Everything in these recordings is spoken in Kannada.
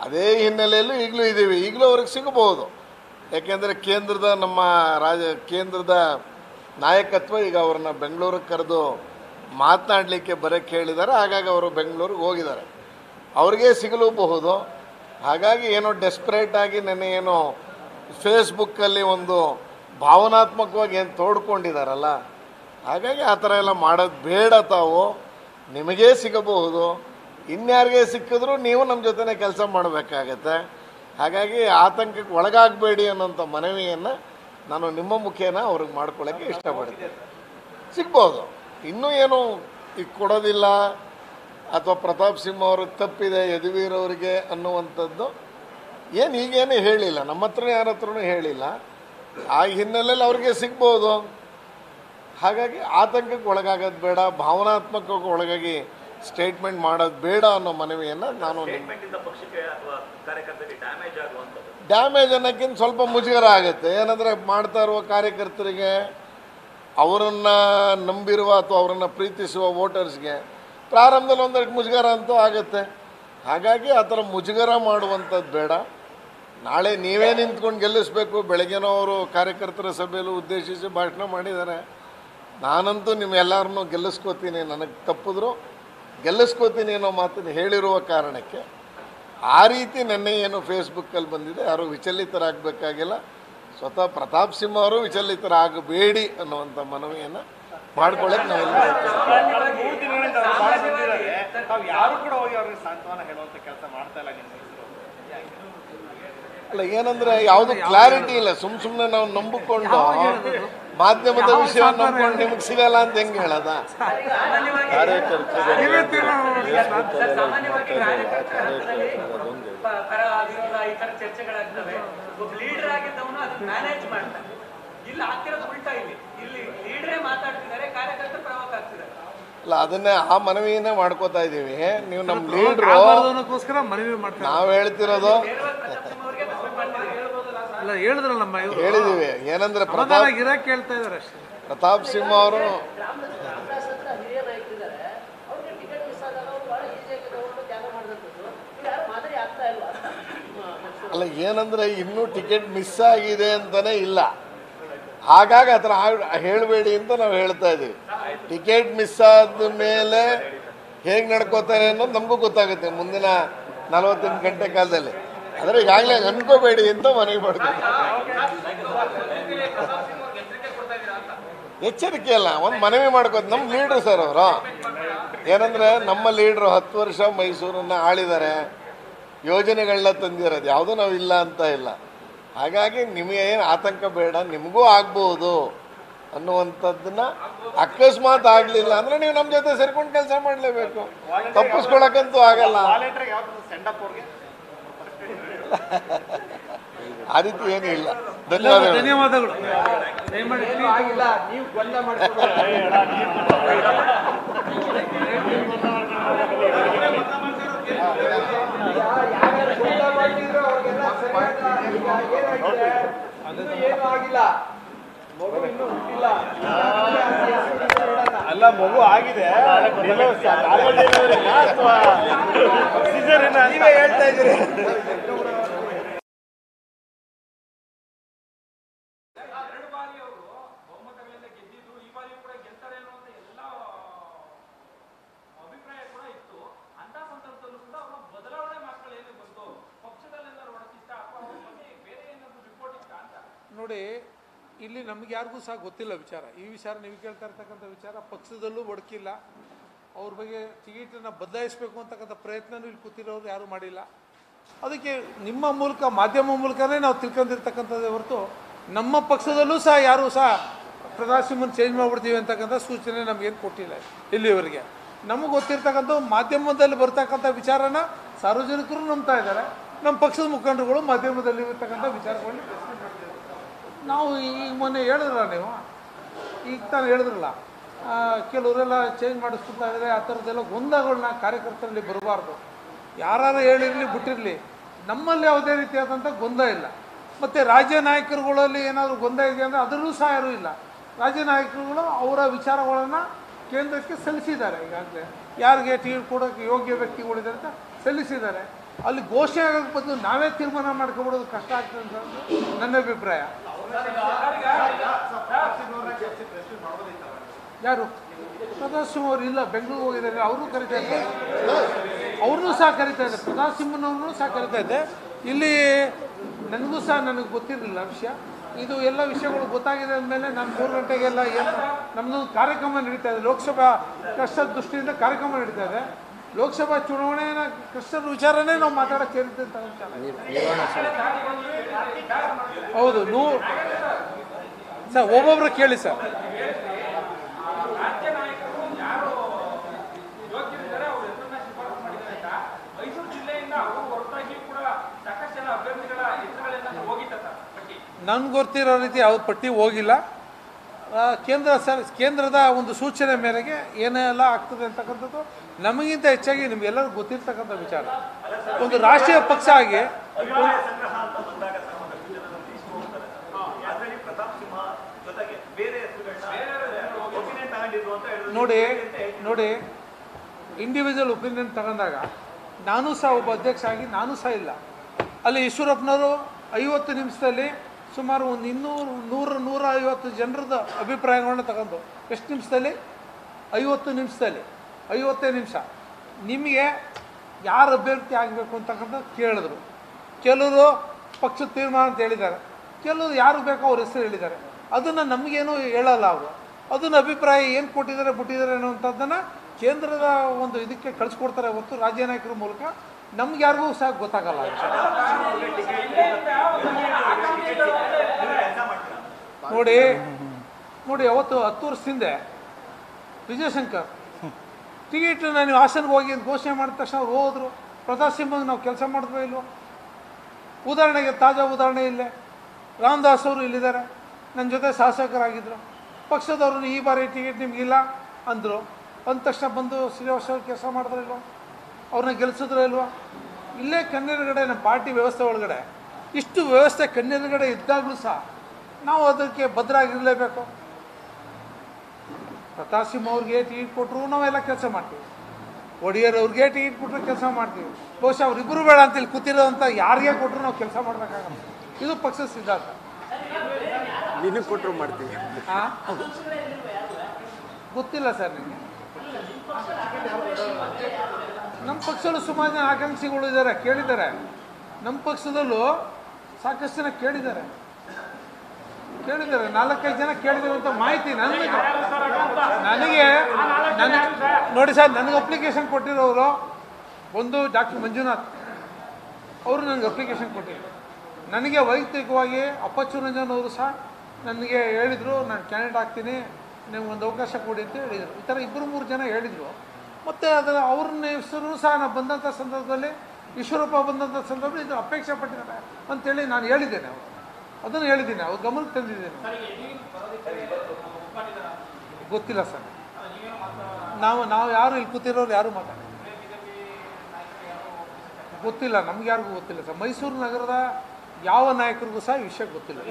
ಅದೇ ಹಿನ್ನೆಲೆಯಲ್ಲೂ ಈಗಲೂ ಇದ್ದೀವಿ ಈಗಲೂ ಅವ್ರಿಗೆ ಸಿಗಬಹುದು ಯಾಕೆಂದರೆ ಕೇಂದ್ರದ ನಮ್ಮ ರಾಜ ಕೇಂದ್ರದ ನಾಯಕತ್ವ ಈಗ ಅವ್ರನ್ನ ಬೆಂಗಳೂರಿಗೆ ಕರೆದು ಮಾತನಾಡಲಿಕ್ಕೆ ಬರೋಕ್ಕೆ ಹೇಳಿದ್ದಾರೆ ಹಾಗಾಗಿ ಅವರು ಬೆಂಗಳೂರಿಗೆ ಹೋಗಿದ್ದಾರೆ ಅವ್ರಿಗೆ ಸಿಗಲೂಬಹುದು ಹಾಗಾಗಿ ಏನೋ ಡೆಸ್ಪರೇಟ್ ಆಗಿ ನೆನ್ನೆ ಏನೋ ಫೇಸ್ಬುಕ್ಕಲ್ಲಿ ಒಂದು ಭಾವನಾತ್ಮಕವಾಗಿ ಏನು ತೋಡ್ಕೊಂಡಿದ್ದಾರಲ್ಲ ಹಾಗಾಗಿ ಆ ಥರ ಎಲ್ಲ ಮಾಡೋದು ಬೇಡ ತಾವು ನಿಮಗೇ ಸಿಗಬಹುದು ಇನ್ಯಾರಿಗೆ ಸಿಕ್ಕಿದ್ರೂ ನೀವು ನಮ್ಮ ಜೊತೆನೇ ಕೆಲಸ ಮಾಡಬೇಕಾಗತ್ತೆ ಹಾಗಾಗಿ ಆತಂಕಕ್ಕೆ ಒಳಗಾಗಬೇಡಿ ಅನ್ನೋಂಥ ಮನವಿಯನ್ನು ನಾನು ನಿಮ್ಮ ಮುಖೇನ ಅವ್ರಿಗೆ ಮಾಡ್ಕೊಳ್ಳೋಕ್ಕೆ ಇಷ್ಟಪಡ್ತೀನಿ ಸಿಗ್ಬೋದು ಇನ್ನೂ ಏನು ಈಗ ಕೊಡೋದಿಲ್ಲ ಅಥವಾ ಪ್ರತಾಪ್ ಸಿಂಹ ಅವ್ರಿಗೆ ತಪ್ಪಿದೆ ಯದುವೀರ್ ಅವರಿಗೆ ಅನ್ನುವಂಥದ್ದು ಏನು ಈಗೇನು ಹೇಳಿಲ್ಲ ನಮ್ಮ ಹತ್ರ ಯಾರ ಹತ್ರನೂ ಹೇಳಿಲ್ಲ ಆ ಹಿನ್ನೆಲೆಯಲ್ಲಿ ಅವ್ರಿಗೆ ಸಿಗ್ಬೋದು ಹಾಗಾಗಿ ಆತಂಕಕ್ಕೆ ಒಳಗಾಗೋದು ಬೇಡ ಭಾವನಾತ್ಮಕಕ್ಕೆ ಒಳಗಾಗಿ ಸ್ಟೇಟ್ಮೆಂಟ್ ಮಾಡೋದು ಬೇಡ ಅನ್ನೋ ಮನವಿಯನ್ನು ನಾನು ನಿಮ್ಮ ಸ್ಟೇಟ್ಮೆಂಟ್ ಇಂದ ಪಕ್ಷಕ್ಕೆ ಅಥವಾ ಕಾರ್ಯಕರ್ತರಿಗೆ ಡ್ಯಾಮೇಜ್ ಆಗುವಂಥದ್ದು ಡ್ಯಾಮೇಜ್ ಅನ್ನೋಕ್ಕಿಂತ ಸ್ವಲ್ಪ ಮುಜುಗರ ಆಗುತ್ತೆ ಏನಂದರೆ ಮಾಡ್ತಾ ಇರುವ ಕಾರ್ಯಕರ್ತರಿಗೆ ಅವರನ್ನು ನಂಬಿರುವ ಅಥವಾ ಅವರನ್ನು ಪ್ರೀತಿಸುವ ವೋಟರ್ಸ್ಗೆ ಪ್ರಾರಂಭದಲ್ಲಿ ಒಂದಷ್ಟು ಮುಜುಗರ ಅಂತೂ ಆಗುತ್ತೆ ಹಾಗಾಗಿ ಆ ಥರ ಮುಜುಗರ ಮಾಡುವಂಥದ್ದು ಬೇಡ ನಾಳೆ ನೀವೇ ನಿಂತ್ಕೊಂಡು ಗೆಲ್ಲಿಸ್ಬೇಕು ಬೆಳಗ್ಗೆನೋ ಅವರು ಕಾರ್ಯಕರ್ತರ ಸಭೆಯಲ್ಲೂ ಉದ್ದೇಶಿಸಿ ಭಾಷಣ ಮಾಡಿದ್ದಾರೆ ನಾನಂತೂ ನಿಮ್ಮೆಲ್ಲರನ್ನೂ ಗೆಲ್ಲಿಸ್ಕೋತೀನಿ ನನಗೆ ತಪ್ಪಿದ್ರು ಗೆಲ್ಲಿಸ್ಕೋತೀನಿ ಅನ್ನೋ ಮಾತನ್ನು ಹೇಳಿರುವ ಕಾರಣಕ್ಕೆ ಆ ರೀತಿ ನೆನ್ನೆ ಏನು ಫೇಸ್ಬುಕ್ಕಲ್ಲಿ ಬಂದಿದೆ ಯಾರು ವಿಚಲಿತರಾಗಬೇಕಾಗಿಲ್ಲ ಸ್ವತಃ ಪ್ರತಾಪ್ ಸಿಂಹ ಅವರು ವಿಚಲಿತರಾಗಬೇಡಿ ಅನ್ನುವಂಥ ಮನವಿಯನ್ನು ಮಾಡ್ಕೊಳ್ಳೋಕೆ ನಾವೆಲ್ಲ ಮೂರು ದಿನಗಳಿಂದ ಅವ್ರು ಭಾಳ ಬಂದಿದ್ದಾರೆ ತಾವು ಯಾರು ಕೂಡ ಹೋಗಿ ಅವ್ರಿಗೆ ಸಾಂತ್ವನ ಹೇಳುವಂತ ಕೆಲಸ ಮಾಡ್ತಾ ಇಲ್ಲ ನಿಮ್ಮ ಹೆಸರು ಅಲ್ಲ ಏನಂದ್ರೆ ಯಾವುದು ಕ್ಲಾರಿಟಿ ಇಲ್ಲ ಸುಮ್ ಸುಮ್ಮನೆ ನಾವು ನಂಬಿಕೊಂಡು ಮಾಧ್ಯಮದ ವಿಷಯ ನಂಬ್ಕೊಂಡು ನಿಮಗೆ ಸಿಗಲ್ಲ ಅಂತ ಹೆಂಗೆ ಹೇಳದ ಸರ್, ಸಾಮಾನ್ಯವಾಗಿ ಕಾರ್ಯಕರ್ತರಲ್ಲಿ ಪ- ಪರ ವಿರೋಧ ಈ ತರ ಚರ್ಚೆಗಳಾಗ್ತವೆ ಒಬ್ಬ ಲೀಡರ್ ಆಗಿದ್ದವನು ಅದನ್ನ ಮ್ಯಾನೇಜ್ ಮಾಡ್ತಾನೆ ಇಲ್ಲಿ ಆಗ್ತಿರೋದು ಉಲ್ಟಾ ಇಲ್ಲಿ ಇಲ್ಲಿ ಲೀಡರೇ ಮಾತಾಡ್ತಿದ್ದಾರೆ ಕಾರ್ಯಕರ್ತರು ಪ್ರವೋಕ್ ಆಗ್ತಿದ್ದಾರೆ ಅಲ್ಲ ಅದನ್ನೇ ಆ ಮನವಿಯನ್ನೇ ಮಾಡ್ಕೋತಾ ಇದ್ದೀವಿ ನೀವು ನಮ್ಮ ಲೀಡ್ರು ಕಾರಣಕ್ಕೋಸ್ಕರ ಮನವಿ ಮಾಡ್ತಾರೆ ನಾವು ಹೇಳ್ತಿರೋದು ನೇರವಾಗಿ ಪ್ರತಾಪ್ ಸಿಂಹ ಅವ್ರಿಗೆ ಮನವಿ ಮಾಡ್ತಿದ್ದಾರೆ ಅಲ್ಲ ಹೇಳಿದ್ರಲ್ಲ ನಮ್ಮ ಇವರು ಹೇಳಿದ್ದೀವಿ ಏನಂದ್ರೆ ಪ್ರತಾಪ್ ಸಮಾಧಾನ ಇರಕ್ಕೆ ಹೇಳ್ತಾ ಇದಾರೆ ಅಷ್ಟೇ ಪ್ರತಾಪ್ ಸಿಂಹ ಅವರು ರಾಮದಾಸ್ ಹತ್ರ ಹಿರಿಯ ನಾಯಕರಿದ್ದಾರೆ ಅವ್ರಿಗೆ ಟಿಕೆಟ್ ಮಿಸ್ ಆದಾಗ ಅವ್ರು ಭಾಳ ಈಸಿಯಾಗಿ ತಗೊಂಡು ತ್ಯಾಗ ಮಾಡಿದಂಥದ್ದು ಇವ್ರು ಯಾರು ಮಾದರಿ ಆಗ್ತಾ ಇಲ್ವಾ ಅಂತ ಅಲ್ಲ ಏನಂದ್ರೆ ಇನ್ನೂ ಟಿಕೆಟ್ ಮಿಸ್ ಆಗಿದೆ ಅಂತಾನೆ ಇಲ್ಲ ಹಾಗಾಗಿ ಆ ಥರ ಹೇಳಬೇಡಿ ಅಂತ ನಾವು ಹೇಳ್ತಾ ಇದ್ದೀವಿ ಟಿಕೆಟ್ ಮಿಸ್ ಆದ ಮೇಲೆ ಹೇಗೆ ನಡ್ಕೋತಾರೆ ಅನ್ನೋದು ನಮಗೂ ಗೊತ್ತಾಗುತ್ತೆ ಮುಂದಿನ ನಲವತ್ತೆಂಟು ಗಂಟೆ ಕಾಲದಲ್ಲಿ ಆದರೆ ಈಗಾಗಲೇ ಅನ್ಕೋಬೇಡಿ ಅಂತ ಮನವಿ ಮಾಡ್ತೀವಿ ಎಚ್ಚರಿಕೆ ಅಲ್ಲ ಒಂದು ಮನವಿ ಮಾಡ್ಕೋತ ನಮ್ಮ ಲೀಡ್ರು ಸರ್ ಅವರು ಏನಂದ್ರೆ ನಮ್ಮ ಲೀಡ್ರು ಹತ್ತು ವರ್ಷ ಮೈಸೂರನ್ನ ಆಳಿದ್ದಾರೆ ಯೋಜನೆಗಳನ್ನ ತಂದಿರೋದು ಯಾವುದೂ ನಾವು ಇಲ್ಲ ಅಂತ ಇಲ್ಲ ಹಾಗಾಗಿ ನಿಮಗೆ ಏನು ಆತಂಕ ಬೇಡ ನಿಮಗೂ ಆಗ್ಬೋದು ಅನ್ನುವಂಥದ್ದನ್ನ ಅಕಸ್ಮಾತ್ ಆಗಲಿಲ್ಲ ಅಂದ್ರೆ ನೀವು ನಮ್ಮ ಜೊತೆ ಸೇರ್ಕೊಂಡು ಕೆಲಸ ಮಾಡಲೇಬೇಕು ತಪ್ಪಿಸ್ಕೊಳಕ್ಕಂತೂ ಆಗಲ್ಲ ವಾಲೆಂಟ್ರಿಗೆ ಯಾವ್ದು ಸೆಂಡಪ್ ಅವ್ರಿಗೆ ಆ ರೀತಿ ಏನೂ ಇಲ್ಲ ಧನ್ಯವಾದಗಳು ಧನ್ಯವಾದಗಳು ದಯಮಾಡಿ ಆಗಿಲ್ಲ ನೀವು ಗೊಂದಲ ಮಾಡ್ಕೊಂಡು ಯಾರ್ಯಾರು ಗೊಂದಲ ಮಾಡ್ತಿದ್ರು ಅವ್ರಿಗೆಲ್ಲ ಸರಿಯಾದ ಈಗ ಏನಾಗಿದೆ ಇನ್ನೂ ಏನೂ ಆಗಿಲ್ಲ ಮಗು ಇನ್ನೂ ಹುಟ್ಟಿಲ್ಲ ಅಲ್ಲ ಮಗು ಆಗಿದೆ ನೀವೇ ಹೇಳ್ತಾ ಇದ್ದೀರಿ ನೋಡಿ ಇಲ್ಲಿ ನಮ್ಗೆ ಯಾರಿಗೂ ಸಹ ಗೊತ್ತಿಲ್ಲ ವಿಚಾರ ಈ ವಿಚಾರ ನೀವು ಕೇಳ್ತಾ ಇರ್ತಕ್ಕಂಥ ವಿಚಾರ ಪಕ್ಷದಲ್ಲೂ ಒಡಕಿಲ್ಲ ಅವ್ರ ಬಗ್ಗೆ ಟಿಕೆಟನ್ನು ಬದಲಾಯಿಸಬೇಕು ಅಂತಕ್ಕಂಥ ಪ್ರಯತ್ನನೂ ಇಲ್ಲಿ ಕೂತಿರೋರು ಯಾರೂ ಮಾಡಿಲ್ಲ ಅದಕ್ಕೆ ನಿಮ್ಮ ಮೂಲಕ ಮಾಧ್ಯಮ ಮೂಲಕನೇ ನಾವು ತಿಳ್ಕೊಂಡಿರ್ತಕ್ಕಂಥದ್ದೇ ಹೊರತು ನಮ್ಮ ಪಕ್ಷದಲ್ಲೂ ಸಹ ಯಾರೂ ಸಹ ಪ್ರಧಾನಮಂತ್ರಿ ಚೇಂಜ್ ಮಾಡಿಬಿಡ್ತೀವಿ ಅಂತಕ್ಕಂಥ ಸೂಚನೆ ನಮಗೇನು ಕೊಟ್ಟಿಲ್ಲ ಇಲ್ಲಿವರೆಗೆ ನಮಗೆ ಗೊತ್ತಿರ್ತಕ್ಕಂಥ ಮಾಧ್ಯಮದಲ್ಲಿ ಬರ್ತಕ್ಕಂಥ ವಿಚಾರನ ಸಾರ್ವಜನಿಕರು ನಂಬ್ತಾ ಇದ್ದಾರೆ ನಮ್ಮ ಪಕ್ಷದ ಮುಖಂಡರುಗಳು ಮಾಧ್ಯಮದಲ್ಲಿ ಇರ್ತಕ್ಕಂಥ ವಿಚಾರಗಳನ್ನ ಪ್ರಶ್ನೆ ಮಾಡ್ತಿದ್ದಾರೆ ನಾವು ಈಗ ಮೊನ್ನೆ ಹೇಳಿದ್ರಲ್ಲ ನೀವು ಈಗ ತಾನು ಹೇಳಿದ್ರಲ್ಲ ಆ, ಕೆಲವರೆಲ್ಲ ಚೇಂಜ್ ಮಾಡಿಸ್ಬಿಡ್ತಾ ಇದ್ದಾರೆ ಆ ಥರದ್ದೆಲ್ಲ ಗೊಂದಲಗಳನ್ನ ಕಾರ್ಯಕರ್ತರಲ್ಲಿ ಬರಬಾರ್ದು ಯಾರು ಹೇಳಿರಲಿ ಬಿಟ್ಟಿರಲಿ ನಮ್ಮಲ್ಲಿ ಯಾವುದೇ ರೀತಿಯಾದಂಥ ಗೊಂದಲ ಇಲ್ಲ ಮತ್ತು ರಾಜ್ಯ ನಾಯಕರುಗಳಲ್ಲಿ ಏನಾದರೂ ಗೊಂದಲ ಇದೆ ಅಂದರೆ ಅದರಲ್ಲೂ ಸಹ ಯಾರೂ ಇಲ್ಲ ರಾಜ್ಯ ನಾಯಕರುಗಳು ಅವರ ವಿಚಾರಗಳನ್ನು ಕೇಂದ್ರಕ್ಕೆ ಸಲ್ಲಿಸಿದ್ದಾರೆ ಈಗಾಗಲೇ ಯಾರಿಗೆ ಟಿಕೆಟ್ ಕೊಡೋಕ್ಕೆ ಯೋಗ್ಯ ವ್ಯಕ್ತಿಗಳಿದೆ ಅಂತ ಸಲ್ಲಿಸಿದ್ದಾರೆ ಅಲ್ಲಿ ಘೋಷಣೆ ಆಗೋಕ್ಕೆ ಬದಲು ನಾವೇ ತೀರ್ಮಾನ ಮಾಡ್ಕೊಬಿಡೋದು ಕಷ್ಟ ಆಗ್ತದೆ ಅಂತ ನನ್ನ ಅಭಿಪ್ರಾಯ ಯಾರು ಪ್ರತಾಪ್ ಅವರು ಇಲ್ಲ ಬೆಂಗಳೂರು ಹೋಗಿದ್ದಾರೆ ಅವರು ಕರಿತಾ ಇದ್ದಾರೆ ಅವ್ರನ್ನೂ ಸಹ ಕರಿತಾ ಇದ್ದಾರೆ ಪ್ರತಾಪ್ ಸಿಂಹನವ್ರನ್ನೂ ಸಹ ಕರಿತಾ ಇದ್ದೆ ಇಲ್ಲಿ ನನಗೂ ಸಹ ನನಗೆ ಗೊತ್ತಿರಲಿಲ್ಲ ವಿಷಯ ಇದು ಎಲ್ಲ ವಿಷಯಗಳು ಗೊತ್ತಾಗಿದೆ ಅಂದಮೇಲೆ ನಾನು ಮೂರು ಗಂಟೆಗೆಲ್ಲ ಏನು ನಮ್ಮದು ಕಾರ್ಯಕ್ರಮ ನಡೀತಾ ಇದೆ ಲೋಕಸಭಾ ಕಷ್ಟದ ದೃಷ್ಟಿಯಿಂದ ಕಾರ್ಯಕ್ರಮ ನಡೀತಾ ಇದೆ ಲೋಕಸಭಾ ಚುನಾವಣೆಯ ಕಷ್ಟದ ವಿಚಾರನೇ ನಾವು ಮಾತಾಡೋಕ್ಕೆ ಸೇರಿದ್ದೆ ಅಂತ ಅನ್ಸಲ್ಲ. ಹೌದು ನೂ ಸರ್ ಒಬ್ಬೊಬ್ರು ಕೇಳಿ ಸರ್ ರಾಜ್ಯ ನಾಯಕರು ಯಾರು ಯೋಗ್ಯರಿದ್ದಾರೆ ಅವ್ರ ಹೆಸರನ್ನ ಶಿಫಾರಸು ಮಾಡಿದ್ದಾರೆ ಅಂತ ಮೈಸೂರು ಜಿಲ್ಲೆಯಿಂದ ಅವರು ಹೊರತಾಗಿ ಕೂಡ ಸಾಕಷ್ಟು ಜನ ಅಭ್ಯರ್ಥಿಗಳ ಹೆಸರುಗಳನ್ನ ಹೋಗಿತ್ತ ಸರ್ ಪಟ್ಟಿ ನನ್ಗೆ ಗೊತ್ತಿರೋ ರೀತಿ ಅವ್ರ ಪಟ್ಟಿ ಹೋಗಿಲ್ಲ ಆ, ಕೇಂದ್ರ ಸರ್ ಕೇಂದ್ರದ ಒಂದು ಸೂಚನೆ ಮೇರೆಗೆ ಏನೆಲ್ಲ ಆಗ್ತದೆ ಅಂತಕ್ಕಂಥದ್ದು ನಮಗಿಂತ ಹೆಚ್ಚಾಗಿ ನಿಮಗೆಲ್ಲರಿಗೂ ಗೊತ್ತಿರ್ತಕ್ಕಂಥ ವಿಚಾರ ಒಂದು ರಾಷ್ಟ್ರೀಯ ಪಕ್ಷ ಆಗಿ ಅಭಿಪ್ರಾಯ ಸಂಗ್ರಹ ಅಂತ ಬಂದಾಗ ಸರ್ ಒಂದಷ್ಟು ಜನರಲ್ಲಿ ಇಷ್ಟು ಹೋಗ್ತಾರೆ ಅದರಲ್ಲಿ ಪ್ರತಾಪ್ ಸಿಂಹ ಜೊತೆಗೆ ಬೇರೆ ಹೆಸರುಗಳನ್ನ ಒಪಿನಿಯನ್ ತಗೊಂಡಿದ್ರು ಅಂತ ಹೇಳಿದ್ರು ನೋಡಿ ನೋಡಿ ಇಂಡಿವಿಜುವಲ್ ಒಪಿನಿಯನ್ ತಗೊಂಡಾಗ ನಾನು ಸಹ ಒಬ್ಬ ಅಧ್ಯಕ್ಷ ಆಗಿ ನಾನು ಸಹ ಇಲ್ಲ ಅಲ್ಲಿ ಈಶ್ವರಪ್ಪನವರು ಐವತ್ತು ನಿಮಿಷದಲ್ಲಿ ಸುಮಾರು ಒಂದು ಇನ್ನೂರು ನೂರು ನೂರ ಐವತ್ತು ಜನರದ ಅಭಿಪ್ರಾಯಗಳನ್ನ ತಗೊಂಡು ಎಷ್ಟು ನಿಮಿಷದಲ್ಲಿ ಐವತ್ತು ನಿಮಿಷದಲ್ಲಿ ಐವತ್ತೇ ನಿಮಿಷ ನಿಮಗೆ ಯಾರು ಅಭ್ಯರ್ಥಿ ಆಗಬೇಕು ಅಂತಕ್ಕಂಥ ಕೇಳಿದ್ರು ಕೆಲವರು ಪಕ್ಷದ ತೀರ್ಮಾನ ಅಂತ ಹೇಳಿದ್ದಾರೆ ಕೆಲವರು ಯಾರು ಬೇಕೋ ಅವ್ರ ಹೆಸರು ಹೇಳಿದ್ದಾರೆ ಅದನ್ನು ನಮಗೇನು ಹೇಳಲ್ಲ ಅವರು ಅದನ್ನ ಅಭಿಪ್ರಾಯ ಏನು ಕೊಟ್ಟಿದ್ದಾರೆ ಬಿಟ್ಟಿದ್ದಾರೆ ಅನ್ನುವಂಥದ್ದನ್ನು ಕೇಂದ್ರದ ಒಂದು ಇದಕ್ಕೆ ಕಳಿಸ್ಕೊಡ್ತಾರೆ ಹೊರತು ರಾಜ್ಯ ನಾಯಕರ ಮೂಲಕ ನಮ್ಗೆ ಯಾರಿಗೂ ಸಹ ಗೊತ್ತಾಗಲ್ಲ ಆ ವಿಷಯ. ನೋಡಿ ನೋಡಿ ಅವತ್ತು ಹತ್ತು ವರ್ಷದ ಹಿಂದೆ ವಿಜಯಶಂಕರ್ ಟಿಕೆಟ್ ನಾನು ಹಾಸನ್ಗೆ ಹೋಗಿ ಅಂತ ಘೋಷಣೆ ಮಾಡಿದ ತಕ್ಷಣ ಅವ್ರು ಹೋದ್ರು ಪ್ರತಾಪ್ ಸಿಂಹಂಗೆ ನಾವು ಕೆಲಸ ಮಾಡಿದ್ವೋ ಇಲ್ವೋ ಉದಾಹರಣೆಗೆ ತಾಜಾ ಉದಾಹರಣೆ ಇಲ್ಲೇ ರಾಮದಾಸ್ ಅವರು ಇಲ್ಲಿದ್ದಾರೆ ನನ್ನ ಜೊತೆ ಶಾಸಕರಾಗಿದ್ದರು ಪಕ್ಷದವ್ರನ್ನ ಈ ಬಾರಿ ಟಿಕೆಟ್ ನಿಮಗಿಲ್ಲ ಅಂದರು ಅಂದ ತಕ್ಷಣ ಬಂದು ಶ್ರೀನಿವಾಸ ಅವ್ರು ಕೆಲಸ ಮಾಡಿದ್ರು ಇಲ್ವೋ ಅವ್ರನ್ನ ಗೆಲ್ಸಿದ್ರು ಇಲ್ವೋ ಇಲ್ಲೇ ಕಣ್ಣೆದುರುಗಡೆ ನಮ್ಮ ಪಾರ್ಟಿ ವ್ಯವಸ್ಥೆ ಒಳಗಡೆ ಇಷ್ಟು ವ್ಯವಸ್ಥೆ ಕಣ್ಣೆದುರುಗಡೆ ಇದ್ದಾಗಲೂ ಸಹ ನಾವು ಅದಕ್ಕೆ ಭದ್ರಾಗಿರಲೇಬೇಕು ಪ್ರತಾಪ್ ಸಿಂಹ ಅವ್ರಿಗೆ ಟಿಕೆಟ್ ಕೊಟ್ಟರು ನಾವೆಲ್ಲ ಕೆಲಸ ಮಾಡ್ತೀವಿ ಒಡೆಯರ್ ಅವ್ರಿಗೆ ಟಿಕೆಟ್ ಕೊಟ್ಟರು ಕೆಲಸ ಮಾಡ್ತೀವಿ ಬಹುಶಃ ಅವರಿಬ್ಬರು ಬೇಡ ಅಂತ ಇಲ್ಲಿ ಕೂತಿರೋಂಥ ಯಾರಿಗೆ ಕೊಟ್ಟರು ನಾವು ಕೆಲಸ ಮಾಡಬೇಕಾಗಲ್ಲ ಇದು ಪಕ್ಷದ ಸಿದ್ಧಾಂತ ನಿನಗೆ ಕೊಟ್ಟರು ಮಾಡ್ತೀವಿ ಆ? ಗೊತ್ತಿಲ್ಲ ಸರ್ ನಿಮಗೆ ನಮ್ಮ ಪಕ್ಷದಲ್ಲೂ ಸುಮಾರು ಜನ ಆಕಾಂಕ್ಷಿಗಳು ಇದ್ದಾರೆ ಕೇಳಿದ್ದಾರೆ ನಮ್ಮ ಪಕ್ಷದಲ್ಲೂ ಸಾಕಷ್ಟು ಜನ ಕೇಳಿದ್ದಾರೆ ಕೇಳಿದ್ದಾರೆ ನಾಲ್ಕೈದು ಜನ ಕೇಳಿದ್ದಾರೆ ಅಂತ ಮಾಹಿತಿ ನನಗೆ ನನಗೆ ನನಗೆ ನೋಡಿ ಸರ್ ನನಗೆ ಅಪ್ಲಿಕೇಶನ್ ಕೊಟ್ಟಿರೋರು ಒಂದು ಡಾಕ್ಟರ್ ಮಂಜುನಾಥ್ ಅವರು ನನಗೆ ಅಪ್ಲಿಕೇಶನ್ ಕೊಟ್ಟಿದ್ರು ನನಗೆ ವೈಯಕ್ತಿಕವಾಗಿ ಅಪ್ಪಚ್ಚು ರಂಜನ್ ಅವರು ಸಹ ನನಗೆ ಹೇಳಿದರು ನಾನು ಕ್ಯಾಂಡಿಡೇಟ್ ಆಗ್ತೀನಿ ನಿಮ್ಗೆ ಒಂದು ಅವಕಾಶ ಕೊಡಿ ಅಂತ ಹೇಳಿದರು ಈ ಥರ ಇಬ್ಬರು ಮೂರು ಜನ ಹೇಳಿದರು ಮತ್ತು ಅದರ ಅವ್ರನ್ನ ಹೆಸರು ಸಹ ನಾನು ಬಂದಂಥ ಸಂದರ್ಭದಲ್ಲಿ ಈಶ್ವರಪ್ಪ ಬಂದಂಥ ಸಂದರ್ಭದಲ್ಲಿ ಇದು ಅಪೇಕ್ಷೆ ಪಟ್ಟಿದ್ದಾರೆ ಅಂತೇಳಿ ನಾನು ಹೇಳಿದ್ದೇನೆ ಅವರು ಅದನ್ನು ಹೇಳಿದ್ದೀನಿ ಅವ್ರ ಗಮನಕ್ಕೆ ತಂದಿದ್ದೇನೆ ಗೊತ್ತಿಲ್ಲ ಸರ್ ನಾವು ನಾವು ಯಾರು ಇಲ್ಲಿ ಕೂತಿರೋರು ಯಾರು ಮಾತಾಡಿ ಗೊತ್ತಿಲ್ಲ ನಮ್ಗೆ ಯಾರಿಗೂ ಗೊತ್ತಿಲ್ಲ ಸರ್ ಮೈಸೂರು ನಗರದ ಯಾವ ನಾಯಕರಿಗೂ ಸಹ ಈ ವಿಷಯ ಗೊತ್ತಿಲ್ಲ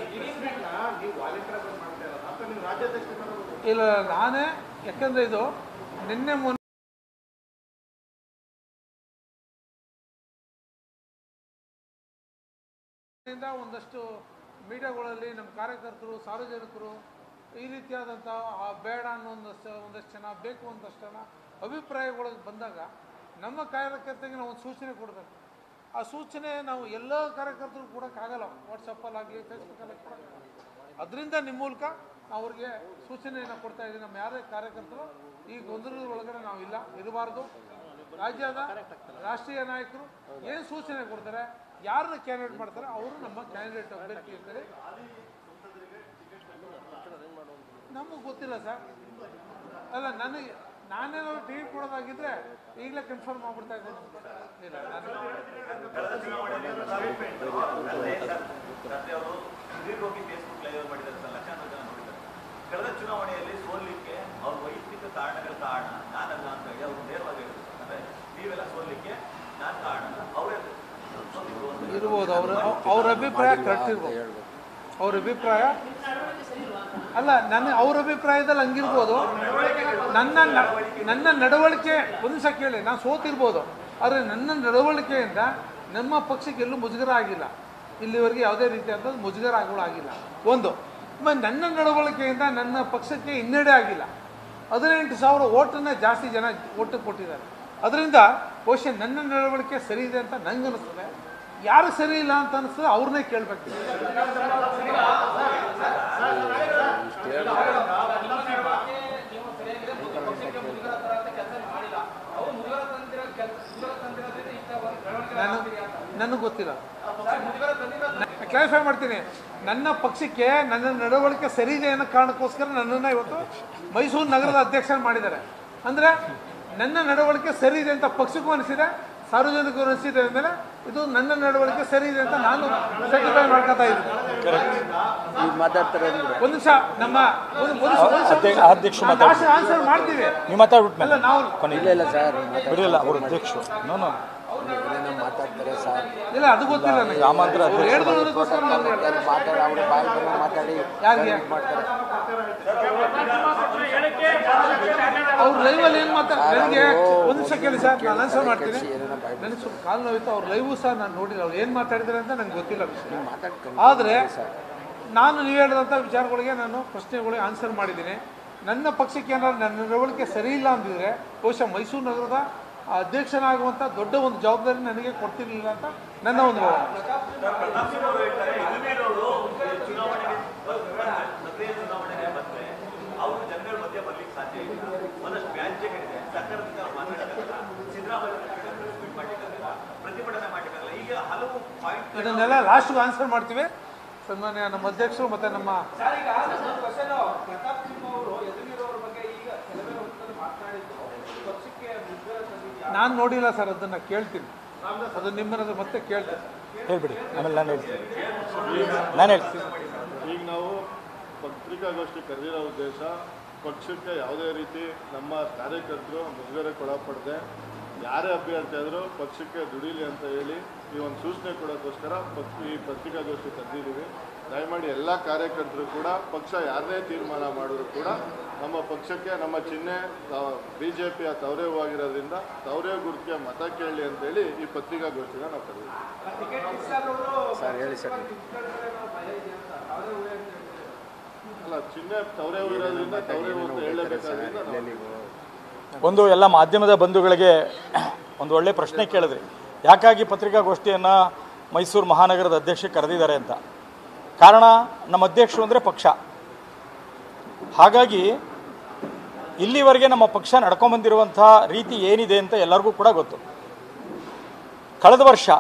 ಇಲ್ಲ ನಾನೇ ಯಾಕಂದರೆ ಇದು ನಿನ್ನೆ ಮೊನ್ನೆ ಇಂದ ಒಂದಷ್ಟು ಮೀಡಿಯಾಗಳಲ್ಲಿ ನಮ್ಮ ಕಾರ್ಯಕರ್ತರು ಸಾರ್ವಜನಿಕರು ಈ ರೀತಿಯಾದಂಥ ಆ ಬೇಡ ಅನ್ನೋ ಒಂದಷ್ಟು ಒಂದಷ್ಟು ಜನ ಬೇಕು ಒಂದಷ್ಟು ಜನ ಅಭಿಪ್ರಾಯಗಳಿಗೆ ಬಂದಾಗ ನಮ್ಮ ಕಾರ್ಯಕರ್ತರಿಗೆ ನಾವು ಒಂದು ಸೂಚನೆ ಕೊಡಬೇಕು ಆ ಸೂಚನೆ ನಾವು ಎಲ್ಲ ಕಾರ್ಯಕರ್ತರು ಕೊಡೋಕ್ಕಾಗಲ್ಲ ವಾಟ್ಸಪ್ಪಲ್ಲಾಗಲಿ ಫೇಸ್ಬುಕ್ಕಲ್ಲಿ ಕೊಡೋಕ್ಕಾಗಲ್ಲ ಅದರಿಂದ ನಿಮ್ಮ ಮೂಲಕ ನಾವು ಅವ್ರಿಗೆ ಸೂಚನೆಯನ್ನು ಕೊಡ್ತಾ ಇದ್ದೀವಿ ನಮ್ಮ ಯಾರೇ ಕಾರ್ಯಕರ್ತರು ಈ ಗೊಂದಲದ ಒಳಗಡೆ ನಾವು ಇಲ್ಲ ಇರಬಾರ್ದು ರಾಜ್ಯದ ರಾಷ್ಟ್ರೀಯ ನಾಯಕರು ಏನು ಸೂಚನೆ ಕೊಡ್ತಾರೆ ಯಾರನ್ನ ಕ್ಯಾಂಡಿಡೇಟ್ ಮಾಡ್ತಾರೆ ಅವರು ನಮ್ಮ ಕ್ಯಾಂಡಿಡೇಟ್ ಅಭ್ಯರ್ಥಿ ಇರ್ತಾರೆ ನಮಗೆ ಗೊತ್ತಿಲ್ಲ ಸರ್ ಅಲ್ಲ ನನಗೆ ನಾನೇನಾದ್ರು ಟಿಕೆಟ್ ಕೊಡೋದಾಗಿದ್ರೆ ಈಗಲೇ ಕನ್ಫರ್ಮ್ ಮಾಡ್ಬಿಡ್ತಾ ಇದ್ದೀನಿ ಇಲ್ಲ ನಾನು ಕಳೆದ ಚುನಾವಣೆಯಲ್ಲಿ ಪ್ರತಾಪ್ ಅಲ್ಲದೆ ಸರ್ ರಾತ್ರಿ ಅವರು ದೀರ್ಘವಾಗಿ ಫೇಸ್ಬುಕ್ ಲೈವ್ ಮಾಡಿದ್ದಾರೆ ಸರ್ ಲಕ್ಷಾಂತರ ಜನ ನೋಡಿದ್ದಾರೆ ಕಳೆದ ಚುನಾವಣೆಯಲ್ಲಿ ಸೋಲಿಕ್ಕೆ ಅವ್ರ ವೈಯಕ್ತಿಕ ಕಾರಣಗಳ ಕಾರಣ ನಾನಲ್ಲ ಅಂತ ಹೇಳಿ ಅವರು ನೇರವಾಗಿ ಹೇಳಿದ್ರು ಅಂದ್ರೆ ನೀವೆಲ್ಲ ಸೋಲಿಕ್ಕೆ ನಾನು ಕಾರಣ ಅವರೇ ಸೋತಿದ್ರು ಅಂತ ಇರ್ಬೋದು ಅವ್ರ ಅವ್ರ ಅಭಿಪ್ರಾಯ ಕರೆಕ್ಟ್ ಇರ್ಬೋದು ಅವ್ರ ಅಭಿಪ್ರಾಯ ಅಲ್ಲ ನನ್ನ ಅವ್ರ ಅಭಿಪ್ರಾಯದಲ್ಲಿ ಹಂಗಿರ್ಬೋದು ನನ್ನ ನ- ನನ್ನ ನಡವಳಿಕೆ ಒಂದು ನಿಮಿಷ ಕೇಳಿ ನಾನು ಸೋತಿರ್ಬೋದು ಆದರೆ ನನ್ನ ನಡವಳಿಕೆಯಿಂದ ನಮ್ಮ ಪಕ್ಷಕ್ಕೆ ಎಲ್ಲೂ ಮುಜುಗರ ಆಗಿಲ್ಲ ಇಲ್ಲಿವರೆಗೆ ಯಾವುದೇ ರೀತಿಯಾದ ಮುಜುಗರ ಆಗೋಳು ಆಗಿಲ್ಲ ಒಂದು ಆಮೇಲೆ ನನ್ನ ನಡವಳಿಕೆಯಿಂದ ನನ್ನ ಪಕ್ಷಕ್ಕೆ ಹಿನ್ನಡೆ ಆಗಿಲ್ಲ ಹದಿನೆಂಟು ಸಾವಿರ ಓಟನ್ನ ಜಾಸ್ತಿ ಜನ ಓಟು ಕೊಟ್ಟಿದ್ದಾರೆ ಅದರಿಂದ ಬಹುಶಃ ನನ್ನ ನಡವಳಿಕೆ ಸರಿ ಇದೆ ಅಂತ ನಂಗೆ ಅನಿಸ್ತದೆ ಯಾರು ಸರಿ ಇಲ್ಲ ಅಂತ ಅನಿಸ್ತದೆ ಅವ್ರನ್ನೇ ಕೇಳಬೇಕು ನಾನು ನನಗೆ ಗೊತ್ತಿಲ್ಲ ಕ್ಲಾರಿಫೈ ಮಾಡ್ತೀನಿ ನನ್ನ ಪಕ್ಷಕ್ಕೆ ನನ್ನ ನಡವಳಿಕೆ ಸರಿ ಇದೆ ಅನ್ನೋ ಕಾರಣಕ್ಕೋಸ್ಕರ ನನ್ನನ್ನು ಇವತ್ತು ಮೈಸೂರು ನಗರದ ಅಧ್ಯಕ್ಷ ಮಾಡಿದ್ದಾರೆ ಅಂದರೆ ನನ್ನ ನಡವಳಿಕೆ ಸರಿ ಇದೆ ಅಂತ ಪಕ್ಷಕ್ಕೂ ಅನಿಸಿದೆ ಸಾರ್ವಜನಿಕರು ಅನಿಸಿದೆ ಅಂದಮೇಲೆ ಇದು ನನ್ನ ನಡವಳಿಕೆ ಸರಿ ಇದೆ ಅಂತ ನಾನು ಸರ್ಟಿಫೈ ಮಾಡ್ಕೊತಾ ಇದ್ದೀನಿ ಈಗ ಮಾತಾಡ್ತಾರೆ ಅಂದ್ರೆ ಒಂದು ನಿಮಿಷ ನಮ್ಮ ಒಂದು- ಒಂದು ನಿಮಿಷ, ಒಂದು ನಿಮಿಷ, ಅಧ್ಯ- ಅಧ್ಯಕ್ಷ ನಾನು ಮಾತಾಡ್ತಾರೆ. ಆನ್ಸರ್ ಮಾಡ್ತೀವಿ ನೀವು ಮಾತಾಡ್ಬಿಟ್ಮೇಲೆ ಅಲ್ಲ ನಾವು ಇಲ್ಲ ಇಲ್ಲ ಸರ್ ಬಿಡಿಲ್ಲ ಅವರು ಅಧ್ಯಕ್ಷರು ನೋ ನೋ ಏನೇನೋ ಮಾತಾಡ್ತಾರೆ ಸರ್ ಇಲ್ಲ ಅದು ಗೊತ್ತಿಲ್ಲ ನನಗೆ ರಾಮಾಂತರ ಅವ್ರು ಅಧ್ಯಕ್ಷರು ಹೇಳಿದ್ರೋದಕ್ಕೋಸ್ಕರ ನಾನು ಹೇಳ್ದೆ. ಮಾತಾಡಿ ಅವ್ರ ಬಾಯಿ ಬಂದು ಮಾತಾಡಿ ಯಾರಿಗೆ? ಇದ್ ಮಾಡ್ತಾರೆ ಅವ್ರು ಲೈವ್ ಅಲ್ಲಿ ಏನ್ ಮಾತಾಡ ನನಗೆ ಒಂದು ನಿಮಿಷ ಕೇಳಿ ಸರ್ ನಾನು ಆನ್ಸರ್ ಮಾಡ್ತೀನಿ ಏನೇನೋ ಬಾಯಿ ನನಗೆ ಸ್ವಲ್ಪ ಕಾಲು ನೋವಿತ್ತು ಅವ್ರ ಲೈವ್ ಸಹ ನಾನು ನೋಡಿಲ್ಲ ಅವ್ರು ಏನು ಮಾತಾಡಿದ್ದಾರೆ ಅಂತ ನಂಗೆ ಗೊತ್ತಿಲ್ಲ ವಿಷಯ ಮಾತಾಡ್ಕೊಂಡು ಆದರೆ ನಾನು ನೀವು ಹೇಳಿದಂಥ ವಿಚಾರಗಳಿಗೆ ನಾನು ಪ್ರಶ್ನೆಗಳಿಗೆ ಆನ್ಸರ್ ಮಾಡಿದ್ದೀನಿ ನನ್ನ ಪಕ್ಷಕ್ಕೆ ಏನಾದ್ರು ನನ್ನ ನಡವಳಿಕೆ ಸರಿ ಇಲ್ಲ ಅಂದಿದ್ರೆ ಬಹುಶಃ ಮೈಸೂರು ನಗರದ ಅಧ್ಯಕ್ಷನಾಗುವಂಥ ದೊಡ್ಡ ಒಂದು ಜವಾಬ್ದಾರಿ ನನಗೆ ಕೊಡ್ತಿರ್ಲಿಲ್ಲ ಅಂತ ನನ್ನ ಒಂದು ಭಾವನೆ ಪ್ರತಾಪ್ ಸಿಂಹ ಅವರು ಹೇಳ್ತಾರೆ ಯದುವೀರವರು ಚುನಾವಣೆಗೆ ಸಕ್ರಿಯ ಚುನಾವಣೆಗೆ ಬಂದ್ರೆ ಅವರು ಜನಗಳ ಮಧ್ಯೆ ಬರ್ಲಿಕ್ಕೆ ಸಾಧ್ಯ ಇಲ್ಲ ಒಂದಷ್ಟು ವ್ಯಾಜ್ಯಗಳಿದೆ ಸರ್ಕಾರದಿಂದ ಅವ್ರು ಮಾತಾಡೋದಿಲ್ಲ ಸಿದ್ದರಾಮಯ್ಯ ಟ್ವೀಟ್ ಮಾಡ್ಲಿಕ್ಕಾಗಲ್ಲ ಪ್ರತಿಭಟನೆ ಮಾಡ್ಲಿಕ್ಕಾಗಲ್ಲ ಈಗ ಹಲವು ಪಾಯಿಂಟ್ ಇದನ್ನೆಲ್ಲ ಲಾಸ್ಟ್ಗೆ ಆನ್ಸರ್ ಮಾಡ್ತೀವಿ ಸನ್ಮಾನ್ಯ ನಮ್ಮ ಅಧ್ಯಕ್ಷರು ಮತ್ತು ನಮ್ಮ ಸರ್ ಈಗ ಒಂದು ಕ್ವಶನ್ ಪ್ರತಾಪ್ ಸಿಂಹ ಅವರು ಯದುವೀರ್ ಅವರ ಬಗ್ಗೆ ಈಗ ಕೆಲವೇ ಹೊತ್ತಲ್ಲಿ ಮಾತನಾಡಿದ್ದು ಪಕ್ಷಕ್ಕೆ ಮುಜುಗರ ತಂದಿದ್ಯಾ ನಾನು ನೋಡಿಲ್ಲ ಸರ್ ಅದನ್ನು ಕೇಳ್ತೀನಿ ಅದು ನಿಮ್ಮನ್ನ ಮತ್ತೆ ಕೇಳ್ತೀನಿ ಹೇಳ್ಬಿಡಿ ಆಮೇಲೆ ನಾನು ಹೇಳ್ತೀನಿ ನಾನು ಹೇಳ್ತೀನಿ ಈಗ ನಾವು ಪತ್ರಿಕಾಗೋಷ್ಠಿ ಕರೆದಿರೋ ಉದ್ದೇಶ ಪಕ್ಷಕ್ಕೆ ಯಾವುದೇ ರೀತಿ ನಮ್ಮ ಕಾರ್ಯಕರ್ತರು ಮುಜುಗರಕ್ಕೊಳಪಡದೆ ಯಾರೇ ಅಭ್ಯರ್ಥಿ ಆದರೂ ಪಕ್ಷಕ್ಕೆ ದುಡೀಲಿ ಅಂತ ಹೇಳಿ ಈ ಒಂದು ಸೂಚನೆ ಕೊಡೋಕ್ಕೋಸ್ಕರ ಪಕ್ ಈ ಪತ್ರಿಕಾಗೋಷ್ಠಿ ಕರೆದಿದ್ದೀವಿ ದಯಮಾಡಿ ಎಲ್ಲ ಕಾರ್ಯಕರ್ತರು ಕೂಡ ಪಕ್ಷ ಯಾರನ್ನೇ ತೀರ್ಮಾನ ಮಾಡಿದ್ರು ಕೂಡ ನಮ್ಮ ಪಕ್ಷಕ್ಕೆ ನಮ್ಮ ಚಿಹ್ನೆ ಬಿ ಜೆ ಪಿಯ ತವರೇ ಹೂವಾಗಿರೋದ್ರಿಂದ ತವರೇ ಗುರುತಿಯ ಮತ ಕೇಳಿ ಅಂತೇಳಿ ಈ ಪತ್ರಿಕಾಗೋಷ್ಠಿನ ನಾವು ಕರೆದಿದ್ದೀವಿ ಟಿಕೆಟ್ ಮಿಸ್ ಆದವರು ಸರ್ ಹೇಳಿ ಸರ್ ಭಯ ಇದೆ ಅಂತ ಅವರೇ ಊರೇ ಅಂತ ಹೇಳ್ತಾರೆ. ಅಲ್ಲ ಚಿಹ್ನೆ ತವರೇ ಹೂವಿರೋದ್ರಿಂದ ತವರೇ ಹೂ ಅಂತ ಹೇಳಬೇಕಾದ್ರಿಂದ ನಾವು ನೀವು ಒಂದು ಎಲ್ಲ ಮಾಧ್ಯಮದ ಬಂಧುಗಳಿಗೆ ಒಂದು ಒಳ್ಳೆ ಪ್ರಶ್ನೆ ಕೇಳಿದ್ರಿ ಯಾಕಾಗಿ ಪತ್ರಿಕಾಗೋಷ್ಠಿಯನ್ನು ಮೈಸೂರು ಮಹಾನಗರದ ಅಧ್ಯಕ್ಷ ಕರೆದಿದ್ದಾರೆ ಅಂತ ಕಾರಣ ನಮ್ಮ ಅಧ್ಯಕ್ಷರು ಅಂದರೆ ಪಕ್ಷ ಹಾಗಾಗಿ ಇಲ್ಲಿವರೆಗೆ ನಮ್ಮ ಪಕ್ಷ ನಡ್ಕೊಂಬಂದಿರುವಂಥ ರೀತಿ ಏನಿದೆ ಅಂತ ಎಲ್ಲರಿಗೂ ಕೂಡ ಗೊತ್ತು ಕಳೆದ ವರ್ಷ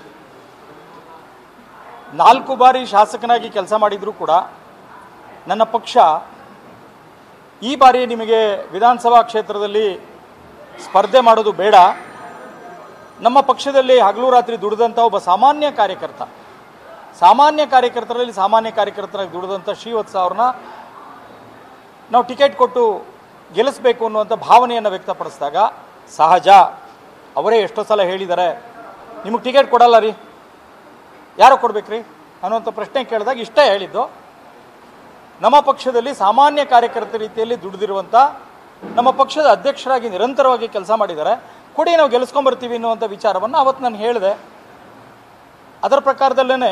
ನಾಲ್ಕು ಬಾರಿ ಶಾಸಕನಾಗಿ ಕೆಲಸ ಮಾಡಿದರೂ ಕೂಡ ನನ್ನ ಪಕ್ಷ ಈ ಬಾರಿ ನಿಮಗೆ ವಿಧಾನಸಭಾ ಕ್ಷೇತ್ರದಲ್ಲಿ ಸ್ಪರ್ಧೆ ಮಾಡೋದು ಬೇಡ ನಮ್ಮ ಪಕ್ಷದಲ್ಲಿ ಹಗಲು ರಾತ್ರಿ ದುಡಿದಂಥ ಒಬ್ಬ ಸಾಮಾನ್ಯ ಕಾರ್ಯಕರ್ತ ಸಾಮಾನ್ಯ ಕಾರ್ಯಕರ್ತರಲ್ಲಿ ಸಾಮಾನ್ಯ ಕಾರ್ಯಕರ್ತರಾಗಿ ದುಡಿದಂಥ ಶ್ರೀವತ್ಸ ಅವ್ರನ್ನ ನಾವು ಟಿಕೆಟ್ ಕೊಟ್ಟು ಗೆಲ್ಲಿಸ್ಬೇಕು ಅನ್ನುವಂಥ ಭಾವನೆಯನ್ನು ವ್ಯಕ್ತಪಡಿಸಿದಾಗ ಸಹಜ ಅವರೇ ಎಷ್ಟೋ ಸಲ ಹೇಳಿದ್ದಾರೆ ನಿಮಗೆ ಟಿಕೆಟ್ ಕೊಡಲ್ಲ ರೀ ಯಾರು ಕೊಡ್ಬೇಕ್ರಿ ಅನ್ನುವಂಥ ಪ್ರಶ್ನೆ ಕೇಳಿದಾಗ ಇಷ್ಟ ಹೇಳಿದ್ದು ನಮ್ಮ ಪಕ್ಷದಲ್ಲಿ ಸಾಮಾನ್ಯ ಕಾರ್ಯಕರ್ತರ ರೀತಿಯಲ್ಲಿ ದುಡಿದಿರುವಂಥ ನಮ್ಮ ಪಕ್ಷದ ಅಧ್ಯಕ್ಷರಾಗಿ ನಿರಂತರವಾಗಿ ಕೆಲಸ ಮಾಡಿದ್ದಾರೆ ಕೊಡಿ ನಾವು ಗೆಲ್ಲಿಸ್ಕೊಂಬರ್ತೀವಿ ಅನ್ನುವಂಥ ವಿಚಾರವನ್ನು ಅವತ್ತು ನಾನು ಹೇಳಿದೆ ಅದರ ಪ್ರಕಾರದಲ್ಲೇ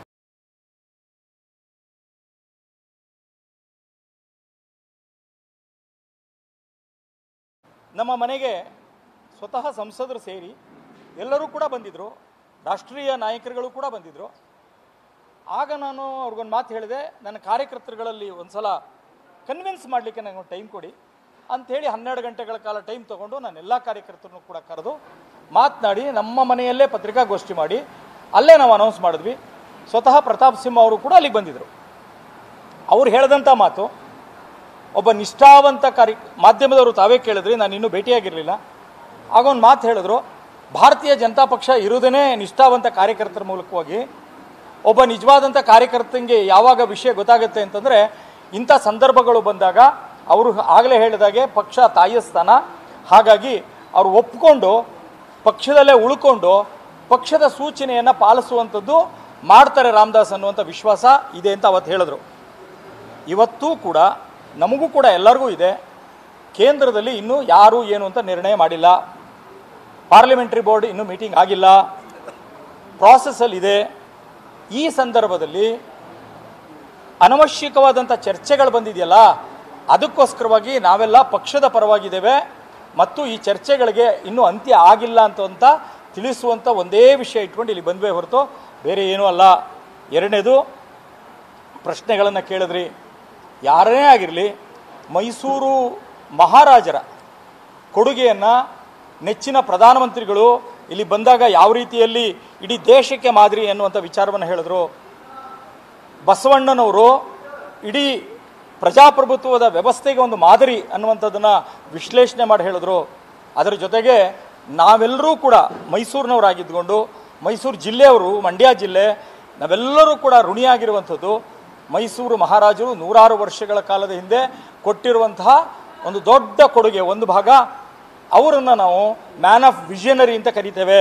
ನಮ್ಮ ಮನೆಗೆ ಸ್ವತಃ ಸಂಸದರು ಸೇರಿ ಎಲ್ಲರೂ ಕೂಡ ಬಂದಿದ್ದರು ರಾಷ್ಟ್ರೀಯ ನಾಯಕರುಗಳು ಕೂಡ ಬಂದಿದ್ದರು ಆಗ ನಾನು ಅವ್ರಿಗೊಂದು ಮಾತು ಹೇಳಿದೆ ನನ್ನ ಕಾರ್ಯಕರ್ತರುಗಳಲ್ಲಿ ಒಂದು ಸಲ ಕನ್ವಿನ್ಸ್ ಮಾಡಲಿಕ್ಕೆ ನನಗೆ ಒಂದು ಟೈಮ್ ಕೊಡಿ ಅಂಥೇಳಿ ಹನ್ನೆರಡು ಗಂಟೆಗಳ ಕಾಲ ಟೈಮ್ ತೊಗೊಂಡು ನಾನು ಎಲ್ಲ ಕಾರ್ಯಕರ್ತರನ್ನು ಕೂಡ ಕರೆದು ಮಾತನಾಡಿ ನಮ್ಮ ಮನೆಯಲ್ಲೇ ಪತ್ರಿಕಾಗೋಷ್ಠಿ ಮಾಡಿ ಅಲ್ಲೇ ನಾವು ಅನೌನ್ಸ್ ಮಾಡಿದ್ವಿ ಸ್ವತಃ ಪ್ರತಾಪ್ ಸಿಂಹ ಅವರು ಕೂಡ ಅಲ್ಲಿಗೆ ಬಂದಿದ್ದರು ಅವ್ರು ಹೇಳಿದಂಥ ಮಾತು ಒಬ್ಬ ನಿಷ್ಠಾವಂತ ಕಾರ್ಯ ಮಾಧ್ಯಮದವರು ತಾವೇ ಕೇಳಿದ್ರಿ ನಾನು ಇನ್ನೂ ಭೇಟಿಯಾಗಿರಲಿಲ್ಲ ಆಗ ಒಂದು ಮಾತು ಹೇಳಿದ್ರು ಭಾರತೀಯ ಜನತಾ ಪಕ್ಷ ಇರುವುದೇ ನಿಷ್ಠಾವಂತ ಕಾರ್ಯಕರ್ತರ ಮೂಲಕವಾಗಿ ಒಬ್ಬ ನಿಜವಾದಂಥ ಕಾರ್ಯಕರ್ತಂಗೆ ಯಾವಾಗ ವಿಷಯ ಗೊತ್ತಾಗುತ್ತೆ ಅಂತಂದರೆ ಇಂಥ ಸಂದರ್ಭಗಳು ಬಂದಾಗ ಅವರು ಆಗಲೇ ಹೇಳಿದಾಗೆ ಪಕ್ಷ ತಾಯಿಯ ಸ್ಥಾನ ಹಾಗಾಗಿ ಅವರು ಒಪ್ಕೊಂಡು ಪಕ್ಷದಲ್ಲೇ ಉಳ್ಕೊಂಡು ಪಕ್ಷದ ಸೂಚನೆಯನ್ನು ಪಾಲಿಸುವಂಥದ್ದು ಮಾಡ್ತಾರೆ ರಾಮದಾಸ್ ಅನ್ನುವಂಥ ವಿಶ್ವಾಸ ಇದೆ ಅಂತ ಅವತ್ತು ಹೇಳಿದ್ರು ಇವತ್ತೂ ಕೂಡ ನಮಗೂ ಕೂಡ ಎಲ್ಲರಿಗೂ ಇದೆ ಕೇಂದ್ರದಲ್ಲಿ ಇನ್ನೂ ಯಾರು ಏನು ಅಂತ ನಿರ್ಣಯ ಮಾಡಿಲ್ಲ ಪಾರ್ಲಿಮೆಂಟ್ರಿ ಬೋರ್ಡ್ ಇನ್ನೂ ಮೀಟಿಂಗ್ ಆಗಿಲ್ಲ ಪ್ರಾಸೆಸ್ಸಲ್ಲಿದೆ ಈ ಸಂದರ್ಭದಲ್ಲಿ ಅನವಶ್ಯಕವಾದಂಥ ಚರ್ಚೆಗಳು ಬಂದಿದೆಯಲ್ಲ ಅದಕ್ಕೋಸ್ಕರವಾಗಿ ನಾವೆಲ್ಲ ಪಕ್ಷದ ಪರವಾಗಿದ್ದೇವೆ ಮತ್ತು ಈ ಚರ್ಚೆಗಳಿಗೆ ಇನ್ನೂ ಅಂತ್ಯ ಆಗಿಲ್ಲ ಅಂತ ಅಂತ ತಿಳಿಸುವಂಥ ಒಂದೇ ವಿಷಯ ಇಟ್ಕೊಂಡು ಇಲ್ಲಿ ಬಂದ್ವೇ ಹೊರತು ಬೇರೆ ಏನೂ ಅಲ್ಲ ಎರಡನೇದು ಪ್ರಶ್ನೆಗಳನ್ನು ಕೇಳಿದ್ರಿ ಯಾರೇ ಆಗಿರಲಿ ಮೈಸೂರು ಮಹಾರಾಜರ ಕೊಡುಗೆಯನ್ನು ನೆಚ್ಚಿನ ಪ್ರಧಾನಮಂತ್ರಿಗಳು ಇಲ್ಲಿ ಬಂದಾಗ ಯಾವ ರೀತಿಯಲ್ಲಿ ಇಡೀ ದೇಶಕ್ಕೆ ಮಾದರಿ ಎನ್ನುವಂಥ ವಿಚಾರವನ್ನು ಹೇಳಿದ್ರು ಬಸವಣ್ಣನವರು ಇಡೀ ಪ್ರಜಾಪ್ರಭುತ್ವದ ವ್ಯವಸ್ಥೆಗೆ ಒಂದು ಮಾದರಿ ಅನ್ನುವಂಥದ್ದನ್ನು ವಿಶ್ಲೇಷಣೆ ಮಾಡಿ ಹೇಳಿದ್ರು ಅದರ ಜೊತೆಗೆ ನಾವೆಲ್ಲರೂ ಕೂಡ ಮೈಸೂರಿನವರಾಗಿದ್ದುಕೊಂಡು ಮೈಸೂರು ಜಿಲ್ಲೆಯವರು ಮಂಡ್ಯ ಜಿಲ್ಲೆ ನಾವೆಲ್ಲರೂ ಕೂಡ ಋಣಿಯಾಗಿರುವಂಥದ್ದು ಮೈಸೂರು ಮಹಾರಾಜರು ನೂರಾರು ವರ್ಷಗಳ ಕಾಲದ ಹಿಂದೆ ಕೊಟ್ಟಿರುವಂತಹ ಒಂದು ದೊಡ್ಡ ಕೊಡುಗೆ ಒಂದು ಭಾಗ ಅವರನ್ನು ನಾವು ಮ್ಯಾನ್ ಆಫ್ ವಿಷನರಿ ಅಂತ ಕರಿತೇವೆ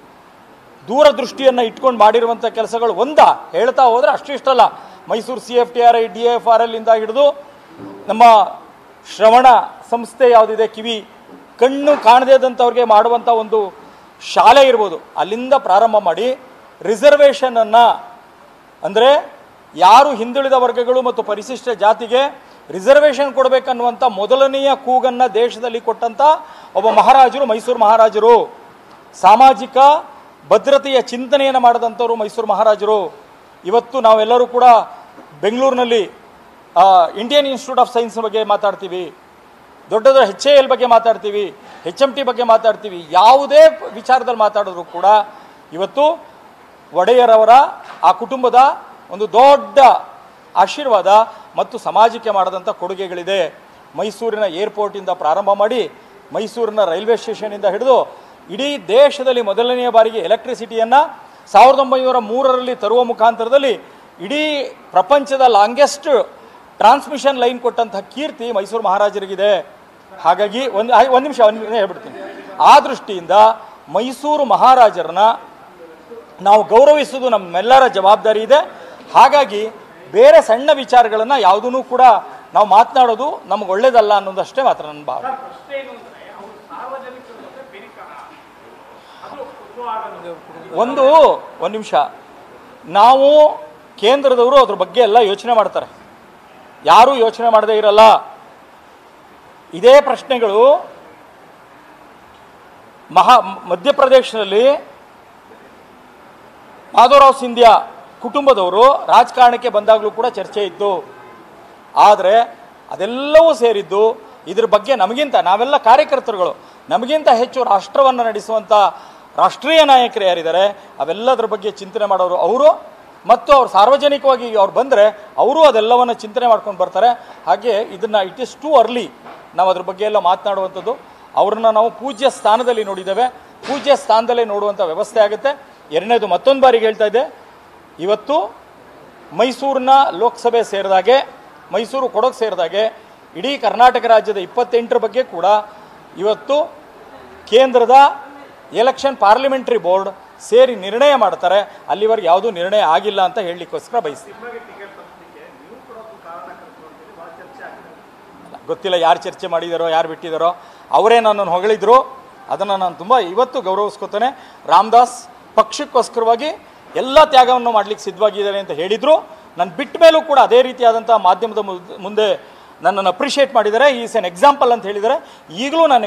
ದೂರದೃಷ್ಟಿಯನ್ನು ಇಟ್ಕೊಂಡು ಮಾಡಿರುವಂಥ ಕೆಲಸಗಳು ಒಂದ ಹೇಳ್ತಾ ಹೋದರೆ ಅಷ್ಟು ಇಷ್ಟಲ್ಲ Mysuru C F T R I D F R L ಇಂದ ಹಿಡಿದು ನಮ್ಮ ಶ್ರವಣ ಸಂಸ್ಥೆ ಯಾವುದಿದೆ ಕಿವಿ ಕಣ್ಣು ಕಾಣದೇ ಇದ್ದಂಥವ್ರಿಗೆ ಮಾಡುವಂಥ ಒಂದು ಶಾಲೆ ಇರ್ಬೋದು ಅಲ್ಲಿಂದ ಪ್ರಾರಂಭ ಮಾಡಿ ರಿಸರ್ವೇಷನನ್ನು ಅಂದರೆ ಯಾರು ಹಿಂದುಳಿದ ವರ್ಗಗಳು ಮತ್ತು ಪರಿಶಿಷ್ಟ ಜಾತಿಗೆ ರಿಸರ್ವೇಷನ್ ಕೊಡಬೇಕನ್ನುವಂಥ ಮೊದಲನೆಯ ಕೂಗನ್ನು ದೇಶದಲ್ಲಿ ಕೊಟ್ಟಂಥ ಒಬ್ಬ ಮಹಾರಾಜರು ಮೈಸೂರು ಮಹಾರಾಜರು ಸಾಮಾಜಿಕ ಭದ್ರತೆಯ ಚಿಂತನೆಯನ್ನು ಮಾಡಿದಂಥವ್ರು ಮೈಸೂರು ಮಹಾರಾಜರು ಇವತ್ತು ನಾವೆಲ್ಲರೂ ಕೂಡ ಬೆಂಗಳೂರಿನಲ್ಲಿ ಆ, ಇಂಡಿಯನ್ ಇನ್ಸ್ಟಿಟ್ಯೂಟ್ ಆಫ್ ಸೈನ್ಸ್ ಬಗ್ಗೆ ಮಾತಾಡ್ತೀವಿ ದೊಡ್ಡ ದೊಡ್ಡ ಎಚ್ ಎ ಎಲ್ ಬಗ್ಗೆ ಮಾತಾಡ್ತೀವಿ ಹೆಚ್ ಎಮ್ ಟಿ ಬಗ್ಗೆ ಮಾತಾಡ್ತೀವಿ ಯಾವುದೇ ವಿಚಾರದಲ್ಲಿ ಮಾತಾಡಿದ್ರು ಕೂಡ ಇವತ್ತು ಒಡೆಯರವರ ಆ ಕುಟುಂಬದ ಒಂದು ದೊಡ್ಡ ಆಶೀರ್ವಾದ ಮತ್ತು ಸಮಾಜಕ್ಕೆ ಮಾಡಿದಂಥ ಕೊಡುಗೆಗಳಿದೆ ಮೈಸೂರಿನ ಏರ್ಪೋರ್ಟಿಂದ ಪ್ರಾರಂಭ ಮಾಡಿ ಮೈಸೂರಿನ ರೈಲ್ವೆ ಸ್ಟೇಷನಿಂದ ಹಿಡಿದು ಇಡೀ ದೇಶದಲ್ಲಿ ಮೊದಲನೆಯ ಬಾರಿಗೆ ಎಲೆಕ್ಟ್ರಿಸಿಟಿಯನ್ನು ಸಾವಿರದ ಒಂಬೈನೂರ ಮೂರರಲ್ಲಿ ತರುವ ಮುಖಾಂತರದಲ್ಲಿ ಇಡೀ ಪ್ರಪಂಚದ ಲಾಂಗೆಸ್ಟ್ ಟ್ರಾನ್ಸ್ಮಿಷನ್ ಲೈನ್ ಕೊಟ್ಟಂತಹ ಕೀರ್ತಿ ಮೈಸೂರು ಮಹಾರಾಜರಿಗಿದೆ ಹಾಗಾಗಿ ಒಂದು ಒಂದು ನಿಮಿಷ ಒಂದು ನಿಮಿಷ ಹೇಳ್ಬಿಡ್ತೀನಿ ಆ ದೃಷ್ಟಿಯಿಂದ ಮೈಸೂರು ಮಹಾರಾಜರನ್ನ ನಾವು ಗೌರವಿಸುವುದು ನಮ್ಮೆಲ್ಲರ ಜವಾಬ್ದಾರಿ ಇದೆ ಹಾಗಾಗಿ ಬೇರೆ ಸಣ್ಣ ವಿಚಾರಗಳನ್ನು ಯಾವುದೂ ಕೂಡ ನಾವು ಮಾತನಾಡೋದು ನಮ್ಗೆ ಒಳ್ಳೇದಲ್ಲ ಅನ್ನೋದಷ್ಟೇ ಮಾತ್ರ ನನ್ನ ಭಾವನೆ ಪ್ರಶ್ನೆ ಏನು ಅಂದ್ರೆ ಅವರು ಸಾರ್ವಜನಿಕರ ಜೊತೆ ಬೆರಿಕಣ ಅದು ಕುತೂಹಲ ಒಂದು ಒಂದು ನಿಮಿಷ ನಾವು ಕೇಂದ್ರದವರು ಅದ್ರ ಬಗ್ಗೆ ಎಲ್ಲ ಯೋಚನೆ ಮಾಡ್ತಾರೆ ಯಾರೂ ಯೋಚನೆ ಮಾಡದೇ ಇರಲ್ಲ ಇದೇ ಪ್ರಶ್ನೆಗಳು ಮಹಾ ಮಧ್ಯಪ್ರದೇಶದಲ್ಲಿ ಮಾಧವರಾವ್ ಸಿಂಧ್ಯಾ ಕುಟುಂಬದವರು ರಾಜಕಾರಣಕ್ಕೆ ಬಂದಾಗಲೂ ಕೂಡ ಚರ್ಚೆ ಇತ್ತು ಆದರೆ ಅದೆಲ್ಲವೂ ಸೇರಿದ್ದು ಇದ್ರ ಬಗ್ಗೆ ನಮಗಿಂತ ನಾವೆಲ್ಲ ಕಾರ್ಯಕರ್ತರುಗಳು ನಮಗಿಂತ ಹೆಚ್ಚು ರಾಷ್ಟ್ರವನ್ನು ನಡೆಸುವಂಥ ರಾಷ್ಟ್ರೀಯ ನಾಯಕರು ಯಾರಿದ್ದಾರೆ ಅವೆಲ್ಲದರ ಬಗ್ಗೆ ಚಿಂತನೆ ಮಾಡೋರು ಅವರು ಮತ್ತು ಅವ್ರು ಸಾರ್ವಜನಿಕವಾಗಿ ಅವ್ರು ಬಂದರೆ ಅವರು ಅದೆಲ್ಲವನ್ನು ಚಿಂತನೆ ಮಾಡ್ಕೊಂಡು ಬರ್ತಾರೆ ಹಾಗೆ ಇದನ್ನು ಇಟ್ ಇಸ್ ಟು ಅರ್ಲಿ ನಾವು ಅದ್ರ ಬಗ್ಗೆ ಎಲ್ಲ ಮಾತನಾಡುವಂಥದ್ದು ಅವ್ರನ್ನ ನಾವು ಪೂಜ್ಯ ಸ್ಥಾನದಲ್ಲಿ ನೋಡಿದ್ದೇವೆ ಪೂಜ್ಯ ಸ್ಥಾನದಲ್ಲೇ ನೋಡುವಂಥ ವ್ಯವಸ್ಥೆ ಆಗುತ್ತೆ ಎರಡನೇದು ಮತ್ತೊಂದು ಬಾರಿಗೆ ಹೇಳ್ತಾ ಇದ್ದೆ ಇವತ್ತು ಮೈಸೂರಿನ ಲೋಕಸಭೆ ಸೇರಿದಾಗೆ ಮೈಸೂರು ಕೊಡಗು ಸೇರಿದಾಗೆ ಇಡೀ ಕರ್ನಾಟಕ ರಾಜ್ಯದ ಇಪ್ಪತ್ತೆಂಟರ ಬಗ್ಗೆ ಕೂಡ ಇವತ್ತು ಕೇಂದ್ರದ ಎಲೆಕ್ಷನ್ ಪಾರ್ಲಿಮೆಂಟ್ರಿ ಬೋರ್ಡ್ ಸೇರಿ ನಿರ್ಣಯ ಮಾಡ್ತಾರೆ ಅಲ್ಲಿವರೆಗೆ ಯಾವುದೂ ನಿರ್ಣಯ ಆಗಿಲ್ಲ ಅಂತ ಹೇಳಲಿಕ್ಕೋಸ್ಕರ ಬಯಸ್ತೀನಿ ಅಲ್ಲ, ಗೊತ್ತಿಲ್ಲ ಯಾರು ಚರ್ಚೆ ಮಾಡಿದಾರೋ ಯಾರು ಬಿಟ್ಟಿದ್ದಾರೋ ಅವರೇ ನನ್ನನ್ನು ಹೊಗಳಿದ್ರು ಅದನ್ನು ನಾನು ತುಂಬ ಇವತ್ತು ಗೌರವಿಸ್ಕೊತೇನೆ ರಾಮದಾಸ್ ಪಕ್ಷಕ್ಕೋಸ್ಕರವಾಗಿ ಎಲ್ಲ ತ್ಯಾಗವನ್ನು ಮಾಡ್ಲಿಕ್ಕೆ ಸಿದ್ಧವಾಗಿದ್ದಾರೆ ಅಂತ ಹೇಳಿದ್ರು ನಾನು ಬಿಟ್ಟ ಮೇಲೂ ಕೂಡ ಅದೇ ರೀತಿಯಾದಂಥ ಮಾಧ್ಯಮದ ಮುದ್- ಮುಂದೆ ನನ್ನನ್ನು ಅಪ್ರಿಷಿಯೇಟ್ ಮಾಡಿದ್ದಾರೆ ಈಸ್ ಎನ್ ಎಕ್ಸಾಂಪಲ್ ಅಂತ ಹೇಳಿದ್ದಾರೆ ಈಗಲೂ ನಾನು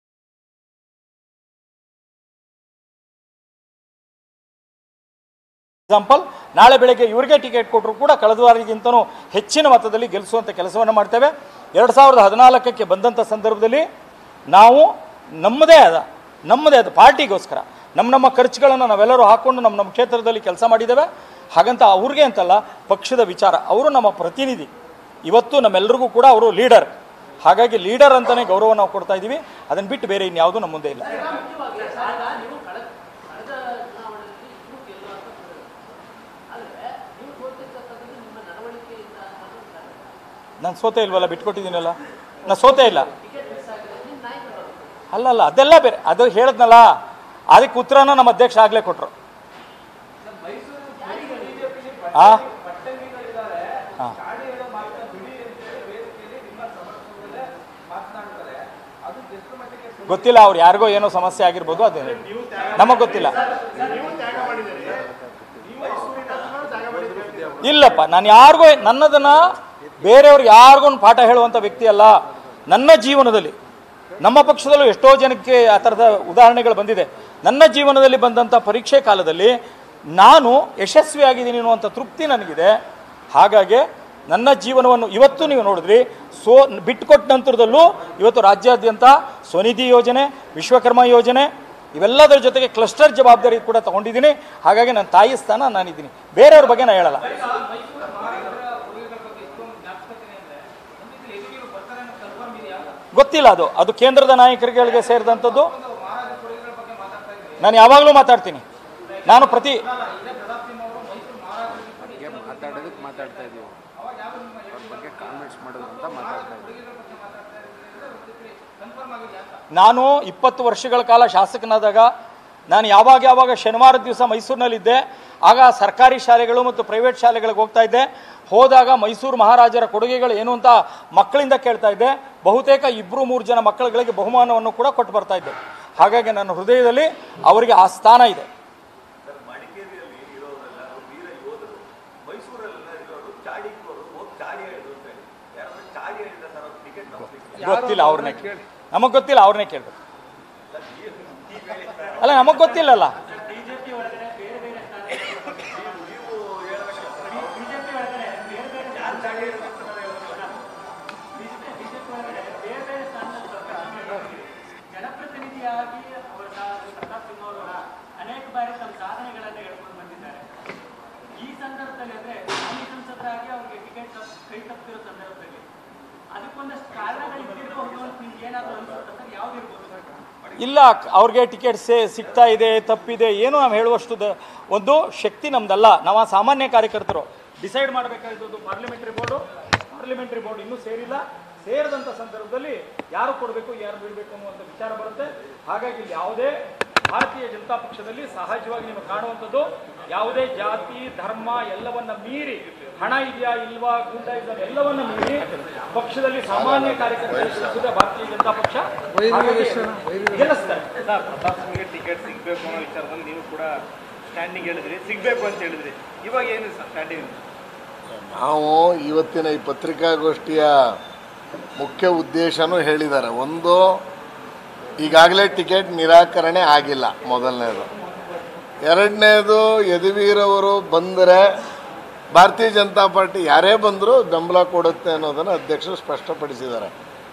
ಎಕ್ಸಾಂಪಲ್ ನಾಳೆ ಬೆಳಗ್ಗೆ ಇವರಿಗೆ ಟಿಕೆಟ್ ಕೊಟ್ಟರು ಕೂಡ ಕಳೆದ ವಾರಿಗಿಂತನೂ ಹೆಚ್ಚಿನ ಮತದಲ್ಲಿ ಗೆಲ್ಲಿಸುವಂಥ ಕೆಲಸವನ್ನು ಮಾಡ್ತೇವೆ ಎರಡು ಸಾವಿರದ ಹದಿನಾಲ್ಕಕ್ಕೆ ಬಂದಂಥ ಸಂದರ್ಭದಲ್ಲಿ ನಾವು ನಮ್ಮದೇ ಆದ ನಮ್ಮದೇ ಆದ ಪಾರ್ಟಿಗೋಸ್ಕರ ನಮ್ಮ ನಮ್ಮ ಖರ್ಚುಗಳನ್ನು ನಾವೆಲ್ಲರೂ ಹಾಕ್ಕೊಂಡು ನಮ್ಮ ನಮ್ಮ ಕ್ಷೇತ್ರದಲ್ಲಿ ಕೆಲಸ ಮಾಡಿದ್ದೇವೆ ಹಾಗಂತ ಅವ್ರಿಗೆ ಅಂತಲ್ಲ ಪಕ್ಷದ ವಿಚಾರ ಅವರು ನಮ್ಮ ಪ್ರತಿನಿಧಿ ಇವತ್ತು ನಮ್ಮೆಲ್ಲರಿಗೂ ಕೂಡ ಅವರು ಲೀಡರ್ ಹಾಗಾಗಿ ಲೀಡರ್ ಅಂತಲೇ ಗೌರವ ನಾವು ಕೊಡ್ತಾ ಇದ್ದೀವಿ ಅದನ್ನು ಬಿಟ್ಟು ಬೇರೆ ಇನ್ಯಾವುದೂ ನಮ್ಮ ಮುಂದೆ ಇಲ್ಲ ಮುಖ್ಯವಾಗಿ ಆಗ ನೀವು ಕಳೆದ ಕಳೆದ ಚುನಾವಣೆಯಲ್ಲಿ ಇನ್ನೂ ಗೆಲ್ಲುವಂತ ಆದರೆ ನೀವು ಸೋತಿರ್ತಕ್ಕಂಥದ್ದು ನಿಮ್ಮ ನಡವಳಿಕೆಯಿಂದ ಅನ್ನೋದು ಸರಿ. ನಾನು ಸೋತೆ ಇಲ್ವಲ್ಲ ಬಿಟ್ಕೊಟ್ಟಿದ್ದೀನಲ್ಲ ನಾನು ಸೋತೆ ಇಲ್ಲ ಟಿಕೆಟ್ ಮಿಸ್ ಆಗಿದೆ ನಿಮ್ಮ ನಾಯಕರು ಅಲ್ಲ ಅಲ್ಲ ಅದೆಲ್ಲ ಬೇರೆ ಅದು ಹೇಳಿದ್ನಲ್ಲ ಅದಕ್ಕೆ ಉತ್ತರನ ನಮ್ಮ ಅಧ್ಯಕ್ಷ ಆಗ್ಲೇ ಕೊಟ್ರು ಆ ಹಾ. ಗೊತ್ತಿಲ್ಲ ಅವ್ರು ಯಾರಿಗೋ ಏನೋ ಸಮಸ್ಯೆ ಆಗಿರ್ಬೋದು ಅದೇ ನಮಗೆ ಗೊತ್ತಿಲ್ಲ ನೀವು ತ್ಯಾಗ ಮಾಡಿದರೆ ಇಲ್ಲಪ್ಪ ನಾನು ಯಾರಿಗೂ ನನ್ನದನ್ನ ಬೇರೆಯವ್ರಿಗೆ ಯಾರಿಗೂ ಒಂದು ಪಾಠ ಹೇಳುವಂಥ ವ್ಯಕ್ತಿ ಅಲ್ಲ ನನ್ನ ಜೀವನದಲ್ಲಿ ನಮ್ಮ ಪಕ್ಷದಲ್ಲೂ ಎಷ್ಟೋ ಜನಕ್ಕೆ ಆ ಥರದ ಉದಾಹರಣೆಗಳು ಬಂದಿದೆ ನನ್ನ ಜೀವನದಲ್ಲಿ ಬಂದಂಥ ಪರೀಕ್ಷೆ ಕಾಲದಲ್ಲಿ ನಾನು ಯಶಸ್ವಿಯಾಗಿದ್ದೀನಿ ಅನ್ನುವಂಥ ತೃಪ್ತಿ ನನಗಿದೆ ಹಾಗಾಗಿ ನನ್ನ ಜೀವನವನ್ನು ಇವತ್ತು ನೀವು ನೋಡಿದ್ರಿ ಸೋ ಬಿಟ್ಟುಕೊಟ್ಟ ನಂತರದಲ್ಲೂ ಇವತ್ತು ರಾಜ್ಯಾದ್ಯಂತ ಸ್ವನಿಧಿ ಯೋಜನೆ ವಿಶ್ವಕರ್ಮ ಯೋಜನೆ ಇವೆಲ್ಲದರ ಜೊತೆಗೆ ಕ್ಲಸ್ಟರ್ ಜವಾಬ್ದಾರಿ ಕೂಡ ತಗೊಂಡಿದ್ದೀನಿ ಹಾಗಾಗಿ ನನ್ನ ತಾಯಿ ಸ್ಥಾನ ನಾನಿದ್ದೀನಿ ಬೇರೆಯವ್ರ ಬಗ್ಗೆ ನಾನು ಹೇಳಲ್ಲ ಗೊತ್ತಿಲ್ಲ ಅದು ಅದು ಕೇಂದ್ರದ ನಾಯಕರುಗಳಿಗೆ ಸೇರಿದಂಥದ್ದು ನಾನು ಯಾವಾಗಲೂ ಮಾತಾಡ್ತೀನಿ ನಾನು ಪ್ರತಿ ಬಗ್ಗೆ ಮಾತಾಡೋದಕ್ಕೆ ಮಾತಾಡ್ತಾ ಇದ್ದೀವಿ ಅವ್ರ ಬಗ್ಗೆ ಕಾಮೆಂಟ್ಸ್ ಮಾಡೋದು ಅಂತ ಮಾತಾಡ್ತಾ ಇದ್ದೀವಿ ನಾನು ಇಪ್ಪತ್ತು ವರ್ಷಗಳ ಕಾಲ ಶಾಸಕನಾದಾಗ ನಾನು ಯಾವಾಗ ಯಾವಾಗ ಶನಿವಾರ ದಿವಸ ಮೈಸೂರಿನಲ್ಲಿದ್ದೆ ಆಗ ಸರ್ಕಾರಿ ಶಾಲೆಗಳು ಮತ್ತು ಪ್ರೈವೇಟ್ ಶಾಲೆಗಳಿಗೆ ಹೋಗ್ತಾ ಇದ್ದೆ ಹೋದಾಗ ಮೈಸೂರು ಮಹಾರಾಜರ ಕೊಡುಗೆಗಳು ಏನು ಅಂತ ಮಕ್ಕಳಿಂದ ಕೇಳ್ತಾ ಇದ್ದೆ ಬಹುತೇಕ ಇಬ್ಬರು ಮೂರು ಜನ ಮಕ್ಕಳುಗಳಿಗೆ ಬಹುಮಾನವನ್ನು ಕೂಡ ಕೊಟ್ಟು ಬರ್ತಾ ಇದ್ದೆ ಹಾಗಾಗಿ ನನ್ನ ಹೃದಯದಲ್ಲಿ ಅವರಿಗೆ ಆ ಸ್ಥಾನ ಇದೆ ಸರ್ ಮಡಿಕೇರಿಯಲ್ಲಿ ಇರೋರೆಲ್ಲ ವೀರ ಯೋಧರು ಮೈಸೂರಲ್ಲೆಲ್ಲ ಇರೋರು ಚಾಡಿಕೋರು ಹೋಗಿ ಚಾಡಿ ಹೇಳಿದ್ರು ಅಂತ ಹೇಳಿ ಯಾರಾದ್ರೂ ಚಾಡಿ ಹೇಳಿದ್ರೆ ಸರ್ ಅವ್ರು ಟಿಕೆಟ್ ನಂಬಲಿಕ್ಕೆ ಗೊತ್ತಿಲ್ಲ ಅವ್ರನ್ನೇ ಕೇಳಿ ನಮಗೆ ಗೊತ್ತಿಲ್ಲ ಅವ್ರನ್ನೇ ಕೇಳಬೇಕು ಅಲ್ಲ ನಮಗೆ ಗೊತ್ತಿಲ್ಲಲ್ಲ ಬಿಜೆಪಿ ಒಳಗಡೆ ಬೇರೆ ಬೇರೆ ಸ್ಥಾನಗಳು ಬಿಜೆಪಿ ಒಳಗಡೆ ಬೇರೆ ಬೇರೆ ಬಿಜೆಪಿ ಒಳಗಡೆ ಬೇರೆ ಬೇರೆ ಸ್ಥಾನದಲ್ಲಿ ಜನಪ್ರತಿನಿಧಿಯಾಗಿ ಅವರ ಪ್ರತಾಪ್ ಸಿಂಹ ಅವರು ಅನೇಕ ಬಾರಿ ತಮ್ಮ ಸಾಧನೆಗಳನ್ನು ಹೇಳ್ಕೊಂಡು ಬಂದಿದ್ದಾರೆ ಈ ಸಂದರ್ಭದಲ್ಲಿ ಅಂದ್ರೆ ಮಾಜಿ ಸಂಸದರಾಗಿ ಅವ್ರಿಗೆ ಟಿಕೆಟ್ ಕೈ ತಪ್ಪಿರೋ ಸಂದರ್ಭದಲ್ಲಿ ಅದಕ್ಕೊಂದಷ್ಟು ಕಾರಣಗಳು ಇದ್ದಿರಬಹುದು ಅಂತ ನಿಮ್ಗೆ ಏನಾದ್ರು ಅನ್ಸುತ್ತೆ ಸರ್ ಯಾವ್ದಿರ್ಬೋದು ಇಲ್ಲ ಅವ್ರಿಗೆ ಟಿಕೆಟ್ ಸೇ ಸಿಗ್ತಾ ಇದೆ ತಪ್ಪಿದೆ ಏನು ನಾವು ಹೇಳುವಷ್ಟು ದ- ಒಂದು ಶಕ್ತಿ ನಮ್ದಲ್ಲ ನಾವು ಆ ಸಾಮಾನ್ಯ ಕಾರ್ಯಕರ್ತರು ಡಿಸೈಡ್ ಮಾಡಬೇಕಾಗಿದ್ದು ಪಾರ್ಲಿಮೆಂಟರಿ ಬೋರ್ಡು ಪಾರ್ಲಿಮೆಂಟರಿ ಬೋರ್ಡ್ ಇನ್ನೂ ಸೇರಿಲ್ಲ ಸೇರಿದಂಥ ಸಂದರ್ಭದಲ್ಲಿ ಯಾರು ಕೊಡಬೇಕು ಯಾರು ಬಿಡಬೇಕು ಅನ್ನುವಂಥ ವಿಚಾರ ಬರುತ್ತೆ ಹಾಗಾಗಿ ಇಲ್ಲಿ ಯಾವುದೇ ಭಾರತೀಯ ಜನತಾ ಪಕ್ಷದಲ್ಲಿ ಸಹಜವಾಗಿ ನೀವು ಕಾಣುವಂಥದ್ದು ಯಾವುದೇ ಜಾತಿ ಧರ್ಮ ಎಲ್ಲವನ್ನ ಮೀರಿ ಹಣ ಇದೆಯಾ ಇಲ್ವಾ ಗೂಂಡಾಯಿಸಂ ಎಲ್ಲವನ್ನ ಮೀರಿ ಪಕ್ಷದಲ್ಲಿ ಸಾಮಾನ್ಯ ಕಾರ್ಯಕರ್ತರು ಭಾರತೀಯ ಜನತಾ ಪಕ್ಷ ಹಾಗಾಗಿ ಗೆಲ್ಲಿಸ್ತಾರೆ ಸರ್ ಪ್ರತಾಪ್ ಸಿಂಗ್ಗೆ ಟಿಕೆಟ್ ಸಿಗಬೇಕು ಅನ್ನೋ ವಿಚಾರದಲ್ಲಿ ನೀವು ಕೂಡ ಸ್ಟ್ಯಾಂಡಿಂಗ್ ಹೇಳಿದ್ರಿ ಸಿಗಬೇಕು ಅಂತ ಹೇಳಿದ್ರಿ ಇವಾಗ ಏನು ಸರ್ ಸ್ಟ್ಯಾಂಡಿಂಗ್ ನಾವು ಇವತ್ತಿನ ಈ ಪತ್ರಿಕಾಗೋಷ್ಠಿಯ ಮುಖ್ಯ ಉದ್ದೇಶನೂ ಹೇಳಿದ್ದಾರೆ ಒಂದು ಈಗಾಗಲೇ ಟಿಕೆಟ್ ನಿರಾಕರಣೆ ಆಗಿಲ್ಲ ಮೊದಲನೇದು ಎರಡನೇದು ಯದುವೀರವರು ಬಂದರೆ ಭಾರತೀಯ ಜನತಾ ಪಾರ್ಟಿ ಯಾರೇ ಬಂದರೂ ಬೆಂಬಲ ಕೊಡುತ್ತೆ ಅನ್ನೋದನ್ನು ಅಧ್ಯಕ್ಷರು ಸ್ಪಷ್ಟಪಡಿಸಿದ್ದಾರೆ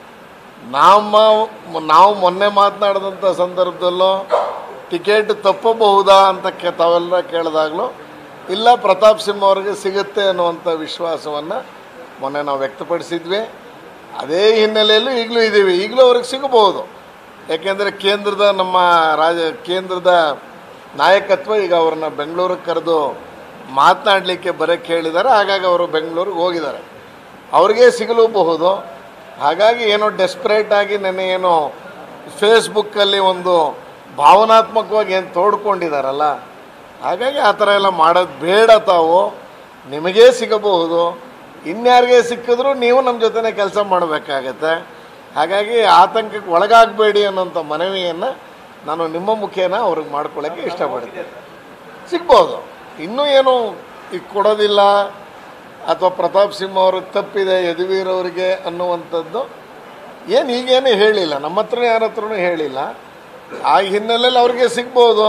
ನಮ್ಮ ನಾವು ಮೊನ್ನೆ ಮಾತನಾಡಿದಂಥ ಸಂದರ್ಭದಲ್ಲೂ ಟಿಕೆಟ್ ತಪ್ಪಬಹುದಾ ಅಂತ ಕೆ ತಾವೆಲ್ಲ ಕೇಳಿದಾಗಲೂ ಇಲ್ಲ ಪ್ರತಾಪ್ ಸಿಂಹ ಅವರಿಗೆ ಸಿಗುತ್ತೆ ಅನ್ನುವಂಥ ವಿಶ್ವಾಸವನ್ನು ಮೊನ್ನೆ ನಾವು ವ್ಯಕ್ತಪಡಿಸಿದ್ವಿ ಅದೇ ಹಿನ್ನೆಲೆಯಲ್ಲೂ ಈಗಲೂ ಇದ್ದೀವಿ ಈಗಲೂ ಅವ್ರಿಗೆ ಸಿಗಬಹುದು ಯಾಕೆಂದರೆ ಕೇಂದ್ರದ ನಮ್ಮ ರಾಜ ಕೇಂದ್ರದ ನಾಯಕತ್ವ ಈಗ ಅವ್ರನ್ನ ಬೆಂಗಳೂರಿಗೆ ಕರೆದು ಮಾತನಾಡಲಿಕ್ಕೆ ಬರೋಕ್ಕೆ ಹೇಳಿದ್ದಾರೆ ಹಾಗಾಗಿ ಅವರು ಬೆಂಗಳೂರಿಗೆ ಹೋಗಿದ್ದಾರೆ ಅವ್ರಿಗೆ ಸಿಗಲೂಬಹುದು ಹಾಗಾಗಿ ಏನೋ ಡೆಸ್ಪರೇಟ್ ಆಗಿ ನೆನ್ನೆ ಏನೋ ಫೇಸ್ಬುಕ್ಕಲ್ಲಿ ಒಂದು ಭಾವನಾತ್ಮಕವಾಗಿ ಏನು ತೋಡ್ಕೊಂಡಿದ್ದಾರಲ್ಲ ಹಾಗಾಗಿ ಆ ಥರ ಎಲ್ಲ ಮಾಡೋದು ಬೇಡ ತಾವು ನಿಮಗೇ ಸಿಗಬಹುದು ಇನ್ಯಾರಿಗೆ ಸಿಕ್ಕಿದ್ರೂ ನೀವು ನಮ್ಮ ಜೊತೆನೇ ಕೆಲಸ ಮಾಡಬೇಕಾಗತ್ತೆ ಹಾಗಾಗಿ ಆತಂಕಕ್ಕೆ ಒಳಗಾಗಬೇಡಿ ಅನ್ನೋಂಥ ಮನವಿಯನ್ನು ನಾನು ನಿಮ್ಮ ಮುಖೇನ ಅವ್ರಿಗೆ ಮಾಡ್ಕೊಳ್ಳೋಕ್ಕೆ ಇಷ್ಟಪಡ್ತೀನಿ ಸಿಗ್ಬೋದು ಇನ್ನೂ ಏನು ಈಗ ಕೊಡೋದಿಲ್ಲ ಅಥವಾ ಪ್ರತಾಪ್ ಸಿಂಹ ಅವ್ರಿಗೆ ತಪ್ಪಿದೆ ಯದುವೀರ್ ಅವರಿಗೆ ಅನ್ನುವಂಥದ್ದು ಏನು ಈಗೇನು ಹೇಳಿಲ್ಲ ನಮ್ಮ ಹತ್ರ ಯಾರ ಹತ್ರನೂ ಹೇಳಿಲ್ಲ ಆ ಹಿನ್ನೆಲೆಯಲ್ಲಿ ಅವ್ರಿಗೆ ಸಿಗ್ಬೋದು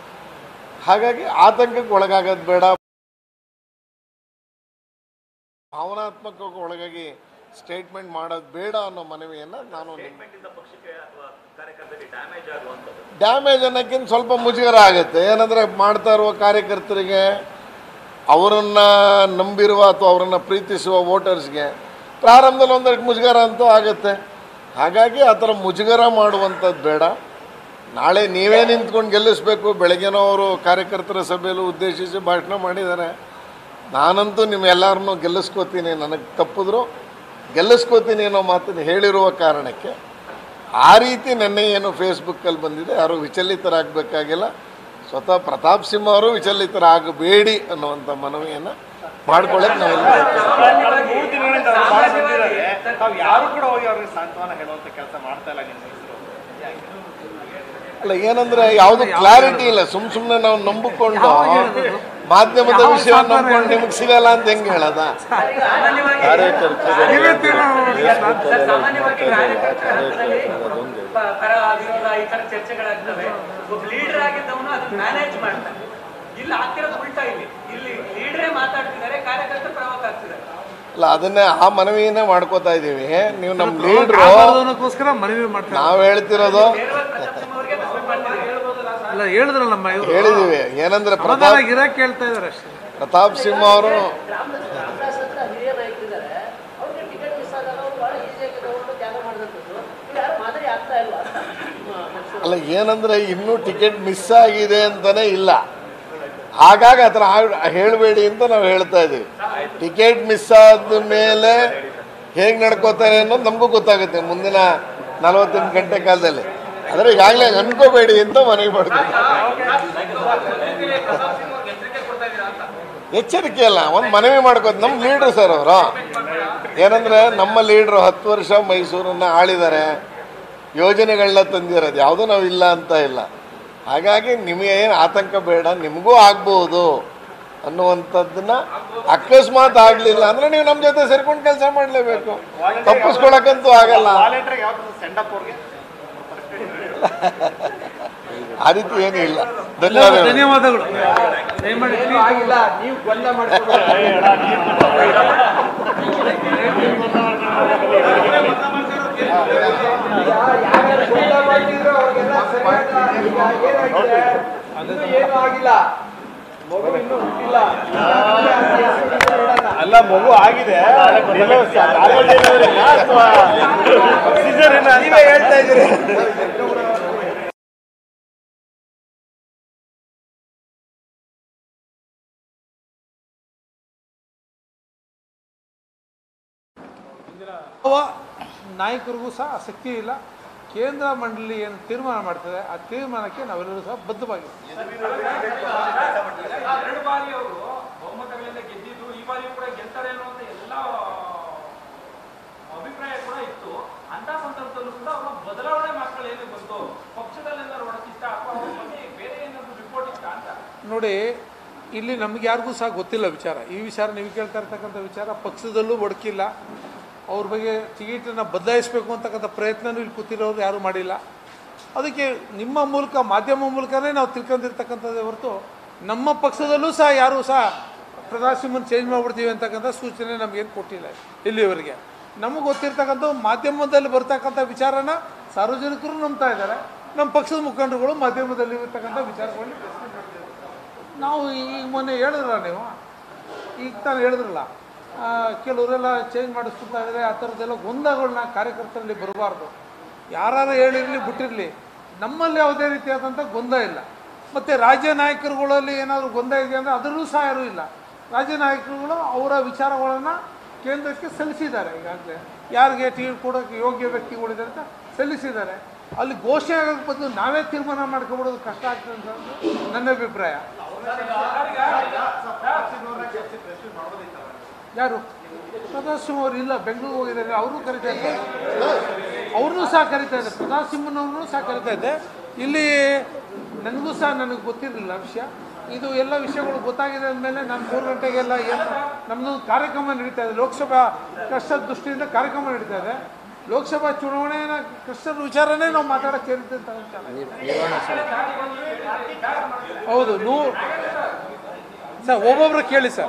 ಹಾಗಾಗಿ ಆತಂಕಕ್ಕೆ ಒಳಗಾಗೋದು ಬೇಡ ಭಾವನಾತ್ಮಕವಾಗಿ ಒಳಗಾಗಿ ಸ್ಟೇಟ್ಮೆಂಟ್ ಮಾಡೋದು ಬೇಡ ಅನ್ನೋ ಮನವಿಯನ್ನು ನಾನು ನಿಮ್ಮ ಗೌರ್ಮೆಂಟಿಂದ ಪಕ್ಷಕ್ಕೆ ಅಥವಾ ಕಾರ್ಯಕರ್ತರಿಗೆ ಡ್ಯಾಮೇಜ್ ಆಗುವಂಥದ್ದು ಡ್ಯಾಮೇಜ್ ಅನ್ನೋಕ್ಕಿಂತ ಸ್ವಲ್ಪ ಮುಜುಗರ ಆಗುತ್ತೆ ಏನಂದರೆ ಮಾಡ್ತಾ ಇರುವ ಕಾರ್ಯಕರ್ತರಿಗೆ ಅವರನ್ನು ನಂಬಿರುವ ಅಥವಾ ಅವರನ್ನು ಪ್ರೀತಿಸುವ ವೋಟರ್ಸ್ಗೆ ಪ್ರಾರಂಭದಲ್ಲಿ ಒಂದಷ್ಟು ಮುಜುಗರ ಅಂತೂ ಆಗುತ್ತೆ ಹಾಗಾಗಿ ಆ ಥರ ಮುಜುಗರ ಮಾಡುವಂಥದ್ದು ಬೇಡ ನಾಳೆ ನೀವೇ ನಿಂತ್ಕೊಂಡು ಗೆಲ್ಲಿಸ್ಬೇಕು ಬೆಳಗ್ಗೆನೋ ಅವರು ಕಾರ್ಯಕರ್ತರ ಸಭೆಯಲ್ಲೂ ಉದ್ದೇಶಿಸಿ ಭಾಷಣ ಮಾಡಿದ್ದಾರೆ ನಾನಂತೂ ನಿಮ್ಮೆಲ್ಲರನ್ನೂ ಗೆಲ್ಲಿಸ್ಕೋತೀನಿ ನನಗೆ ತಪ್ಪಿದ್ರು ಗೆಲ್ಲಿಸ್ಕೋತೀನಿ ಅನ್ನೋ ಮಾತನ್ನು ಹೇಳಿರುವ ಕಾರಣಕ್ಕೆ ಆ ರೀತಿ ನೆನ್ನೆ ಏನು ಫೇಸ್ಬುಕ್ಕಲ್ಲಿ ಬಂದಿದೆ ಯಾರೂ ವಿಚಲಿತರಾಗಬೇಕಾಗಿಲ್ಲ ಸ್ವತಃ ಪ್ರತಾಪ್ ಸಿಂಹ ಅವರು ವಿಚಲಿತರಾಗಬೇಡಿ ಅನ್ನುವಂಥ ಮನವಿಯನ್ನು ಮಾಡ್ಕೊಳ್ಳೋಕೆ ನಾವೆಲ್ಲ ಕಳೆದ ಮೂರು ದಿನಗಳಿಂದ ಅವ್ರು ಭಾಳ ಬಂದಿದ್ದಾರೆ ತಾವು ಯಾರು ಕೂಡ ಹೋಗಿ ಅವ್ರಿಗೆ ಸಾಂತ್ವನ ಹೇಳುವಂತ ಕೆಲಸ ಮಾಡ್ತಾ ಇಲ್ಲ ನಿಮ್ಮ ಹೆಸರು ಅಲ್ಲ ಏನಂದ್ರೆ ಯಾವುದು ಕ್ಲಾರಿಟಿ ಇಲ್ಲ ಸುಮ್ ಸುಮ್ಮನೆ ನಾವು ನಂಬಿಕೊಂಡು ಮಾಧ್ಯಮದ ವಿಷಯ ನಂಬ್ಕೊಂಡು ನಿಮ್ಗೆ ಸಿಗಲ್ಲ ಅಂತ ಹೆಂಗೆ ಹೇಳದ ನೀವೇ ತೀರ್ಮಾನ ಮಾಡಿ ಸರ್, ಸಾಮಾನ್ಯವಾಗಿ ಕಾರ್ಯಕರ್ತರ ಹಂತದಲ್ಲಿ ಪ- ಪರ ವಿರೋಧ ಈ ತರ ಚರ್ಚೆಗಳಾಗ್ತವೆ ಒಬ್ಬ ಲೀಡರ್ ಆಗಿದ್ದವನು ಅದನ್ನ ಮ್ಯಾನೇಜ್ ಮಾಡ್ತಾನೆ ಇಲ್ಲಿ ಆಗ್ತಿರೋದು ಉಲ್ಟಾ ಇಲ್ಲಿ ಇಲ್ಲಿ ಲೀಡರೇ ಮಾತಾಡ್ತಿದ್ದಾರೆ ಕಾರ್ಯಕರ್ತರು ಪ್ರವಾಹ ಆಗ್ತಿದ್ದಾರೆ ಅಲ್ಲ ಅದನ್ನೇ ಆ ಮನವಿಯನ್ನೇ ಮಾಡ್ಕೋತಾ ಇದ್ದೀವಿ ನೀವು ನಮ್ಮ ಲೀಡ್ರು ಅನ್ನೋದಕ್ಕೋಸ್ಕರ ಮನವಿ ಮಾಡ್ತಾರೆ ನಾವು ಹೇಳ್ತಿರೋದು ನೇರವಾಗಿ ಪ್ರತಾಪ್ ಸಿಂಹ ಅವರಿಗೆ ಮೆಸೇಜ್ ಮಾಡ್ತಿದ್ದಾರೆ ಅಲ್ಲ ಹೇಳಿದ್ರಲ್ಲ ನಮ್ಮ ಇವರು ಹೇಳಿದೀವಿ ಏನಂದ್ರೆ ಪ್ರತಾಪ್ ಸಮಾಧಾನ ಇರಕ್ಕೆ ಹೇಳ್ತಾ ಇದಾರೆ ಅಷ್ಟೇ ಪ್ರತಾಪ್ ಸಿಂಹ ಅವರು ರಾಮ್ ರಾಮದಾಸ್ ಅಂತ ಹಿರಿಯ ನಾಯಕರಿದ್ದಾರೆ ಅವ್ರಿಗೆ ಟಿಕೆಟ್ ಮಿಸ್ ಆದಾಗ ಅವ್ರು ಬಹಳ ಈಸಿಯಾಗಿ ತಗೊಂಡು ತ್ಯಾಗ ಮಾಡಿದಂಥದ್ದು ಇವ್ರು ಯಾರು ಮಾದರಿ ಆಗ್ತಾ ಇಲ್ವಾ ಅಂತ ನಿಮ್ಮ ಮನಸ್ಸು ಅಲ್ಲ ಏನಂದ್ರೆ ಇನ್ನೂ ಟಿಕೆಟ್ ಮಿಸ್ ಆಗಿದೆ ಅಂತಾನೆ ಇಲ್ಲ ಹಾಗಾಗಿ ಆ ಥರ ಹೇಳಬೇಡಿ ಅಂತ ನಾವು ಹೇಳ್ತಾ ಇದ್ದೀವಿ ಟಿಕೆಟ್ ಮಿಸ್ ಆದ ಮೇಲೆ ಹೇಗೆ ನಡ್ಕೋತಾರೆ ಅನ್ನೋದು ನಮಗೂ ಗೊತ್ತಾಗುತ್ತೆ ಮುಂದಿನ ನಲವತ್ತೆಂಟು ಗಂಟೆ ಕಾಲದಲ್ಲಿ ಆದರೆ ಈಗಾಗಲೇ ಅನ್ಕೋಬೇಡಿ ಅಂತ ಮನವಿ ಮಾಡ್ತೀವಿ ಎಚ್ಚರಿಕೆ ಅಲ್ಲ ಒಂದು ಮನವಿ ಮಾಡ್ಕೋತ ನಮ್ಮ ಲೀಡ್ರು ಸರ್ ಅವರು ಏನಂದ್ರೆ ನಮ್ಮ ಲೀಡ್ರು ಹತ್ತು ವರ್ಷ ಮೈಸೂರನ್ನ ಆಳಿದ್ದಾರೆ ಯೋಜನೆಗಳನ್ನ ತಂದಿರೋದು ಯಾವುದೂ ನಾವು ಇಲ್ಲ ಅಂತ ಇಲ್ಲ ಹಾಗಾಗಿ ನಿಮಗೆ ಏನು ಆತಂಕ ಬೇಡ ನಿಮಗೂ ಆಗ್ಬೋದು ಅನ್ನುವಂಥದ್ದನ್ನ ಅಕಸ್ಮಾತ್ ಆಗಲಿಲ್ಲ ಅಂದ್ರೆ ನೀವು ನಮ್ಮ ಜೊತೆ ಸೇರ್ಕೊಂಡು ಕೆಲಸ ಮಾಡಲೇಬೇಕು ತಪ್ಪಿಸ್ಕೊಳಕ್ಕಂತೂ ಆಗಲ್ಲ ವಾಲೆಂಟ್ರಿಗೆ ಯಾವ್ದು ಸೆಂಡ್ ಅಪ್ ಅವ್ರಿಗೆ ಆ ರೀತಿ ಏನೂ ಇಲ್ಲ ಧನ್ಯವಾದಗಳು ಧನ್ಯವಾದಗಳು ದಯಮಾಡಿ ಅಲ್ಲ ಮಗು ಆಗಿದೆ ನೀವೇ ಹೇಳ್ತಾ ಇದ್ದೀರಿ ಯಾವ ನಾಯಕರಿಗೂ ಸಹ ಆಸಕ್ತಿ ಇಲ್ಲ ಕೇಂದ್ರ ಮಂಡಳಿ ಏನು ತೀರ್ಮಾನ ಮಾಡ್ತದೆ ಆ ತೀರ್ಮಾನಕ್ಕೆ ನಾವೆಲ್ಲರೂ ಸಹ ಬದ್ಧವಾಗಿದ್ದೀವಿ ಎರಡು ಬಾರಿ ಅವರು ಬಹುಮತಗಳಿಂದ ಗೆದ್ದಿದ್ದು ಈ ಬಾರಿ ಕೂಡ ಗೆಲ್ತಾರೆ ಅನ್ನುವಂತ ಎಲ್ಲ ಅಭಿಪ್ರಾಯ ಕೂಡ ಇತ್ತು ಅಂತ ಸಂದರ್ಭದಲ್ಲೂ ಕೂಡ ಅವರ ಬದಲಾವಣೆ ಮಾತುಗಳು ಏನು ಬಂತು ಪಕ್ಷದಲ್ಲಿ ಏನಾದ್ರು ಒಡಕಿತ್ತ ಅಥವಾ ಅವ್ರ ಬಗ್ಗೆ ಬೇರೆ ಏನಾದ್ರು ರಿಪೋರ್ಟ್ ಇತ್ತ ಅಂತ ನೋಡಿ ಇಲ್ಲಿ ನಮ್ಗೆ ಯಾರಿಗೂ ಸಹ ಗೊತ್ತಿಲ್ಲ ವಿಚಾರ ಈ ವಿಚಾರ ನೀವು ಕೇಳ್ತಾ ಇರ್ತಕ್ಕಂಥ ವಿಚಾರ ಪಕ್ಷದಲ್ಲೂ ಒಡಕಿಲ್ಲ ಅವ್ರ ಬಗ್ಗೆ ಟಿಕೆಟನ್ನು ಬದಲಾಯಿಸಬೇಕು ಅಂತಕ್ಕಂಥ ಪ್ರಯತ್ನನೂ ಇಲ್ಲಿ ಕೂತಿರೋರು ಯಾರೂ ಮಾಡಿಲ್ಲ ಅದಕ್ಕೆ ನಿಮ್ಮ ಮೂಲಕ ಮಾಧ್ಯಮ ಮೂಲಕನೇ ನಾವು ತಿಳ್ಕೊಂಡಿರ್ತಕ್ಕಂಥದ್ದೇ ಹೊರತು ನಮ್ಮ ಪಕ್ಷದಲ್ಲೂ ಸಹ ಯಾರೂ ಸಹ ಪ್ರಧಾನಸಿಂಹನ ಚೇಂಜ್ ಮಾಡಿಬಿಡ್ತೀವಿ ಅಂತಕ್ಕಂಥ ಸೂಚನೆ ನಮಗೇನು ಕೊಟ್ಟಿಲ್ಲ ಇಲ್ಲಿವರೆಗೆ ನಮಗೆ ಗೊತ್ತಿರ್ತಕ್ಕಂಥ ಮಾಧ್ಯಮದಲ್ಲಿ ಬರ್ತಕ್ಕಂಥ ವಿಚಾರನ ಸಾರ್ವಜನಿಕರು ನಂಬ್ತಾ ಇದ್ದಾರೆ ನಮ್ಮ ಪಕ್ಷದ ಮುಖಂಡರುಗಳು ಮಾಧ್ಯಮದಲ್ಲಿ ಇರ್ತಕ್ಕಂಥ ವಿಚಾರಗಳನ್ನ ಪ್ರಶ್ನೆ ಮಾಡ್ತಿದ್ದಾರೆ ನಾವು ಈಗ ಮೊನ್ನೆ ಹೇಳಿದ್ರಲ್ಲ ನೀವು ಈಗ ತಾನು ಹೇಳಿದ್ರಲ್ಲ ಆ, ಕೆಲವರೆಲ್ಲ ಚೇಂಜ್ ಮಾಡಿಸ್ಕೊತಾ ಇದ್ದಾರೆ ಆ ಥರದ್ದೆಲ್ಲ ಗೊಂದಲಗಳನ್ನ ಕಾರ್ಯಕರ್ತರಲ್ಲಿ ಬರಬಾರ್ದು ಯಾರು ಹೇಳಿರಲಿ ಬಿಟ್ಟಿರಲಿ ನಮ್ಮಲ್ಲಿ ಯಾವುದೇ ರೀತಿಯಾದಂಥ ಗೊಂದಲ ಇಲ್ಲ ಮತ್ತು ರಾಜ್ಯ ನಾಯಕರುಗಳಲ್ಲಿ ಏನಾದರೂ ಗೊಂದಲ ಇದೆ ಅಂದರೆ ಅದರಲ್ಲೂ ಸಹ ಯಾರೂ ಇಲ್ಲ ರಾಜ್ಯ ನಾಯಕರುಗಳು ಅವರ ವಿಚಾರಗಳನ್ನು ಕೇಂದ್ರಕ್ಕೆ ಸಲ್ಲಿಸಿದ್ದಾರೆ ಈಗಾಗಲೇ ಯಾರಿಗೆ ಟಿಕೆಟ್ ಕೊಡೋಕ್ಕೆ ಯೋಗ್ಯ ವ್ಯಕ್ತಿಗಳಿದೆ ಅಂತ ಸಲ್ಲಿಸಿದ್ದಾರೆ ಅಲ್ಲಿ ಘೋಷಣೆ ಆಗೋಕ್ಕೆ ಬದಲು ನಾವೇ ತೀರ್ಮಾನ ಮಾಡ್ಕೊಬಿಡೋದು ಕಷ್ಟ ಆಗ್ತದೆ ಅಂತ ನನ್ನ ಅಭಿಪ್ರಾಯ ಯಾರು ಪ್ರತಾಪ್ ಅವರು ಇಲ್ಲ ಬೆಂಗಳೂರು ಹೋಗಿದ್ದಾರೆ ಅವರು ಕರಿತಾ ಇದ್ದಾರೆ ಅವ್ರನ್ನೂ ಸಹ ಕರಿತಾ ಇದ್ದಾರೆ ಪ್ರತಾಪ್ ಸಿಂಹನವ್ರನ್ನೂ ಸಹ ಕರಿತಾ ಇದ್ದೆ ಇಲ್ಲಿ ನನಗೂ ಸಹ ನನಗೆ ಗೊತ್ತಿರಲಿಲ್ಲ ವಿಷಯ ಇದು ಎಲ್ಲ ವಿಷಯಗಳು ಗೊತ್ತಾಗಿದೆ ಅಂದಮೇಲೆ ನಾನು ಮೂರು ಗಂಟೆಗೆಲ್ಲ ಏನು ನಮ್ಮದು ಕಾರ್ಯಕ್ರಮ ನಡೀತಾ ಇದೆ ಲೋಕಸಭಾ ಕಷ್ಟದ ದೃಷ್ಟಿಯಿಂದ ಕಾರ್ಯಕ್ರಮ ನಡೀತಾ ಇದೆ ಲೋಕಸಭಾ ಚುನಾವಣೆಯ ಕಷ್ಟದ ವಿಚಾರನೇ ನಾವು ಮಾತಾಡೋಕ್ಕೆ ಸೇರಿದ್ದೆ ಅಂತ ಹೌದು ನೂ ಸರ್ ಒಬ್ಬೊಬ್ರು ಕೇಳಿ ಸರ್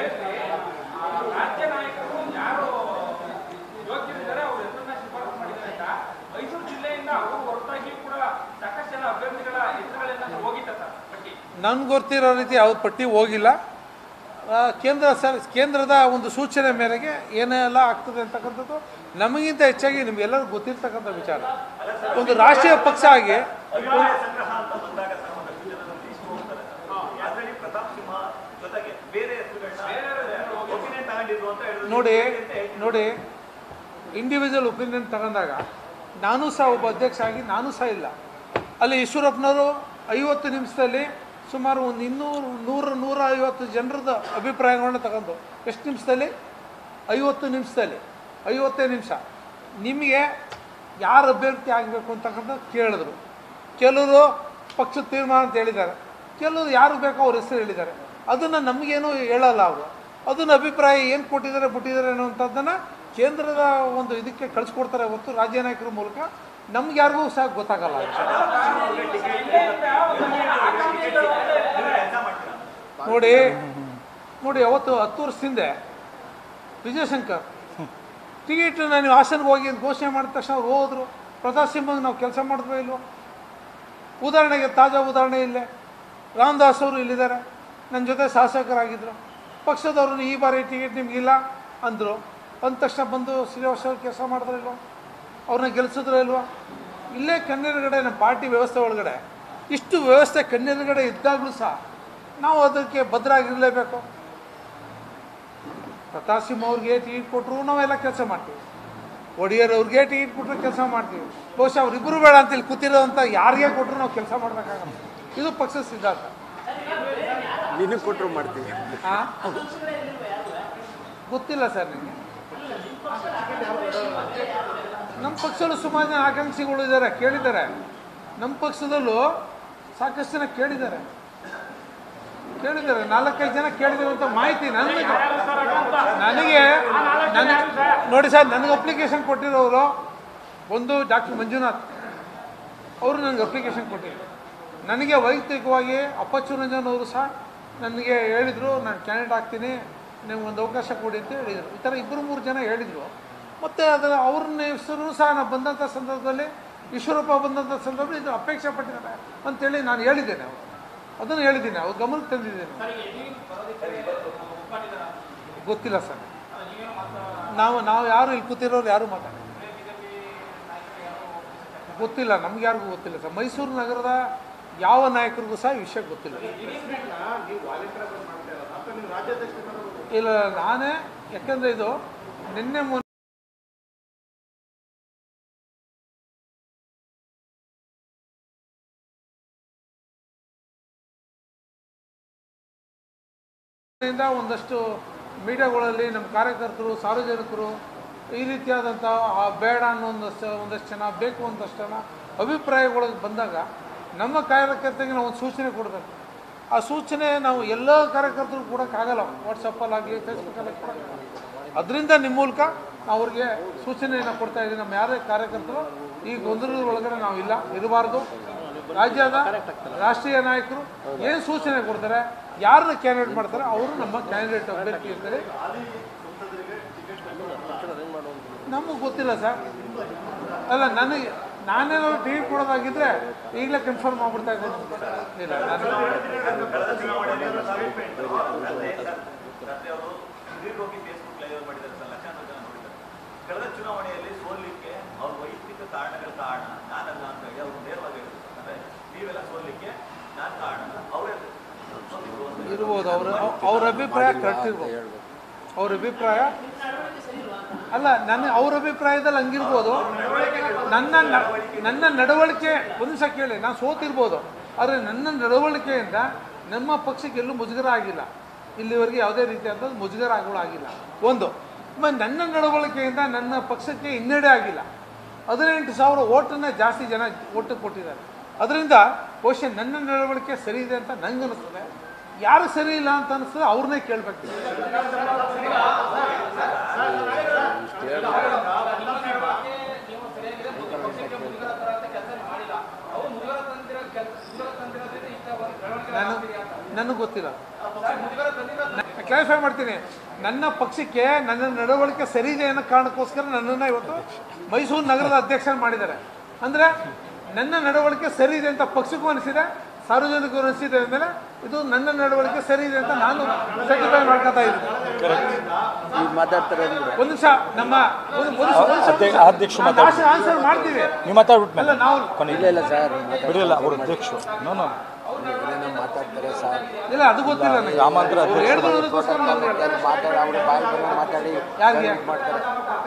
ರಾಜ್ಯ ನಾಯಕರು ಯಾರು ಯೋಗ್ಯರಿದ್ದಾರೆ ಅವ್ರ ಹೆಸರನ್ನ ಶಿಫಾರಸು ಮಾಡಿದ್ದಾರೆ ಅಂತ ಮೈಸೂರು ಜಿಲ್ಲೆಯಿಂದ ಅವರು ಹೊರತಾಗಿಯೂ ಕೂಡ ಸಾಕಷ್ಟು ಜನ ಅಭ್ಯರ್ಥಿಗಳ ಹೆಸರುಗಳೇನಾದ್ರು ಹೋಗಿತ್ತ ಸರ್ ಪಟ್ಟಿ ನನ್ಗೆ ಗೊತ್ತಿರೋ ರೀತಿ ಯಾವ್ದು ಪಟ್ಟಿ ಹೋಗಿಲ್ಲ ಆ, ಕೇಂದ್ರ ಸರ್ ಕೇಂದ್ರದ ಒಂದು ಸೂಚನೆ ಮೇರೆಗೆ ಏನೆಲ್ಲ ಆಗ್ತದೆ ಅಂತಕ್ಕಂಥದ್ದು ನಮಗಿಂತ ಹೆಚ್ಚಾಗಿ ನಿಮಗೆಲ್ಲರಿಗೂ ಗೊತ್ತಿರ್ತಕ್ಕಂಥ ವಿಚಾರ ಒಂದು ರಾಷ್ಟ್ರೀಯ ಪಕ್ಷ ಆಗಿ ಅಭಿಪ್ರಾಯ ಸಂಗ್ರಹ ಅಂತ ಬಂದಾಗ ಸರ್ ಒಂದಷ್ಟು ಜನರಲ್ಲಿ ಲಿಸ್ಟ್ ಹೋಗ್ತಾರೆ ಅದರಲ್ಲಿ ಪ್ರತಾಪ್ ಸಿಂಹ ಜೊತೆಗೆ ಬೇರೆ ಹೆಸರುಗಳನ್ನ ಒಪಿನಿಯನ್ ತಗೊಂಡಿದ್ರು ಅಂತ ಹೇಳಿದ್ರು ನೋಡಿ ನೋಡಿ ಇಂಡಿವಿಜುವಲ್ ಒಪಿನಿಯನ್ ತಗೊಂಡಾಗ ನಾನು ಸಹ ಒಬ್ಬ ಅಧ್ಯಕ್ಷ ಆಗಿ ನಾನು ಸಹ ಇಲ್ಲ ಅಲ್ಲಿ ಈಶ್ವರಪ್ಪನವರು ಐವತ್ತು ನಿಮಿಷದಲ್ಲಿ ಸುಮಾರು ಒಂದು ಇನ್ನೂರು ನೂರು ನೂರ ಐವತ್ತು ಜನರದ ಅಭಿಪ್ರಾಯಗಳನ್ನ ತಗೊಂಡು ಎಷ್ಟು ನಿಮಿಷದಲ್ಲಿ ಐವತ್ತು ನಿಮಿಷದಲ್ಲಿ ಐವತ್ತೇ ನಿಮಿಷ ನಿಮಗೆ ಯಾರು ಅಭ್ಯರ್ಥಿ ಆಗಬೇಕು ಅಂತಕ್ಕಂಥ ಕೇಳಿದ್ರು ಕೆಲವರು ಪಕ್ಷದ ತೀರ್ಮಾನ ಅಂತ ಹೇಳಿದ್ದಾರೆ ಕೆಲವರು ಯಾರು ಬೇಕೋ ಅವ್ರ ಹೆಸರು ಹೇಳಿದ್ದಾರೆ ಅದನ್ನು ನಮಗೇನು ಹೇಳಲ್ಲ ಅವರು ಅದನ್ನ ಅಭಿಪ್ರಾಯ ಏನು ಕೊಟ್ಟಿದ್ದಾರೆ ಬಿಟ್ಟಿದ್ದಾರೆ ಅನ್ನೋಂಥದ್ದನ್ನು ಕೇಂದ್ರದ ಒಂದು ಇದಕ್ಕೆ ಕಳಿಸ್ಕೊಡ್ತಾರೆ ಹೊರತು ರಾಜ್ಯ ನಾಯಕರ ಮೂಲಕ ನಮ್ಗೆ ಯಾರಿಗೂ ಸಹ ಗೊತ್ತಾಗಲ್ಲ ಆ ವಿಷಯ. ನೋಡಿ ನೋಡಿ ಅವತ್ತು ಹತ್ತು ವರ್ಷದ ಹಿಂದೆ ವಿಜಯಶಂಕರ್ ಟಿಕೆಟ್ ನೀವು ಹಾಸನ್ಗೆ ಹೋಗಿ ಅಂತ ಘೋಷಣೆ ಮಾಡಿದ ತಕ್ಷಣ ಅವ್ರು ಹೋದ್ರು ಪ್ರತಾಪ್ ಸಿಂಹಂಗೆ ನಾವು ಕೆಲಸ ಮಾಡಿದ್ವೋ ಇಲ್ವೋ ಉದಾಹರಣೆಗೆ ತಾಜಾ ಉದಾಹರಣೆ ಇಲ್ಲೇ ರಾಮದಾಸ್ ಅವರು ಇಲ್ಲಿದ್ದಾರೆ ನನ್ನ ಜೊತೆ ಶಾಸಕರಾಗಿದ್ದರು ಪಕ್ಷದವ್ರನ್ನ ಈ ಬಾರಿ ಟಿಕೆಟ್ ನಿಮಗಿಲ್ಲ ಅಂದರು ಅಂದ ತಕ್ಷಣ ಬಂದು ಶ್ರೀನಿವಾಸ ಅವ್ರು ಕೆಲಸ ಮಾಡಿದ್ರು ಇಲ್ವೋ ಅವ್ರನ್ನ ಗೆಲ್ಸಿದ್ರು ಇಲ್ವೋ ಇಲ್ಲೇ ಕಣ್ಣೆದುರುಗಡೆ ನಮ್ಮ ಪಾರ್ಟಿ ವ್ಯವಸ್ಥೆ ಒಳಗಡೆ ಇಷ್ಟು ವ್ಯವಸ್ಥೆ ಕಣ್ಣೆದುರುಗಡೆ ಇದ್ದಾಗಲೂ ಸಹ ನಾವು ಅದಕ್ಕೆ ಭದ್ರಾಗಿರಲೇಬೇಕು ಪ್ರತಾಪ್ ಸಿಂಹ ಅವ್ರಿಗೆ ಟಿಕೆಟ್ ಕೊಟ್ಟರು ನಾವೆಲ್ಲ ಕೆಲಸ ಮಾಡ್ತೀವಿ ಒಡೆಯರ್ ಅವ್ರಿಗೆ ಟಿಕೆಟ್ ಕೊಟ್ಟರು ಕೆಲಸ ಮಾಡ್ತೀವಿ ಬಹುಶಃ ಅವ್ರಿಬ್ಬರು ಬೇಡ ಅಂತ ಇಲ್ಲಿ ಕೂತಿರೋಂಥ ಯಾರಿಗೆ ಕೊಟ್ಟರು ನಾವು ಕೆಲಸ ಮಾಡಬೇಕಾಗಲ್ಲ ಇದು ಪಕ್ಷದ ಸಿದ್ಧಾಂತ ನಿನಗೆ ಕೊಟ್ಟರು ಮಾಡ್ತೀವಿ ಆ? ಗೊತ್ತಿಲ್ಲ ಸರ್ ನಿಮಗೆ ನಮ್ಮ ಪಕ್ಷದಲ್ಲೂ ಸುಮಾರು ಜನ ಆಕಾಂಕ್ಷಿಗಳು ಇದ್ದಾರೆ ಕೇಳಿದ್ದಾರೆ ನಮ್ಮ ಪಕ್ಷದಲ್ಲೂ ಸಾಕಷ್ಟು ಜನ ಕೇಳಿದ್ದಾರೆ ಕೇಳಿದ್ದಾರೆ ನಾಲ್ಕೈದು ಜನ ಕೇಳಿದ್ದಾರೆ ಅಂತ ಮಾಹಿತಿ ನನಗೆ ನನಗೆ ನನಗೆ ನೋಡಿ ಸರ್ ನನಗೆ ಅಪ್ಲಿಕೇಶನ್ ಕೊಟ್ಟಿರೋರು ಒಂದು ಡಾಕ್ಟರ್ ಮಂಜುನಾಥ್ ಅವರು ನನಗೆ ಅಪ್ಲಿಕೇಶನ್ ಕೊಟ್ಟಿದ್ರು ನನಗೆ ವೈಯಕ್ತಿಕವಾಗಿ ಅಪ್ಪಚ್ಚು ರಂಜನ್ ಅವರು ಸಹ ನನಗೆ ಹೇಳಿದರು ನಾನು ಕ್ಯಾಂಡಿಡೇಟ್ ಆಗ್ತೀನಿ ನಿಮ್ಗೆ ಒಂದು ಅವಕಾಶ ಕೊಡಿ ಅಂತ ಹೇಳಿದರು ಈ ಥರ ಇಬ್ಬರು ಮೂರು ಜನ ಹೇಳಿದರು ಮತ್ತು ಅದರ ಅವ್ರನ್ನ ಹೆಸರು ಸಹ ನಾನು ಬಂದಂಥ ಸಂದರ್ಭದಲ್ಲಿ ಈಶ್ವರಪ್ಪ ಬಂದಂಥ ಸಂದರ್ಭದಲ್ಲಿ ಇದು ಅಪೇಕ್ಷೆ ಪಟ್ಟಿದ್ದಾರೆ ಅಂತೇಳಿ ನಾನು ಹೇಳಿದ್ದೇನೆ ಅವರು ಅದನ್ನು ಹೇಳಿದ್ದೀನಿ ಅವ್ರ ಗಮನಕ್ಕೆ ತಂದಿದ್ದೇನೆ ಗೊತ್ತಿಲ್ಲ ಸರ್ ನಾವು ನಾವು ಯಾರು ಇಲ್ಲಿ ಕೂತಿರೋರು ಯಾರು ಮಾತಾಡಿ ಗೊತ್ತಿಲ್ಲ ನಮ್ಗೆ ಯಾರಿಗೂ ಗೊತ್ತಿಲ್ಲ ಸರ್ ಮೈಸೂರು ನಗರದ ಯಾವ ನಾಯಕರಿಗೂ ಸಹ ಈ ವಿಷಯ ಗೊತ್ತಿಲ್ಲ ಇಲ್ಲ ನಾನೇ ಯಾಕಂದರೆ ಇದು ನಿನ್ನೆ ಮೊನ್ನೆ ಇಂದ ಒಂದಷ್ಟು ಮೀಡಿಯಾಗಳಲ್ಲಿ ನಮ್ಮ ಕಾರ್ಯಕರ್ತರು ಸಾರ್ವಜನಿಕರು ಈ ರೀತಿಯಾದಂಥ ಆ ಬೇಡ ಅನ್ನೋ ಒಂದಷ್ಟು ಒಂದಷ್ಟು ಜನ ಬೇಕು ಒಂದಷ್ಟು ಜನ ಅಭಿಪ್ರಾಯಗಳಿಗೆ ಬಂದಾಗ ನಮ್ಮ ಕಾರ್ಯಕರ್ತರಿಗೆ ನಾವು ಒಂದು ಸೂಚನೆ ಕೊಡಬೇಕು ಆ ಸೂಚನೆ ನಾವು ಎಲ್ಲ ಕಾರ್ಯಕರ್ತರು ಕೊಡೋಕ್ಕಾಗಲ್ಲ ವಾಟ್ಸಪ್ಪಲ್ಲಾಗಲಿ ಫೇಸ್ಬುಕ್ಕಲ್ಲಿ ಕೊಡೋಕ್ಕಾಗಲ್ಲ ಅದರಿಂದ ನಿಮ್ಮ ಮೂಲಕ ನಾವು ಅವ್ರಿಗೆ ಸೂಚನೆಯನ್ನು ಕೊಡ್ತಾ ಇದ್ದೀವಿ ನಮ್ಮ ಯಾರೇ ಕಾರ್ಯಕರ್ತರು ಈ ಗೊಂದಲದ ಒಳಗಡೆ ನಾವು ಇಲ್ಲ ಇರಬಾರ್ದು ರಾಜ್ಯದ ರಾಷ್ಟ್ರೀಯ ನಾಯಕರು ಏನು ಸೂಚನೆ ಕೊಡ್ತಾರೆ ಯಾರನ್ನ ಕ್ಯಾಂಡಿಡೇಟ್ ಮಾಡ್ತಾರೆ ಅವರು ನಮ್ಮ ಕ್ಯಾಂಡಿಡೇಟ್ ಅಭ್ಯರ್ಥಿ ಇರ್ತಾರೆ ನಮಗೆ ಗೊತ್ತಿಲ್ಲ ಸರ್ ಅಲ್ಲ ನನಗೆ ನಾನೇನಾದ್ರು ಟಿಕೆಟ್ ಕೊಡೋದಾಗಿದ್ರೆ ಈಗಲೇ ಕನ್ಫರ್ಮ್ ಆಗ್ಬಿಡ್ತಾ ಇದ್ದೀನಿ ಇಲ್ಲ ನಾನು ಕಳೆದ ಚುನಾವಣೆಯಲ್ಲಿ ರಾತ್ರಿ ಅವರು ಸುದೀರ್ಘವಾಗಿ ಫೇಸ್ಬುಕ್ ಲೈವ್ ಮಾಡಿದ್ದಾರೆ ಸರ್ ಲಕ್ಷಾಂತರ ಜನ ನೋಡಿದ್ದಾರೆ ಕಳೆದ ಚುನಾವಣೆಯಲ್ಲಿ ಸೋಲಿಕ್ಕೆ ಅವ್ರ ವೈಯಕ್ತಿಕ ಕಾರಣಗಳ ಕಾರಣ ನಾನಲ್ಲ ಅಂತ ಹೇಳಿ ಅವ್ರು ನೇರವಾಗಿ ಹೇಳಿದ್ರು ಅಂದ್ರೆ ನೀವೆಲ್ಲ ಸೋಲಿಕ್ಕೆ ನಾನು ಕಾರಣ ಅವರೇ ಸೋತಿದ್ರು ಅಂತ ಇರ್ಬೋದು ಅವ್ರ ಅವ್ರ ಅಭಿಪ್ರಾಯ ಕರೆಕ್ಟ್ ಇರ್ಬೋದು ಅವ್ರ ಅಭಿಪ್ರಾಯ ಅಲ್ಲ ನನ್ನ ಅವ್ರ ಅಭಿಪ್ರಾಯದಲ್ಲಿ ಹಂಗಿರ್ಬೋದು ನನ್ನ ನ- ನನ್ನ ನಡವಳಿಕೆ ಒಂದು ನಿಮಿಷ ಕೇಳಿ ನಾನು ಸೋತಿರ್ಬೋದು ಆದರೆ ನನ್ನ ನಡವಳಿಕೆಯಿಂದ ನಮ್ಮ ಪಕ್ಷಕ್ಕೆ ಎಲ್ಲೂ ಮುಜುಗರ ಆಗಿಲ್ಲ ಇಲ್ಲಿವರೆಗೆ ಯಾವುದೇ ರೀತಿಯಾದ ಮುಜುಗರ ಆಗಿಲ್ಲ ಒಂದು ಆಮೇಲೆ ನನ್ನ ನಡವಳಿಕೆಯಿಂದ ನನ್ನ ಪಕ್ಷಕ್ಕೆ ಹಿನ್ನಡೆ ಆಗಿಲ್ಲ ಹದಿನೆಂಟು ಸಾವಿರ ಓಟನ್ನ ಜಾಸ್ತಿ ಜನ ಓಟು ಕೊಟ್ಟಿದ್ದಾರೆ ಅದರಿಂದ ಬಹುಶಃ ನನ್ನ ನಡವಳಿಕೆ ಸರಿ ಇದೆ ಅಂತ ನಂಗೆ ಅನಿಸ್ತದೆ ಯಾರು ಸರಿ ಇಲ್ಲ ಅಂತ ಅನಿಸ್ತದೆ ಅವ್ರನ್ನೇ ಕೇಳಬೇಕು ನೀವು ಸರಿಯಾಗಿದೆ ಪಕ್ಷಕ್ಕೆ ಮುಜುಗರ ತರಂತ ಕೆಲಸ ಮಾಡಿಲ್ಲ ಅವ್ರು ಮುಜುಗರ ತಂದಿರೋ ಕೆಲಸ ಮುಜುಗರ ತಂದಿರೋದ್ರಿಂದ ಇಂಥ ಒಂದು ಬೆಳವಣಿಗೆ ನಾನು ಆಗ್ತಿದೆ ಅಂತ. ನನಗೆ ಗೊತ್ತಿಲ್ಲ ಮುಜುಗರ ತಂದಿರೋದು ಕ್ಲಾರಿಫೈ ಮಾಡ್ತೀನಿ ನನ್ನ ಪಕ್ಷಕ್ಕೆ ನನ್ನ ನಡವಳಿಕೆ ಸರಿ ಇದೆ ಅನ್ನೋ ಕಾರಣಕ್ಕೋಸ್ಕರ ನನ್ನನ್ನು ಇವತ್ತು ಮೈಸೂರು ನಗರದ ಅಧ್ಯಕ್ಷ ಮಾಡಿದ್ದಾರೆ ಅಂದರೆ ನನ್ನ ನಡವಳಿಕೆ ಸರಿ ಇದೆ ಅಂತ ಪಕ್ಷಕ್ಕೂ ಅನಿಸಿದೆ ಸಾರ್ವಜನಿಕರು ಅನಿಸಿದೆ ಅಂದಮೇಲೆ ಇದು ನನ್ನ ನಡವಳಿಕೆ ಸರಿ ಇದೆ ಅಂತ ನಾನು ಸರ್ಟಿಫೈ ಮಾಡ್ಕೊತಾ ಇದ್ದೀನಿ ಈಗ ಮಾತಾಡ್ತಾರೆ ಅಂದ್ರೆ ಒಂದು ನಿಮಿಷ ನಮ್ಮ ಒಂದು ಒಂದು ಅಧ್ಯಕ್ಷ ಮಾತಾಡ್ತಾರೆ. ಆನ್ಸರ್ ಮಾಡ್ತೀವಿ ನೀವು ಮಾತಾಡ್ಬಿಟ್ಟು ಅಲ್ಲ ನಾವು ಇಲ್ಲ ಇಲ್ಲ ಸರ್ ಬಿಡಿಲ್ಲ ಅವ್ರ ಅಧ್ಯಕ್ಷರು ನೋ ನೋ ಏನೇನೋ ಮಾತಾಡ್ತಾರೆ ಸರ್ ಇಲ್ಲ ಅದು ಗೊತ್ತಿಲ್ಲ ನನಗೆ ಗ್ರಾಮಾಂತರ ಅವ್ರು ಹೇಳಿದ್ರೋದಕ್ಕೋಸ್ಕರ ನಾನು ಹೇಳಿದೆ. ಮಾತಾಡಿ ಅವ್ರ ಬಾಯಿ ಬಂದಂಗೆ ಮಾತಾಡಿ ಯಾರಿಗೆ ಮಾಡ್ತಾರೆ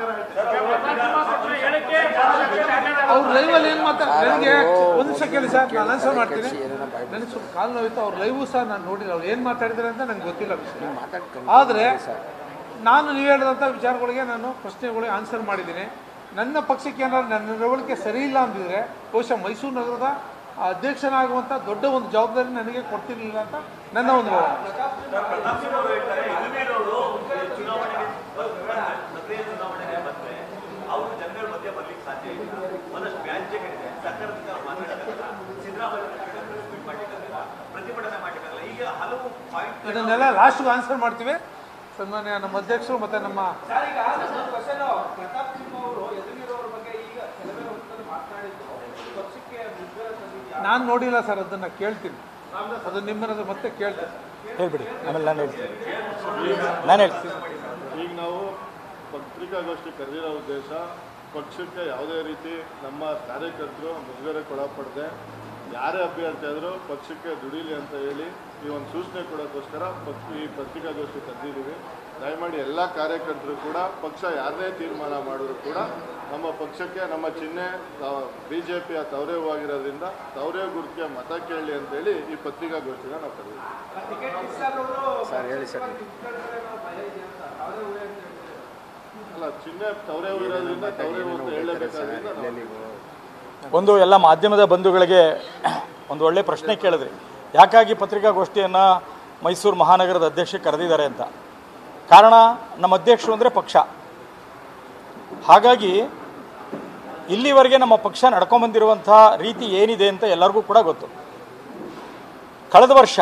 ಅವ್ರು ಲೈವಲ್ಲಿ ಏನು ಮಾತಾಡ ನನಗೆ ಒಂದು ನಿಮಿಷ ಕೇಳಿ ಸರ್ ನಾನು ಆನ್ಸರ್ ಮಾಡ್ತೀನಿ ನನಗೆ ಸ್ವಲ್ಪ ಕಾಲು ನೋವಿತ್ತು ಅವ್ರ ಲೈವು ಸಹ ನಾನು ನೋಡಿಲ್ಲ ಅವ್ರು ಏನು ಮಾತಾಡಿದ್ದಾರೆ ಅಂತ ನಂಗೆ ಗೊತ್ತಿಲ್ಲ ವಿಷಯ ಮಾತಾಡ್ಕೊಂಡು ಆದರೆ ನಾನು ನೀವು ಹೇಳಿದಂಥ ವಿಚಾರಗಳಿಗೆ ನಾನು ಪ್ರಶ್ನೆಗಳಿಗೆ ಆನ್ಸರ್ ಮಾಡಿದ್ದೀನಿ ನನ್ನ ಪಕ್ಷಕ್ಕೆ ಏನಾದ್ರು ನನ್ನ ನಡವಳಿಕೆ ಸರಿ ಇಲ್ಲ ಅಂದಿದ್ರೆ ಬಹುಶಃ ಮೈಸೂರು ನಗರದ ಆ ಅಧ್ಯಕ್ಷನಾಗುವಂಥ ದೊಡ್ಡ ಒಂದು ಜವಾಬ್ದಾರಿ ನನಗೆ ಕೊಡ್ತಿರ್ಲಿಲ್ಲ ಅಂತ ನನ್ನ ಒಂದು ಪ್ರತಾಪ್ ಸಿಂಹ ಅವರು ಹೇಳ್ತಾರೆ ಯದುವೀರ್ ಅವರು ಚುನಾವಣೆಗೆ ಸಕ್ರಿಯ ಚುನಾವಣೆಗೆ ಬಂದ್ರೆ ಅವರು ಜನಗಳ ಮಧ್ಯೆ ಬರ್ಲಿಕ್ಕೆ ಸಾಧ್ಯ ಇಲ್ಲ ಒಂದಷ್ಟು ವ್ಯಾಜ್ಯಗಳಿದೆ ಸರ್ಕಾರದಿಂದ ಅವ್ರು ಮಾತಾಡೋಕ್ಕಾಗಲ್ಲ ಸಿದ್ದರಾಮಯ್ಯ ಪ್ರೆಸ್ ಮೀಟ್ ಮಾಡ್ಲಿಕ್ಕಾಗಲ್ಲ ಪ್ರತಿಭಟನೆ ಮಾಡ್ಲಿಕ್ಕಾಗಲ್ಲ ಈಗ ಹಲವು ಪಾಯಿಂಟ್ ಇದನ್ನೆಲ್ಲ ಲಾಸ್ಟ್ಗೆ ಆನ್ಸರ್ ಮಾಡ್ತೀವಿ ಸನ್ಮಾನ್ಯ ನಮ್ಮ ಅಧ್ಯಕ್ಷರು ಮತ್ತು ನಮ್ಮ ಸರ್ ಈಗ ನನ್ನ ಕ್ವಶನ್ ಪ್ರತಾಪ್ ಸಿಂಹ ಅವರು ಯದುವೀರ್ ಅವರ ಬಗ್ಗೆ ಈಗ ಕೆಲವೇ ಹೊತ್ತಲ್ಲಿ ಮಾತನಾಡಿದ್ದು ಪಕ್ಷಕ್ಕೆ ಮುಜುಗರ ತಂದಿದ್ಯಾ ನಾನು ನೋಡಿಲ್ಲ ಸರ್ ಅದನ್ನು ಕೇಳ್ತೀನಿ ಅದು ನಿಮ್ಮನ್ನ ಮತ್ತೆ ಕೇಳ್ತೀನಿ ಹೇಳ್ಬಿಡಿ ಆಮೇಲೆ ನಾನು ಹೇಳ್ತೀನಿ ನಾನು ಹೇಳ್ತೀನಿ ಈಗ ನಾವು ಪತ್ರಿಕಾಗೋಷ್ಠಿ ಕರೆದಿರೋ ಉದ್ದೇಶ ಪಕ್ಷಕ್ಕೆ ಯಾವುದೇ ರೀತಿ ನಮ್ಮ ಕಾರ್ಯಕರ್ತರು ಮುಜುಗರಕ್ಕೊಳಪಡದೆ ಯಾರೇ ಅಭ್ಯರ್ಥಿ ಆದರೂ ಪಕ್ಷಕ್ಕೆ ದುಡೀಲಿ ಅಂತ ಹೇಳಿ ಈ ಒಂದು ಸೂಚನೆ ಕೊಡೋಕ್ಕೋಸ್ಕರ ಪಕ್ಷ ಈ ಪತ್ರಿಕಾಗೋಷ್ಠಿ ಕರೆದಿದ್ದೀವಿ ದಯಮಾಡಿ ಎಲ್ಲ ಕಾರ್ಯಕರ್ತರು ಕೂಡ ಪಕ್ಷ ಯಾರದೇ ತೀರ್ಮಾನ ಮಾಡಿದ್ರು ಕೂಡ ನಮ್ಮ ಪಕ್ಷಕ್ಕೆ ನಮ್ಮ ಚಿಹ್ನೆ ಬಿ ಜೆ ಪಿಯ ತವರೇವಾಗಿರೋದ್ರಿಂದ ತವರೇ ಗುರುತಿಗೆ ಮತ ಕೇಳಲಿ ಅಂತೇಳಿ ಈ ಪತ್ರಿಕಾಗೋಷ್ಠಿನ ನಾವು ಕರೆದಿದ್ದೀವಿ ಟಿಕೆಟ್ ಮಿಸ್ ಆಗೋರು ಸರ್ ಹೇಳಿ ಸರ್ ಭಯ ಇದೆ ಅಂತ ಅವರೇ ಊಹೆ ಅಂತ ಹೇಳ್ತಾರೆ ಅಲ್ಲ ಚಿಹ್ನೆ ತವರೇ ಇರೋದ್ರಿಂದ ತವರೇ ಅಂತ ಹೇಳಬೇಕಾದ್ರಿಂದ ನಾವು ಎಲ್ಲೆಲ್ಲಿಗೂ ಒಂದು ಎಲ್ಲ ಮಾಧ್ಯಮದ ಬಂಧುಗಳಿಗೆ ಒಂದು ಒಳ್ಳೆ ಪ್ರಶ್ನೆ ಕೇಳಿದ್ರಿ ಯಾಕಾಗಿ ಪತ್ರಿಕಾಗೋಷ್ಠಿಯನ್ನು ಮೈಸೂರು ಮಹಾನಗರದ ಅಧ್ಯಕ್ಷ ಕರೆದಿದ್ದಾರೆ ಅಂತ ಕಾರಣ ನಮ್ಮ ಅಧ್ಯಕ್ಷರು ಅಂದರೆ ಪಕ್ಷ ಹಾಗಾಗಿ ಇಲ್ಲಿವರೆಗೆ ನಮ್ಮ ಪಕ್ಷ ನಡ್ಕೊಂಬಂದಿರುವಂಥ ರೀತಿ ಏನಿದೆ ಅಂತ ಎಲ್ಲರಿಗೂ ಕೂಡ ಗೊತ್ತು ಕಳೆದ ವರ್ಷ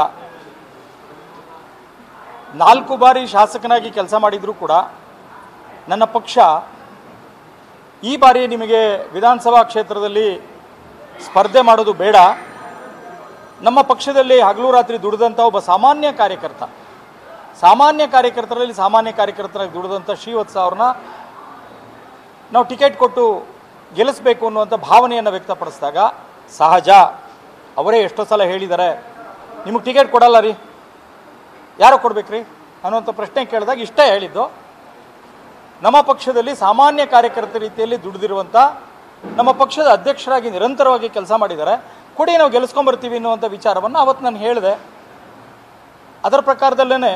ನಾಲ್ಕು ಬಾರಿ ಶಾಸಕನಾಗಿ ಕೆಲಸ ಮಾಡಿದರೂ ಕೂಡ ನನ್ನ ಪಕ್ಷ ಈ ಬಾರಿ ನಿಮಗೆ ವಿಧಾನಸಭಾ ಕ್ಷೇತ್ರದಲ್ಲಿ ಸ್ಪರ್ಧೆ ಮಾಡೋದು ಬೇಡ ನಮ್ಮ ಪಕ್ಷದಲ್ಲಿ ಹಗಲು ರಾತ್ರಿ ದುಡಿದಂಥ ಒಬ್ಬ ಸಾಮಾನ್ಯ ಕಾರ್ಯಕರ್ತ ಸಾಮಾನ್ಯ ಕಾರ್ಯಕರ್ತರಲ್ಲಿ ಸಾಮಾನ್ಯ ಕಾರ್ಯಕರ್ತರಾಗಿ ದುಡಿದಂಥ ಶ್ರೀವತ್ಸ ಅವ್ರನ್ನ ನಾವು ಟಿಕೆಟ್ ಕೊಟ್ಟು ಗೆಲ್ಲಿಸಬೇಕು ಅನ್ನುವಂಥ ಭಾವನೆಯನ್ನು ವ್ಯಕ್ತಪಡಿಸಿದಾಗ ಸಹಜ ಅವರೇ ಎಷ್ಟೋ ಸಲ ಹೇಳಿದ್ದಾರೆ ನಿಮಗೆ ಟಿಕೆಟ್ ಕೊಡಲ್ಲ ರೀ ಯಾರೋ ಕೊಡ್ಬೇಕ್ರಿ ಅನ್ನುವಂಥ ಪ್ರಶ್ನೆ ಕೇಳಿದಾಗ ಇಷ್ಟೇ ಹೇಳಿದ್ದು ನಮ್ಮ ಪಕ್ಷದಲ್ಲಿ ಸಾಮಾನ್ಯ ಕಾರ್ಯಕರ್ತ ರೀತಿಯಲ್ಲಿ ದುಡಿದಿರುವಂಥ ನಮ್ಮ ಪಕ್ಷದ ಅಧ್ಯಕ್ಷರಾಗಿ ನಿರಂತರವಾಗಿ ಕೆಲಸ ಮಾಡಿದ್ದಾರೆ ಕೊಡಿ ನಾವು ಗೆಲ್ಲಿಸ್ಕೊಂಬರ್ತೀವಿ ಅನ್ನುವಂಥ ವಿಚಾರವನ್ನು ಅವತ್ತು ನಾನು ಹೇಳಿದೆ ಅದರ ಪ್ರಕಾರದಲ್ಲೇ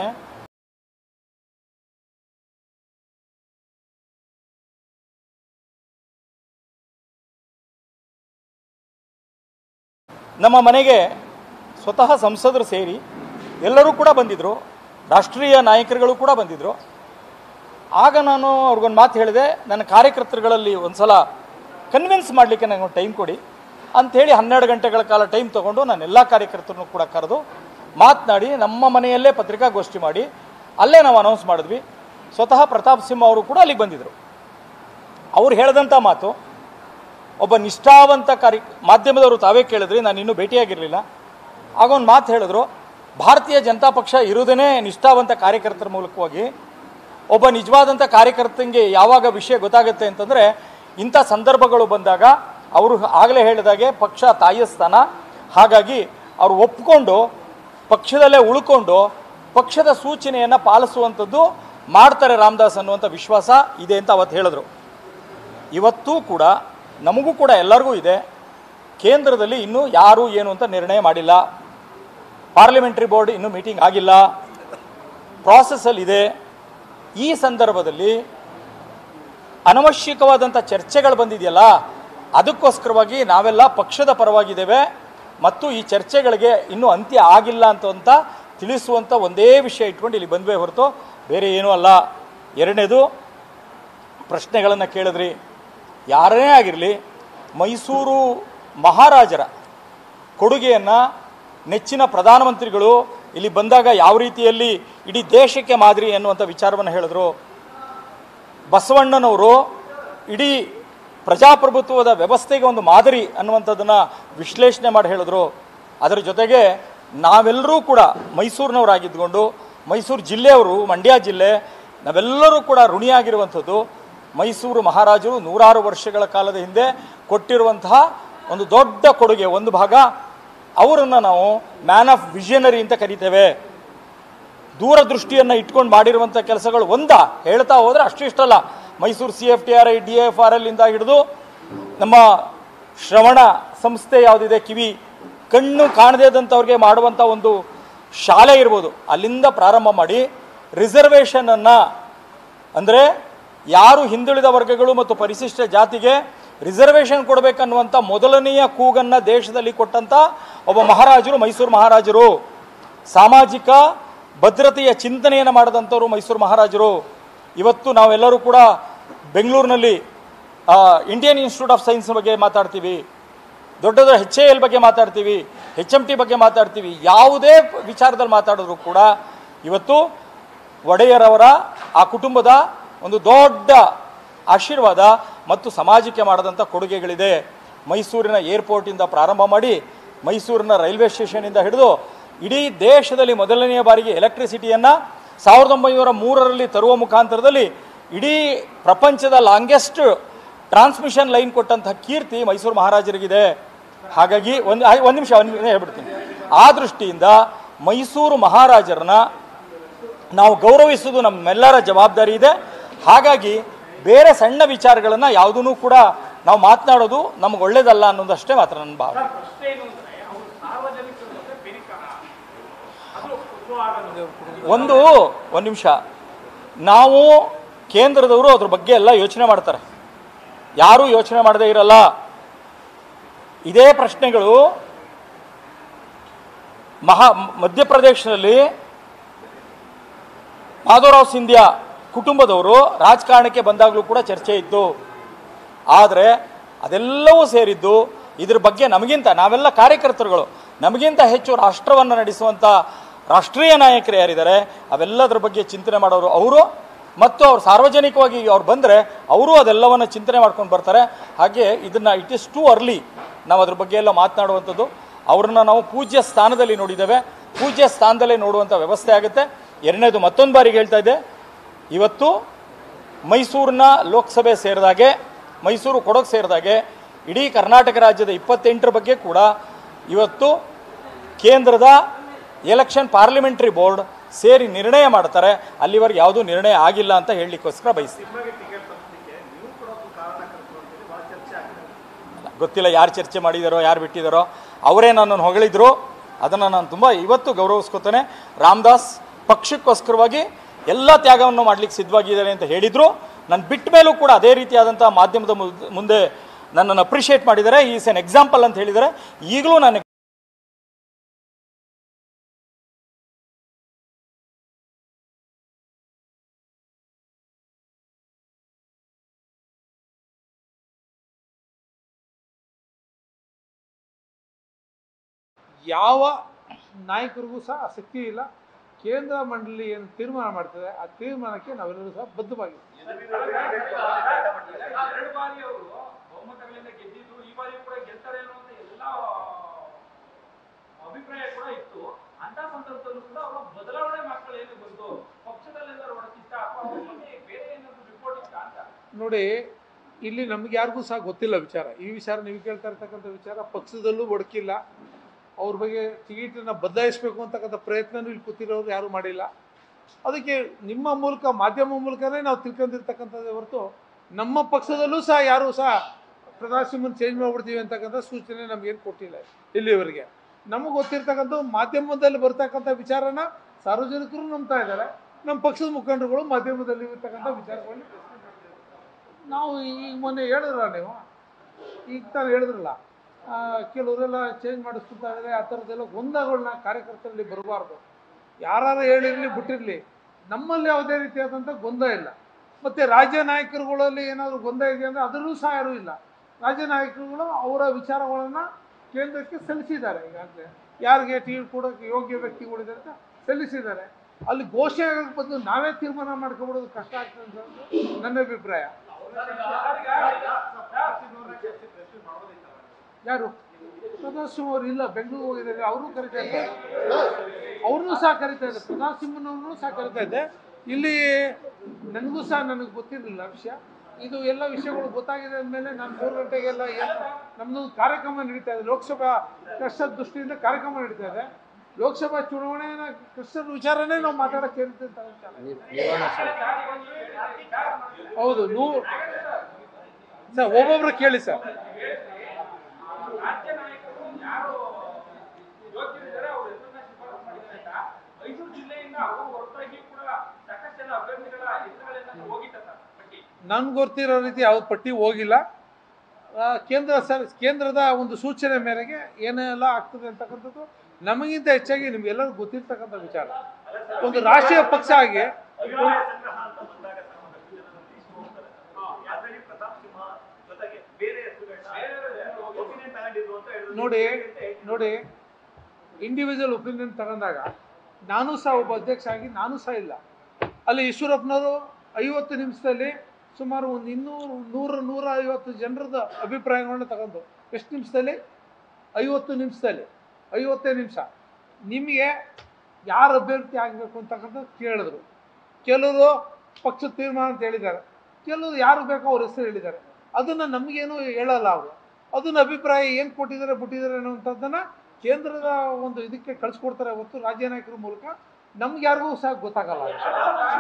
ನಮ್ಮ ಮನೆಗೆ ಸ್ವತಃ ಸಂಸದರು ಸೇರಿ ಎಲ್ಲರೂ ಕೂಡ ಬಂದಿದ್ದರು ರಾಷ್ಟ್ರೀಯ ನಾಯಕರುಗಳು ಕೂಡ ಬಂದಿದ್ದರು ಆಗ ನಾನು ಅವ್ರಿಗೊಂದು ಮಾತು ಹೇಳಿದೆ ನನ್ನ ಕಾರ್ಯಕರ್ತರುಗಳಲ್ಲಿ ಒಂದು ಸಲ ಕನ್ವಿನ್ಸ್ ಮಾಡಲಿಕ್ಕೆ ನನಗೆ ಟೈಮ್ ಕೊಡಿ ಅಂಥೇಳಿ ಹನ್ನೆರಡು ಗಂಟೆಗಳ ಕಾಲ ಟೈಮ್ ತೊಗೊಂಡು ನಾನು ಎಲ್ಲ ಕಾರ್ಯಕರ್ತರನ್ನು ಕೂಡ ಕರೆದು ಮಾತನಾಡಿ ನಮ್ಮ ಮನೆಯಲ್ಲೇ ಪತ್ರಿಕಾಗೋಷ್ಠಿ ಮಾಡಿ ಅಲ್ಲೇ ನಾವು ಅನೌನ್ಸ್ ಮಾಡಿದ್ವಿ ಸ್ವತಃ ಪ್ರತಾಪ್ ಸಿಂಹ ಅವರು ಕೂಡ ಅಲ್ಲಿಗೆ ಬಂದಿದ್ದರು ಅವ್ರು ಹೇಳಿದಂಥ ಮಾತು ಒಬ್ಬ ನಿಷ್ಠಾವಂತ ಕಾರ್ಯ ಮಾಧ್ಯಮದವರು ತಾವೇ ಕೇಳಿದ್ರಿ ನಾನು ಇನ್ನೂ ಭೇಟಿಯಾಗಿರಲಿಲ್ಲ ಆಗ ಒಂದು ಮಾತು ಹೇಳಿದ್ರು ಭಾರತೀಯ ಜನತಾ ಪಕ್ಷ ಇರುವುದೇ ನಿಷ್ಠಾವಂತ ಕಾರ್ಯಕರ್ತರ ಮೂಲಕವಾಗಿ ಒಬ್ಬ ನಿಜವಾದಂಥ ಕಾರ್ಯಕರ್ತಂಗೆ ಯಾವಾಗ ವಿಷಯ ಗೊತ್ತಾಗುತ್ತೆ ಅಂತಂದರೆ ಇಂಥ ಸಂದರ್ಭಗಳು ಬಂದಾಗ ಅವರು ಆಗಲೇ ಹೇಳಿದಾಗೆ ಪಕ್ಷ ತಾಯಿಯ ಸ್ಥಾನ ಹಾಗಾಗಿ ಅವರು ಒಪ್ಕೊಂಡು ಪಕ್ಷದಲ್ಲೇ ಉಳ್ಕೊಂಡು ಪಕ್ಷದ ಸೂಚನೆಯನ್ನು ಪಾಲಿಸುವಂಥದ್ದು ಮಾಡ್ತಾರೆ ರಾಮದಾಸ್ ಅನ್ನುವಂಥ ವಿಶ್ವಾಸ ಇದೆ ಅಂತ ಅವತ್ತು ಹೇಳಿದ್ರು ಇವತ್ತೂ ಕೂಡ ನಮಗೂ ಕೂಡ ಎಲ್ಲರಿಗೂ ಇದೆ ಕೇಂದ್ರದಲ್ಲಿ ಇನ್ನೂ ಯಾರು ಏನು ಅಂತ ನಿರ್ಣಯ ಮಾಡಿಲ್ಲ ಪಾರ್ಲಿಮೆಂಟ್ರಿ ಬೋರ್ಡ್ ಇನ್ನೂ ಮೀಟಿಂಗ್ ಆಗಿಲ್ಲ ಪ್ರಾಸೆಸ್ಸಲ್ಲಿದೆ ಈ ಸಂದರ್ಭದಲ್ಲಿ ಅನವಶ್ಯಕವಾದಂಥ ಚರ್ಚೆಗಳು ಬಂದಿದೆಯಲ್ಲ ಅದಕ್ಕೋಸ್ಕರವಾಗಿ ನಾವೆಲ್ಲ ಪಕ್ಷದ ಪರವಾಗಿದ್ದೇವೆ ಮತ್ತು ಈ ಚರ್ಚೆಗಳಿಗೆ ಇನ್ನೂ ಅಂತ್ಯ ಆಗಿಲ್ಲ ಅಂತ ಅಂತ ತಿಳಿಸುವಂಥ ಒಂದೇ ವಿಷಯ ಇಟ್ಕೊಂಡು ಇಲ್ಲಿ ಬಂದ್ವೇ ಹೊರತು ಬೇರೆ ಏನೂ ಅಲ್ಲ ಎರಡನೇದು ಪ್ರಶ್ನೆಗಳನ್ನು ಕೇಳಿದ್ರಿ ಯಾರೇ ಆಗಿರಲಿ ಮೈಸೂರು ಮಹಾರಾಜರ ಕೊಡುಗೆಯನ್ನು ನೆಚ್ಚಿನ ಪ್ರಧಾನಮಂತ್ರಿಗಳು ಇಲ್ಲಿ ಬಂದಾಗ ಯಾವ ರೀತಿಯಲ್ಲಿ ಇಡೀ ದೇಶಕ್ಕೆ ಮಾದರಿ ಎನ್ನುವಂಥ ವಿಚಾರವನ್ನು ಹೇಳಿದ್ರು ಬಸವಣ್ಣನವರು ಇಡೀ ಪ್ರಜಾಪ್ರಭುತ್ವದ ವ್ಯವಸ್ಥೆಗೆ ಒಂದು ಮಾದರಿ ಅನ್ನುವಂಥದ್ದನ್ನು ವಿಶ್ಲೇಷಣೆ ಮಾಡಿ ಹೇಳಿದ್ರು ಅದರ ಜೊತೆಗೆ ನಾವೆಲ್ಲರೂ ಕೂಡ ಮೈಸೂರಿನವರಾಗಿದ್ದುಕೊಂಡು ಮೈಸೂರು ಜಿಲ್ಲೆಯವರು ಮಂಡ್ಯ ಜಿಲ್ಲೆ ನಾವೆಲ್ಲರೂ ಕೂಡ ಋಣಿಯಾಗಿರುವಂಥದ್ದು ಮೈಸೂರು ಮಹಾರಾಜರು ನೂರಾರು ವರ್ಷಗಳ ಕಾಲದ ಹಿಂದೆ ಕೊಟ್ಟಿರುವಂತಹ ಒಂದು ದೊಡ್ಡ ಕೊಡುಗೆ ಒಂದು ಭಾಗ ಅವರನ್ನು ನಾವು ಮ್ಯಾನ್ ಆಫ್ ವಿಷನರಿ ಅಂತ ಕರಿತೇವೆ ದೂರದೃಷ್ಟಿಯನ್ನು ಇಟ್ಕೊಂಡು ಮಾಡಿರುವಂಥ ಕೆಲಸಗಳು ಒಂದ ಹೇಳ್ತಾ ಹೋದರೆ ಅಷ್ಟಿಷ್ಟಲ್ಲ Mysuru C F T R I D F R L ಇಂದ ಹಿಡಿದು ನಮ್ಮ ಶ್ರವಣ ಸಂಸ್ಥೆ ಯಾವುದಿದೆ ಕಿವಿ ಕಣ್ಣು ಕಾಣದೇ ಇದ್ದಂಥವ್ರಿಗೆ ಮಾಡುವಂಥ ಒಂದು ಶಾಲೆ ಇರ್ಬೋದು ಅಲ್ಲಿಂದ ಪ್ರಾರಂಭ ಮಾಡಿ ರಿಸರ್ವೇಷನನ್ನು ಅಂದರೆ ಯಾರು ಹಿಂದುಳಿದ ವರ್ಗಗಳು ಮತ್ತು ಪರಿಶಿಷ್ಟ ಜಾತಿಗೆ ರಿಸರ್ವೇಷನ್ ಕೊಡಬೇಕನ್ನುವಂಥ ಮೊದಲನೆಯ ಕೂಗನ್ನು ದೇಶದಲ್ಲಿ ಕೊಟ್ಟಂಥ ಒಬ್ಬ ಮಹಾರಾಜರು ಮೈಸೂರು ಮಹಾರಾಜರು ಸಾಮಾಜಿಕ ಭದ್ರತೆಯ ಚಿಂತನೆಯನ್ನು ಮಾಡಿದಂಥವ್ರು ಮೈಸೂರು ಮಹಾರಾಜರು ಇವತ್ತು ನಾವೆಲ್ಲರೂ ಕೂಡ ಬೆಂಗಳೂರಿನಲ್ಲಿ ಆ, ಇಂಡಿಯನ್ ಇನ್ಸ್ಟಿಟ್ಯೂಟ್ ಆಫ್ ಸೈನ್ಸ್ ಬಗ್ಗೆ ಮಾತಾಡ್ತೀವಿ ದೊಡ್ಡ ದೊಡ್ಡ ಹೆಚ್ ಎ ಎಲ್ ಬಗ್ಗೆ ಮಾತಾಡ್ತೀವಿ ಹೆಚ್ ಎಮ್ ಟಿ ಬಗ್ಗೆ ಮಾತಾಡ್ತೀವಿ ಯಾವುದೇ ವಿಚಾರದಲ್ಲಿ ಮಾತಾಡಿದ್ರು ಕೂಡ ಇವತ್ತು ಒಡೆಯರವರ ಆ ಕುಟುಂಬದ ಒಂದು ದೊಡ್ಡ ಆಶೀರ್ವಾದ ಮತ್ತು ಸಮಾಜಕ್ಕೆ ಮಾಡಿದಂಥ ಕೊಡುಗೆಗಳಿದೆ ಮೈಸೂರಿನ ಏರ್ಪೋರ್ಟಿಂದ ಪ್ರಾರಂಭ ಮಾಡಿ ಮೈಸೂರಿನ ರೈಲ್ವೆ ಸ್ಟೇಷನಿಂದ ಹಿಡಿದು ಇಡೀ ದೇಶದಲ್ಲಿ ಮೊದಲನೆಯ ಬಾರಿಗೆ ಎಲೆಕ್ಟ್ರಿಸಿಟಿಯನ್ನು ಸಾವಿರದ ಒಂಬೈನೂರ ಮೂರರಲ್ಲಿ ತರುವ ಮುಖಾಂತರದಲ್ಲಿ ಇಡೀ ಪ್ರಪಂಚದ ಲಾಂಗೆಸ್ಟ್ ಟ್ರಾನ್ಸ್ಮಿಷನ್ ಲೈನ್ ಕೊಟ್ಟಂತಹ ಕೀರ್ತಿ ಮೈಸೂರು ಮಹಾರಾಜರಿಗಿದೆ ಹಾಗಾಗಿ ಒಂದು ಒಂದು ನಿಮಿಷ ಒಂದು ನಿಮಿಷ ಹೇಳ್ಬಿಡ್ತೀನಿ ಆ ದೃಷ್ಟಿಯಿಂದ ಮೈಸೂರು ಮಹಾರಾಜರನ್ನ ನಾವು ಗೌರವಿಸುವುದು ನಮ್ಮೆಲ್ಲರ ಜವಾಬ್ದಾರಿ ಇದೆ ಹಾಗಾಗಿ ಬೇರೆ ಸಣ್ಣ ವಿಚಾರಗಳನ್ನು ಯಾವುದೂ ಕೂಡ ನಾವು ಮಾತನಾಡೋದು ನಮ್ಗೆ ಒಳ್ಳೇದಲ್ಲ ಅನ್ನೋದಷ್ಟೇ ಮಾತ್ರ ನನ್ನ ಭಾವನೆ ಪ್ರಶ್ನೆ ಏನು ಅಂದ್ರೆ ಅವರು ಸಾರ್ವಜನಿಕರ ಜೊತೆ ಬೆರಿಕಣ ಅದು ಉದ್ಭವ ಆಗೋದು ಒಂದು ಒಂದು ನಿಮಿಷ ನಾವು ಕೇಂದ್ರದವರು ಅದ್ರ ಬಗ್ಗೆ ಎಲ್ಲ ಯೋಚನೆ ಮಾಡ್ತಾರೆ ಯಾರೂ ಯೋಚನೆ ಮಾಡದೇ ಇರಲ್ಲ ಇದೇ ಪ್ರಶ್ನೆಗಳು ಮಹಾ ಮಧ್ಯಪ್ರದೇಶದಲ್ಲಿ ಮಾಧವರಾವ್ ಸಿಂಧ್ಯಾ ಕುಟುಂಬದವರು ರಾಜಕಾರಣಕ್ಕೆ ಬಂದಾಗಲೂ ಕೂಡ ಚರ್ಚೆ ಇತ್ತು ಆದರೆ ಅದೆಲ್ಲವೂ ಸೇರಿದ್ದು ಇದ್ರ ಬಗ್ಗೆ ನಮಗಿಂತ ನಾವೆಲ್ಲ ಕಾರ್ಯಕರ್ತರುಗಳು ನಮಗಿಂತ ಹೆಚ್ಚು ರಾಷ್ಟ್ರವನ್ನು ನಡೆಸುವಂಥ ರಾಷ್ಟ್ರೀಯ ನಾಯಕರು ಯಾರಿದ್ದಾರೆ ಅವೆಲ್ಲದರ ಬಗ್ಗೆ ಚಿಂತನೆ ಮಾಡೋರು ಅವರು ಮತ್ತು ಅವ್ರು ಸಾರ್ವಜನಿಕವಾಗಿ ಅವ್ರು ಬಂದರೆ ಅವರು ಅದೆಲ್ಲವನ್ನು ಚಿಂತನೆ ಮಾಡ್ಕೊಂಡು ಬರ್ತಾರೆ ಹಾಗೆ ಇದನ್ನು ಇಟ್ ಇಸ್ ಟೂ ಅರ್ಲಿ ನಾವು ಅದ್ರ ಬಗ್ಗೆ ಎಲ್ಲ ಮಾತನಾಡುವಂಥದ್ದು ಅವ್ರನ್ನ ನಾವು ಪೂಜ್ಯ ಸ್ಥಾನದಲ್ಲಿ ನೋಡಿದ್ದೇವೆ ಪೂಜ್ಯ ಸ್ಥಾನದಲ್ಲೇ ನೋಡುವಂಥ ವ್ಯವಸ್ಥೆ ಆಗುತ್ತೆ ಎರಡನೇದು ಮತ್ತೊಂದು ಬಾರಿಗೆ ಹೇಳ್ತಾ ಇದ್ದೆ ಇವತ್ತು ಮೈಸೂರಿನ ಲೋಕಸಭೆ ಸೇರಿದಾಗೆ ಮೈಸೂರು ಕೊಡಗು ಸೇರಿದಾಗೆ ಇಡೀ ಕರ್ನಾಟಕ ರಾಜ್ಯದ ಇಪ್ಪತ್ತೆಂಟರ ಬಗ್ಗೆ ಕೂಡ ಇವತ್ತು ಕೇಂದ್ರದ ಎಲೆಕ್ಷನ್ ಪಾರ್ಲಿಮೆಂಟ್ರಿ ಬೋರ್ಡ್ ಸೇರಿ ನಿರ್ಣಯ ಮಾಡ್ತಾರೆ ಅಲ್ಲಿವರೆಗೆ ಯಾವುದೂ ನಿರ್ಣಯ ಆಗಿಲ್ಲ ಅಂತ ಹೇಳಲಿಕ್ಕೋಸ್ಕರ ಬಯಸ್ತೀನಿ ಅಲ್ಲ, ಗೊತ್ತಿಲ್ಲ ಯಾರು ಚರ್ಚೆ ಮಾಡಿದಾರೋ ಯಾರು ಬಿಟ್ಟಿದ್ದಾರೋ ಅವರೇ ನನ್ನನ್ನು ಹೊಗಳಿದ್ರು ಅದನ್ನು ನಾನು ತುಂಬ ಇವತ್ತು ಗೌರವಿಸ್ಕೊತೇನೆ ರಾಮದಾಸ್ ಪಕ್ಷಕ್ಕೋಸ್ಕರವಾಗಿ ಎಲ್ಲ ತ್ಯಾಗವನ್ನು ಮಾಡ್ಲಿಕ್ಕೆ ಸಿದ್ಧವಾಗಿದ್ದಾರೆ ಅಂತ ಹೇಳಿದರು ನಾನು ಬಿಟ್ಟ ಮೇಲೂ ಕೂಡ ಅದೇ ರೀತಿಯಾದಂಥ ಮಾಧ್ಯಮದ ಮುದ್- ಮುಂದೆ ನನ್ನನ್ನು ಅಪ್ರಿಷಿಯೇಟ್ ಮಾಡಿದ್ದಾರೆ ಈಸ್ ಎನ್ ಎಕ್ಸಾಂಪಲ್ ಅಂತ ಹೇಳಿದ್ದಾರೆ ಈಗಲೂ ನಾನು ಯಾವ ನಾಯಕರಿಗೂ ಸಹ ಆಸಕ್ತಿ ಇಲ್ಲ ಕೇಂದ್ರ ಮಂಡಳಿ ಏನು ತೀರ್ಮಾನ ಮಾಡ್ತದೆ ಆ ತೀರ್ಮಾನಕ್ಕೆ ನಾವೆಲ್ಲರೂ ಸಹ ಬದ್ಧವಾಗಿದ್ದೀವಿ ಎರಡು ಬಾರಿ ಅವರು ಬಹುಮತಗಳಿಂದ ಗೆದ್ದಿದ್ದು ಈ ಬಾರಿ ಕೂಡ ಗೆಲ್ತಾರೆ ಅನ್ನುವಂತ ಎಲ್ಲ ಅಭಿಪ್ರಾಯ ಕೂಡ ಇತ್ತು ಅಂತ ಸಂದರ್ಭದಲ್ಲೂ ಕೂಡ ಅವರ ಬದಲಾವಣೆ ಮಕ್ಕಳು ಏನು ಬಂತು ಪಕ್ಷದಲ್ಲೆಲ್ಲರೂ ಒಡಕಿತ್ತ ಅಥವಾ ಅವ್ರ ಬಗ್ಗೆ ಬೇರೆ ಏನಾದ್ರು ರಿಪೋರ್ಟ್ ಇತ್ತ ಅಂತ ನೋಡಿ ಇಲ್ಲಿ ನಮ್ಗೆ ಯಾರಿಗೂ ಸಹ ಗೊತ್ತಿಲ್ಲ ವಿಚಾರ ಈ ವಿಚಾರ ನೀವು ಕೇಳ್ತಾ ಇರ್ತಕ್ಕಂಥ ವಿಚಾರ ಪಕ್ಷದಲ್ಲೂ ಒಡಕಿಲ್ಲ ಅವ್ರ ಬಗ್ಗೆ ಟಿಕೆಟನ್ನು ಬದಲಾಯಿಸಬೇಕು ಅಂತಕ್ಕಂಥ ಪ್ರಯತ್ನನೂ ಇಲ್ಲಿ ಕೂತಿರೋರು ಯಾರೂ ಮಾಡಿಲ್ಲ ಅದಕ್ಕೆ ನಿಮ್ಮ ಮೂಲಕ ಮಾಧ್ಯಮ ಮೂಲಕನೇ ನಾವು ತಿಳ್ಕೊಂಡಿರ್ತಕ್ಕಂಥದ್ದೇ ಹೊರತು ನಮ್ಮ ಪಕ್ಷದಲ್ಲೂ ಸಹ ಯಾರೂ ಸಹ ಪ್ರಧಾನಸಿಂಹನ್ ಚೇಂಜ್ ಮಾಡ್ಬಿಡ್ತೀವಿ ಅಂತಕ್ಕಂಥ ಸೂಚನೆ ನಮಗೇನು ಕೊಟ್ಟಿಲ್ಲ ಇಲ್ಲಿವರೆಗೆ ನಮಗೆ ಗೊತ್ತಿರ್ತಕ್ಕಂಥ ಮಾಧ್ಯಮದಲ್ಲಿ ಬರ್ತಕ್ಕಂಥ ವಿಚಾರನ ಸಾರ್ವಜನಿಕರು ನಂಬ್ತಾ ಇದ್ದಾರೆ ನಮ್ಮ ಪಕ್ಷದ ಮುಖಂಡರುಗಳು ಮಾಧ್ಯಮದಲ್ಲಿ ಇರ್ತಕ್ಕಂಥ ವಿಚಾರಗಳನ್ನ ನಾವು ಈಗ ಮೊನ್ನೆ ಹೇಳಿದ್ರ ನೀವು ಈಗ ತಾನು ಹೇಳಿದ್ರಲ್ಲ ಆ, ಕೆಲವರೆಲ್ಲ ಚೇಂಜ್ ಮಾಡಿಸ್ಕೊತಾ ಇದ್ದಾರೆ ಆ ಥರದ್ದೆಲ್ಲ ಗೊಂದಲಗಳನ್ನ ಕಾರ್ಯಕರ್ತರಲ್ಲಿ ಬರಬಾರ್ದು ಯಾರು ಹೇಳಿರಲಿ ಬಿಟ್ಟಿರಲಿ ನಮ್ಮಲ್ಲಿ ಯಾವುದೇ ರೀತಿಯಾದಂಥ ಗೊಂದಲ ಇಲ್ಲ ಮತ್ತು ರಾಜ್ಯ ನಾಯಕರುಗಳಲ್ಲಿ ಏನಾದರೂ ಗೊಂದಲ ಇದೆ ಅಂದರೆ ಅದರಲ್ಲೂ ಸಹ ಯಾರೂ ಇಲ್ಲ ರಾಜ್ಯ ನಾಯಕರುಗಳು ಅವರ ವಿಚಾರಗಳನ್ನು ಕೇಂದ್ರಕ್ಕೆ ಸಲ್ಲಿಸಿದ್ದಾರೆ ಈಗಾಗಲೇ ಯಾರಿಗೆ ಟಿ ಕೊಡೋಕ್ಕೆ ಯೋಗ್ಯ ವ್ಯಕ್ತಿಗಳಿದೆ ಅಂತ ಸಲ್ಲಿಸಿದ್ದಾರೆ ಅಲ್ಲಿ ಘೋಷಣೆ ಆಗೋಕ್ಕೆ ಬದಲು ನಾವೇ ತೀರ್ಮಾನ ಮಾಡ್ಕೊಬಿಡೋದು ಕಷ್ಟ ಆಗ್ತದೆ ಅಂತ ನನ್ನ ಅಭಿಪ್ರಾಯ ಯಾರು ಪ್ರತಾಪ್ ಅವರು ಇಲ್ಲ ಬೆಂಗಳೂರು ಹೋಗಿದ್ದಾರೆ ಅವರು ಕರಿತಾ ಇದ್ದಾರೆ ಅವ್ರನ್ನೂ ಸಹ ಕರಿತಾ ಇದ್ದಾರೆ ಪ್ರತಾಪ್ ಸಿಂಹನವ್ರನ್ನೂ ಸಹ ಕರಿತಾ ಇದ್ದೆ ಇಲ್ಲಿ ನನಗೂ ಸಹ ನನಗೆ ಗೊತ್ತಿರಲಿಲ್ಲ ವಿಷಯ ಇದು ಎಲ್ಲ ವಿಷಯಗಳು ಗೊತ್ತಾಗಿದೆ ಅಂದಮೇಲೆ ನಾನು ಮೂರು ಗಂಟೆಗೆಲ್ಲ ಏನು ನಮ್ಮದು ಕಾರ್ಯಕ್ರಮ ನಡೀತಾ ಇದೆ ಲೋಕಸಭಾ ಕಷ್ಟದ ದೃಷ್ಟಿಯಿಂದ ಕಾರ್ಯಕ್ರಮ ನಡೀತಾ ಇದೆ ಲೋಕಸಭಾ ಚುನಾವಣೆಯ ಕಷ್ಟದ ವಿಚಾರನೇ ನಾವು ಮಾತಾಡೋಕ್ಕೆ ಇರುತ್ತೆ ಹೌದು ನೂರು ಸರ್ ಒಬ್ಬೊಬ್ರು ಕೇಳಿ ಸರ್ ರಾಜ್ಯ ನಾಯಕರು ಯಾರು ಯೋಗ್ಯರಿದ್ದಾರೆ ಅವ್ರ ಹೆಸರನ್ನ ಶಿಫಾರಸು ಮಾಡಿದ್ದಾರೆ ಅಂತ ಮೈಸೂರು ಜಿಲ್ಲೆಯಿಂದ ಅವರು ಹೊರತಾಗಿ ಕೂಡ ಸಾಕಷ್ಟೆಲ್ಲ ಅಭ್ಯರ್ಥಿಗಳ ಹೆಸರುಗಳೇನಾದ್ರು ಹೋಗಿತ್ತ ಸರ್ ಪಟ್ಟಿ ನನ್ಗೆ ಗೊತ್ತಿರೋ ರೀತಿ ಯಾವ್ದು ಪಟ್ಟಿ ಹೋಗಿಲ್ಲ ಆ, ಕೇಂದ್ರ ಸರ್ ಕೇಂದ್ರದ ಒಂದು ಸೂಚನೆ ಮೇರೆಗೆ ಏನೆಲ್ಲ ಆಗ್ತದೆ ಅಂತಕ್ಕಂಥದ್ದು ನಮಗಿಂತ ಹೆಚ್ಚಾಗಿ ನಿಮ್ಗೆಲ್ಲರಿಗೂ ಗೊತ್ತಿರ್ತಕ್ಕಂಥ ವಿಚಾರ ಒಂದು ರಾಷ್ಟ್ರೀಯ ಪಕ್ಷ ಆಗಿ ಅಭಿಪ್ರಾಯ ಸಂಗ್ರಹ ಅಂತ ಬಂದಾಗ ಸರ್ ಒಂದಷ್ಟು ಜನರಲ್ಲಿ ಇಷ್ಟು ಹೋಗ್ತಾರೆ ಅದರಲ್ಲಿ ಪ್ರತಾಪ್ ಸಿಂಹ ಜೊತೆಗೆ ಬೇರೆ ಹೆಸರುಗಳನ್ನ ಒಪಿನಿಯನ್ ತಗೊಂಡಿದ್ರು ಅಂತ ಹೇಳಿದ್ರು ನೋಡಿ ನೋಡಿ ಇಂಡಿವಿಜುವಲ್ ಒಪಿನಿಯನ್ ತಗೊಂಡಾಗ ನಾನು ಸಹ ಒಬ್ಬ ಅಧ್ಯಕ್ಷ ಆಗಿ ನಾನು ಸಹ ಇಲ್ಲ ಅಲ್ಲಿ ಈಶ್ವರಪ್ಪನವರು ಐವತ್ತು ನಿಮಿಷದಲ್ಲಿ ಸುಮಾರು ಒಂದು ಇನ್ನೂರು ನೂರು ನೂರ ಐವತ್ತು ಜನರದ ಅಭಿಪ್ರಾಯಗಳನ್ನ ತಗೊಂಡು ಎಷ್ಟು ನಿಮಿಷದಲ್ಲಿ ಐವತ್ತು ನಿಮಿಷದಲ್ಲಿ ಐವತ್ತೇ ನಿಮಿಷ ನಿಮಗೆ ಯಾರು ಅಭ್ಯರ್ಥಿ ಆಗಬೇಕು ಅಂತಕ್ಕಂಥದ್ದು ಕೇಳಿದ್ರು ಕೆಲವರು ಪಕ್ಷದ ತೀರ್ಮಾನ ಅಂತ ಹೇಳಿದ್ದಾರೆ ಕೆಲವರು ಯಾರು ಬೇಕೋ ಅವ್ರ ಹೆಸರು ಹೇಳಿದ್ದಾರೆ ಅದನ್ನು ನಮಗೇನು ಹೇಳಲ್ಲ ಅವರು ಅದನ್ನ ಅಭಿಪ್ರಾಯ ಏನು ಕೊಟ್ಟಿದ್ದಾರೆ ಬಿಟ್ಟಿದ್ದಾರೆ ಅನ್ನುವಂಥದ್ದನ್ನು ಕೇಂದ್ರದ ಒಂದು ಇದಕ್ಕೆ ಕಳಿಸ್ಕೊಡ್ತಾರೆ ಹೊತ್ತು ರಾಜ್ಯ ನಾಯಕರ ಮೂಲಕ ನಮ್ಗೆ ಯಾರಿಗೂ ಸಹ ಗೊತ್ತಾಗಲ್ಲ ಆ ವಿಷಯ.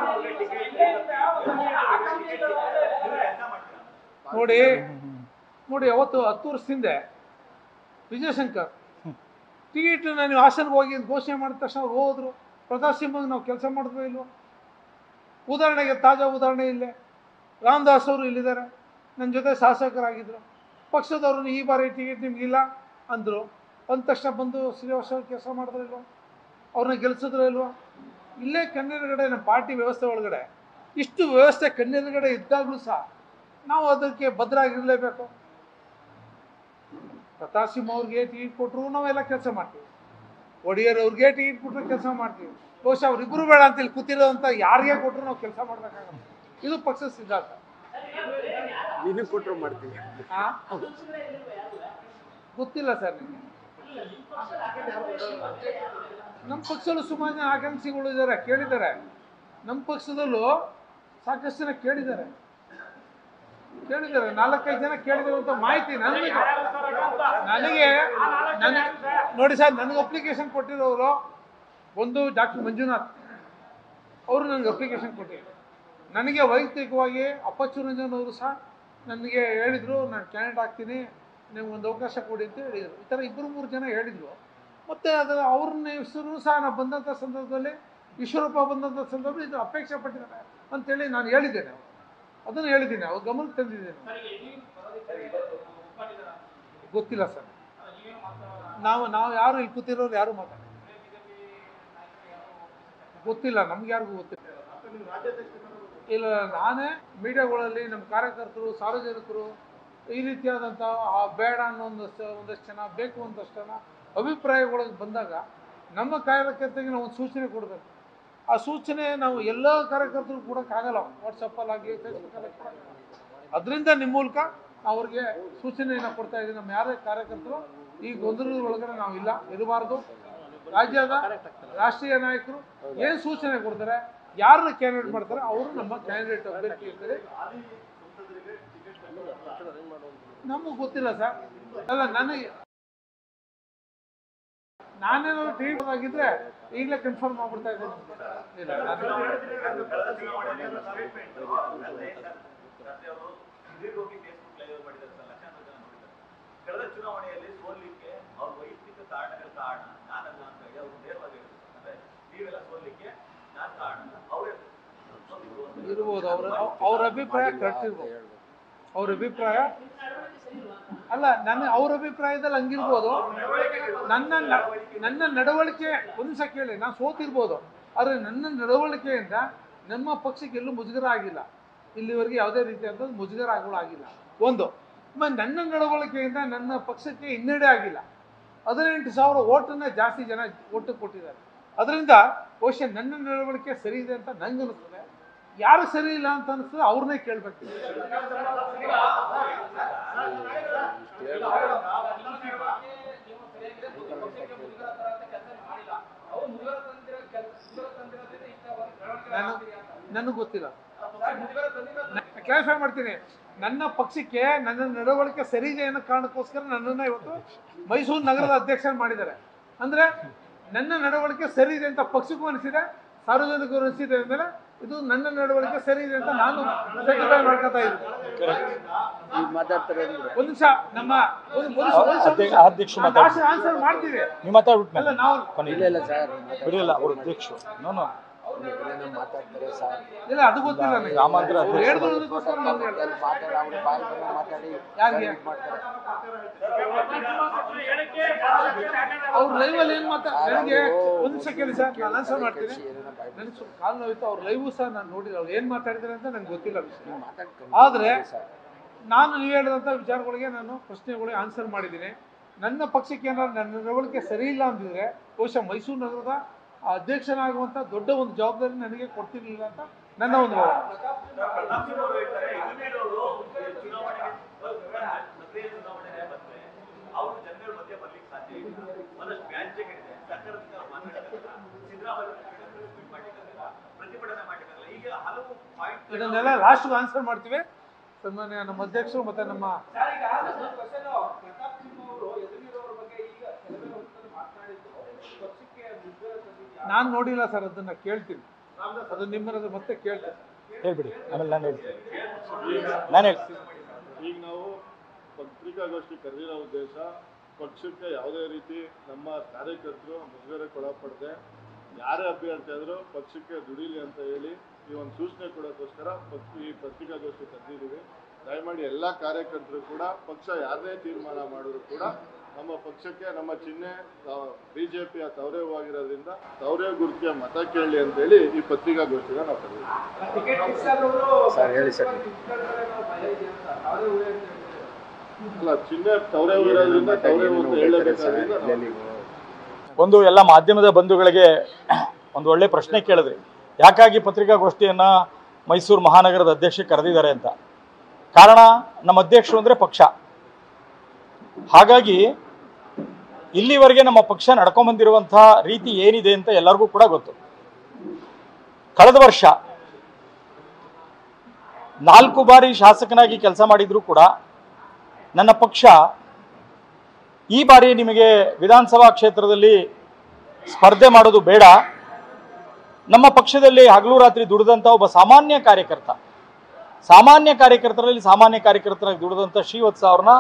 ನೋಡಿ ನೋಡಿ ಅವತ್ತು ಹತ್ತು ವರ್ಷದ ಹಿಂದೆ ವಿಜಯಶಂಕರ್ ಟಿಕೆಟ್ ನೀವು ಹಾಸನ್ಗೆ ಹೋಗಿ ಅಂತ ಘೋಷಣೆ ಮಾಡಿದ ತಕ್ಷಣ ಅವ್ರು ಹೋದ್ರು ಪ್ರತಾಪ್ ಸಿಂಹಗೆ ನಾವು ಕೆಲಸ ಮಾಡಿದ್ವೋ ಇಲ್ವೋ ಉದಾಹರಣೆಗೆ ತಾಜಾ ಉದಾಹರಣೆ ಇಲ್ಲೇ ರಾಮದಾಸ್ ಅವರು ಇಲ್ಲಿದ್ದಾರೆ ನನ್ನ ಜೊತೆ ಶಾಸಕರಾಗಿದ್ದರು ಪಕ್ಷದವ್ರನ್ನ ಈ ಬಾರಿ ಟಿಕೆಟ್ ನಿಮಗಿಲ್ಲ ಅಂದರು ಅಂದ ತಕ್ಷಣ ಬಂದು ಶ್ರೀನಿವಾಸ ಅವ್ರು ಕೆಲಸ ಮಾಡಿದ್ರು ಇಲ್ವೋ ಅವ್ರನ್ನ ಗೆಲ್ಸಿದ್ರು ಇಲ್ವೋ ಇಲ್ಲೇ ಕಣ್ಣೆದುರುಗಡೆ ನಮ್ಮ ಪಾರ್ಟಿ ವ್ಯವಸ್ಥೆ ಒಳಗಡೆ ಇಷ್ಟು ವ್ಯವಸ್ಥೆ ಕಣ್ಣೆದುರುಗಡೆ ಇದ್ದಾಗಲೂ ಸಹ ನಾವು ಅದಕ್ಕೆ ಭದ್ರಾಗಿರಲೇಬೇಕು ಪ್ರತಾಪ್ ಸಿಂಹ ಅವ್ರಿಗೆ ಟಿಕೆಟ್ ಕೊಟ್ಟರು ನಾವೆಲ್ಲ ಕೆಲಸ ಮಾಡ್ತೀವಿ ಒಡೆಯರ್ ಅವ್ರಿಗೆ ಟಿಕೆಟ್ ಕೊಟ್ಟರು ಕೆಲಸ ಮಾಡ್ತೀವಿ ಬಹುಶಃ ಅವ್ರಿಬ್ರು ಬೇಡ ಅಂತ ಇಲ್ಲಿ ಕೂತಿರೋ ಅಂತ ಯಾರಿಗೆ ಕೊಟ್ಟರು ನಾವು ಕೆಲಸ ಮಾಡ್ಬೇಕಾಗಲ್ಲ ಇದು ಪಕ್ಷದ ಸಿದ್ಧಾಂತ ನೀನು ಕೊಟ್ಟರು ಮಾಡ್ತೀವಿ ಆ? ಗೊತ್ತಿಲ್ಲ ಸರ್ ನಿಮಗೆ ನಮ್ಮ ಪಕ್ಷದಲ್ಲೂ ಸುಮಾರು ಜನ ಆಕಾಂಕ್ಷಿಗಳು ಇದ್ದಾರೆ ಕೇಳಿದ್ದಾರೆ ನಮ್ಮ ಪಕ್ಷದಲ್ಲೂ ಸಾಕಷ್ಟು ಜನ ಕೇಳಿದ್ದಾರೆ ಕೇಳಿದ್ದಾರೆ ನಾಲ್ಕೈದು ಜನ ಕೇಳಿದ್ದಾರೆ ಅಂತ ಮಾಹಿತಿ ನನಗೆ ನನಗೆ ನನಗೆ ನೋಡಿ ಸರ್ ನನಗೆ ಅಪ್ಲಿಕೇಶನ್ ಕೊಟ್ಟಿರೋರು ಒಂದು ಡಾಕ್ಟರ್ ಮಂಜುನಾಥ್ ಅವರು ನನಗೆ ಅಪ್ಲಿಕೇಶನ್ ಕೊಟ್ಟಿದ್ದಾರೆ ನನಗೆ ವೈಯಕ್ತಿಕವಾಗಿ ಅಪ್ಪಚ್ಚು ರಂಜನ್ ಅವರು ಸಹ ನನಗೆ ಹೇಳಿದರು ನಾನು ಕ್ಯಾಂಡಿಡೇಟ್ ಆಗ್ತೀನಿ ನಿಮ್ಗೆ ಒಂದು ಅವಕಾಶ ಕೊಡಿ ಅಂತ ಹೇಳಿದರು ಈ ಥರ ಇಬ್ಬರು ಮೂರು ಜನ ಹೇಳಿದರು ಮತ್ತು ಅದರ ಅವ್ರನ್ನ ಹೆಸರು ಸಹ ನಾನು ಬಂದಂಥ ಸಂದರ್ಭದಲ್ಲಿ ಈಶ್ವರಪ್ಪ ಬಂದಂಥ ಸಂದರ್ಭದಲ್ಲಿ ಇದು ಅಪೇಕ್ಷೆ ಪಟ್ಟಿದ್ದಾರೆ ಅಂತೇಳಿ ನಾನು ಹೇಳಿದ್ದೇನೆ ಅವ್ರು. ಅದನ್ನು ಹೇಳಿದ್ದೀನಿ ಅವ್ರ ಗಮನಕ್ಕೆ ತಂದಿದ್ದೇನೆ ಗೊತ್ತಿಲ್ಲ ಸರ್ ನಾವು ನಾವು ಯಾರು ಇಲ್ಲಿ ಕೂತಿರೋರು ಯಾರು ಮಾತಾಡ ಗೊತ್ತಿಲ್ಲ ನಮ್ಗೆ ಯಾರಿಗೂ ಗೊತ್ತಿಲ್ಲ ಇಲ್ಲ ನಾನೇ ಮೀಡಿಯಾಗಳಲ್ಲಿ ನಮ್ಮ ಕಾರ್ಯಕರ್ತರು ಸಾರ್ವಜನಿಕರು ಈ ರೀತಿಯಾದಂಥ ಆ ಬೇಡ ಅನ್ನೋ ಒಂದಷ್ಟು ಒಂದಷ್ಟು ಜನ ಬೇಕು ಒಂದಷ್ಟು ಜನ ಅಭಿಪ್ರಾಯಗಳಿಗೆ ಬಂದಾಗ ನಮ್ಮ ಕಾರ್ಯಕರ್ತರಿಗೆ ನಾವು ಒಂದು ಸೂಚನೆ ಕೊಡಬೇಕು ಆ ಸೂಚನೆ ನಾವು ಎಲ್ಲ ಕಾರ್ಯಕರ್ತರು ಕೊಡೋಕ್ಕಾಗಲ್ಲ ವಾಟ್ಸಪ್ಪಲ್ಲಾಗಲಿ ಫೇಸ್ಬುಕ್ಕಲ್ಲಿ ಅದರಿಂದ ನಿಮ್ಮ ಮೂಲಕ ಅವ್ರಿಗೆ ಸೂಚನೆಯನ್ನು ಕೊಡ್ತಾ ಇದ್ದೀವಿ ನಮ್ಮ ಯಾರೇ ಕಾರ್ಯಕರ್ತರು ಈ ಗೊಂದಲದ ಒಳಗಡೆ ನಾವು ಇಲ್ಲ ಇರಬಾರ್ದು ರಾಜ್ಯದ ರಾಷ್ಟ್ರೀಯ ನಾಯಕರು ಏನು ಸೂಚನೆ ಕೊಡ್ತಾರೆ ಯಾರನ್ನ ಕ್ಯಾಂಡಿಡೇಟ್ ಮಾಡ್ತಾರೆ ಅವರು ನಮ್ಮ ಕ್ಯಾಂಡಿಡೇಟ್ ಅಭ್ಯರ್ಥಿ ಇರ್ತಾರೆ ನಮಗೆ ಗೊತ್ತಿಲ್ಲ ಸರ್ ಅಲ್ಲ ನನಗೆ ನಾನೇನಾದ್ರು ಟಿಕೆಟ್ ಆಗಿದ್ರೆ ಈಗಲೇ ಕನ್ಫರ್ಮ್ ಮಾಡ್ಬಿಡ್ತಾ ಇದ್ದೀನಿ ಇಲ್ಲ ನಾನು- ಕಳೆದ ಚುನಾವಣೆಯಲ್ಲಿ statement ಅಲ್ಲದೆ ಸರ್, ರಾತ್ರಿ ಅವರು ದೀರ್ಘೋಗಿ ಫೇಸ್ಬುಕ್ ಲೈವ್ ಮಾಡಿದ್ದಾರೆ ಸರ್ ಲಕ್ಷಾಂತರ ಜನ ನೋಡಿದ್ದಾರೆ ಕಳೆದ ಚುನಾವಣೆಯಲ್ಲಿ ಸೋಲಿಕ್ಕೆ ಅವ್ರ ವೈಯಕ್ತಿಕ ಕಾರಣಗಳ ಕಾರಣ ನಾನಲ್ಲ ಅಂತ ಹೇಳಿ ಅವರು ನೇರವಾಗಿ ಹೇಳಿದ್ರು ಅಂದ್ರೆ ನೀವೆಲ್ಲ ಸೋಲಿಕ್ಕೆ ನಾನ್ ಕಾರಣ ಅವರೇ ಸೋತಿದ್ರು ಅಂತ ಇರ್ಬೋದು ಅವ್ರ ಅವ್ರ ಅಭಿಪ್ರಾಯ ಕರೆಕ್ಟ್ ಇರ್ಬೋದು ಅವ್ರ ಅಭಿಪ್ರಾಯ ಅಲ್ಲ ನನ್ನ ಅವ್ರ ಅಭಿಪ್ರಾಯದಲ್ಲಿ ಹಂಗಿರ್ಬೋದು ನನ್ನ ನ- ನನ್ನ ನಡವಳಿಕೆ ಒಂದು ನಿಮಿಷ ಕೇಳಿ ನಾನು ಸೋತಿರ್ಬೋದು ಆದರೆ ನನ್ನ ನಡವಳಿಕೆಯಿಂದ ನಮ್ಮ ಪಕ್ಷಕ್ಕೆ ಎಲ್ಲೂ ಮುಜುಗರ ಆಗಿಲ್ಲ ಇಲ್ಲಿವರೆಗೆ ಯಾವುದೇ ರೀತಿಯಾದ ಮುಜುಗರ ಆಗೋಳು ಆಗಿಲ್ಲ ಒಂದು ಆಮೇಲೆ ನನ್ನ ನಡವಳಿಕೆಯಿಂದ ನನ್ನ ಪಕ್ಷಕ್ಕೆ ಹಿನ್ನಡೆ ಆಗಿಲ್ಲ ಹದಿನೆಂಟು ಸಾವಿರ ಓಟನ್ನ ಜಾಸ್ತಿ ಜನ ಓಟು ಕೊಟ್ಟಿದ್ದಾರೆ ಅದರಿಂದ ಬಹುಶಃ ನನ್ನ ನಡವಳಿಕೆ ಸರಿ ಇದೆ ಅಂತ ನಂಗೆ ಅನಿಸ್ತದೆ ಯಾರು ಸರಿ ಇಲ್ಲ ಅಂತ ಅನಿಸ್ತದೆ ಅವ್ರನ್ನೇ ಕೇಳಬೇಕು ನಾನು ನನಗೆ ಗೊತ್ತಿಲ್ಲ ಕ್ಲಾರಿಫೈ ಮಾಡ್ತೀನಿ ನನ್ನ ಪಕ್ಷಕ್ಕೆ ನನ್ನ ನಡವಳಿಕೆ ಸರಿ ಇದೆ ಅನ್ನೋ ಕಾರಣಕ್ಕೋಸ್ಕರ ನನ್ನನ್ನು ಇವತ್ತು ಮೈಸೂರು ನಗರದ ಅಧ್ಯಕ್ಷ ಮಾಡಿದ್ದಾರೆ ಅಂದರೆ ನನ್ನ ನಡವಳಿಕೆ ಸರಿ ಇದೆ ಅಂತ ಪಕ್ಷಕ್ಕೂ ಅನಿಸಿದೆ ಸಾರ್ವಜನಿಕರು ಅನಿಸಿದೆ ಅಂದಮೇಲೆ ಇದು ನನ್ನ ನಡವಳಿಕೆ ಸರಿ ಇದೆ ಅಂತ ನಾನು ಸರ್ಟಿಫೈ ಮಾಡ್ಕೊತಾ ಇದ್ದೀನಿ ಈಗ ಮಾತಾಡ್ತಾರೆ ಅಂದ್ರೆ ಒಂದು ನಿಮಿಷ ನಮ್ಮ ಒಂದು ಒಂದು ನಿಮಿಷ, ಒಂದು ನಿಮಿಷ, ಒಂದು ನಿಮಿಷ. ಅಧ್ಯಕ್ಷ ನಾನು ಆನ್ಸರ್ ಮಾಡ್ತೀವಿ ನೀವು ಮಾತಾಡ್ಬಿಟ್ಟು ಅಲ್ಲ ನಾವು ಇಲ್ಲ ಇಲ್ಲ ಸರ್ ಬಿಡಿಲ್ಲ ಅವರು ಅಧ್ಯಕ್ಷರು ನೋ ನೋ ಏನೇನೋ ಮಾತಾಡ್ತಾರೆ ಸರ್ ಇಲ್ಲ ಅದು ಗೊತ್ತಿಲ್ಲ ನನಗೆ ಗ್ರಾಮಾಂತರ ಅವ್ರು ಹೇಳ್ದೋದಕ್ಕೋಸ್ಕರ ನಾನು ಹೇಳ್ದೆ. ಅಲ್ಲಿ ಮಾತಾಡಿ ಅವ್ರ ಬಾಯಿ ಬಂದಂಗೆ ಮಾತಾಡಿ ಯಾರಿಗೆ? ಇದ್ ಮಾಡ್ತಾರೆ ಅವ್ರು ಲೈವ್ ಅಲ್ಲಿ ಏನ್ ಮಾತಾ ನನಗೆ ಒಂದು ನಿಮಿಷ ಕೇಳಿ ಸರ್ ನಾನು ಆನ್ಸರ್ ಮಾಡ್ತೀನಿ ಏನೇನೋ ಬಾಯಿ ನನಗೆ ಸ್ವಲ್ಪ ಕಾಲು ನೋಯ್ತು ಅವ್ರ ಲೈವ್ ಸಹ ನಾನು ನೋಡಿಲ್ಲ ಅವ್ರು ಏನ್ ಮಾತಾಡಿದ್ದಾರೆ ಅಂತ ನಂಗೆ ಗೊತ್ತಿಲ್ಲ ವಿಷಯ ಮಾತಾಡ್ಕೊಂಡು ಆದ್ರೆ ನಾನು ನೀವು ಹೇಳಿದಂಥ ವಿಚಾರಗಳಿಗೆ ನಾನು ಪ್ರಶ್ನೆಗಳಿಗೆ ಆನ್ಸರ್ ಮಾಡಿದ್ದೀನಿ ನನ್ನ ಪಕ್ಷಕ್ಕೆ ಏನಾದ್ರು ನನ್ನ ನಡವಳಿಕೆ ಸರಿ ಇಲ್ಲ ಅಂದಿದ್ರೆ ಬಹುಶಃ ಮೈಸೂರು ನಗರದ ಅಧ್ಯಕ್ಷನಾಗುವಂಥ ದೊಡ್ಡ ಒಂದು ಜವಾಬ್ದಾರಿ ನನಗೆ ಕೊಡ್ತಿರ್ಲಿಲ್ಲ ಅಂತ ನನ್ನ ಒಂದು ಭಾವನೆ ಪ್ರತಾಪ್ ಸಿಂಹ ಅವರು ಹೇಳ್ತಾರೆ ಯದುವೀರ್ ಅವರು ಚುನಾವಣೆಗೆ ಪ್ರಕ್ರಿಯೆ ಚುನಾವಣೆ ಬಂದ್ರೆ ಅವರು ಜನಗಳ ಮಧ್ಯೆ ಬರ್ಲಿಕ್ಕೆ ಸಾಧ್ಯ ಇಲ್ಲ ಒಂದಷ್ಟು ವ್ಯಾಜ್ಯಗಳಿದೆ ಸರ್ಕಾರದಿಂದ ಅವ್ರು ಮಾತಾಡಕ್ಕಾಗಲ್ಲ ಸಿದ್ದರಾಮಯ್ಯ ಟ್ವೀಟ್ ಮಾಡ್ಲಿಕ್ಕಾಗಲ್ಲ ಪ್ರತಿಭಟನೆ ಮಾಡ್ಲಿಕ್ಕಾಗಲ್ಲ ಹೀಗೆ ಹಲವು ಪಾಯಿಂಟ್ ಇದನ್ನೆಲ್ಲ ಲಾಸ್ಟ್ಗೆ ಆನ್ಸರ್ ಮಾಡ್ತೀವಿ ಸನ್ಮಾನ್ಯ ನಮ್ಮ ಅಧ್ಯಕ್ಷರು ಮತ್ತೆ ನಮ್ಮ ಸರ್, ಈಗ ಒಂದು question, ಪ್ರತಾಪ್ ಸಿಂಹ ಅವರು ಯದುವೀರ್ ಅವರ ಬಗ್ಗೆ ಈಗ ಕೆಲವೇ ಹೊತ್ತಲ್ಲಿ ಮಾತನಾಡಿದ್ದು ಪಕ್ಷಕ್ಕೆ ಮುಜುಗರ ತಂದಿದ್ಯಾ? ನಾನು ನೋಡಿಲ್ಲ ಸರ್ ಅದನ್ನ ಕೇಳ್ತೀನಿ ಅದು ನಿಮ್ಮನ್ನ ಮತ್ತೆ ಕೇಳ್ತೀನಿ ಹೇಳ್ಬಿಡಿ ಆಮೇಲೆ ನಾನು ಹೇಳ್ತೀನಿ ನಾನು ಹೇಳ್ತೀನಿ ಈಗ ನಾವು ಪತ್ರಿಕಾಗೋಷ್ಠಿ ಕರೆದಿರೋ ಉದ್ದೇಶ ಪಕ್ಷಕ್ಕೆ ಯಾವುದೇ ರೀತಿ ನಮ್ಮ ಕಾರ್ಯಕರ್ತರು ಮುಜುಗರಕ್ಕೊಳಪಡದೆ ಯಾರೇ ಅಭ್ಯರ್ಥಿ ಆದರೂ ಪಕ್ಷಕ್ಕೆ ದುಡಿಲಿ ಅಂತ ಹೇಳಿ ಈ ಒಂದು ಸೂಚನೆ ಕೊಡೋಕ್ಕೋಸ್ಕರ ಪಕ್ ಈ ಪತ್ರಿಕಾಗೋಷ್ಠಿ ಕರೆದಿದ್ದೀವಿ ದಯಮಾಡಿ ಎಲ್ಲ ಕಾರ್ಯಕರ್ತರು ಕೂಡ ಪಕ್ಷ ಯಾರದೇ ತೀರ್ಮಾನ ಮಾಡಿದ್ರು ಕೂಡ ನಮ್ಮ ಪಕ್ಷಕ್ಕೆ ನಮ್ಮ ಚಿಹ್ನೆ ಬಿ ಜೆ ಪಿಯ ತವರೇ ಹೂವಾಗಿರೋದ್ರಿಂದ ತವರೇ ಗುರುತಿಯ ಮತ ಕೇಳಲಿ ಅಂತೇಳಿ ಈ ಪತ್ರಿಕಾಗೋಷ್ಠಿನ ನಾವು ಕರೆದಿದ್ದೀವಿ ಟಿಕೆಟ್ ಮಿಸ್ ಆದವರು ಸರ್, ಹೇಳಿ ಸರ್. ಟಿಕೆಟ್ಗಳೇ ನಾವು ಭಯ ಇದೆ ಅಂತ ಅವರೇ ಊರೇ ಅಂತ ಹೇಳ್ತಾರೆ. ಅಲ್ಲ ಚಿಹ್ನೆ ತವರೇ ಹೂವಿರೋದ್ರಿಂದ ತವರೇ ಹೂ ಅಂತ ಹೇಳಬೇಕಾದ್ರಿಂದ ನಾವು ಎಲ್ಲೆಲ್ಲಿಗೂ ಒಂದು ಎಲ್ಲ ಮಾಧ್ಯಮದ ಬಂಧುಗಳಿಗೆ ಒಂದು ಒಳ್ಳೆ ಪ್ರಶ್ನೆ ಕೇಳಿದ್ರಿ ಯಾಕಾಗಿ ಪತ್ರಿಕಾಗೋಷ್ಠಿಯನ್ನು ಮೈಸೂರು ಮಹಾನಗರದ ಅಧ್ಯಕ್ಷ ಕರೆದಿದ್ದಾರೆ ಅಂತ ಕಾರಣ ನಮ್ಮ ಅಧ್ಯಕ್ಷರು ಅಂದರೆ ಪಕ್ಷ ಹಾಗಾಗಿ ಇಲ್ಲಿವರೆಗೆ ನಮ್ಮ ಪಕ್ಷ ನಡ್ಕೊಂಬಂದಿರುವಂತಹ ರೀತಿ ಏನಿದೆ ಅಂತ ಎಲ್ಲರಿಗೂ ಕೂಡ ಗೊತ್ತು ಕಳೆದ ವರ್ಷ ನಾಲ್ಕು ಬಾರಿ ಶಾಸಕನಾಗಿ ಕೆಲಸ ಮಾಡಿದ್ರು ಕೂಡ ನನ್ನ ಪಕ್ಷ ಈ ಬಾರಿ ನಿಮಗೆ ವಿಧಾನಸಭಾ ಕ್ಷೇತ್ರದಲ್ಲಿ ಸ್ಪರ್ಧೆ ಮಾಡೋದು ಬೇಡ ನಮ್ಮ ಪಕ್ಷದಲ್ಲಿ ಹಗಲು ರಾತ್ರಿ ದುಡಿದಂಥ ಒಬ್ಬ ಸಾಮಾನ್ಯ ಕಾರ್ಯಕರ್ತ ಸಾಮಾನ್ಯ ಕಾರ್ಯಕರ್ತರಲ್ಲಿ ಸಾಮಾನ್ಯ ಕಾರ್ಯಕರ್ತರಾಗಿ ದುಡಿದಂಥ ಶ್ರೀವತ್ಸ ಅವ್ರನ್ನ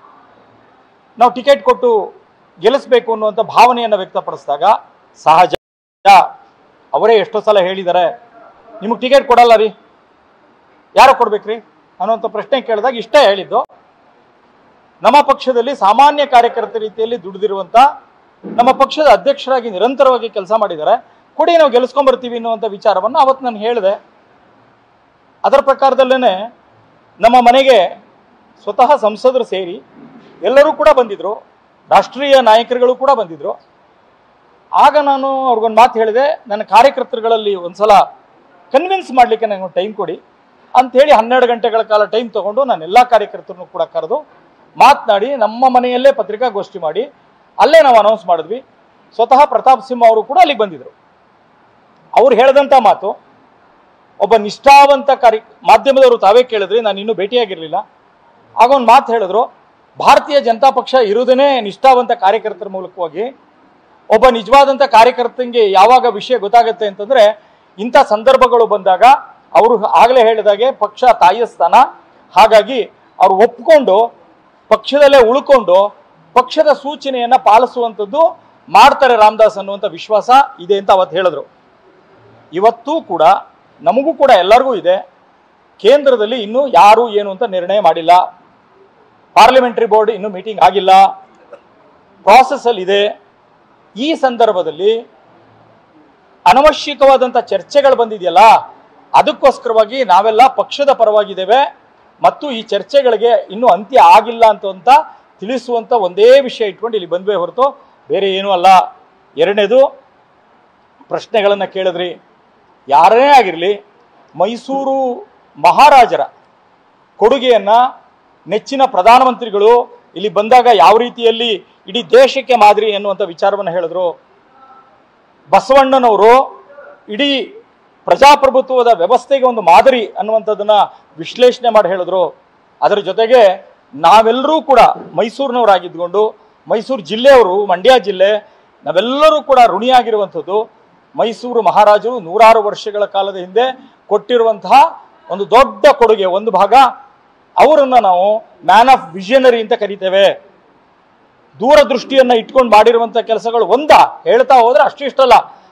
ನಾವು ಟಿಕೆಟ್ ಕೊಟ್ಟು ಗೆಲ್ಲಿಸ್ಬೇಕು ಅನ್ನುವಂಥ ಭಾವನೆಯನ್ನು ವ್ಯಕ್ತಪಡಿಸಿದಾಗ ಸಹಜ ಅವರೇ ಎಷ್ಟೋ ಸಲ ಹೇಳಿದ್ದಾರೆ ನಿಮಗೆ ಟಿಕೆಟ್ ಕೊಡಲ್ಲ ರೀ ಯಾರೋ ಕೊಡ್ಬೇಕ್ರಿ ಅನ್ನುವಂಥ ಪ್ರಶ್ನೆ ಕೇಳಿದಾಗ ಇಷ್ಟೇ ಹೇಳಿದ್ದು ನಮ್ಮ ಪಕ್ಷದಲ್ಲಿ ಸಾಮಾನ್ಯ ಕಾರ್ಯಕರ್ತ ರೀತಿಯಲ್ಲಿ ದುಡಿದಿರುವಂತ ನಮ್ಮ ಪಕ್ಷದ ಅಧ್ಯಕ್ಷರಾಗಿ ನಿರಂತರವಾಗಿ ಕೆಲಸ ಮಾಡಿದ್ದಾರೆ ಕೊಡಿ ನಾವು ಗೆಲ್ಲಿಸ್ಕೊಂಡ್ಬರ್ತೀವಿ ಅನ್ನುವಂಥ ವಿಚಾರವನ್ನು ಅವತ್ತು ನಾನು ಹೇಳಿದೆ ಅದರ ಪ್ರಕಾರದಲ್ಲೇ ನಮ್ಮ ಮನೆಗೆ ಸ್ವತಃ ಸಂಸದರು ಸೇರಿ ಎಲ್ಲರೂ ಕೂಡ ಬಂದಿದ್ರು ರಾಷ್ಟ್ರೀಯ ನಾಯಕರುಗಳು ಕೂಡ ಬಂದಿದ್ರು ಆಗ ನಾನು ಅವ್ರಿಗೊಂದು ಮಾತು ಹೇಳಿದೆ ನನ್ನ ಕಾರ್ಯಕರ್ತರುಗಳಲ್ಲಿ ಒಂದ್ಸಲ ಕನ್ವಿನ್ಸ್ ಮಾಡಲಿಕ್ಕೆ ನನಗೆ ಟೈಮ್ ಕೊಡಿ ಅಂಥೇಳಿ ಹನ್ನೆರಡು ಗಂಟೆಗಳ ಕಾಲ ಟೈಮ್ ತಗೊಂಡು ನಾನು ಎಲ್ಲ ಕಾರ್ಯಕರ್ತರನ್ನು ಕೂಡ ಕರೆದು ಮಾತನಾಡಿ ನಮ್ಮ ಮನೆಯಲ್ಲೇ ಪತ್ರಿಕಾಗೋಷ್ಠಿ ಮಾಡಿ ಅಲ್ಲೇ ನಾವು ಅನೌನ್ಸ್ ಮಾಡಿದ್ವಿ ಸ್ವತಃ ಪ್ರತಾಪ್ ಸಿಂಹ ಅವರು ಕೂಡ ಅಲ್ಲಿಗೆ ಬಂದಿದ್ರು ಅವ್ರು ಹೇಳಿದಂಥ ಮಾತು ಒಬ್ಬ ನಿಷ್ಠಾವಂತ ಕಾರ್ಯ ಮಾಧ್ಯಮದವರು ತಾವೇ ಕೇಳಿದ್ರಿ ನಾನು ಇನ್ನೂ ಭೇಟಿಯಾಗಿರಲಿಲ್ಲ ಆಗ ಒಂದು ಮಾತು ಹೇಳಿದ್ರು ಭಾರತೀಯ ಜನತಾ ಪಕ್ಷ ಇರುವುದೇ ನಿಷ್ಠಾವಂತ ಕಾರ್ಯಕರ್ತರ ಮೂಲಕವಾಗಿ ಒಬ್ಬ ನಿಜವಾದಂಥ ಕಾರ್ಯಕರ್ತಂಗೆ ಯಾವಾಗ ವಿಷಯ ಗೊತ್ತಾಗುತ್ತೆ ಅಂತಂದ್ರೆ ಇಂಥ ಸಂದರ್ಭಗಳು ಬಂದಾಗ ಅವರು ಆಗಲೇ ಹೇಳಿದಾಗೆ ಪಕ್ಷ ತಾಯಿಯ ಸ್ಥಾನ ಹಾಗಾಗಿ ಅವ್ರು ಒಪ್ಕೊಂಡು ಪಕ್ಷದಲ್ಲೇ ಉಳ್ಕೊಂಡು ಪಕ್ಷದ ಸೂಚನೆಯನ್ನ ಪಾಲಿಸುವಂಥದ್ದು ಮಾಡ್ತಾರೆ ರಾಮದಾಸ್ ಅನ್ನುವಂಥ ವಿಶ್ವಾಸ ಇದೆ ಅಂತ ಅವತ್ತು ಹೇಳಿದ್ರು ಇವತ್ತೂ ಕೂಡ ನಮಗೂ ಕೂಡ ಎಲ್ಲರಿಗೂ ಇದೆ ಕೇಂದ್ರದಲ್ಲಿ ಇನ್ನೂ ಯಾರು ಏನು ಅಂತ ನಿರ್ಣಯ ಮಾಡಿಲ್ಲ ಪಾರ್ಲಿಮೆಂಟರಿ ಬೋರ್ಡ್ ಇನ್ನೂ ಮೀಟಿಂಗ್ ಆಗಿಲ್ಲ ಪ್ರಾಸೆಸ್ ಅಲ್ಲಿ ಇದೆ ಈ ಸಂದರ್ಭದಲ್ಲಿ ಅನವಶ್ಯಕವಾದಂಥ ಚರ್ಚೆಗಳು ಬಂದಿದೆಯಲ್ಲ ಅದಕ್ಕೋಸ್ಕರವಾಗಿ ನಾವೆಲ್ಲ ಪಕ್ಷದ ಪರವಾಗಿದ್ದೇವೆ ಮತ್ತು ಈ ಚರ್ಚೆಗಳಿಗೆ ಇನ್ನೂ ಅಂತ್ಯ ಆಗಿಲ್ಲ ಅಂತ ಅಂತ ತಿಳಿಸುವಂಥ ಒಂದೇ ವಿಷಯ ಇಟ್ಕೊಂಡು ಇಲ್ಲಿ ಬಂದ್ವೇ ಹೊರತು ಬೇರೆ ಏನೂ ಅಲ್ಲ ಎರಡನೇದು ಪ್ರಶ್ನೆಗಳನ್ನು ಕೇಳಿದ್ರಿ ಯಾರೇ ಆಗಿರಲಿ ಮೈಸೂರು ಮಹಾರಾಜರ ಕೊಡುಗೆಯನ್ನು ನೆಚ್ಚಿನ ಪ್ರಧಾನಮಂತ್ರಿಗಳು ಇಲ್ಲಿ ಬಂದಾಗ ಯಾವ ರೀತಿಯಲ್ಲಿ ಇಡೀ ದೇಶಕ್ಕೆ ಮಾದರಿ ಎನ್ನುವಂಥ ವಿಚಾರವನ್ನು ಹೇಳಿದ್ರು ಬಸವಣ್ಣನವರು ಇಡೀ ಪ್ರಜಾಪ್ರಭುತ್ವದ ವ್ಯವಸ್ಥೆಗೆ ಒಂದು ಮಾದರಿ ಅನ್ನುವಂಥದ್ದನ್ನ ವಿಶ್ಲೇಷಣೆ ಮಾಡಿ ಹೇಳಿದ್ರು ಅದರ ಜೊತೆಗೆ ನಾವೆಲ್ಲರೂ ಕೂಡ ಮೈಸೂರಿನವರಾಗಿದ್ದುಕೊಂಡು ಮೈಸೂರು ಜಿಲ್ಲೆಯವರು ಮಂಡ್ಯ ಜಿಲ್ಲೆ ನಾವೆಲ್ಲರೂ ಕೂಡ ಋಣಿಯಾಗಿರುವಂಥದ್ದು ಮೈಸೂರು ಮಹಾರಾಜರು ನೂರಾರು ವರ್ಷಗಳ ಕಾಲದ ಹಿಂದೆ ಕೊಟ್ಟಿರುವಂತಹ ಒಂದು ದೊಡ್ಡ ಕೊಡುಗೆ ಒಂದು ಭಾಗ ಅವರನ್ನ ನಾವು ಮ್ಯಾನ್ ಆಫ್ ವಿಷನರಿ ಅಂತ ಕರಿತೇವೆ ದೂರದೃಷ್ಟಿಯನ್ನ ಇಟ್ಕೊಂಡು ಮಾಡಿರುವಂತ ಕೆಲಸಗಳು ಒಂದ ಹೇಳ್ತಾ ಹೋದ್ರೆ ಅಷ್ಟಿಷ್ಟಲ್ಲ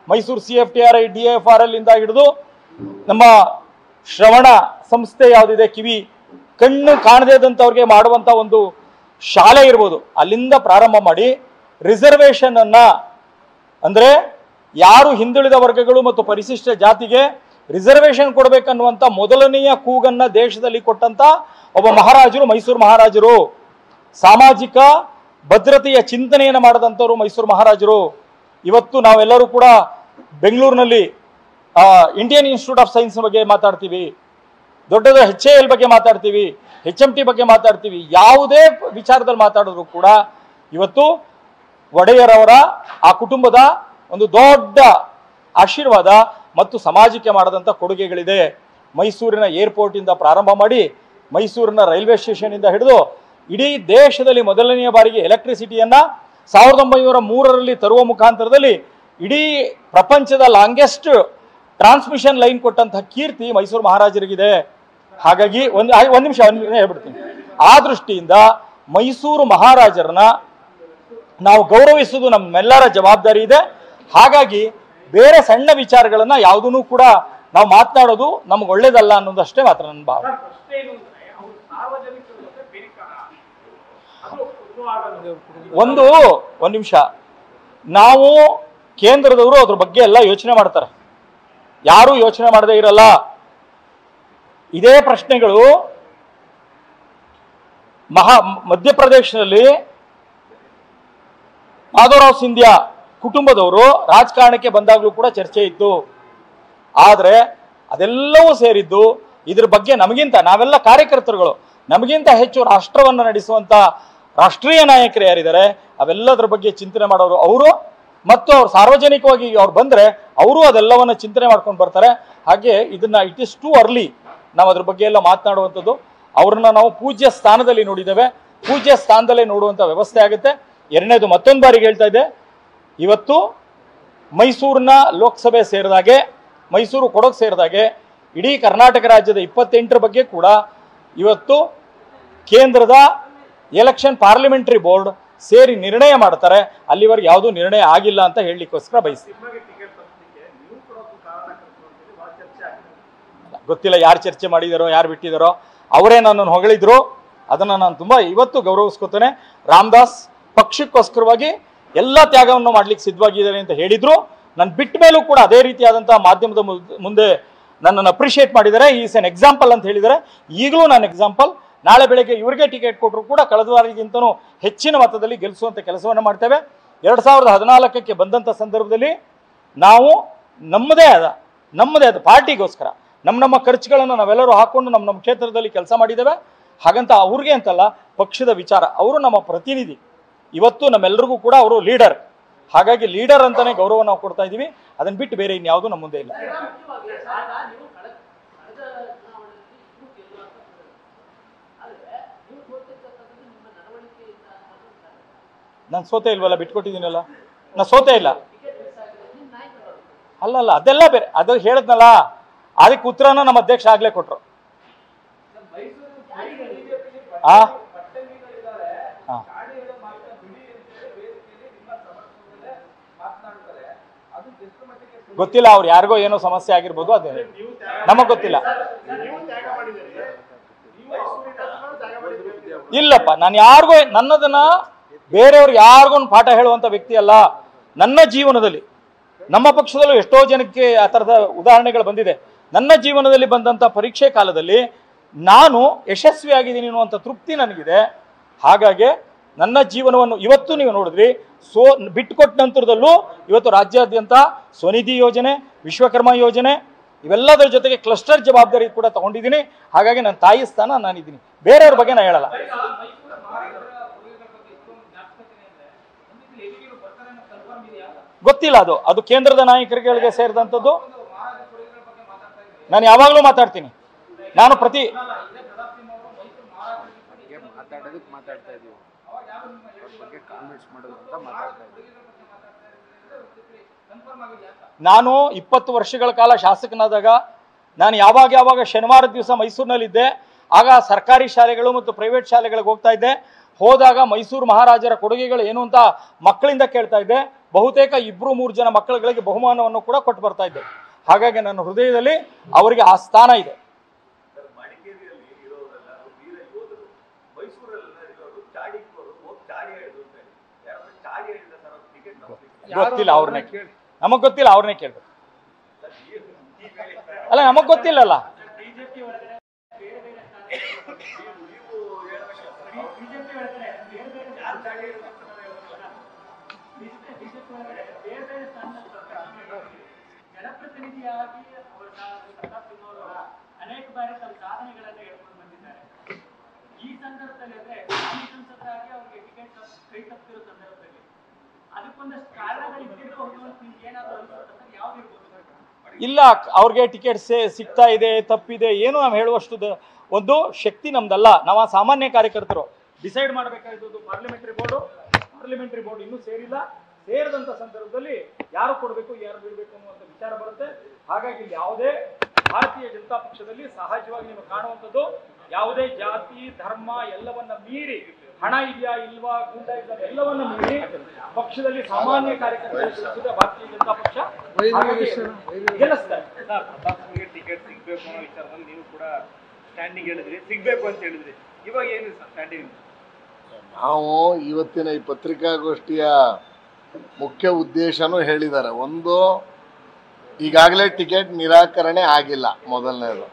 Mysuru C F T R I D F R L ಇಂದ ಹಿಡಿದು ನಮ್ಮ ಶ್ರವಣ ಸಂಸ್ಥೆ ಯಾವುದಿದೆ ಕಿವಿ ಕಣ್ಣು ಕಾಣದೇ ಇದ್ದಂಥವ್ರಿಗೆ ಮಾಡುವಂಥ ಒಂದು ಶಾಲೆ ಇರ್ಬೋದು ಅಲ್ಲಿಂದ ಪ್ರಾರಂಭ ಮಾಡಿ ರಿಸರ್ವೇಷನ್ ಅನ್ನ ಅಂದ್ರೆ ಯಾರು ಹಿಂದುಳಿದ ವರ್ಗಗಳು ಮತ್ತು ಪರಿಶಿಷ್ಟ ಜಾತಿಗೆ ರಿಸರ್ವೇಷನ್ ಕೊಡಬೇಕನ್ನುವಂಥ ಮೊದಲನೆಯ ಕೂಗನ್ನ ದೇಶದಲ್ಲಿ ಕೊಟ್ಟಂತ ಒಬ್ಬ ಮಹಾರಾಜರು ಮೈಸೂರು ಮಹಾರಾಜರು ಸಾಮಾಜಿಕ ಭದ್ರತೆಯ ಚಿಂತನೆಯನ್ನು ಮಾಡದಂಥವ್ರು ಮೈಸೂರು ಮಹಾರಾಜರು ಇವತ್ತು ನಾವೆಲ್ಲರೂ ಕೂಡ ಬೆಂಗಳೂರಿನಲ್ಲಿ ಇಂಡಿಯನ್ ಇನ್ಸ್ಟಿಟ್ಯೂಟ್ ಆಫ್ ಸೈನ್ಸ್ ಬಗ್ಗೆ ಮಾತಾಡ್ತೀವಿ ದೊಡ್ಡದ ಎಚ್ ಎ ಎಲ್ ಬಗ್ಗೆ ಮಾತಾಡ್ತೀವಿ ಎಚ್ ಎಂ ಟಿ ಬಗ್ಗೆ ಮಾತಾಡ್ತೀವಿ ಯಾವುದೇ ವಿಚಾರದಲ್ಲಿ ಮಾತಾಡಿದ್ರು ಕೂಡ ಇವತ್ತು ಒಡೆಯರವರ ಆ ಕುಟುಂಬದ ಒಂದು ದೊಡ್ಡ ಆಶೀರ್ವಾದ ಮತ್ತು ಸಮಾಜಕ್ಕೆ ಮಾಡದಂಥ ಕೊಡುಗೆಗಳಿದೆ ಮೈಸೂರಿನ ಏರ್ಪೋರ್ಟ್ ಇಂದ ಪ್ರಾರಂಭ ಮಾಡಿ ಮೈಸೂರಿನ ರೈಲ್ವೆ ಸ್ಟೇಷನ್ ಇಂದ ಹಿಡಿದು ಇಡೀ ದೇಶದಲ್ಲಿ ಮೊದಲನೆಯ ಬಾರಿಗೆ ಎಲೆಕ್ಟ್ರಿಸಿಟಿಯನ್ನ ಸಾವಿರದ ಒಂಬೈನೂರ ಮೂರರಲ್ಲಿ ತರುವ ಮುಖಾಂತರದಲ್ಲಿ ಇಡೀ ಪ್ರಪಂಚದ ಲಾಂಗೆಸ್ಟ್ ಟ್ರಾನ್ಸ್ಮಿಷನ್ ಲೈನ್ ಕೊಟ್ಟಂತಹ ಕೀರ್ತಿ ಮೈಸೂರು ಮಹಾರಾಜರಿಗಿದೆ ಹಾಗಾಗಿ ಒಂದು ಆ- ಒಂದು ನಿಮಿಷ ಒಂದು ನಿಮಿಷ ಹೇಳ್ಬಿಡ್ತೀನಿ ಆ ದೃಷ್ಟಿಯಿಂದ ಮೈಸೂರು ಮಹಾರಾಜರನ್ನ ನಾವು ಗೌರವಿಸುವುದು ನಮ್ಮೆಲ್ಲರ ಜವಾಬ್ದಾರಿ ಇದೆ ಹಾಗಾಗಿ ಬೇರೆ ಸಣ್ಣ ವಿಚಾರಗಳನ್ನ ಯಾವುದೂ ಕೂಡ ನಾವು ಮಾತನಾಡೋದು ನಮ್ಗೆ ಒಳ್ಳೇದಲ್ಲ ಅನ್ನೋದಷ್ಟೇ ಮಾತ್ರ ನನ್ನ ಭಾವ ಪ್ರಶ್ನೆ ಏನು ಅಂದ್ರೆ ಅವರು ಸಾರ್ವಜನಿಕರ ಜೊತೆ ಬೆರಿಕಾರ ಅದು ಇದು ಆಗೋದು ಒಂದು ಒಂದು ನಿಮಿಷ ನಾವು ಕೇಂದ್ರದವರು ಅದ್ರ ಬಗ್ಗೆ ಎಲ್ಲ ಯೋಚನೆ ಮಾಡ್ತಾರೆ ಯಾರೂ ಯೋಚನೆ ಮಾಡದೇ ಇರಲ್ಲ ಇದೇ ಪ್ರಶ್ನೆಗಳು ಮಹಾ ಮಧ್ಯಪ್ರದೇಶದಲ್ಲಿ ಮಾಧವರಾವ್ ಸಿಂಧ್ಯಾ ಕುಟುಂಬದವರು ರಾಜಕಾರಣಕ್ಕೆ ಬಂದಾಗಲೂ ಕೂಡ ಚರ್ಚೆ ಇತ್ತು ಆದರೆ ಅದೆಲ್ಲವೂ ಸೇರಿದ್ದು ಇದ್ರ ಬಗ್ಗೆ ನಮಗಿಂತ ನಾವೆಲ್ಲ ಕಾರ್ಯಕರ್ತರುಗಳು ನಮಗಿಂತ ಹೆಚ್ಚು ರಾಷ್ಟ್ರವನ್ನು ನಡೆಸುವಂತ ರಾಷ್ಟ್ರೀಯ ನಾಯಕರು ಯಾರಿದ್ದಾರೆ ಅವೆಲ್ಲದರ ಬಗ್ಗೆ ಚಿಂತನೆ ಮಾಡೋರು ಅವರು ಮತ್ತು ಅವ್ರು ಸಾರ್ವಜನಿಕವಾಗಿ ಅವ್ರು ಬಂದ್ರೆ ಅವರು ಅದೆಲ್ಲವನ್ನ ಚಿಂತನೆ ಮಾಡ್ಕೊಂಡು ಬರ್ತಾರೆ ಹಾಗೆ ಇದನ್ನ ಇಟ್ ಇಸ್ ಟು ಅರ್ಲಿ ನಾವು ಅದ್ರ ಬಗ್ಗೆ ಎಲ್ಲ ಮಾತನಾಡುವಂಥದ್ದು ಅವ್ರನ್ನ ನಾವು ಪೂಜ್ಯ ಸ್ಥಾನದಲ್ಲಿ ನೋಡಿದ್ದೇವೆ ಪೂಜ್ಯ ಸ್ಥಾನದಲ್ಲೇ ನೋಡುವಂಥ ವ್ಯವಸ್ಥೆ ಆಗುತ್ತೆ ಎರಡನೇದು ಮತ್ತೊಂದು ಬಾರಿಗೆ ಹೇಳ್ತಾ ಇದ್ದೆ ಇವತ್ತು ಮೈಸೂರಿನ ಲೋಕಸಭೆ ಸೇರಿದಾಗೆ ಮೈಸೂರು ಕೊಡಗು ಸೇರಿದಾಗೆ ಇಡೀ ಕರ್ನಾಟಕ ರಾಜ್ಯದ ಇಪ್ಪತ್ತೆಂಟರ ಬಗ್ಗೆ ಕೂಡ ಇವತ್ತು ಕೇಂದ್ರದ ಎಲೆಕ್ಷನ್ ಪಾರ್ಲಿಮೆಂಟರಿ ಬೋರ್ಡ್ ಸೇರಿ ನಿರ್ಣಯ ಮಾಡ್ತಾರೆ ಅಲ್ಲಿವರೆಗೆ ಯಾವುದೂ ನಿರ್ಣಯ ಆಗಿಲ್ಲ ಅಂತ ಹೇಳಲಿಕ್ಕೋಸ್ಕರ ಬಯಸ್ತೀನಿ ನಿಮಗೆ ಟಿಕೆಟ್ ತಪ್ಪಿದ್ದಕ್ಕೆ ನೀವು ಕೊಡೋದು ಕಾರಣಕರ್ತರು ಅಂತೇಳಿ ಬಹಳ ಚರ್ಚೆ ಆಗಿದೆ ಗೊತ್ತಿಲ್ಲ ಯಾರು ಚರ್ಚೆ ಮಾಡಿದಾರೋ ಯಾರು ಬಿಟ್ಟಿದಾರೋ ಅವರೇ ನನ್ನನ್ನು ಹೊಗಳಿದ್ರು ಅದನ್ನು ನಾನು ತುಂಬ ಇವತ್ತು ಗೌರವಿಸ್ಕೊತೇನೆ ರಾಮದಾಸ್ ಪಕ್ಷಕ್ಕೋಸ್ಕರವಾಗಿ ಎಲ್ಲ ತ್ಯಾಗವನ್ನು ಮಾಡ್ಲಿಕ್ಕೆ ಸಿದ್ಧವಾಗಿದ್ದಾರೆ ಅಂತ ಹೇಳಿದ್ರು ನಾನು ಬಿಟ್ಟ ಮೇಲೂ ಕೂಡ ಅದೇ ರೀತಿಯಾದಂತಹ ಮಾಧ್ಯಮದ ಮುದ್- ಮುಂದೆ ನನ್ನನ್ನು ಅಪ್ರಿಷಿಯೇಟ್ ಮಾಡಿದ್ದಾರೆ ಈಸ್ ಎನ್ ಎಕ್ಸಾಂಪಲ್ ಅಂತ ಹೇಳಿದ್ದಾರೆ ಈಗಲೂ ನಾನು ಎಕ್ಸಾಂಪಲ್ ನಾಳೆ ಬೆಳಗ್ಗೆ ಇವರಿಗೆ ಟಿಕೆಟ್ ಕೊಟ್ಟರು ಕೂಡ ಕಳೆದ ವಾರಕ್ಕಿಂತನೂ ಹೆಚ್ಚಿನ ಮತದಲ್ಲಿ ಗೆಲ್ಲಿಸುವಂಥ ಕೆಲಸವನ್ನು ಮಾಡ್ತೇವೆ ಎರಡು ಸಾವಿರದ ಹದಿನಾಲ್ಕಕ್ಕೆ ಬಂದಂಥ ಸಂದರ್ಭದಲ್ಲಿ ನಾವು ನಮ್ಮದೇ ಆದ ನಮ್ಮದೇ ಆದ ಪಾರ್ಟಿಗೋಸ್ಕರ ನಮ್ಮ ನಮ್ಮ ಖರ್ಚುಗಳನ್ನು ನಾವೆಲ್ಲರೂ ಹಾಕೊಂಡು ನಮ್ಮ ನಮ್ಮ ಕ್ಷೇತ್ರದಲ್ಲಿ ಕೆಲಸ ಮಾಡಿದ್ದೇವೆ ಹಾಗಂತ ಅವ್ರಿಗೆ ಅಂತಲ್ಲ ಪಕ್ಷದ ವಿಚಾರ ಅವರು ನಮ್ಮ ಪ್ರತಿನಿಧಿ ಇವತ್ತು ನಮ್ಮೆಲ್ಲರಿಗೂ ಕೂಡ ಅವರು ಲೀಡರ್ ಹಾಗಾಗಿ ಲೀಡರ್ ಅಂತಾನೆ ಗೌರವ ನಾವು ಕೊಡ್ತಾ ಇದ್ದೀವಿ ಅದನ್ನ ಬಿಟ್ಟು ಬೇರೆ ಇನ್ಯಾವುದು ನಮ್ಮ ಮುಂದೆ ಇಲ್ಲ ಮುಖ್ಯವಾಗಿ ಆಗ ನೀವು ಕಳೆದ ಕಳೆದ ಚುನಾವಣೆಯಲ್ಲಿ ಇನ್ನೂ ಗೆಲ್ಲುವಂತ ಆದ್ರೆ ನೀವು ಸೋತಿರ್ತಕ್ಕಂಥದ್ದು ನಿಮ್ಮ ನಡವಳಿಕೆಯಿಂದ ಅನ್ನೋದು ನಾನು ಸೋತೆ ಇಲ್ವಲ್ಲ ಬಿಟ್ಕೊಟ್ಟಿದ್ದೀನಲ್ಲ ನಾ ಸೋತೆ ಇಲ್ಲ ಟಿಕೆಟ್ ಮಿಸ್ ಆಗಿದೆ ನಿಮ್ಮ ನಾಯಕರು ಅಲ್ಲಲ್ಲ ಅದೆಲ್ಲ ಬೇರೆ ಅದು ಹೇಳಿದ್ನಲ್ಲ ಅದಕ್ಕೆ ಉತ್ತರನ ನಮ್ಮ ಅಧ್ಯಕ್ಷ ಆಗ್ಲೇ ಕೊಟ್ರು ಆ ಆ. ಗೊತ್ತಿಲ್ಲ ಅವ್ರು ಯಾರಿಗೋ ಏನೋ ಸಮಸ್ಯೆ ಆಗಿರ್ಬೋದು ಅದೇ ನಮಗ್ ಗೊತ್ತಿಲ್ಲ ನೀವು ತ್ಯಾಗ ಮಾಡಿದ್ದೀರಿ ನೀವು ಮೈಸೂರಿನ ತ್ಯಾಗ ಮಾಡಿದ್ದೀರಿ ಇಲ್ಲಪ್ಪ ನಾನು ಯಾರಿಗೂ ನನ್ನದನ್ನ ಬೇರೆಯವ್ರಿಗೆ ಯಾರಿಗೂ ಒಂದು ಪಾಠ ಹೇಳುವಂತ ವ್ಯಕ್ತಿ ಅಲ್ಲ ನನ್ನ ಜೀವನದಲ್ಲಿ ನಮ್ಮ ಪಕ್ಷದಲ್ಲೂ ಎಷ್ಟೋ ಜನಕ್ಕೆ ಆ ಥರದ ಉದಾಹರಣೆಗಳು ಬಂದಿದೆ ನನ್ನ ಜೀವನದಲ್ಲಿ ಬಂದಂಥ ಪರೀಕ್ಷೆ ಕಾಲದಲ್ಲಿ ನಾನು ಯಶಸ್ವಿಯಾಗಿದ್ದೀನಿ ಅನ್ನುವಂಥ ತೃಪ್ತಿ ನನಗಿದೆ ಹಾಗಾಗಿ ನನ್ನ ಜೀವನವನ್ನು ಇವತ್ತು ನೀವು ನೋಡಿದ್ರಿ ಸೋ ಬಿಟ್ಟುಕೊಟ್ಟ ನಂತರದಲ್ಲೂ ಇವತ್ತು ರಾಜ್ಯಾದ್ಯಂತ ಸ್ವನಿಧಿ ಯೋಜನೆ ವಿಶ್ವಕರ್ಮ ಯೋಜನೆ ಇವೆಲ್ಲದರ ಜೊತೆಗೆ ಕ್ಲಸ್ಟರ್ ಜವಾಬ್ದಾರಿ ಕೂಡ ತಗೊಂಡಿದ್ದೀನಿ ಹಾಗಾಗಿ ನನ್ನ ತಾಯಿ ಸ್ಥಾನ ನಾನಿದ್ದೀನಿ ಬೇರೆಯವ್ರ ಬಗ್ಗೆ ನಾನು ಹೇಳಲ್ಲ ಮೈಸೂರು ಮಹಾರಾಜರ ಕೊಡುಗೆಗಳ ಬಗ್ಗೆ ಇಷ್ಟೊಂದು ಜ್ಞಾಪಕತೆ ಇದೆ ಒಂದಿದ್ದು ಎಲ್ಲಿಗೆ ಬರ್ತಾರೆ ಅನ್ನೋ ಕನ್ಫರ್ಮ್ ಇದೆಯಾ ಗೊತ್ತಿಲ್ಲ ಅದು ಅದು ಕೇಂದ್ರದ ನಾಯಕರುಗಳಿಗೆ ಸೇರಿದಂಥದ್ದು ಒಂದು ಮಹಾರಾಜರ ಕೊಡುಗೆಗಳ ಬಗ್ಗೆ ಮಾತಾಡ್ತಾ ಇದ್ದೀವಿ ನಾನು ಯಾವಾಗಲೂ ಮಾತಾಡ್ತೀನಿ ನಾನು ಪ್ರತಿ ಅಲ್ಲ ಇದೇ ಪ್ರತಾಪ್ ಸಿಂಹ ಅವರು ಮೈಸೂರು ಮಹಾರಾಜರ ಬಗ್ಗೆ ಬಗ್ಗೆ ಮಾತಾಡೋದಕ್ಕೆ ಮಾತಾಡ್ತಾ ಇದ್ದೀವಿ ಅವ್ರ ಬಗ್ಗೆ ಕಾಮೆಂಟ್ಸ್ ಮಾಡೋದು ಅಂತ ಮಾತಾಡ್ತಾ ಇದ್ದೀವಿ ಕನ್ಫರ್ಮ್ ಆಗಿದೆ ಅಂತ ನಾನು ಇಪ್ಪತ್ತು ವರ್ಷಗಳ ಕಾಲ ಶಾಸಕನಾದಾಗ ನಾನು ಯಾವಾಗ ಯಾವಾಗ ಶನಿವಾರ ದಿವಸ ಮೈಸೂರಿನಲ್ಲಿದ್ದೆ ಆಗ ಸರ್ಕಾರಿ ಶಾಲೆಗಳು ಮತ್ತು ಪ್ರೈವೇಟ್ ಶಾಲೆಗಳಿಗೆ ಹೋಗ್ತಾ ಇದ್ದೆ ಹೋದಾಗ ಮೈಸೂರು ಮಹಾರಾಜರ ಕೊಡುಗೆಗಳು ಏನು ಅಂತ ಮಕ್ಕಳಿಂದ ಕೇಳ್ತಾ ಇದ್ದೆ ಬಹುತೇಕ ಇಬ್ರು ಮೂರು ಜನ ಮಕ್ಕಳುಗಳಿಗೆ ಬಹುಮಾನವನ್ನು ಕೂಡ ಕೊಟ್ಟು ಬರ್ತಾ ಇದ್ದೆ ಹಾಗಾಗಿ ನನ್ನ ಹೃದಯದಲ್ಲಿ ಅವರಿಗೆ ಆ ಸ್ಥಾನ ಇದೆ ಸರ್ ಮಡಿಕೇರಿಯಲ್ಲಿ ಇರೋರೆಲ್ಲ ವೀರ ಯೋಧರು ಮೈಸೂರಲ್ಲ ಇರೋರು ಚಾಡಿಕೋರು ಹೋಗಿ ಚಾಡಿ ಹೇಳಿದ್ರು ಅಂತ ಹೇಳಿ ಯಾರಾದ್ರೂ ಚಾಡಿ ಹೇಳಿದ್ರೆ ಸರ್ ಅವ್ರು ಟಿಕೆಟ್ ಗೊತ್ತಿಲ್ಲ ಅವ್ರನ್ನೇ ನಮಗ್ ಗೊತ್ತಿಲ್ಲ ಅವ್ರನ್ನೇ ಕೇಳ್ಬೇಕು ಅಲ್ಲ ನಮಗ್ ಗೊತ್ತಿಲ್ಲಲ್ಲ ಬಿಜೆಪಿ ಒಳಗಡೆ ಬೇರೆ ಬೇರೆ ಸ್ಥಾನ ಬಿಜೆಪಿ ಒಳಗಡೆ ಬೇರೆ ಬೇರೆ ಬಿಜೆಪಿ ಒಳಗಡೆ ಬೇರೆ ಬೇರೆ ಸ್ಥಾನದಲ್ಲಿ ಬರ್ತಾರೆ. ಜನಪ್ರತಿನಿಧಿಯಾಗಿ ಅವರು ಪ್ರತಾಪ್ ಸಿಂಹ ಅವರು ಅನೇಕ ಬಾರಿ ತಮ್ಮ ಸಾಧನೆಗಳನ್ನ ಹೇಳ್ಕೊಂಡು ಬಂದಿದ್ದಾರೆ ಈ ಸಂದರ್ಭದಲ್ಲಿ ಅಂದ್ರೆ ಮಾಜಿ ಸಂಸದರಾಗಿ ಅವ್ರಿಗೆ ಟಿಕೆಟ್ ಕೈ ತಪ್ಪಿರೋ ಸಂದರ್ಭದಲ್ಲಿ ಅದಕ್ಕೊಂದಷ್ಟು ಕಾರಣಗಳು ಇದ್ದಿರಬಹುದು ಅಂತ ನಿಮ್ಗೆ ಏನಾದ್ರು ಅನ್ಸುತ್ತೆ ಯಾವ್ದು ಇರ್ಬೋದು ಇಲ್ಲ ಅವ್ರಿಗೆ ಟಿಕೆಟ್ ಸಿಗ್ತಾ ಇದೆ ತಪ್ಪಿದೆ ಏನು ನಾವು ಹೇಳುವಷ್ಟು ದ- ಒಂದು ಶಕ್ತಿ ನಮ್ದಲ್ಲ ನಾವು ಆ ಸಾಮಾನ್ಯ ಕಾರ್ಯಕರ್ತರು ಡಿಸೈಡ್ ಮಾಡಬೇಕಾಗಿದ್ದು ಪಾರ್ಲಿಮೆಂಟರಿ ಬೋರ್ಡು ಪಾರ್ಲಿಮೆಂಟರಿ ಬೋರ್ಡ್ ಇನ್ನೂ ಸೇರಿಲ್ಲ ಸೇರಿದಂತ ಸಂದರ್ಭದಲ್ಲಿ ಯಾರು ಕೊಡಬೇಕು ಯಾರು ಬಿಡಬೇಕು ಅನ್ನುವಂಥ ವಿಚಾರ ಬರುತ್ತೆ ಹಾಗಾಗಿ ಇಲ್ಲಿ ಯಾವುದೇ ಭಾರತೀಯ ಜನತಾ ಪಕ್ಷದಲ್ಲಿ ಸಹಜವಾಗಿ ನೀವು ಕಾಣುವಂಥದ್ದು ಯಾವುದೇ ಜಾತಿ ಧರ್ಮ ಎಲ್ಲವನ್ನ ಮೀರಿ ಹಣ ಇದೆಯಾ ಇಲ್ವಾ ಗೂಂಡಾಯಿಸಂ ಎಲ್ಲವನ್ನ ಮೀರಿ ಪಕ್ಷದಲ್ಲಿ ಸಾಮಾನ್ಯ ಕಾರ್ಯಕರ್ತರು ಗೆಲ್ಲಿಸಿದ ಭಾರತೀಯ ಜನತಾ ಪಕ್ಷ ಹಾಗಾಗಿ ಗೆಲ್ಲಿಸ್ತಾರೆ ಸರ್ ಪ್ರತಾಪ್ಗೆ ಟಿಕೆಟ್ ಸಿಗ್ಬೇಕು ಅನ್ನೋ ವಿಚಾರದಲ್ಲಿ ನೀವು ಕೂಡ ಸ್ಟ್ಯಾಂಡಿಂಗ್ ಹೇಳಿದ್ರಿ ಸಿಗ್ಬೇಕು ಅಂತ ಹೇಳಿದ್ರಿ ಇವಾಗ ಏನು ಸರ್ ಸ್ಟ್ಯಾಂಡಿಂಗ್ ನಾವು ಇವತ್ತಿನ ಈ ಪತ್ರಿಕಾಗೋಷ್ಠಿಯ ಮುಖ್ಯ ಉದ್ದೇಶನೂ ಹೇಳಿದ್ದಾರೆ ಒಂದು ಈಗಾಗಲೇ ಟಿಕೆಟ್ ನಿರಾಕರಣೆ ಆಗಿಲ್ಲ ಮೊದಲನೇದು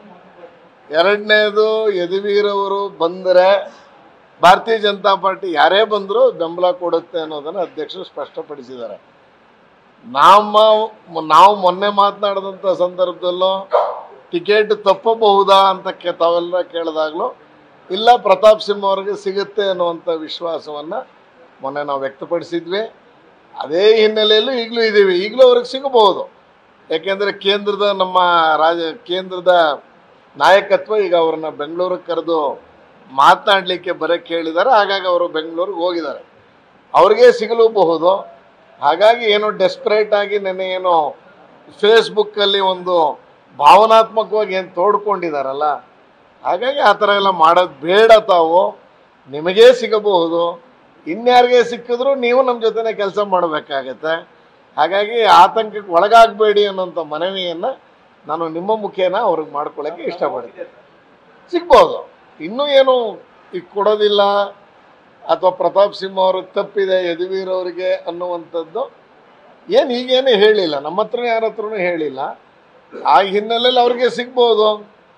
ಎರಡನೇದು ಯದುವೀರವರು ಬಂದರೆ ಭಾರತೀಯ ಜನತಾ ಪಾರ್ಟಿ ಯಾರೇ ಬಂದರೂ ಬೆಂಬಲ ಕೊಡುತ್ತೆ ಅನ್ನೋದನ್ನು ಅಧ್ಯಕ್ಷರು ಸ್ಪಷ್ಟಪಡಿಸಿದ್ದಾರೆ ನಮ್ಮ ನಾವು ಮೊನ್ನೆ ಮಾತನಾಡಿದಂಥ ಸಂದರ್ಭದಲ್ಲೂ ಟಿಕೆಟ್ ತಪ್ಪಬಹುದಾ ಅಂತ ಕೆ ತಾವೆಲ್ಲ ಕೇಳಿದಾಗಲೂ ಇಲ್ಲ ಪ್ರತಾಪ್ ಸಿಂಹ ಅವ್ರಿಗೆ ಸಿಗುತ್ತೆ ಅನ್ನುವಂಥ ವಿಶ್ವಾಸವನ್ನು ಮೊನ್ನೆ ನಾವು ವ್ಯಕ್ತಪಡಿಸಿದ್ವಿ ಅದೇ ಹಿನ್ನೆಲೆಯಲ್ಲೂ ಈಗಲೂ ಇದ್ದೀವಿ ಈಗಲೂ ಅವ್ರಿಗೆ ಸಿಗಬಹುದು ಯಾಕೆಂದರೆ ಕೇಂದ್ರದ ನಮ್ಮ ರಾಜ ಕೇಂದ್ರದ ನಾಯಕತ್ವ ಈಗ ಅವ್ರನ್ನ ಬೆಂಗಳೂರಿಗೆ ಕರೆದು ಮಾತನಾಡಲಿಕ್ಕೆ ಬರೋಕ್ಕೆ ಹೇಳಿದ್ದಾರೆ ಹಾಗಾಗಿ ಅವರು ಬೆಂಗಳೂರಿಗೆ ಹೋಗಿದ್ದಾರೆ ಅವ್ರಿಗೆ ಸಿಗಲೂಬಹುದು ಹಾಗಾಗಿ ಏನೋ ಡೆಸ್ಪರೇಟ್ ಆಗಿ ನೆನ್ನೆ ಏನೋ ಫೇಸ್ಬುಕ್ಕಲ್ಲಿ ಒಂದು ಭಾವನಾತ್ಮಕವಾಗಿ ಏನು ತೋಡ್ಕೊಂಡಿದ್ದಾರಲ್ಲ ಹಾಗಾಗಿ ಆ ಥರ ಎಲ್ಲ ಮಾಡೋದು ಬೇಡ ತಾವು ನಿಮಗೇ ಸಿಗಬಹುದು ಇನ್ಯಾರಿಗೆ ಸಿಕ್ಕಿದ್ರು ನೀವು ನಮ್ಮ ಜೊತೆನೇ ಕೆಲಸ ಮಾಡಬೇಕಾಗತ್ತೆ ಹಾಗಾಗಿ ಆತಂಕಕ್ಕೆ ಒಳಗಾಗಬೇಡಿ ಅನ್ನೋಂಥ ಮನವಿಯನ್ನು ನಾನು ನಿಮ್ಮ ಮುಖೇನ ಅವ್ರಿಗೆ ಮಾಡ್ಕೊಳ್ಳೋಕ್ಕೆ ಇಷ್ಟಪಡ್ತೀನಿ ಸಿಗ್ಬೋದು ಇನ್ನೂ ಏನು ಈಗ ಕೊಡೋದಿಲ್ಲ ಅಥವಾ ಪ್ರತಾಪ್ ಸಿಂಹ ಅವ್ರಿಗೆ ತಪ್ಪಿದೆ ಯದುವೀರ್ ಅವರಿಗೆ ಅನ್ನುವಂಥದ್ದು ಏನು ಈಗೇನು ಹೇಳಿಲ್ಲ ನಮ್ಮ ಹತ್ರ ಯಾರ ಹತ್ರನೂ ಹೇಳಿಲ್ಲ ಆ ಹಿನ್ನೆಲೆಯಲ್ಲಿ ಅವ್ರಿಗೆ ಸಿಗ್ಬೋದು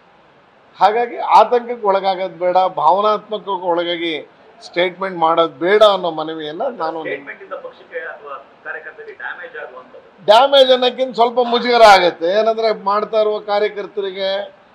ಹಾಗಾಗಿ ಆತಂಕಕ್ಕೆ ಒಳಗಾಗೋದು ಬೇಡ ಭಾವನಾತ್ಮಕಕ್ಕೆ ಒಳಗಾಗಿ ಸ್ಟೇಟ್ಮೆಂಟ್ ಮಾಡೋದು ಬೇಡ ಅನ್ನೋ ಮನವಿಯನ್ನು ನಾನು ನಿಮ್ಮ ಸ್ಟೇಟ್ಮೆಂಟ್ ಇಂದ ಪಕ್ಷಕ್ಕೆ ಅಥವಾ ಕಾರ್ಯಕರ್ತರಿಗೆ ಡ್ಯಾಮೇಜ್ ಆಗುವಂಥದ್ದು ಡ್ಯಾಮೇಜ್ ಅನ್ನೋಕ್ಕಿಂತ ಸ್ವಲ್ಪ ಮುಜುಗರ ಆಗುತ್ತೆ ಏನಂದ್ರೆ ಮಾಡ್ತಾ ಇರುವ ಕಾರ್ಯಕರ್ತರಿಗೆ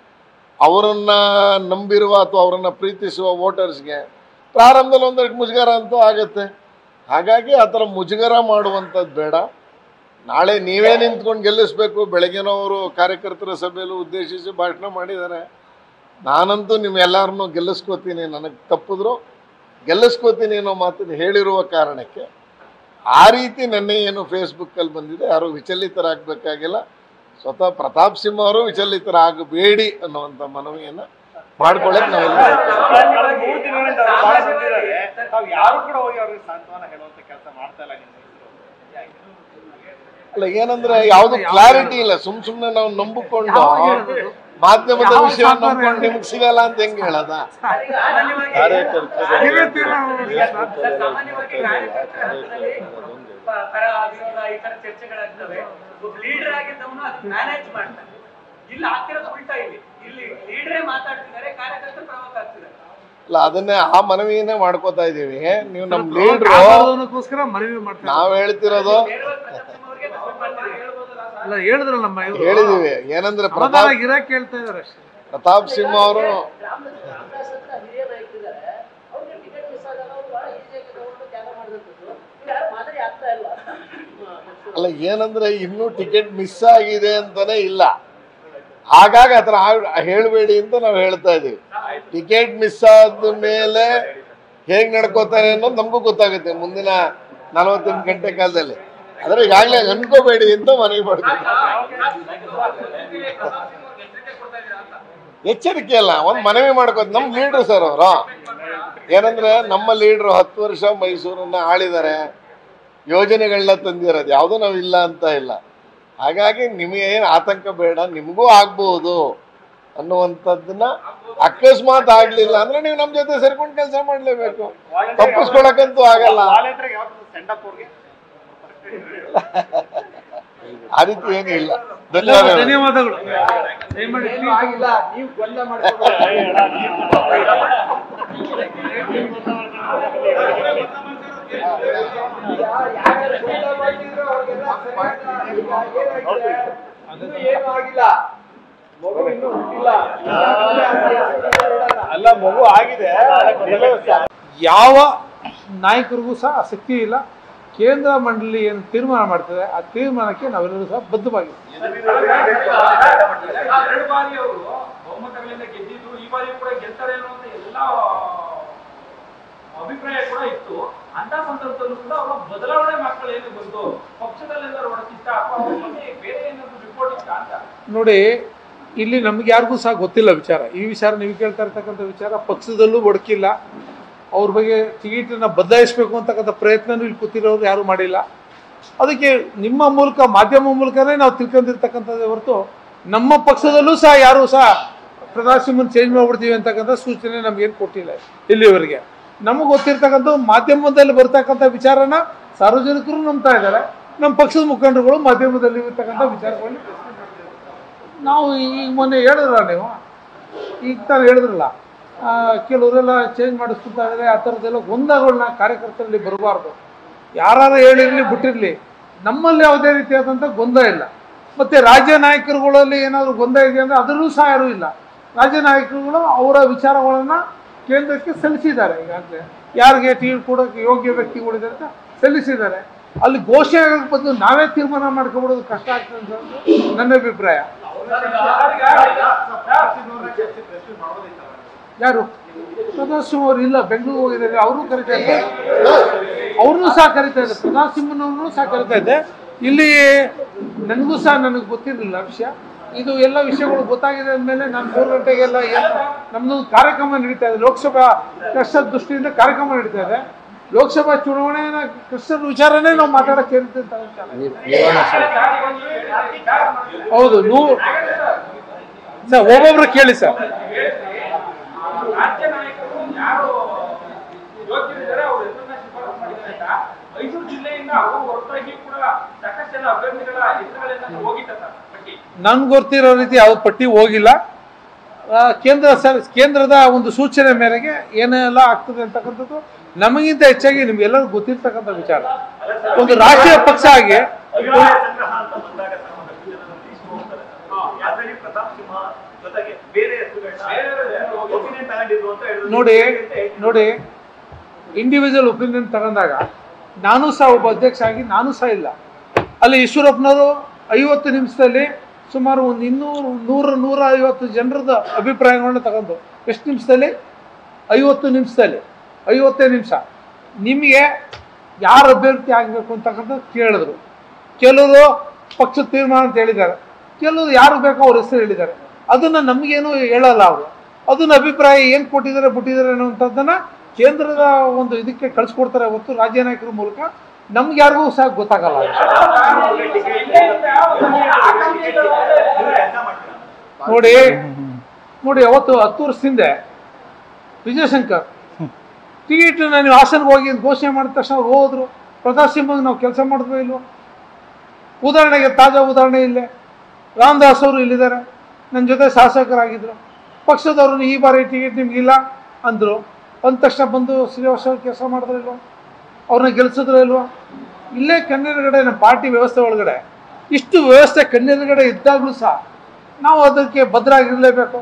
ಅವರನ್ನ ನಂಬಿರುವ ಅಥವಾ ಅವರನ್ನ ಪ್ರೀತಿಸುವ ವೋಟರ್ಸ್ಗೆ ಪ್ರಾರಂಭದಲ್ಲಿ ಒಂದಷ್ಟು ಮುಜುಗರ ಅಂತೂ ಆಗುತ್ತೆ ಹಾಗಾಗಿ ಆ ಥರ ಮುಜುಗರ ಮಾಡುವಂಥದ್ದು ಬೇಡ ನಾಳೆ ನೀವೇ ನಿಂತ್ಕೊಂಡು ಗೆಲ್ಲಿಸ್ಬೇಕು ಬೆಳಗ್ಗೆನೋ ಅವರು ಕಾರ್ಯಕರ್ತರ ಸಭೆಯಲ್ಲೂ ಉದ್ದೇಶಿಸಿ ಭಾಷಣ ಮಾಡಿದ್ದಾರೆ ನಾನಂತೂ ನಿಮ್ಮೆಲ್ಲರನ್ನೂ ಗೆಲ್ಲಿಸ್ಕೋತೀನಿ ನನಗೆ ತಪ್ಪಿದ್ರು ಗೆಲ್ಲಿಸ್ಕೋತೀನಿ ಅನ್ನೋ ಮಾತನ್ನು ಹೇಳಿರುವ ಕಾರಣಕ್ಕೆ ಆ ರೀತಿ ನೆನ್ನೆ ಏನು ಫೇಸ್ಬುಕ್ಕಲ್ಲಿ ಬಂದಿದೆ ಯಾರು ವಿಚಲಿತರಾಗಬೇಕಾಗಿಲ್ಲ ಸ್ವತಃ ಪ್ರತಾಪ್ ಸಿಂಹ ಅವರು ವಿಚಲಿತರಾಗಬೇಡಿ ಅನ್ನುವಂಥ ಮನವಿಯನ್ನು ಮಾಡ್ಕೊಳ್ಳೋಕೆ ನಾವೆಲ್ಲ ಕಳೆದ ಮೂರು ದಿನಗಳಿಂದ ಅವ್ರು ಭಾಳ ಬಂದಿದ್ದಾರೆ ತಾವು ಯಾರು ಕೂಡ ಹೋಗಿ ಅವ್ರಿಗೆ ಸಾಂತ್ವನ ಹೇಳುವಂತ ಕೆಲಸ ಮಾಡ್ತಾ ಇಲ್ಲ ನಿಮ್ಮ ಹೆಸರು ಯಾಕೆ ಅಲ್ಲ ಏನಂದ್ರೆ ಯಾವುದು ಕ್ಲಾರಿಟಿ ಇಲ್ಲ ಸುಮ್ ಸುಮ್ನೆ ನಾವು ನಂಬಿಕೊಂಡು ಮಾಧ್ಯಮದ ಯಾವ ವಿಷಯ ಸಾಂತ್ವನ ನಂಬ್ಕೊಂಡು ನಿಮ್ಗೆ ಸಿಗಲ್ಲ ಅಂತ ಹೆಂಗ್ ಹೇಳದ ಸರ್, ಸಾಮಾನ್ಯವಾಗಿ ಕಾರ್ಯಕರ್ತರ ಹಂತದಲ್ಲಿ ಪ- ಪರ ವಿರೋಧ ಈ ತರ ಚರ್ಚೆಗಳಾಗ್ತವೆ ಒಬ್ಬ ಲೀಡರ್ ಆಗಿದ್ದವನು ಅದು ಮ್ಯಾನೇಜ್ ಮಾಡ್ತಾನೆ ಇಲ್ಲಿ ಆಗ್ತಿರೋದು ಉಲ್ಟಾ ಇಲ್ಲಿ ಇಲ್ಲಿ ಲೀಡರೇ ಮಾತಾಡ್ತಿದ್ದಾರೆ ಕಾರ್ಯಕರ್ತರು ಪ್ರಮುಖ ಆಗ್ತಿದ್ದಾರೆ ಅಲ್ಲ ಅದನ್ನೇ ಆ ಮನವಿಯನ್ನೇ ಮಾಡ್ಕೋತಾ ಇದೀವಿ ನೀವು ನಮ್ ಲೀಡ್ರು ಕಾಪಾಡೋದಕ್ಕೋಸ್ಕರ ಮನವಿ ಮಾಡ್ತಾರೆ ನಾವ್ ಹೇಳ್ತಿರೋದು ನೇರವಾಗಿ ಪ್ರತಾಪ್ ಸಿಂಹ ಅವ್ರಿಗೆ support ಮಾಡ್ತಿದ್ದಾರೆ. ಅಲ್ಲ ಹೇಳಿದ್ರಲ್ಲ ನಮ್ಮ ಇವರು ಹೇಳಿದೀವಿ ಏನಂದ್ರೆ ಪ್ರತಾಪ್ ಸಮಾಧಾನ ಗಿರಾಕ್ ಕೇಳ್ತಾ ಇದಾರೆ ಅಷ್ಟೇ ಪ್ರತಾಪ್ ಸಿಂಹ ಅವರು ರಾಮದಾಸ್ ರಾಮದಾಸ್ ಹತ್ರ ಹಿರಿಯ ನಾಯಕರಿದ್ದಾರೆ ಅವ್ರಿಗೆ ಟಿಕೆಟ್ ಮಿಸ್ ಆದಾಗ ಅವ್ರು ಬಹಳ ಈಸಿಯಾಗಿ ತಗೊಂಡು ತ್ಯಾಗ ಮಾಡಿದಂಥದ್ದು ಇವ್ರು ಯಾರು ಮಾದರಿ ಆಗ್ತಾ ಇಲ್ಲ ಅಲ್ಲ ಏನಂದ್ರೆ ಇನ್ನೂ ಟಿಕೆಟ್ ಮಿಸ್ ಆಗಿದೆ ಅಂತಾನೆ ಇಲ್ಲ ಹಾಗಾಗಿ ಆ ಥರ ಹೇಳಬೇಡಿ ಅಂತ ನಾವು ಹೇಳ್ತಾ ಇದೀವಿ ಟಿಕೆಟ್ ಮಿಸ್ ಆದ ಮೇಲೆ ಹೇಗೆ ನಡ್ಕೋತಾರೆ ಅನ್ನೋದು ನಮಗೂ ಗೊತ್ತಾಗುತ್ತೆ ಮುಂದಿನ ನಲವತ್ತೆಂಟು ಗಂಟೆ ಕಾಲದಲ್ಲಿ ಆದರೆ ಈಗಾಗಲೇ ಅನ್ಕೋಬೇಡಿ ಅಂತ ಮನವಿ ಮಾಡ್ತೀವಿ ಎಚ್ಚರಿಕೆ ಅಲ್ಲ ಒಂದು ಮನವಿ ಮಾಡ್ಕೋತ ನಮ್ಮ ಲೀಡ್ರು ಸರ್ ಅವರು ಏನಂದ್ರೆ ನಮ್ಮ ಲೀಡ್ರು ಹತ್ತು ವರ್ಷ ಮೈಸೂರನ್ನ ಆಳಿದ್ದಾರೆ ಯೋಜನೆಗಳನ್ನ ತಂದಿರೋದು ಯಾವುದೂ ನಾವು ಇಲ್ಲ ಅಂತ ಇಲ್ಲ ಹಾಗಾಗಿ ನಿಮಗೆ ಏನು ಆತಂಕ ಬೇಡ ನಿಮಗೂ ಆಗ್ಬೋದು ಅನ್ನುವಂಥದ್ದನ್ನ ಅಕಸ್ಮಾತ್ ಆಗ್ಲಿಲ್ಲ ಅಂದ್ರೆ ನೀವು ನಮ್ಮ ಜೊತೆ ಸೇರ್ಕೊಂಡು ಕೆಲಸ ಮಾಡಲೇಬೇಕು ತಪ್ಪಿಸ್ಕೊಳಕ್ಕಂತೂ ಆಗಲ್ಲ ವಾಲಂಟಿಯರ್ಗೆ ಯಾವತ್ತು ಸೆಂಡ್ ಅಪ್ ಅವ್ರಿಗೆ ಆ ರೀತಿ ಏನಿಲ್ಲ ಧನ್ಯವಾದಗಳು ಧನ್ಯವಾದಗಳು ದಯಮಾಡಿ ನೀವು ಗೊಂದಲ ಮಾಡ್ಕೊಂಡು ಏನು ಆಗಿಲ್ಲ ಮಗು ಇನ್ನೂ ಹುಟ್ಟಿಲ್ಲ ಅಲ್ಲ ಮಗು ಆಗಿದೆ ಯಾವ ನಾಯಕರಿಗೂ ಸಹ ಆಸಕ್ತಿ ಇಲ್ಲ ಕೇಂದ್ರ ಮಂಡಳಿ ಏನು ತೀರ್ಮಾನ ಮಾಡ್ತದೆ ಆ ತೀರ್ಮಾನಕ್ಕೆ ನಾವೆಲ್ಲರೂ ಸಹ ಬದ್ಧವಾಗಿದ್ದೀವಿ ಎರಡು ಬಾರಿ ಅವರು ಬಹುಮತಗಳಿಂದ ಗೆದ್ದಿದ್ರು ಈ ಬಾರಿ ಕೂಡ ಗೆಲ್ತಾರೆ ಅನ್ನುವಂತ ಎಲ್ಲ ಅಭಿಪ್ರಾಯ ಕೂಡ ಇತ್ತು ಅಂತ ಸಂದರ್ಭದಲ್ಲೂ ಕೂಡ ಅವರ ಬದಲಾವಣೆ ಮಕ್ಕಳು ಏನು ಬಂತು ಪಕ್ಷದಲ್ಲೆಲ್ಲರೂ ಒಡಕಿತ್ತ ಅಥವಾ ಅವ್ರ ಬಗ್ಗೆ ಬೇರೆ ಏನಾದ್ರು ರಿಪೋರ್ಟ್ ಇತ್ತ ಅಂತ ನೋಡಿ ಇಲ್ಲಿ ನಮ್ಗೆ ಯಾರಿಗೂ ಸಹ ಗೊತ್ತಿಲ್ಲ ವಿಚಾರ ಈ ವಿಚಾರ ನೀವು ಕೇಳ್ತಾ ಇರ್ತಕ್ಕಂಥ ವಿಚಾರ ಪಕ್ಷದಲ್ಲೂ ಒಡಕಿಲ್ಲ ಅವ್ರ ಬಗ್ಗೆ ಟಿಕೆಟನ್ನು ಬದಲಾಯಿಸಬೇಕು ಅಂತಕ್ಕಂಥ ಪ್ರಯತ್ನನೂ ಇಲ್ಲಿ ಕೂತಿರೋರು ಯಾರೂ ಮಾಡಿಲ್ಲ ಅದಕ್ಕೆ ನಿಮ್ಮ ಮೂಲಕ ಮಾಧ್ಯಮ ಮೂಲಕನೇ ನಾವು ತಿಳ್ಕೊಂಡಿರ್ತಕ್ಕಂಥದ್ದೇ ಹೊರತು ನಮ್ಮ ಪಕ್ಷದಲ್ಲೂ ಸಹ ಯಾರೂ ಸಹ ಪ್ರಧಾನಮಂತ್ರಿ ಚೇಂಜ್ ಮಾಡ್ಬಿಡ್ತೀವಿ ಅಂತಕ್ಕಂಥ ಸೂಚನೆ ನಮಗೇನು ಕೊಟ್ಟಿಲ್ಲ ಇಲ್ಲಿವರೆಗೆ ನಮಗೆ ಗೊತ್ತಿರ್ತಕ್ಕಂಥ ಮಾಧ್ಯಮದಲ್ಲಿ ಬರ್ತಕ್ಕಂಥ ವಿಚಾರನ ಸಾರ್ವಜನಿಕರು ನಂಬ್ತಾ ಇದ್ದಾರೆ ನಮ್ಮ ಪಕ್ಷದ ಮುಖಂಡರುಗಳು ಮಾಧ್ಯಮದಲ್ಲಿ ಇರ್ತಕ್ಕಂಥ ವಿಚಾರಗಳನ್ನ ನಾವು ಈಗ ಮೊನ್ನೆ ಹೇಳಿದ್ರ ನೀವು ಈಗ ತಾನು ಹೇಳಿದ್ರಲ್ಲ ಆ, ಕೆಲವರೆಲ್ಲ ಚೇಂಜ್ ಮಾಡಿಸ್ಕೊತಾ ಇದ್ದಾರೆ ಆ ಥರದ್ದೆಲ್ಲ ಗೊಂದಲಗಳನ್ನ ಕಾರ್ಯಕರ್ತರಲ್ಲಿ ಬರಬಾರ್ದು ಯಾರು ಹೇಳಿರಲಿ ಬಿಟ್ಟಿರಲಿ ನಮ್ಮಲ್ಲಿ ಯಾವುದೇ ರೀತಿಯಾದಂಥ ಗೊಂದಲ ಇಲ್ಲ ಮತ್ತು ರಾಜ್ಯ ನಾಯಕರುಗಳಲ್ಲಿ ಏನಾದರೂ ಗೊಂದಲ ಇದೆ ಅಂದರೆ ಅದರಲ್ಲೂ ಸಹ ಯಾರೂ ಇಲ್ಲ ರಾಜ್ಯ ನಾಯಕರುಗಳು ಅವರ ವಿಚಾರಗಳನ್ನು ಕೇಂದ್ರಕ್ಕೆ ಸಲ್ಲಿಸಿದ್ದಾರೆ ಈಗಾಗಲೇ ಯಾರಿಗೆ ಟಿಕೆಟ್ ಕೊಡೋಕ್ಕೆ ಯೋಗ್ಯ ವ್ಯಕ್ತಿಗಳಿದೆ ಅಂತ ಸಲ್ಲಿಸಿದ್ದಾರೆ ಅಲ್ಲಿ ಘೋಷಣೆ ಆಗೋಕ್ಕೆ ಬದಲು ನಾವೇ ತೀರ್ಮಾನ ಮಾಡ್ಕೊಬಿಡೋದು ಕಷ್ಟ ಆಗ್ತದೆ ಅಂತ ನನ್ನ ಅಭಿಪ್ರಾಯ ಯಾರು ಪ್ರಕಾಶ್ ಸಿಂಹ ಅವರು ಇಲ್ಲ ಬೆಂಗಳೂರು ಹೋಗಿದ್ದಾರೆ ಅವರು ಕರಿತಾ ಇದ್ದಾರೆ ಅವ್ರನ್ನೂ ಸಹ ಕರಿತಾ ಇದ್ದಾರೆ ಪ್ರಕಾಶ್ ಸಿಂಹನವ್ರನ್ನೂ ಸಹ ಕರಿತಾ ಇದ್ದೆ ಇಲ್ಲಿ ನನಗೂ ಸಹ ನನಗೆ ಗೊತ್ತಿರಲಿಲ್ಲ ವಿಷಯ ಇದು ಎಲ್ಲ ವಿಷಯಗಳು ಗೊತ್ತಾಗಿದೆ ಅಂದಮೇಲೆ ನಾನು ಮೂರು ಗಂಟೆಗೆಲ್ಲ ಏನು ನಮ್ಮದು ಕಾರ್ಯಕ್ರಮ ನಡೀತಾ ಇದೆ ಲೋಕಸಭಾ ಕಷ್ಟದ ದೃಷ್ಟಿಯಿಂದ ಕಾರ್ಯಕ್ರಮ ನಡೀತಾ ಇದೆ ಲೋಕಸಭಾ ಚುನಾವಣೆಯ ಕಷ್ಟದ ವಿಚಾರನೇ ನಾವು ಮಾತಾಡಕ್ಕೆ ಅಂತ ಹೌದು ನೂರು ಸರ್ ಒಬ್ಬೊಬ್ರು ಕೇಳಿ ಸರ್ ರಾಜ್ಯ ನಾಯಕರು ಯಾರು ಯೋಗ್ಯರಿದ್ದಾರೆ ಅವ್ರ ಹೆಸರನ್ನ ಶಿಫಾರಸು ಮಾಡಿದ್ದಾರೆ ಅಂತ ಮೈಸೂರು ಜಿಲ್ಲೆಯಿಂದ ಅವರು ಹೊರತಾಗಿ ಕೂಡ ಸಾಕಷ್ಟು ಜನ ಅಭ್ಯರ್ಥಿಗಳ ಹೆಸರುಗಳನ್ನ ಹೋಗಿತ್ತ ಸರ್ ಪಟ್ಟಿ ನನ್ಗೆ ಗೊತ್ತಿರೋ ರೀತಿ ಯಾವ ಪಟ್ಟಿ ಹೋಗಿಲ್ಲ ಆ, ಕೇಂದ್ರ ಸರ್ ಕೇಂದ್ರದ ಒಂದು ಸೂಚನೆ ಮೇರೆಗೆ ಏನೆಲ್ಲ ಆಗ್ತದೆ ಅಂತಕ್ಕಂಥದ್ದು ನಮಗಿಂತ ಹೆಚ್ಚಾಗಿ ನಿಮ್ಗೆಲ್ಲರಿಗೂ ಗೊತ್ತಿರ್ತಕ್ಕಂಥ ವಿಚಾರ ಒಂದು ರಾಷ್ಟ್ರೀಯ ಪಕ್ಷ ಆಗಿ ಅಭಿಪ್ರಾಯ ಸಂಗ್ರಹ ಅಂತ ಬಂದಾಗ ಸರ್ ಒಂದಷ್ಟು ಜನರು ಇಷ್ಟು ಹೋಗ್ತಾರೆ ಅದರಲ್ಲಿ ಪ್ರತಾಪ್ ಸಿಂಹ ಜೊತೆಗೆ ಬೇರೆ ಹೆಸರುಗಳನ್ನ ಒಪಿನಿಯನ್ ತಗೊಂಡಿದ್ರು ಅಂತ ಹೇಳಿದ್ರು ನೋಡಿ ನೋಡಿ ಇಂಡಿವಿಜುವಲ್ ಒಪಿನಿಯನ್ ತಗೊಂಡಾಗ ನಾನು ಸಹ ಒಬ್ಬ ಅಧ್ಯಕ್ಷ ಆಗಿ ನಾನು ಸಹ ಇಲ್ಲ ಅಲ್ಲಿ ಈಶ್ವರಪ್ಪನವರು ಐವತ್ತು ನಿಮಿಷದಲ್ಲಿ ಸುಮಾರು ಒಂದು ಇನ್ನೂರು ನೂರು ನೂರ ಐವತ್ತು ಜನರದ ಅಭಿಪ್ರಾಯಗಳನ್ನ ತಗೊಂಡು ಎಷ್ಟು ನಿಮಿಷದಲ್ಲಿ ಐವತ್ತು ನಿಮಿಷದಲ್ಲಿ ಐವತ್ತೇ ನಿಮಿಷ ನಿಮಗೆ ಯಾರು ಅಭ್ಯರ್ಥಿ ಆಗಬೇಕು ಅಂತಕ್ಕಂಥದ್ದು ಕೇಳಿದ್ರು ಕೆಲವರು ಪಕ್ಷದ ತೀರ್ಮಾನ ಅಂತ ಹೇಳಿದ್ದಾರೆ ಕೆಲವರು ಯಾರು ಬೇಕೋ ಅವ್ರ ಹೆಸರು ಹೇಳಿದ್ದಾರೆ ಅದನ್ನು ನಮಗೇನು ಹೇಳಲ್ಲ ಅವರು ಅದನ್ನ ಅಭಿಪ್ರಾಯ ಏನು ಕೊಟ್ಟಿದ್ದಾರೆ ಬಿಟ್ಟಿದ್ದಾರೆ ಅನ್ನುವಂಥದ್ದನ್ನ ಕೇಂದ್ರದ ಒಂದು ಇದಕ್ಕೆ ಕಳಿಸ್ಕೊಡ್ತಾರೆ ಹೊತ್ತು ರಾಜ್ಯ ನಾಯಕರ ಮೂಲಕ ನಮ್ಗೆ ಯಾರಿಗೂ ಸಹ ಗೊತ್ತಾಗಲ್ಲ ಆ ವಿಷಯ. ಕೆಲಸ ಮಾಡ್ತೀರಾ ನೋಡಿ ನೋಡಿ ಅವತ್ತು ಹತ್ತು ವರ್ಷ ಹಿಂದೆ ವಿಜಯಶಂಕರ್ ಟಿಕೆಟ್ ನೀವು ಹಾಸನ್ಗೆ ಹೋಗಿ ಅಂತ ಘೋಷಣೆ ಮಾಡಿದ ತಕ್ಷಣ ಅವ್ರು ಹೋದ್ರು ಪ್ರತಾಪ್ ಸಿಂಹಗೆ ನಾವು ಕೆಲಸ ಮಾಡಿದ್ವೋ ಇಲ್ವೋ ಉದಾಹರಣೆಗೆ ತಾಜಾ ಉದಾಹರಣೆ ಇಲ್ಲೇ ರಾಮದಾಸ್ ಅವರು ಇಲ್ಲಿದ್ದಾರೆ ನನ್ನ ಜೊತೆ ಶಾಸಕರಾಗಿದ್ದರು ಪಕ್ಷದವ್ರನ್ನ ಈ ಬಾರಿ ಟಿಕೆಟ್ ನಿಮಗಿಲ್ಲ ಅಂದರು ಅಂದ ತಕ್ಷಣ ಬಂದು ಶ್ರೀನಿವಾಸ ಅವ್ರು ಕೆಲಸ ಮಾಡಿದ್ರು ಇಲ್ವೋ ಅವ್ರನ್ನ ಗೆಲ್ಸಿದ್ರು ಇಲ್ವೋ ಇಲ್ಲೇ ಕಣ್ಣೆದುರುಗಡೆ ನಮ್ಮ ಪಾರ್ಟಿ ವ್ಯವಸ್ಥೆ ಒಳಗಡೆ ಇಷ್ಟು ವ್ಯವಸ್ಥೆ ಕಣ್ಣೆದುರುಗಡೆ ಇದ್ದಾಗಲೂ ಸಹ ನಾವು ಅದಕ್ಕೆ ಭದ್ರಾಗಿರಲೇಬೇಕು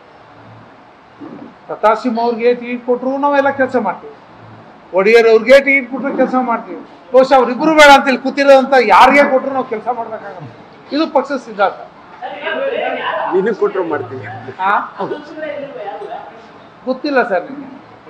ಪ್ರತಾಪ್ ಸಿಂಹ ಅವ್ರಿಗೆ ಟಿಕೆಟ್ ಕೊಟ್ಟರು ನಾವೆಲ್ಲ ಕೆಲಸ ಮಾಡ್ತೀವಿ ಒಡೆಯರ್ ಅವ್ರಿಗೆ ಟಿಕೆಟ್ ಕೊಟ್ಟರು ಕೆಲಸ ಮಾಡ್ತೀವಿ ಬಹುಶಃ ಅವ್ರಿಬ್ರು ಬೇಡ ಅಂತ ಇಲ್ಲಿ ಕೂತಿರೋದಂತ ಯಾರಿಗೆ ಕೊಟ್ಟರು ನಾವು ಕೆಲಸ ಮಾಡ್ಬೇಕಾಗತ್ತೆ ಇದು ಪಕ್ಷದ ಸಿದ್ಧಾಂತ ನಿನಗೆ ಕೊಟ್ಟರು ಮಾಡ್ತೀವಿ ಆ? ಗೊತ್ತಿಲ್ಲ ಸರ್ ನಿಮಗೆ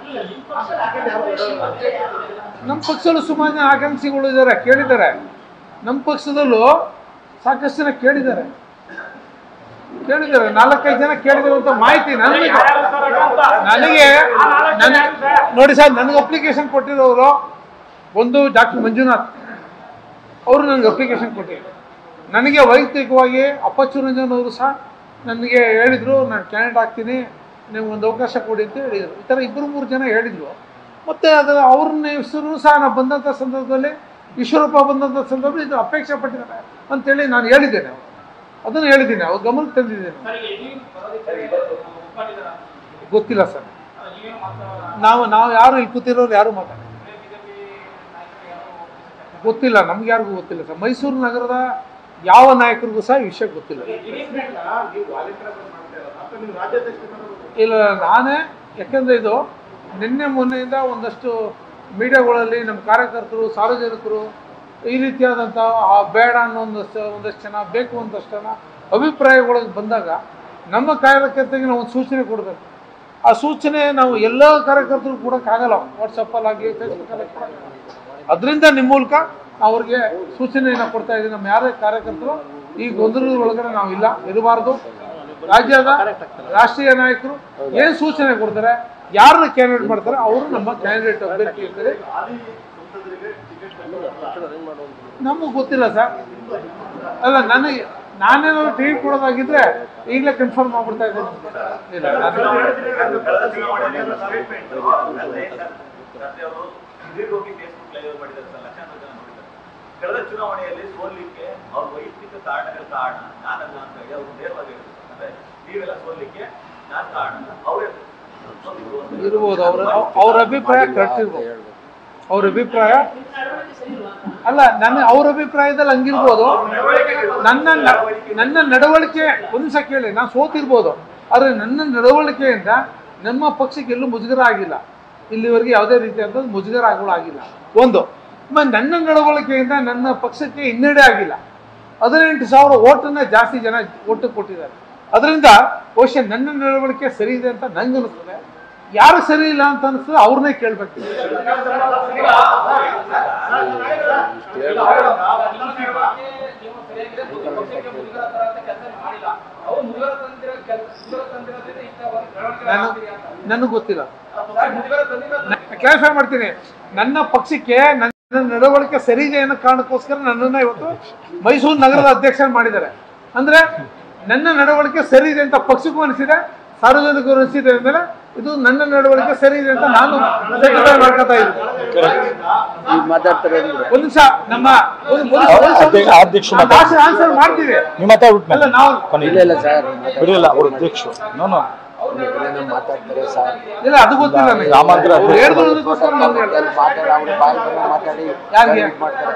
ನಮ್ಮ ಪಕ್ಷದಲ್ಲೂ ಸುಮಾರು ಜನ ಆಕಾಂಕ್ಷಿಗಳು ಇದ್ದಾರೆ ಕೇಳಿದ್ದಾರೆ ನಮ್ಮ ಪಕ್ಷದಲ್ಲೂ ಸಾಕಷ್ಟು ಜನ ಕೇಳಿದ್ದಾರೆ ಕೇಳಿದ್ದಾರೆ ನಾಲ್ಕೈದು ಜನ ಕೇಳಿದ್ದಾರೆ ಅಂತ ಮಾಹಿತಿ ನನಗೆ ನನಗೆ ನನ್- ನೋಡಿ ಸರ್ ನನಗೆ ಅಪ್ಲಿಕೇಶನ್ ಕೊಟ್ಟಿರೋರು ಒಂದು ಡಾಕ್ಟರ್ ಮಂಜುನಾಥ್ ಅವರು ನನಗೆ ಅಪ್ಲಿಕೇಶನ್ ಕೊಟ್ಟಿದ್ದಾರೆ ನನಗೆ ವೈಯಕ್ತಿಕವಾಗಿ ಅಪ್ಪಚ್ಚು ರಂಜನ್ ಅವರು ಸಹ ನನಗೆ ಹೇಳಿದರು ನಾನು ಕ್ಯಾಂಡಿಡೇಟ್ ಆಗ್ತೀನಿ ನಿಮ್ಗೆ ಒಂದು ಅವಕಾಶ ಕೊಡಿ ಅಂತ ಹೇಳಿದರು ಈ ಥರ ಇಬ್ಬರು ಮೂರು ಜನ ಹೇಳಿದರು ಮತ್ತು ಅದರ ಅವ್ರನ್ನ ಹೆಸರು ಸಹ ನಾನು ಬಂದಂಥ ಸಂದರ್ಭದಲ್ಲಿ ಈಶ್ವರಪ್ಪ ಬಂದಂಥ ಸಂದರ್ಭದಲ್ಲಿ ಇದು ಅಪೇಕ್ಷೆ ಪಟ್ಟಿದ್ದಾರೆ ಅಂತೇಳಿ ನಾನು ಹೇಳಿದ್ದೇನೆ ಅದನ್ನು ಹೇಳಿದ್ದೀನಿ ಅವ್ರ ಗಮನಕ್ಕೆ ತಂದಿದ್ದೇನೆ ಸರ್ ಈಗ ಯಡಿಯೂರು ಬರೋದಕ್ಕೆ ಒಪ್ಕೊಂಡಿದ್ದಾರಾ? ಗೊತ್ತಿಲ್ಲ ಸರ್ ಅಲ್ಲ, ನೀವೇನು ಮಾತಾಡೋಲ್ಲ ನಾವು ನಾವು ಯಾರು ಇಲ್ಲಿ ಕೂತಿರೋರು ಯಾರು ಮಾತಾಡ ಬಿಜೆಪಿ ನಾಯಕರು ಯಾರು ಒಪ್ಪಿಸ್ತಾರೆ? ಗೊತ್ತಿಲ್ಲ ನಮ್ಗೆ ಯಾರಿಗೂ ಗೊತ್ತಿಲ್ಲ ಸರ್ ಮೈಸೂರು ನಗರದ ಯಾವ ನಾಯಕರಿಗೂ ಸಹ ಈ ವಿಷಯ ಗೊತ್ತಿಲ್ಲ ಇಲ್ಲ ನಾನೇ ಯಾಕೆಂದರೆ ಇದು ನಿನ್ನೆ ಮೊನ್ನೆಯಿಂದ ಒಂದಷ್ಟು ಮೀಡಿಯಾಗಳಲ್ಲಿ ನಮ್ಮ ಕಾರ್ಯಕರ್ತರು ಸಾರ್ವಜನಿಕರು ಈ ರೀತಿಯಾದಂಥ ಆ ಬೇಡ ಅನ್ನೋ ಒಂದಷ್ಟು ಒಂದಷ್ಟು ಜನ ಬೇಕು ಒಂದಷ್ಟು ಜನ ಅಭಿಪ್ರಾಯಗಳಿಗೆ ಬಂದಾಗ ನಮ್ಮ ಕಾರ್ಯಕರ್ತರಿಗೆ ನಾವು ಒಂದು ಸೂಚನೆ ಕೊಡಬೇಕು ಆ ಸೂಚನೆ ನಾವು ಎಲ್ಲ ಕಾರ್ಯಕರ್ತರು ಕೊಡೋಕ್ಕಾಗಲ್ಲ ವಾಟ್ಸಪ್ಪಲ್ಲಾಗಲಿ ಫೇಸ್ಬುಕ್ಕಲ್ಲಿ ಕೊಡೋಕ್ಕಾಗಲ್ಲ ಅದರಿಂದ ನಿಮ್ಮ ಮೂಲಕ ಅವ್ರಿಗೆ ಸೂಚನೆಯನ್ನು ಕೊಡ್ತಾ ಇದ್ದೀವಿ ನಮ್ಮ ಯಾರೇ ಕಾರ್ಯಕರ್ತರು ಈ ಗೊಂದಲದ ಒಳಗಡೆ ನಾವು ಇಲ್ಲ ಇರಬಾರ್ದು ರಾಜ್ಯದ ರಾಷ್ಟ್ರೀಯ ನಾಯಕರು ಏನು ಸೂಚನೆ ಕೊಡ್ತಾರೆ ಯಾರನ್ನ ಕ್ಯಾಂಡಿಡೇಟ್ ಮಾಡ್ತಾರೆ ಅವರು ನಮ್ಮ ಕ್ಯಾಂಡಿಡೇಟ್ ಅಭ್ಯರ್ಥಿ ಇರ್ತಾರೆ ನಮಗೆ ಗೊತ್ತಿಲ್ಲ ಸರ್ ಅಲ್ಲ ನನಗೆ ನಾನೇನಾದ್ರು ಟಿಕೆಟ್ ಕೊಡೋದಾಗಿದ್ರೆ ಈಗಲೇ ಕನ್ಫರ್ಮ್ ಮಾಡ್ಬಿಡ್ತಾ ಇದ್ದೀನಿ ಇಲ್ಲ ನಾನು- ಕಳೆದ ಚುನಾವಣೆಯಲ್ಲಿ ಅಲ್ಲದೆ ಸರ್, ರಾತ್ರಿ ಅವರು ದೀರ್ಘವಾಗಿ ಫೇಸ್ಬುಕ್ ಲೈವ್ ಮಾಡಿದ್ದಾರೆ ಸರ್ ಲಕ್ಷಾಂತರ ಜನ ನೋಡಿದ್ದಾರೆ ಕಳೆದ ಚುನಾವಣೆಯಲ್ಲಿ ಸೋಲಿಕ್ಕೆ ಅವ್ರ ವೈಯಕ್ತಿಕ ಕಾರಣಗಳ ಕಾರಣ ನಾನಲ್ಲ ಅಂತ ಹೇಳಿ ಅವರು ನೇರವಾಗಿ ಹೇಳಿದ್ರು ಅಂದ್ರೆ ನೀವೆಲ್ಲ ಸೋಲಿಕ್ಕೆ ನಾನ್ ಕಾರಣ ಅವರೇ ಸೋತಿದ್ರು ಅಂತ ಹೇಳಿ. ಇರ್ಬೋದು ಅವ್ರ ಅವ್ರ ಅಭಿಪ್ರಾಯ ಕರೆಕ್ಟ್ ಇರ್ಬೋದು ಅವ್ರ ಅಭಿಪ್ರಾಯ ಅಲ್ಲ ನನ್ನ ಅವ್ರ ಅಭಿಪ್ರಾಯದಲ್ಲಿ ಹಂಗಿರ್ಬೋದು ನನ್ನ ನ- ನನ್ನ ನಡವಳಿಕೆ ಒಂದು ನಿಮಿಷ ಕೇಳಿ ನಾನು ಸೋತಿರ್ಬೋದು ಆದರೆ ನನ್ನ ನಡವಳಿಕೆಯಿಂದ ನಮ್ಮ ಪಕ್ಷಕ್ಕೆ ಎಲ್ಲೂ ಮುಜುಗರ ಆಗಿಲ್ಲ ಇಲ್ಲಿವರೆಗೆ ಯಾವುದೇ ರೀತಿಯಾದ ಮುಜುಗರ ಆಗೋಳು ಆಗಿಲ್ಲ ಒಂದು ಆಮೇಲೆ ನನ್ನ ನಡವಳಿಕೆಯಿಂದ ನನ್ನ ಪಕ್ಷಕ್ಕೆ ಹಿನ್ನಡೆ ಆಗಿಲ್ಲ ಹದಿನೆಂಟು ಸಾವಿರ ಓಟನ್ನ ಜಾಸ್ತಿ ಜನ ಓಟು ಕೊಟ್ಟಿದ್ದಾರೆ ಅದರಿಂದ ಬಹುಶಃ ನನ್ನ ನಡವಳಿಕೆ ಸರಿ ಇದೆ ಅಂತ ನಂಗೆ ಅನಿಸ್ತದೆ ಯಾರು ಸರಿ ಇಲ್ಲ ಅಂತ ಅನಿಸ್ತದೆ ಅವ್ರನ್ನೇ ಕೇಳಬೇಕು ನೀವು ಸರಿಯಾಗಿದೆ ಪಕ್ಷಕ್ಕೆ ಮುಜುಗರ ತರಂತ ಕೆಲಸ ಮಾಡಿಲ್ಲ ಅವ್ರು ಮುಜುಗರ ತಂದಿರೋ ಕೆಲ ಮುಜುಗರ ತಂದಿರೋದ್ರಿಂದ ಇಂಥ ಒಂದು ಬೆಳವಣಿಗೆ ನಾನು ಆಗ್ತಿದೆ ಅಂತ. ನನಗೆ ಗೊತ್ತಿಲ್ಲ ಸರ್, ಮುಜುಗರ ತಂದಿರೋ ಕ್ಲಾರಿಫೈ ಮಾಡ್ತೀನಿ ನನ್ನ ಪಕ್ಷಕ್ಕೆ ನನ್ನ ನಡವಳಿಕೆ ಸರಿ ಇದೆ ಅನ್ನೋ ಕಾರಣಕ್ಕೋಸ್ಕರ ನನ್ನನ್ನ ಇವತ್ತು ಮೈಸೂರು ನಗರದ ಅಧ್ಯಕ್ಷ ಮಾಡಿದ್ದಾರೆ ಅಂದ್ರೆ ನನ್ನ ನಡವಳಿಕೆ ಸರಿ ಇದೆ ಅಂತ ಪಕ್ಷಕ್ಕೂ ಅನಿಸಿದೆ ಸಾರ್ವಜನಿಕರು ಅನಿಸಿದೆ ಅಂದ್ಮೇಲೆ ಇದು ನನ್ನ ನಡವಳಿಕೆ ಸರಿ ಇದೆ ಅಂತ ನಾನು secretary ಮಾಡ್ಕೊತಾ ಇದ್ದೀನಿ ಈಗ ಮಾತಾಡ್ತಾರೆ ಅಂದ್ರೆ ಒಂದ್ ನಿಮಿಷ ನಮ್ಮ ಒಂದು- ಒಂದು- ಒಂದು ಅಧ್ಯಕ್ಷ- ಅಧ್ಯಕ್ಷ ನಮ್ಮ ಭಾಷೆ ಆನ್ಸರ್ ಮಾಡ್ತೀವಿ ನೀವು ಮಾತಾಡ್ಬಿಟ್ಟು ಅಲ್ಲ ನಾವು ಇಲ್ಲ ಇಲ್ಲ ಸರ್ ಬಿಡಿಲ್ಲ ಅವರು ಅಧ್ಯಕ್ಷರು ನೋ ನೋ ಏನೇನೋ ಮಾತಾಡ್ತಾರೆ ಸರ್ ಇಲ್ಲ ಅದು ಗೊತ್ತಿಲ್ಲ ನನಗೆ ಗ್ರಾಮಾಂತರ ಅವ್ರು ಹೇಳಿದ್ರದಕ್ಕೋಸ್ಕರ ನಾನು ಹೇಳ್ದೆ. ಮಾತಾಡಿ ಅವ್ರ ಬಾಯಿ ಬಂದಂಗೆ ಮಾತಾಡಿ ಯಾರಿಗೆ? ಇದು ಮಾಡ್ತಾರೆ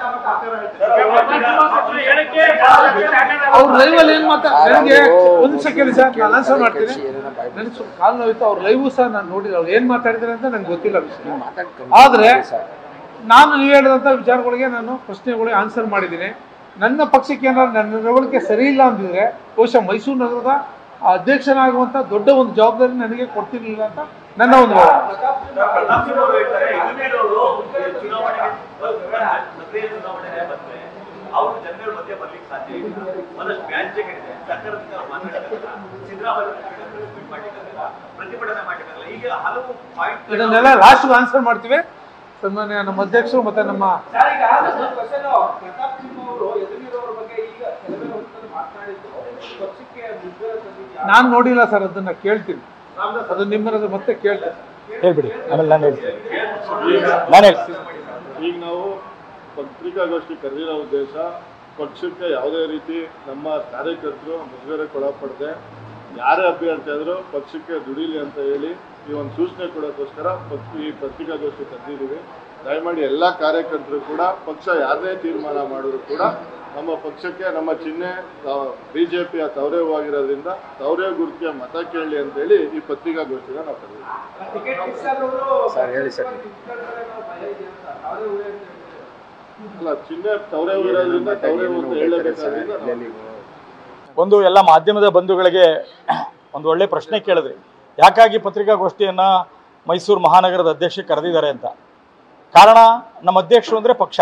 ಅವ್ರ ಲೈವ್ ಅಲ್ಲಿ ಏನ್ ಮಾತಾ ನನಗೆ ಒಂದ್ ನಿಮಿಷ ಕೇಳಿ ಸರ್ ನಾನು ಆನ್ಸರ್ ಮಾಡ್ತೀನಿ ಏನೇನೋ ಬಾಯಿ ನನಗೆ ಸ್ವಲ್ಪ ಕಾಲು ನೋಯ್ತು ಅವ್ರ ಲೈವ್ ಸಹ ನಾನು ನೋಡಿಲ್ಲ ಅವ್ರು ಏನ್ ಮಾತಾಡಿದ್ದಾರೆ ಅಂತ ನಂಗೆ ಗೊತ್ತಿಲ್ಲ ವಿಷಯ ಮಾತಾಡ್ತಾರೆ ಆದ್ರೆ ನಾನು ನೀವು ಹೇಳಿದಂಥ ವಿಚಾರಗಳಿಗೆ ನಾನು ಪ್ರಶ್ನೆಗಳಿಗೆ ಆನ್ಸರ್ ಮಾಡಿದ್ದೀನಿ ನನ್ನ ಪಕ್ಷಕ್ಕೆ ಏನಾದ್ರು ನನ್ನ ನಡವಳಿಕೆ ಸರಿ ಇಲ್ಲ ಅಂದಿದ್ರೆ ಬಹುಶಃ ಮೈಸೂರು ನಗರದ ಅಧ್ಯಕ್ಷನಾಗುವಂಥ ದೊಡ್ಡ ಒಂದು ಜವಾಬ್ದಾರಿ ನನಗೆ ಕೊಡ್ತಿರ್ಲಿಲ್ಲ ಅಂತ ನನ್ನ ಒಂದು ಭಾವನೆ. ಪ್ರತಾಪ್ ಸಿಂಹ ಅವರು ಹೇಳ್ತಾರೆ ಯದುವೀರ್ ಅವರು ಚುನಾವಣೆಗೆ ಸಕ್ರಿಯ ಚುನಾವಣೆಗೆ ಬಂದ್ರೆ ಅವರು ಜನಗಳ ಮಧ್ಯೆ ಬರ್ಲಿಕ್ಕೆ ಸಾಧ್ಯ ಇಲ್ಲ ಒಂದಷ್ಟು ವ್ಯಾಜ್ಯಗಳಿದೆ ಸರ್ಕಾರದಿಂದ ಅವ್ರು ಮಾತಾಡಕ್ಕಾಗಲ್ಲ ಸಿದ್ದರಾಮಯ್ಯ ಮಾಡ್ಲಿಕ್ಕಾಗಲ್ಲ ಪ್ರತಿಭಟನೆ ಮಾಡ್ಲಿಕ್ಕಾಗಲ್ಲ ಹೀಗೆ ಹಲವು ಪಾಯಿಂಟ್ ಇದನ್ನೆಲ್ಲ ಲಾಸ್ಟ್ ಆನ್ಸರ್ ಮಾಡ್ತೀವಿ ಸನ್ಮಾನ್ಯ ನಮ್ಮ ಅಧ್ಯಕ್ಷರು ಮತ್ತೆ ನಮ್ಮ ಸರ್, ಈಗ ಒಂದು question ಪ್ರತಾಪ್ ಸಿಂಹ ಅವರು ಯದುವೀರ್ ಅವರ ಬಗ್ಗೆ ಈಗ ಕೆಲವೇ ಹೊತ್ತಲ್ಲಿ ಮಾತನಾಡಿದ್ದು ಪಕ್ಷಕ್ಕೆ ಮುಜುಗರ ತಂದಿದ್ಯಾ ನಾನು ನೋಡಿಲ್ಲ ಸರ್ ಅದನ್ನ ಕೇಳ್ತೀನಿ ಅದು ನಿಮ್ಮನ್ನ ಮತ್ತೆ ಕೇಳ್ತೀನಿ ಹೇಳ್ಬಿಡಿ ಆಮೇಲೆ ನಾನು ಹೇಳ್ತೀನಿ ನಾನು ಹೇಳ್ತೀನಿ ಈಗ ನಾವು ಪತ್ರಿಕಾಗೋಷ್ಠಿ ಕರೆದಿರೋ ಉದ್ದೇಶ ಪಕ್ಷಕ್ಕೆ ಯಾವುದೇ ರೀತಿ ನಮ್ಮ ಕಾರ್ಯಕರ್ತರು ಮುಜುಗರಕ್ಕೆ ಒಳಪಡದೆ ಯಾರೇ ಅಭ್ಯರ್ಥಿ ಆದರೂ ಪಕ್ಷಕ್ಕೆ ದುಡಿಲಿ ಅಂತ ಹೇಳಿ ಈ ಒಂದು ಸೂಚನೆ ಕೊಡೋಕ್ಕೋಸ್ಕರ ಪಕ್ಷ ಈ ಪತ್ರಿಕಾಗೋಷ್ಠಿ ಕರೆದಿದ್ದೀವಿ ದಯಮಾಡಿ ಎಲ್ಲ ಕಾರ್ಯಕರ್ತರು ಕೂಡ ಪಕ್ಷ ಯಾರದೇ ತೀರ್ಮಾನ ಮಾಡಿದ್ರು ಕೂಡ ನಮ್ಮ ಪಕ್ಷಕ್ಕೆ ನಮ್ಮ ಚಿಹ್ನೆ ಬಿ ಜೆ ಪಿಯ ತವರೇ ಹೂವಾಗಿರೋದ್ರಿಂದ ತವರೇ ಗುರುತಿಯ ಮತ ಕೇಳಲಿ ಅಂತೇಳಿ ಈ ಪತ್ರಿಕಾಗೋಷ್ಠಿನ ನಾವು ಕರೆದಿದ್ದೀವಿ ಟಿಕೆಟ್ ಫಿಕ್ಸ್ ಆದವರು ಸರ್ ಹೇಳಿ ಸರ್ ಭಯ ಇದೆ ಅಂತ ಅವರೇ ಊರೇ ಅಂತ ಹೇಳ್ತಾರೆ. ಅಲ್ಲ ಚಿಹ್ನೆ ತವರೇ ಇರೋದ್ರಿಂದ ತವರೇ ಅಂತ ಹೇಳಬೇಕಾದ್ರಿಂದ ನಾವು ಒಂದು ಎಲ್ಲ ಮಾಧ್ಯಮದ ಬಂಧುಗಳಿಗೆ ಒಂದು ಒಳ್ಳೆ ಪ್ರಶ್ನೆ ಕೇಳಿದ್ರಿ ಯಾಕಾಗಿ ಪತ್ರಿಕಾಗೋಷ್ಠಿಯನ್ನು ಮೈಸೂರು ಮಹಾನಗರದ ಅಧ್ಯಕ್ಷ ಕರೆದಿದ್ದಾರೆ ಅಂತ ಕಾರಣ ನಮ್ಮ ಅಧ್ಯಕ್ಷರು ಅಂದರೆ ಪಕ್ಷ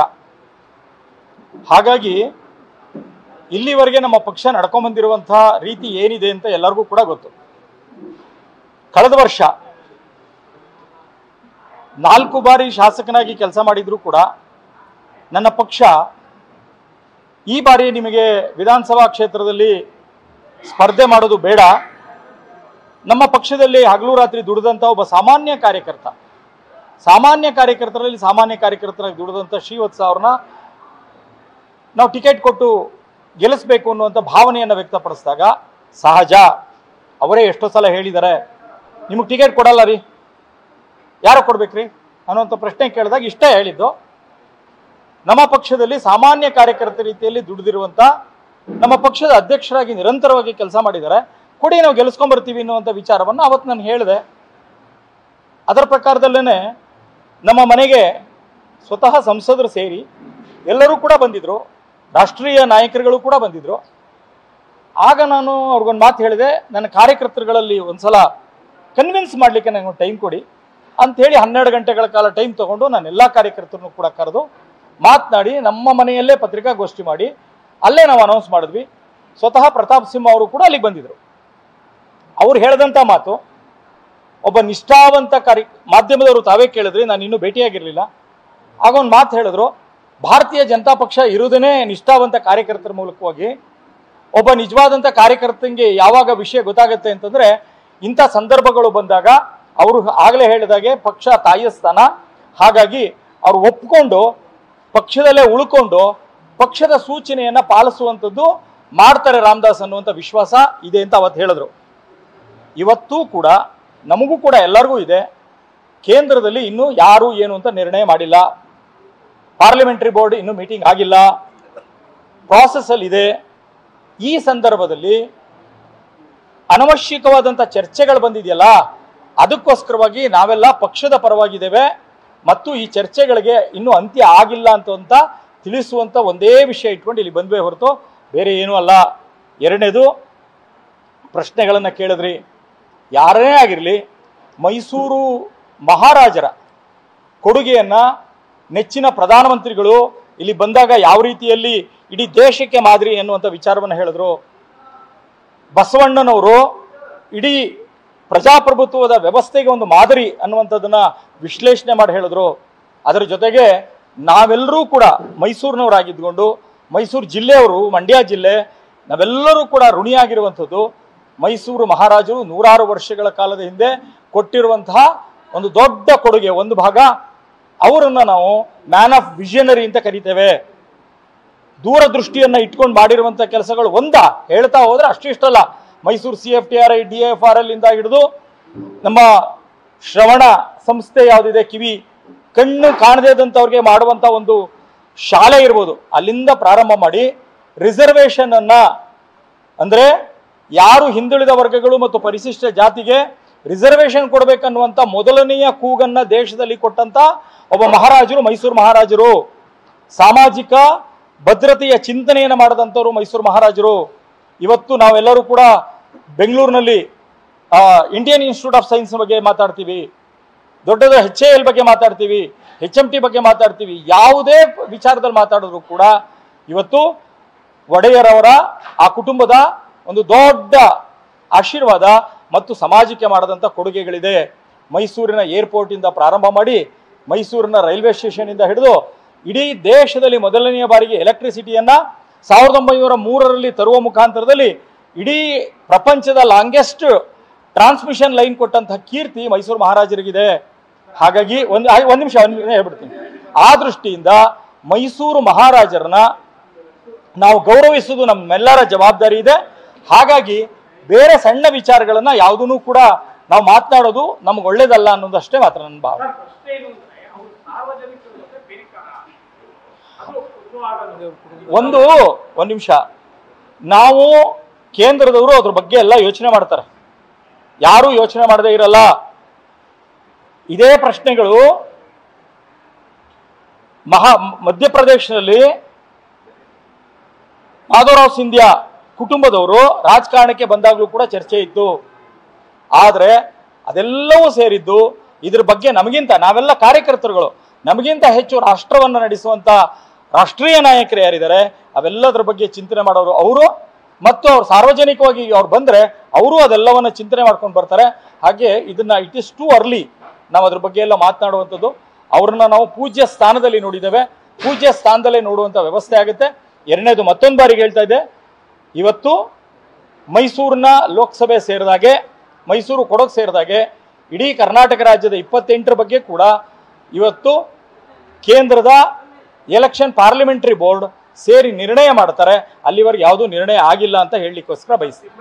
ಹಾಗಾಗಿ ಇಲ್ಲಿವರೆಗೆ ನಮ್ಮ ಪಕ್ಷ ನಡ್ಕೊಂಬಂದಿರುವಂತಹ ರೀತಿ ಏನಿದೆ ಅಂತ ಎಲ್ಲರಿಗೂ ಕೂಡ ಗೊತ್ತು ಕಳೆದ ವರ್ಷ ನಾಲ್ಕು ಬಾರಿ ಶಾಸಕನಾಗಿ ಕೆಲಸ ಮಾಡಿದರೂ ಕೂಡ ನನ್ನ ಪಕ್ಷ ಈ ಬಾರಿ ನಿಮಗೆ ವಿಧಾನಸಭಾ ಕ್ಷೇತ್ರದಲ್ಲಿ ಸ್ಪರ್ಧೆ ಮಾಡೋದು ಬೇಡ ನಮ್ಮ ಪಕ್ಷದಲ್ಲಿ ಹಗಲು ರಾತ್ರಿ ದುಡಿದಂಥ ಒಬ್ಬ ಸಾಮಾನ್ಯ ಕಾರ್ಯಕರ್ತ ಸಾಮಾನ್ಯ ಕಾರ್ಯಕರ್ತರಲ್ಲಿ ಸಾಮಾನ್ಯ ಕಾರ್ಯಕರ್ತರಾಗಿ ದುಡಿದಂಥ ಶ್ರೀವತ್ಸ ಅವ್ರನ್ನ ನಾವು ಟಿಕೆಟ್ ಕೊಟ್ಟು ಗೆಲ್ಲಿಸ್ಬೇಕು ಅನ್ನುವಂಥ ಭಾವನೆಯನ್ನು ವ್ಯಕ್ತಪಡಿಸಿದಾಗ ಸಹಜ ಅವರೇ ಎಷ್ಟೋ ಸಲ ಹೇಳಿದ್ದಾರೆ ನಿಮಗೆ ಟಿಕೆಟ್ ಕೊಡಲ್ಲ ರೀ ಯಾರು ಕೊಡ್ಬೇಕ್ರಿ ಅನ್ನುವಂಥ ಪ್ರಶ್ನೆ ಕೇಳಿದಾಗ ಇಷ್ಟೇ ಹೇಳಿದ್ದು ನಮ್ಮ ಪಕ್ಷದಲ್ಲಿ ಸಾಮಾನ್ಯ ಕಾರ್ಯಕರ್ತ ರೀತಿಯಲ್ಲಿ ದುಡಿದಿರುವಂಥ ನಮ್ಮ ಪಕ್ಷದ ಅಧ್ಯಕ್ಷರಾಗಿ ನಿರಂತರವಾಗಿ ಕೆಲಸ ಮಾಡಿದ್ದಾರೆ ಕೊಡಿ ನಾವು ಗೆಲ್ಲಿಸ್ಕೊಂಡ್ಬರ್ತೀವಿ ಅನ್ನುವಂಥ ವಿಚಾರವನ್ನು ಅವತ್ತು ನಾನು ಹೇಳಿದೆ ಅದರ ಪ್ರಕಾರದಲ್ಲೇ ನಮ್ಮ ಮನೆಗೆ ಸ್ವತಃ ಸಂಸದರು ಸೇರಿ ಎಲ್ಲರೂ ಕೂಡ ಬಂದಿದ್ರು ರಾಷ್ಟ್ರೀಯ ನಾಯಕರುಗಳು ಕೂಡ ಬಂದಿದ್ರು ಆಗ ನಾನು ಅವ್ರಿಗೊಂದು ಮಾತು ಹೇಳಿದೆ ನನ್ನ ಕಾರ್ಯಕರ್ತರುಗಳಲ್ಲಿ ಒಂದ್ಸಲ ಕನ್ವಿನ್ಸ್ ಮಾಡಲಿಕ್ಕೆ ನನಗೆ ಟೈಮ್ ಕೊಡಿ ಅಂಥೇಳಿ ಹನ್ನೆರಡು ಗಂಟೆಗಳ ಕಾಲ ಟೈಮ್ ತಗೊಂಡು ನಾನು ಎಲ್ಲ ಕಾರ್ಯಕರ್ತರನ್ನು ಕೂಡ ಕರೆದು ಮಾತನಾಡಿ ನಮ್ಮ ಮನೆಯಲ್ಲೇ ಪತ್ರಿಕಾಗೋಷ್ಠಿ ಮಾಡಿ ಅಲ್ಲೇ ನಾವು ಅನೌನ್ಸ್ ಮಾಡಿದ್ವಿ ಸ್ವತಃ ಪ್ರತಾಪ್ ಸಿಂಹ ಅವರು ಕೂಡ ಅಲ್ಲಿಗೆ ಬಂದಿದ್ರು ಅವ್ರು ಹೇಳಿದಂಥ ಮಾತು ಒಬ್ಬ ನಿಷ್ಠಾವಂತ ಕಾರ್ಯ ಮಾಧ್ಯಮದವರು ತಾವೇ ಕೇಳಿದ್ರಿ ನಾನು ಇನ್ನೂ ಭೇಟಿಯಾಗಿರಲಿಲ್ಲ ಆಗ ಒಂದು ಮಾತು ಹೇಳಿದ್ರು ಭಾರತೀಯ ಜನತಾ ಪಕ್ಷ ಇರುವುದೇ ನಿಷ್ಠಾವಂತ ಕಾರ್ಯಕರ್ತರ ಮೂಲಕವಾಗಿ ಒಬ್ಬ ನಿಜವಾದಂಥ ಕಾರ್ಯಕರ್ತಂಗೆ ಯಾವಾಗ ವಿಷಯ ಗೊತ್ತಾಗುತ್ತೆ ಅಂತಂದ್ರೆ ಇಂಥ ಸಂದರ್ಭಗಳು ಬಂದಾಗ ಅವರು ಆಗಲೇ ಹೇಳಿದಾಗೆ ಪಕ್ಷ ತಾಯಿಯ ಸ್ಥಾನ ಹಾಗಾಗಿ ಅವ್ರು ಒಪ್ಕೊಂಡು ಪಕ್ಷದಲ್ಲೇ ಉಳ್ಕೊಂಡು ಪಕ್ಷದ ಸೂಚನೆಯನ್ನ ಪಾಲಿಸುವಂಥದ್ದು ಮಾಡ್ತಾರೆ ರಾಮದಾಸ್ ಅನ್ನುವಂಥ ವಿಶ್ವಾಸ ಇದೆ ಅಂತ ಅವತ್ತು ಹೇಳಿದ್ರು ಇವತ್ತೂ ಕೂಡ ನಮಗೂ ಕೂಡ ಎಲ್ಲರಿಗೂ ಇದೆ ಕೇಂದ್ರದಲ್ಲಿ ಇನ್ನೂ ಯಾರು ಏನು ಅಂತ ನಿರ್ಣಯ ಮಾಡಿಲ್ಲ ಪಾರ್ಲಿಮೆಂಟರಿ ಬೋರ್ಡ್ ಇನ್ನೂ ಮೀಟಿಂಗ್ ಆಗಿಲ್ಲ ಪ್ರಾಸೆಸ್ ಅಲ್ಲಿ ಇದೆ ಈ ಸಂದರ್ಭದಲ್ಲಿ ಅನವಶ್ಯಕವಾದಂಥ ಚರ್ಚೆಗಳು ಬಂದಿದೆಯಲ್ಲ ಅದಕ್ಕೋಸ್ಕರವಾಗಿ ನಾವೆಲ್ಲ ಪಕ್ಷದ ಪರವಾಗಿದ್ದೇವೆ ಮತ್ತು ಈ ಚರ್ಚೆಗಳಿಗೆ ಇನ್ನೂ ಅಂತ್ಯ ಆಗಿಲ್ಲ ಅಂತ ಅಂತ ತಿಳಿಸುವಂತ ಒಂದೇ ವಿಷಯ ಇಟ್ಕೊಂಡು ಇಲ್ಲಿ ಬಂದ್ವೇ ಹೊರತು ಬೇರೆ ಏನೂ ಅಲ್ಲ ಎರಡನೇದು ಪ್ರಶ್ನೆಗಳನ್ನು ಕೇಳಿದ್ರಿ ಯಾರೇ ಆಗಿರಲಿ ಮೈಸೂರು ಮಹಾರಾಜರ ಕೊಡುಗೆಯನ್ನ ನೆಚ್ಚಿನ ಪ್ರಧಾನಮಂತ್ರಿಗಳು ಇಲ್ಲಿ ಬಂದಾಗ ಯಾವ ರೀತಿಯಲ್ಲಿ ಇಡೀ ದೇಶಕ್ಕೆ ಮಾದರಿ ಎನ್ನುವಂಥ ವಿಚಾರವನ್ನು ಹೇಳಿದ್ರು ಬಸವಣ್ಣನವರು ಇಡೀ ಪ್ರಜಾಪ್ರಭುತ್ವದ ವ್ಯವಸ್ಥೆಗೆ ಒಂದು ಮಾದರಿ ಅನ್ನುವಂಥದ್ದನ್ನ ವಿಶ್ಲೇಷಣೆ ಮಾಡಿ ಹೇಳಿದ್ರು ಅದರ ಜೊತೆಗೆ ನಾವೆಲ್ಲರೂ ಕೂಡ ಮೈಸೂರಿನವರಾಗಿದ್ಕೊಂಡು ಮೈಸೂರು ಜಿಲ್ಲೆಯವರು ಮಂಡ್ಯ ಜಿಲ್ಲೆ ನಾವೆಲ್ಲರೂ ಕೂಡ ಋಣಿಯಾಗಿರುವಂಥದ್ದು ಮೈಸೂರು ಮಹಾರಾಜರು ನೂರಾರು ವರ್ಷಗಳ ಕಾಲದ ಹಿಂದೆ ಕೊಟ್ಟಿರುವಂತಹ ಒಂದು ದೊಡ್ಡ ಕೊಡುಗೆ ಒಂದು ಭಾಗ ಅವರನ್ನ ನಾವು ಮ್ಯಾನ್ ಆಫ್ ವಿಷನರಿ ಅಂತ ಕರಿತೇವೆ ದೂರದೃಷ್ಟಿಯನ್ನ ಇಟ್ಕೊಂಡು ಮಾಡಿರುವಂತ ಕೆಲಸಗಳು ಒಂದ ಹೇಳ್ತಾ ಹೋದ್ರೆ ಅಷ್ಟಿಷ್ಟಲ್ಲ Mysuru C F T R I D F R L ಇಂದ ಹಿಡಿದು ನಮ್ಮ ಶ್ರವಣ ಸಂಸ್ಥೆ ಯಾವುದಿದೆ ಕಿವಿ ಕಣ್ಣು ಕಾಣದೇ ಇದ್ದಂಥವ್ರಿಗೆ ಮಾಡುವಂತ ಒಂದು ಶಾಲೆ ಇರ್ಬೋದು ಅಲ್ಲಿಂದ ಪ್ರಾರಂಭ ಮಾಡಿ ರಿಸರ್ವೇಶನ್ ಅನ್ನ ಅಂದ್ರೆ ಯಾರು ಹಿಂದುಳಿದ ವರ್ಗಗಳು ಮತ್ತು ಪರಿಶಿಷ್ಟ ಜಾತಿಗೆ ರಿಸರ್ವೇಶನ್ ಕೊಡಬೇಕನ್ನುವಂತ ಮೊದಲನೆಯ ಕೂಗನ್ನ ದೇಶದಲ್ಲಿ ಕೊಟ್ಟಂತ ಒಬ್ಬ ಮಹಾರಾಜರು ಮೈಸೂರು ಮಹಾರಾಜರು ಸಾಮಾಜಿಕ ಭದ್ರತೆಯ ಚಿಂತನೆಯನ್ನು ಮಾಡದಂಥವ್ರು ಮೈಸೂರು ಮಹಾರಾಜರು ಇವತ್ತು ನಾವೆಲ್ಲರೂ ಕೂಡ ಬೆಂಗಳೂರಿನಲ್ಲಿ ಇಂಡಿಯನ್ ಇನ್ಸ್ಟಿಟ್ಯೂಟ್ ಆಫ್ ಸೈನ್ಸ್ ಬಗ್ಗೆ ಮಾತಾಡ್ತೀವಿ ದೊಡ್ಡದ ಎಚ್ ಎ ಎಲ್ ಬಗ್ಗೆ ಮಾತಾಡ್ತೀವಿ ಎಚ್ ಎಂ ಟಿ ಬಗ್ಗೆ ಮಾತಾಡ್ತೀವಿ ಯಾವುದೇ ವಿಚಾರದಲ್ಲಿ ಮಾತಾಡಿದ್ರು ಕೂಡ ಇವತ್ತು ಒಡೆಯರವರ ಆ ಕುಟುಂಬದ ಒಂದು ದೊಡ್ಡ ಆಶೀರ್ವಾದ ಮತ್ತು ಸಮಾಜಕ್ಕೆ ಮಾಡದಂಥ ಕೊಡುಗೆಗಳಿದೆ ಮೈಸೂರಿನ ಏರ್ಪೋರ್ಟ್ ಇಂದ ಪ್ರಾರಂಭ ಮಾಡಿ ಮೈಸೂರಿನ ರೈಲ್ವೆ ಸ್ಟೇಷನ್ ಇಂದ ಹಿಡಿದು ಇಡೀ ದೇಶದಲ್ಲಿ ಮೊದಲನೆಯ ಬಾರಿಗೆ ಎಲೆಕ್ಟ್ರಿಸಿಟಿಯನ್ನ ಸಾವಿರದ ಒಂಬೈನೂರ ಮೂರರಲ್ಲಿ ತರುವ ಮುಖಾಂತರದಲ್ಲಿ ಇಡೀ ಪ್ರಪಂಚದ ಲಾಂಗೆಸ್ಟ್ ಟ್ರಾನ್ಸ್ಮಿಷನ್ ಲೈನ್ ಕೊಟ್ಟಂತಹ ಕೀರ್ತಿ ಮೈಸೂರು ಮಹಾರಾಜರಿಗಿದೆ ಹಾಗಾಗಿ ಒಂದು ಆ- ಒಂದು ನಿಮಿಷ ಒಂದು ನಿಮಿಷ ಹೇಳ್ಬಿಡ್ತೀನಿ ಆ ದೃಷ್ಟಿಯಿಂದ ಮೈಸೂರು ಮಹಾರಾಜರನ್ನ ನಾವು ಗೌರವಿಸುವುದು ನಮ್ಮೆಲ್ಲರ ಜವಾಬ್ದಾರಿ ಇದೆ ಹಾಗಾಗಿ ಬೇರೆ ಸಣ್ಣ ವಿಚಾರಗಳನ್ನ ಯಾವುದೂ ಕೂಡ ನಾವು ಮಾತನಾಡೋದು ನಮ್ಗೆ ಒಳ್ಳೇದಲ್ಲ ಅನ್ನೋದಷ್ಟೇ ಮಾತ್ರ ನನ್ನ ಭಾವನೆ ಪ್ರಶ್ನೆ ಏನು ಅಂದ್ರೆ ಅವ್ರು ಸಾರ್ವಜನಿಕರ ಜೊತೆ ಬೆರಿತಾರ ಅದು ಇದು ಆಗೋದು ಒಂದು ಒಂದು ನಿಮಿಷ ನಾವು ಕೇಂದ್ರದವರು ಅದ್ರ ಬಗ್ಗೆ ಎಲ್ಲ ಯೋಚನೆ ಮಾಡ್ತಾರೆ ಯಾರು ಯೋಚನೆ ಮಾಡದೇ ಇರಲ್ಲ ಇದೇ ಪ್ರಶ್ನೆಗಳು ಮಹಾ ಮಧ್ಯಪ್ರದೇಶದಲ್ಲಿ ಮಾಧವರಾವ್ ಸಿಂಧ್ಯಾ ಕುಟುಂಬದವರು ರಾಜಕಾರಣಕ್ಕೆ ಬಂದಾಗಲೂ ಕೂಡ ಚರ್ಚೆ ಇತ್ತು ಆದರೆ ಅದೆಲ್ಲವೂ ಸೇರಿದ್ದು ಇದ್ರ ಬಗ್ಗೆ ನಮಗಿಂತ ನಾವೆಲ್ಲ ಕಾರ್ಯಕರ್ತರುಗಳು ನಮಗಿಂತ ಹೆಚ್ಚು ರಾಷ್ಟ್ರವನ್ನು ನಡೆಸುವಂತ ರಾಷ್ಟ್ರೀಯ ನಾಯಕರು ಯಾರಿದ್ದಾರೆ ಅವೆಲ್ಲದರ ಬಗ್ಗೆ ಚಿಂತನೆ ಮಾಡೋರು ಅವರು ಮತ್ತು ಅವ್ರು ಸಾರ್ವಜನಿಕವಾಗಿ ಅವ್ರು ಬಂದ್ರೆ ಅವರು ಅದೆಲ್ಲವನ್ನ ಚಿಂತನೆ ಮಾಡ್ಕೊಂಡು ಬರ್ತಾರೆ ಹಾಗೆ ಇದನ್ನ ಇಟ್ ಇಸ್ ಟು ಅರ್ಲಿ ನಾವು ಅದ್ರ ಬಗ್ಗೆ ಎಲ್ಲ ಮಾತನಾಡುವಂಥದ್ದು ಅವ್ರನ್ನ ನಾವು ಪೂಜ್ಯ ಸ್ಥಾನದಲ್ಲಿ ನೋಡಿದ್ದೇವೆ ಪೂಜ್ಯ ಸ್ಥಾನದಲ್ಲೇ ನೋಡುವಂಥ ವ್ಯವಸ್ಥೆ ಆಗುತ್ತೆ ಎರಡನೇದು ಮತ್ತೊಂದು ಬಾರಿಗೆ ಹೇಳ್ತಾ ಇದ್ದೆ ಇವತ್ತು ಮೈಸೂರಿನ ಲೋಕಸಭೆ ಸೇರಿದಾಗೆ ಮೈಸೂರು ಕೊಡಗು ಸೇರಿದಾಗೆ ಇಡೀ ಕರ್ನಾಟಕ ರಾಜ್ಯದ ಇಪ್ಪತ್ತೆಂಟರ ಬಗ್ಗೆ ಕೂಡ ಇವತ್ತು ಕೇಂದ್ರದ ಎಲೆಕ್ಷನ್ ಪಾರ್ಲಿಮೆಂಟರಿ ಬೋರ್ಡ್ ಸೇರಿ ನಿರ್ಣಯ ಮಾಡ್ತಾರೆ ಅಲ್ಲಿವರೆಗೆ ಯಾವುದೂ ನಿರ್ಣಯ ಆಗಿಲ್ಲ ಅಂತ ಹೇಳಲಿಕ್ಕೋಸ್ಕರ ಬಯಸ್ತೀನಿ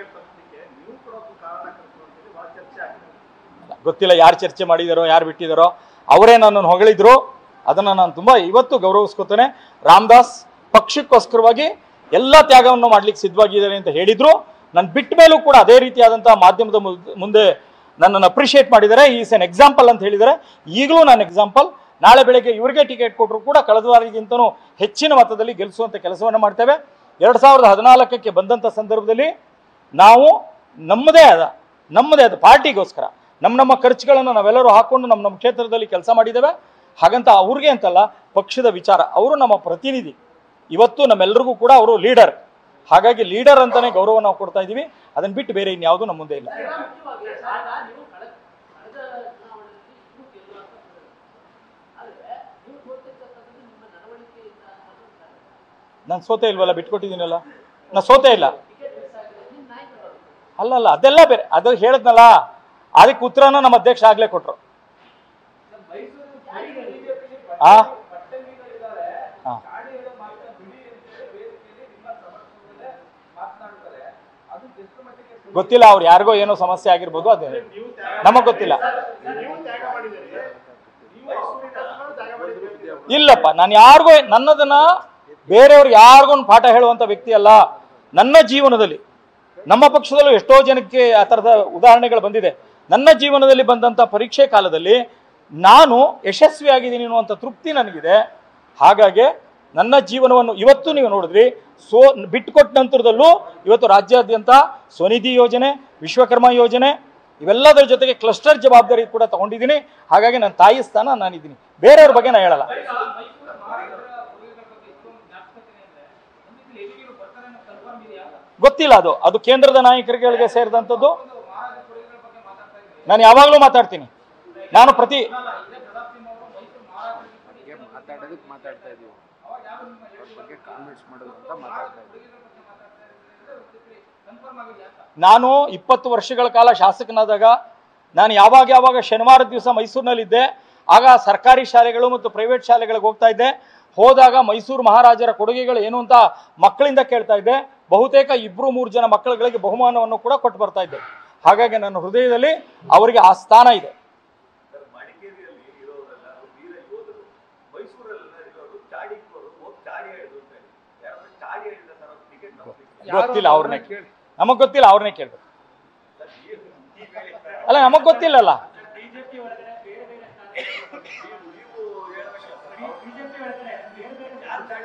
ಗೊತ್ತಿಲ್ಲ ಯಾರು ಚರ್ಚೆ ಮಾಡಿದಾರೋ ಯಾರು ಬಿಟ್ಟಿದಾರೋ ಅವರೇ ನನ್ನನ್ನು ಹೊಗಳಿದ್ರು ಅದನ್ನು ನಾನು ತುಂಬ ಇವತ್ತು ಗೌರವಿಸ್ಕೊತೇನೆ ರಾಮದಾಸ್ ಪಕ್ಷಕ್ಕೋಸ್ಕರವಾಗಿ ಎಲ್ಲ ತ್ಯಾಗವನ್ನು ಮಾಡ್ಲಿಕ್ಕೆ ಸಿದ್ಧವಾಗಿದ್ದಾರೆ ಅಂತ ಹೇಳಿದ್ರು ನಾನು ಬಿಟ್ಟ ಮೇಲೂ ಕೂಡ ಅದೇ ರೀತಿಯಾದಂತಹ ಮಾಧ್ಯಮದ ಮುದ್- ಮುಂದೆ ನನ್ನನ್ನು ಅಪ್ರಿಷಿಯೇಟ್ ಮಾಡಿದ್ದಾರೆ ಈಸ್ ಎನ್ ಎಕ್ಸಾಂಪಲ್ ಅಂತ ಹೇಳಿದ್ದಾರೆ ಈಗಲೂ ನಾನು ಎಕ್ಸಾಂಪಲ್ ನಾಳೆ ಬೆಳಗ್ಗೆ ಇವರಿಗೆ ಟಿಕೆಟ್ ಕೊಟ್ಟರು ಕೂಡ ಕಳೆದ ಬಾರಿಗಿಂತನೂ ಹೆಚ್ಚಿನ ಮತದಲ್ಲಿ ಗೆಲ್ಲಿಸುವಂಥ ಕೆಲಸವನ್ನು ಮಾಡ್ತೇವೆ ಎರಡು ಸಾವಿರದ ಹದಿನಾಲ್ಕಕ್ಕೆ ಬಂದಂಥ ಸಂದರ್ಭದಲ್ಲಿ ನಾವು ನಮ್ಮದೇ ಆದ ನಮ್ಮದೇ ಆದ ಪಾರ್ಟಿಗೋಸ್ಕರ ನಮ್ಮ ನಮ್ಮ ಖರ್ಚುಗಳನ್ನು ನಾವೆಲ್ಲರೂ ಹಾಕೊಂಡು ನಮ್ಮ ನಮ್ಮ ಕ್ಷೇತ್ರದಲ್ಲಿ ಕೆಲಸ ಮಾಡಿದ್ದೇವೆ ಹಾಗಂತ ಅವ್ರಿಗೆ ಅಂತಲ್ಲ ಪಕ್ಷದ ವಿಚಾರ ಅವರು ನಮ್ಮ ಪ್ರತಿನಿಧಿ ಇವತ್ತು ನಮ್ಮೆಲ್ಲರಿಗೂ ಕೂಡ ಅವರು ಲೀಡರ್ ಹಾಗಾಗಿ ಲೀಡರ್ ಅಂತಾನೆ ಗೌರವ ನಾವು ಕೊಡ್ತಾ ಇದ್ದೀವಿ ಅದನ್ನ ಬಿಟ್ಟು ಬೇರೆ ಇನ್ಯಾವುದು ನಮ್ಮ ಮುಂದೆ ಇಲ್ಲ ಮುಖ್ಯವಾಗಿ ಆಗ ನೀವು ಕಳೆದ ಕಳೆದ ಚುನಾವಣೆಯಲ್ಲಿ ಇನ್ನೂ ಗೆಲ್ಲುವಂತ ಆದ್ರೆ ನೀವು ಸೋತಿರ್ತಕ್ಕಂಥದ್ದು ನಿಮ್ಮ ನಡವಳಿಕೆಯಿಂದ ಅನ್ನೋದು ನಾನು ಸೋತೆ ಇಲ್ವಲ್ಲ ಬಿಟ್ಕೊಟ್ಟಿದ್ದೀನಲ್ಲ ನಾನು ಸೋತೆ ಇಲ್ಲ ಟಿಕೆಟ್ ಮಿಸ್ ಆಗಿದೆ ನಿಮ್ಮ ನಾಯಕರು ಅಲ್ಲ ಅಲ್ಲ ಅದೆಲ್ಲ ಬೇರೆ ಅದು ಹೇಳಿದ್ನಲ್ಲ ಅದಕ್ಕೆ ಉತ್ತರನ ನಮ್ಮ ಅಧ್ಯಕ್ಷ ಆಗ್ಲೇ ಕೊಟ್ರು ಆ ಹಾ. ಗೊತ್ತಿಲ್ಲ ಅವ್ರು ಯಾರಿಗೋ ಏನೋ ಸಮಸ್ಯೆ ಆಗಿರ್ಬೋದು ಅದು ನಮಗ್ ಗೊತ್ತಿಲ್ಲ ಇಲ್ಲಪ್ಪ ನಾನು ಯಾರಿಗೋ ನನ್ನದನ್ನ ಬೇರೆಯವ್ರಿಗೆ ಯಾರಿಗೂ ಒಂದು ಪಾಠ ಹೇಳುವಂತ ವ್ಯಕ್ತಿ ಅಲ್ಲ ನನ್ನ ಜೀವನದಲ್ಲಿ ನಮ್ಮ ಪಕ್ಷದಲ್ಲೂ ಎಷ್ಟೋ ಜನಕ್ಕೆ ಆ ಥರದ ಉದಾಹರಣೆಗಳು ಬಂದಿದೆ ನನ್ನ ಜೀವನದಲ್ಲಿ ಬಂದಂಥ ಪರೀಕ್ಷೆ ಕಾಲದಲ್ಲಿ ನಾನು ಯಶಸ್ವಿಯಾಗಿದ್ದೀನಿ ಅನ್ನುವಂಥ ತೃಪ್ತಿ ನನಗಿದೆ ಹಾಗಾಗಿ ನನ್ನ ಜೀವನವನ್ನು ಇವತ್ತು ನೀವು ನೋಡಿದ್ರಿ ಸೋ ಬಿಟ್ಟುಕೊಟ್ಟ ನಂತರದಲ್ಲೂ ಇವತ್ತು ರಾಜ್ಯಾದ್ಯಂತ ಸ್ವನಿಧಿ ಯೋಜನೆ ವಿಶ್ವಕರ್ಮ ಯೋಜನೆ ಇವೆಲ್ಲದರ ಜೊತೆಗೆ ಕ್ಲಸ್ಟರ್ ಜವಾಬ್ದಾರಿ ಕೂಡ ತಗೊಂಡಿದ್ದೀನಿ ಹಾಗಾಗಿ ನನ್ನ ತಾಯಿ ಸ್ಥಾನ ನಾನಿದ್ದೀನಿ ಬೇರೆಯವ್ರ ಬಗ್ಗೆ ನಾನು ಹೇಳಲ್ಲ ಗೊತ್ತಿಲ್ಲ ಅದು ಅದು ಕೇಂದ್ರದ ನಾಯಕರುಗಳಿಗೆ ಸೇರಿದಂಥದ್ದು ನಾನು ಯಾವಾಗಲೂ ಮಾತಾಡ್ತೀನಿ ನಾನು ಪ್ರತಿ ಬಗ್ಗೆ ಮಾತಾಡೋದಕ್ಕೆ ಮಾತಾಡ್ತಾ ಇದೀವಿ ಅವ್ರ ಬಗ್ಗೆ ಕಾಮೆಂಟ್ಸ್ ಮಾಡೋದು ಅಂತ ಮಾತಾಡ್ತಾ ಇದ್ದೀವಿ ನಾನು ಇಪ್ಪತ್ತು ವರ್ಷಗಳ ಕಾಲ ಶಾಸಕನಾದಾಗ ನಾನು ಯಾವಾಗ ಯಾವಾಗ ಶನಿವಾರದ ದಿವಸ ಮೈಸೂರಿನಲ್ಲಿದ್ದೆ ಆಗ ಸರ್ಕಾರಿ ಶಾಲೆಗಳು ಮತ್ತು ಪ್ರೈವೇಟ್ ಶಾಲೆಗಳಿಗೆ ಹೋಗ್ತಾ ಇದ್ದೆ ಹೋದಾಗ ಮೈಸೂರು ಮಹಾರಾಜರ ಕೊಡುಗೆಗಳು ಏನು ಅಂತ ಮಕ್ಕಳಿಂದ ಕೇಳ್ತಾ ಇದ್ದೆ ಬಹುತೇಕ ಇಬ್ರು ಮೂರು ಜನ ಮಕ್ಕಳುಗಳಿಗೆ ಬಹುಮಾನವನ್ನು ಕೂಡ ಕೊಟ್ಟು ಬರ್ತಾ ಇದ್ದೆ ಹಾಗಾಗಿ ನನ್ನ ಹೃದಯದಲ್ಲಿ ಅವರಿಗೆ ಆ ಸ್ಥಾನ ಇದೆ ಸರ್ ಮಡಿಕೇರಿಯಲ್ಲಿ ಇರೋರೆಲ್ಲ ವೀರ ಯೋಧರು ಮೈಸೂರಲ್ಲ ಇರೋರು ಚಾಡಿಕೋರು ಹೋಗಿ ಚಾಡಿ ಹೇಳಿದ್ರು ಅಂತ ಹೇಳಿ ಯಾರಾದ್ರೂ ಚಾಡಿ ಹೇಳಿದ ಸರ್ ಅವ್ರು ಟಿಕೆಟ್ ಗೊತ್ತಿಲ್ಲ ಅವ್ರನ್ನೇ ನಮಗ್ ಗೊತ್ತಿಲ್ಲ ಅವ್ರನ್ನೇ ಕೇಳ್ಬೇಕು ಅಲ್ಲ ನಮಗ್ ಗೊತ್ತಿಲ್ಲಲ್ಲ ಬಿಜೆಪಿ ಒಳಗಡೆ ಬೇರೆ ಬೇರೆ ಬಿಜೆಪಿ ಒಳಗಡೆ ಬೇರೆ ಬೇರೆ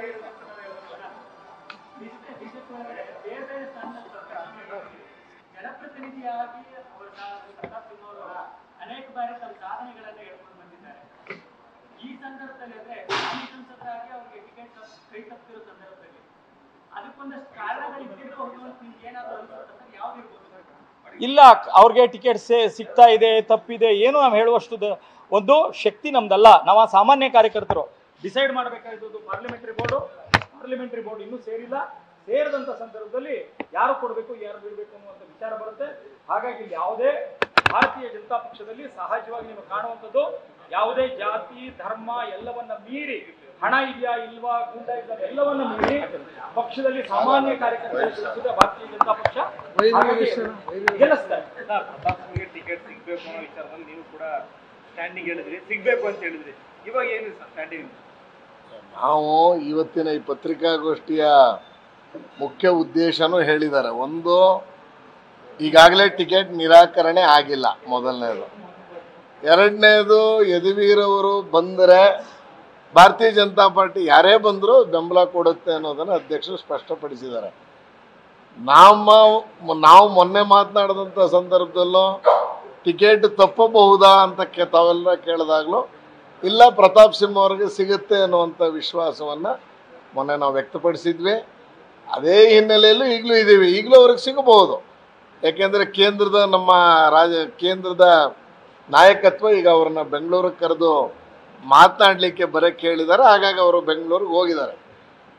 ಬಿಜೆಪಿ ಒಳಗಡೆ ಬೇರೆ ಬೇರೆ ಸ್ಥಾನದಲ್ಲಿ ಬರ್ತಾರೆ. ಜನಪ್ರತಿನಿಧಿಯಾಗಿ ಅವರು ಪ್ರತಾಪ್ ಸಿಂಹ ಅವರು ಅನೇಕ ಬಾರಿ ತಮ್ಮ ಸಾಧನೆಗಳನ್ನ ಹೇಳ್ಕೊಂಡು ಬಂದಿದ್ದಾರೆ ಈ ಸಂದರ್ಭದಲ್ಲಿ ಅಂದ್ರೆ ಮಾಜಿ ಸಂಸದರಾಗಿ ಅವ್ರಿಗೆ ಟಿಕೆಟ್ ಕೈ ತಪ್ಪಿರೋ ಸಂದರ್ಭದಲ್ಲಿ ಅದಕ್ಕೊಂದಷ್ಟು ಕಾರಣಗಳು ಇದ್ದಿರಬಹುದು ಅಂತ ನಿಮ್ಗೆ ಏನಾದ್ರು ಅನ್ಸುತ್ತೆ ಯಾವ್ದು ಇರ್ಬೋದು ಇಲ್ಲ ಅವ್ರಿಗೆ ಟಿಕೆಟ್ ಸೇ ಸಿಗ್ತಾ ಇದೆ ತಪ್ಪಿದೆ ಏನು ನಾವು ಹೇಳುವಷ್ಟು ದ- ಒಂದು ಶಕ್ತಿ ನಮ್ದಲ್ಲ ನಾವು ಆ ಸಾಮಾನ್ಯ ಕಾರ್ಯಕರ್ತರು ಡಿಸೈಡ್ ಮಾಡಬೇಕಾಗಿದ್ದು ಪಾರ್ಲಿಮೆಂಟರಿ ಬೋರ್ಡು ಪಾರ್ಲಿಮೆಂಟರಿ ಬೋರ್ಡ್ ಇನ್ನೂ ಸೇರಿಲ್ಲ ಸೇರಿದಂತ ಸಂದರ್ಭದಲ್ಲಿ ಯಾರು ಕೊಡಬೇಕು ಯಾರು ಬಿಡಬೇಕು ಅನ್ನುವಂಥ ವಿಚಾರ ಬರುತ್ತೆ ಹಾಗಾಗಿ ಇಲ್ಲಿ ಯಾವುದೇ ಭಾರತೀಯ ಜನತಾ ಪಕ್ಷದಲ್ಲಿ ಸಹಜವಾಗಿ ನೀವು ಕಾಣುವಂಥದ್ದು ಯಾವುದೇ ಜಾತಿ ಧರ್ಮ ಎಲ್ಲವನ್ನ ಮೀರಿ ಹಣ ಇದೆಯಾ ಇಲ್ವಾ ಗೂಂಡಾಯಿಸಂ ಎಲ್ಲವನ್ನ ಮೀರಿ ಪಕ್ಷದಲ್ಲಿ ಸಾಮಾನ್ಯ ಕಾರ್ಯಕರ್ತರು ಗೆಲ್ಲಿಸಿದ ಭಾರತೀಯ ಜನತಾ ಪಕ್ಷ ಹಾಗಾಗಿ ಗೆಲ್ಲಿಸ್ತಾರೆ ಸರ್ ಪ್ರತಾಪ್ಗೆ ಟಿಕೆಟ್ ಸಿಗ್ಬೇಕು ಅನ್ನೋ ವಿಚಾರದಲ್ಲಿ ನೀವು ಕೂಡ ಸ್ಟ್ಯಾಂಡಿಂಗ್ ಹೇಳಿದ್ರಿ ಸಿಗ್ಬೇಕು ಅಂತ ಹೇಳಿದ್ರಿ ಇವಾಗ ಏನು ಸರ್ ಸ್ಟ್ಯಾಂಡಿಂಗ್ ನಾವು ಇವತ್ತಿನ ಈ ಪತ್ರಿಕಾಗೋಷ್ಠಿಯ ಮುಖ್ಯ ಉದ್ದೇಶನೂ ಹೇಳಿದ್ದಾರೆ ಒಂದು ಈಗಾಗಲೇ ಟಿಕೆಟ್ ನಿರಾಕರಣೆ ಆಗಿಲ್ಲ ಮೊದಲನೇದು ಎರಡನೇದು ಯದುವೀರವರು ಬಂದರೆ ಭಾರತೀಯ ಜನತಾ ಪಾರ್ಟಿ ಯಾರೇ ಬಂದರೂ ಬೆಂಬಲ ಕೊಡುತ್ತೆ ಅನ್ನೋದನ್ನು ಅಧ್ಯಕ್ಷರು ಸ್ಪಷ್ಟಪಡಿಸಿದ್ದಾರೆ ನಮ್ಮ ನಾವು ಮೊನ್ನೆ ಮಾತನಾಡಿದಂಥ ಸಂದರ್ಭದಲ್ಲೂ ಟಿಕೆಟ್ ತಪ್ಪಬಹುದಾ ಅಂತ ಕೆ ತಾವೆಲ್ಲ ಕೇಳಿದಾಗಲೂ ಇಲ್ಲ ಪ್ರತಾಪ್ ಸಿಂಹ ಅವ್ರಿಗೆ ಸಿಗುತ್ತೆ ಅನ್ನುವಂಥ ವಿಶ್ವಾಸವನ್ನು ಮೊನ್ನೆ ನಾವು ವ್ಯಕ್ತಪಡಿಸಿದ್ವಿ ಅದೇ ಹಿನ್ನೆಲೆಯಲ್ಲೂ ಈಗಲೂ ಇದ್ದೀವಿ ಈಗಲೂ ಅವ್ರಿಗೆ ಸಿಗಬಹುದು ಯಾಕೆಂದರೆ ಕೇಂದ್ರದ ನಮ್ಮ ರಾಜ ಕೇಂದ್ರದ ನಾಯಕತ್ವ ಈಗ ಅವ್ರನ್ನ ಬೆಂಗಳೂರಿಗೆ ಕರೆದು ಮಾತನಾಡಲಿಕ್ಕೆ ಬರೋಕ್ಕೆ ಹೇಳಿದ್ದಾರೆ ಹಾಗಾಗಿ ಅವರು ಬೆಂಗಳೂರಿಗೆ ಹೋಗಿದ್ದಾರೆ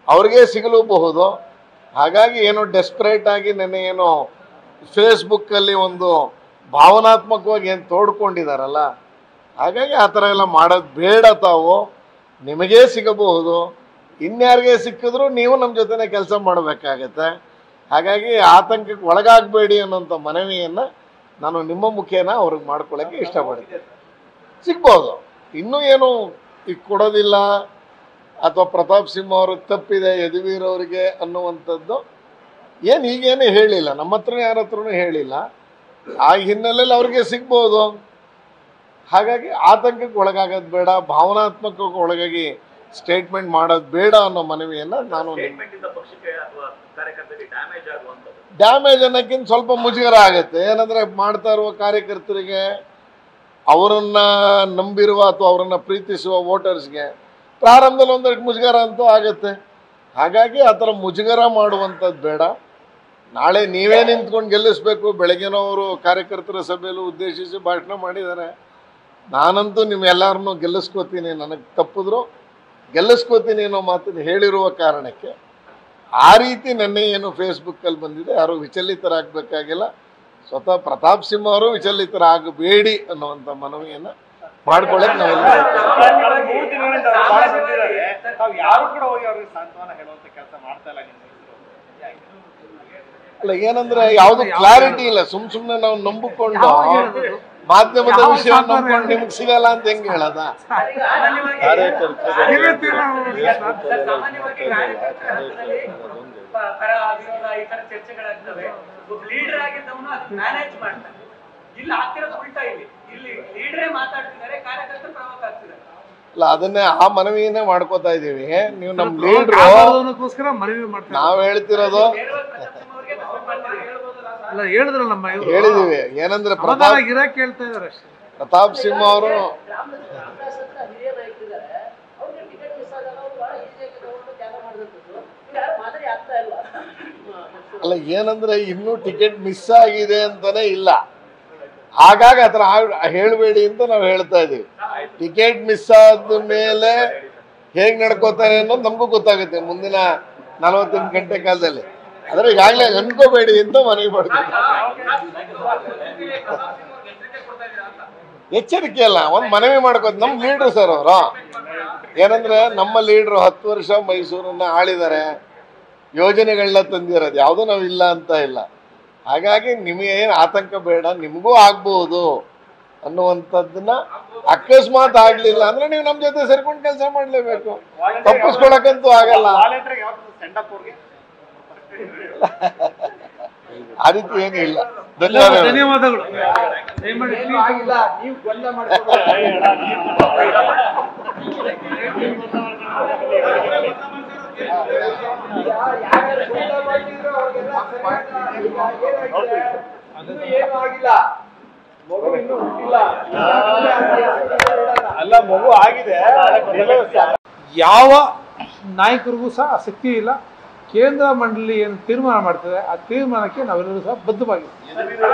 ಅವ್ರಿಗೆ ಸಿಗಲೂಬಹುದು ಹಾಗಾಗಿ ಏನೋ ಡೆಸ್ಪರೇಟ್ ಆಗಿ ನೆನ್ನೆ ಏನೋ ಫೇಸ್ಬುಕ್ಕಲ್ಲಿ ಒಂದು ಭಾವನಾತ್ಮಕವಾಗಿ ಏನು ತೋಡ್ಕೊಂಡಿದಾರಲ್ಲ ಹಾಗಾಗಿ ಆ ಥರ ಎಲ್ಲ ಮಾಡೋದು ಬೇಡ ತಾವು ನಿಮಗೇ ಸಿಗಬಹುದು ಇನ್ಯಾರಿಗೆ ಸಿಕ್ಕಿದ್ರು ನೀವು ನಮ್ಮ ಜೊತೆನೇ ಕೆಲಸ ಮಾಡಬೇಕಾಗತ್ತೆ ಹಾಗಾಗಿ ಆತಂಕಕ್ಕೆ ಒಳಗಾಗಬೇಡಿ ಅನ್ನೋಂಥ ಮನವಿಯನ್ನು ನಾನು ನಿಮ್ಮ ಮುಖೇನ ಅವ್ರಿಗೆ ಮಾಡ್ಕೊಳ್ಳೋಕ್ಕೆ ಇಷ್ಟಪಡ್ತೀನಿ ಸಿಗ್ಬೋದು ಇನ್ನೂ ಏನು ಈಗ ಕೊಡೋದಿಲ್ಲ ಅಥವಾ ಪ್ರತಾಪ್ ಸಿಂಹ ಅವ್ರಿಗೆ ತಪ್ಪಿದೆ ಯದುವೀರ್ ಅವರಿಗೆ ಅನ್ನುವಂಥದ್ದು ಏನು ಈಗೇನು ಹೇಳಿಲ್ಲ ನಮ್ಮ ಹತ್ರ ಯಾರ ಹತ್ರನೂ ಹೇಳಿಲ್ಲ ಆ ಹಿನ್ನೆಲೆಯಲ್ಲಿ ಅವ್ರಿಗೆ ಸಿಗ್ಬೋದು ಹಾಗಾಗಿ ಆತಂಕಕ್ಕೆ ಒಳಗಾಗೋದು ಬೇಡ ಭಾವನಾತ್ಮಕಕ್ಕೆ ಒಳಗಾಗಿ ಸ್ಟೇಟ್ಮೆಂಟ್ ಮಾಡೋದು ಬೇಡ ಅನ್ನೋ ಮನವಿಯನ್ನು ನಾನು ಸ್ಟೇಟ್ಮೆಂಟ್ ಇಂದ ಪಕ್ಷಕ್ಕೆ ಅಥವಾ ಕಾರ್ಯಕರ್ತರಿಗೆ ಡ್ಯಾಮೇಜ್ ಆಗುವಂಥದ್ದು ಡ್ಯಾಮೇಜ್ ಅನ್ನೋಕ್ಕಿಂತ ಸ್ವಲ್ಪ ಮುಜುಗರ ಆಗುತ್ತೆ ಏನಂದ್ರೆ ಮಾಡ್ತಾ ಇರುವ ಕಾರ್ಯಕರ್ತರಿಗೆ ಅವರನ್ನ ನಂಬಿರುವ ಅಥವಾ ಅವರನ್ನ ಪ್ರೀತಿಸುವ ವೋಟರ್ಸ್ಗೆ ಪ್ರಾರಂಭದಲ್ಲಿ ಒಂದಷ್ಟು ಮುಜುಗರ ಅಂತೂ ಆಗುತ್ತೆ ಹಾಗಾಗಿ ಆ ಥರ ಮುಜುಗರ ಮಾಡುವಂಥದ್ದು ಬೇಡ ನಾಳೆ ನೀವೇ ನಿಂತ್ಕೊಂಡು ಗೆಲ್ಲಿಸ್ಬೇಕು ಬೆಳಗ್ಗೆನೋ ಅವರು ಕಾರ್ಯಕರ್ತರ ಸಭೆಯಲ್ಲೂ ಉದ್ದೇಶಿಸಿ ಭಾಷಣ ಮಾಡಿದ್ದಾರೆ ನಾನಂತೂ ನಿಮ್ಮೆಲ್ಲರನ್ನೂ ಗೆಲ್ಲಿಸ್ಕೋತೀನಿ ನನಗೆ ತಪ್ಪಿದ್ರು ಗೆಲ್ಲಿಸ್ಕೋತೀನಿ ಅನ್ನೋ ಮಾತನ್ನು ಹೇಳಿರುವ ಕಾರಣಕ್ಕೆ ಆ ರೀತಿ ನೆನ್ನೆ ಏನು ಫೇಸ್ಬುಕ್ಕಲ್ಲಿ ಬಂದಿದೆ ಯಾರು ವಿಚಲಿತರಾಗಬೇಕಾಗಿಲ್ಲ ಸ್ವತಃ ಪ್ರತಾಪ್ ಸಿಂಹ ಅವರು ವಿಚಲಿತರಾಗಬೇಡಿ ಅನ್ನುವಂಥ ಮನವಿಯನ್ನು ಮಾಡ್ಕೊಳ್ಳೋಕೆ ನಾವೆಲ್ಲ ಕಳೆದ ಮೂರು ದಿನಗಳಿಂದ ಅವ್ರು ಬಹಳ ಬಂದಿದ್ದಾರೆ ತಾವು ಯಾರು ಕೂಡ ಹೋಗಿ ಅವ್ರಿಗೆ ಸಾಂತ್ವನ ಹೇಳುವಂತ ಕೆಲಸ ಮಾಡ್ತಾ ಇಲ್ಲ ನಿಮ್ಮ ಹೆಸರು ಅಲ್ಲ ಏನಂದ್ರೆ ಯಾವುದು ಕ್ಲಾರಿಟಿ ಇಲ್ಲ ಸುಮ್ ಸುಮ್ನೆ ನಾವು ನಂಬಿಕೊಂಡು ಮಾಧ್ಯಮದ ವಿಷಯ ನಂಬ್ಕೊಂಡು ನಿಮ್ಗೆ ಸಿಗಲ್ಲ ಅಂತ ಹೆಂಗೆ ಹೇಳದ ಸರ್, ಸಾಮಾನ್ಯವಾಗಿ ಕಾರ್ಯಕರ್ತರ ಹಂತದಲ್ಲಿ ಪ- ಪರ ವಿರೋಧ ಈ ತರ ಚರ್ಚೆಗಳಾಗ್ತವೆ ಒಬ್ಬ ಲೀಡರ್ ಆಗಿದ್ದವನು ಅದು ಮ್ಯಾನೇಜ್ ಮಾಡ್ತಾನೆ ಇಲ್ಲಿ ಆಗ್ತಿರೋದು ಉಲ್ಟಾ ಇಲ್ಲಿ ಇಲ್ಲಿ ಲೀಡರೇ ಮಾತಾಡ್ತಿದ್ದಾರೆ ಕಾರ್ಯಕರ್ತರು ಪ್ರಮುಖ ಆಗ್ತಿದ್ದಾರೆ ಅಲ್ಲ ಅದನ್ನೇ ಆ ಮನವಿಯನ್ನೇ ಮಾಡ್ಕೋತಾ ಇದೀವಿ ನೀವು ನಮ್ ಲೀಡ್ರು ಕಾಪಾಡೋದಕ್ಕೋಸ್ಕರ ಮನವಿ ಮಾಡ್ತಾರೆ ನಾವ್ ಹೇಳ್ತಿರೋದು ನೇರವಾಗಿ ಪ್ರತಾಪ್ ಸಿಂಹ ಅವ್ರಿಗೆ ಸಪೋರ್ಟ್ ಮಾಡ್ತಿದ್ದಾರೆ ಹೇಳ್ಬೋದಲ್ಲ ಅಲ್ಲ ಹೇಳಿದ್ರಲ್ಲ ನಮ್ಮ ಇವ್ರು ಹೇಳಿದೀವಿ ಏನಂದ್ರೆ ಪ್ರತಾಪ್ ಸಮಾಧಾನ ಇರಕ್ ಹೇಳ್ತಾ ಇದಾರೆ ಅಷ್ಟೇ ಪ್ರತಾಪ್ ಸಿಂಹ ಅವರು ರಾಮ ರಾಮದಾಸ್ ಹತ್ರ ಹಿರಿಯ ನಾಯಕರಿದ್ದಾರೆ ಅವ್ರಿಗೆ ಟಿಕೆಟ್ ಮಿಸ್ ಆದಾಗ ಅವ್ರು ಬಹಳ ಈಸಿಯಾಗಿ ತಗೊಂಡು ತ್ಯಾಗ ಮಾಡಿದಂಥದ್ದು ಇವ್ರು ಯಾರು ಮಾದರಿ ಆಗ್ತಾ ಇಲ್ವಾ ಅಲ್ಲ ಏನಂದ್ರೆ ಇನ್ನೂ ಟಿಕೆಟ್ ಮಿಸ್ ಆಗಿದೆ ಅಂತಾನೆ ಇಲ್ಲ ಹಾಗಾಗಿ ಆ ಥರ ಹೇಳಬೇಡಿ ಅಂತ ನಾವು ಹೇಳ್ತಾ ಇದೀವಿ ಟಿಕೆಟ್ ಮಿಸ್ ಆದ ಮೇಲೆ ಹೇಗ್ ನಡ್ಕೋತಾರೆ ಅನ್ನೋದು ನಮಗೂ ಗೊತ್ತಾಗುತ್ತೆ ಮುಂದಿನ ನಲವತ್ತೆಂಟು ಗಂಟೆ ಕಾಲದಲ್ಲಿ ಆದ್ರೆ ಈಗಾಗಲೇ ಅನ್ಕೋಬೇಡಿ ಅಂತ ಮನವಿ ಮಾಡ್ತೀವಿ ಎಚ್ಚರಿಕೆ ಅಲ್ಲ ಒಂದು ಮನವಿ ಮಾಡ್ಕೋ ನಮ್ಮ ಲೀಡ್ರು ಸರ್ ಅವರು ಏನಂದ್ರೆ ನಮ್ಮ ಲೀಡ್ರು ಹತ್ತು ವರ್ಷ ಮೈಸೂರನ್ನ ಆಳಿದ್ದಾರೆ ಯೋಜನೆಗಳನ್ನ ತಂದಿರೋದು ಯಾವುದೂ ನಾವು ಇಲ್ಲ ಅಂತ ಇಲ್ಲ ಹಾಗಾಗಿ ನಿಮಗೆ ಏನು ಆತಂಕ ಬೇಡ ನಿಮಗೂ ಆಗ್ಬೋದು ಅನ್ನುವಂಥದ್ದನ್ನ ಅಕಸ್ಮಾತ್ ಆಗ್ಲಿಲ್ಲ ಅಂದ್ರೆ ನೀವು ನಮ್ಮ ಜೊತೆ ಸೇರ್ಕೊಂಡು ಕೆಲಸ ಮಾಡಲೇಬೇಕು ತಪ್ಪಿಸ್ಕೊಳಕ್ಕಂತೂ ಆಗಲ್ಲ ವಾಲಂಟಿಯರ್ಗೆ ಯಾವತ್ತು ಸೆಂಡ್ ಅಪ್ ಅವ್ರಿಗೆ ಆ ರೀತಿ ಏನೂ ಇಲ್ಲ ಧನ್ಯವಾದಗಳು ಧನ್ಯವಾದಗಳು ದಯಮಾಡಿ please ಅಲ್ಲ ಮಗು ಆಗಿದೆ ಯಾವ ನಾಯಕರಿಗೂ ಸಹ ಆಸಕ್ತಿ ಇಲ್ಲ ಕೇಂದ್ರ ಮಂಡಳಿ ಏನು ತೀರ್ಮಾನ ಮಾಡ್ತದೆ ಆ ತೀರ್ಮಾನಕ್ಕೆ ನಾವೆಲ್ಲರೂ ಸಹ ಬದ್ಧವಾಗಿದ್ದೀವಿ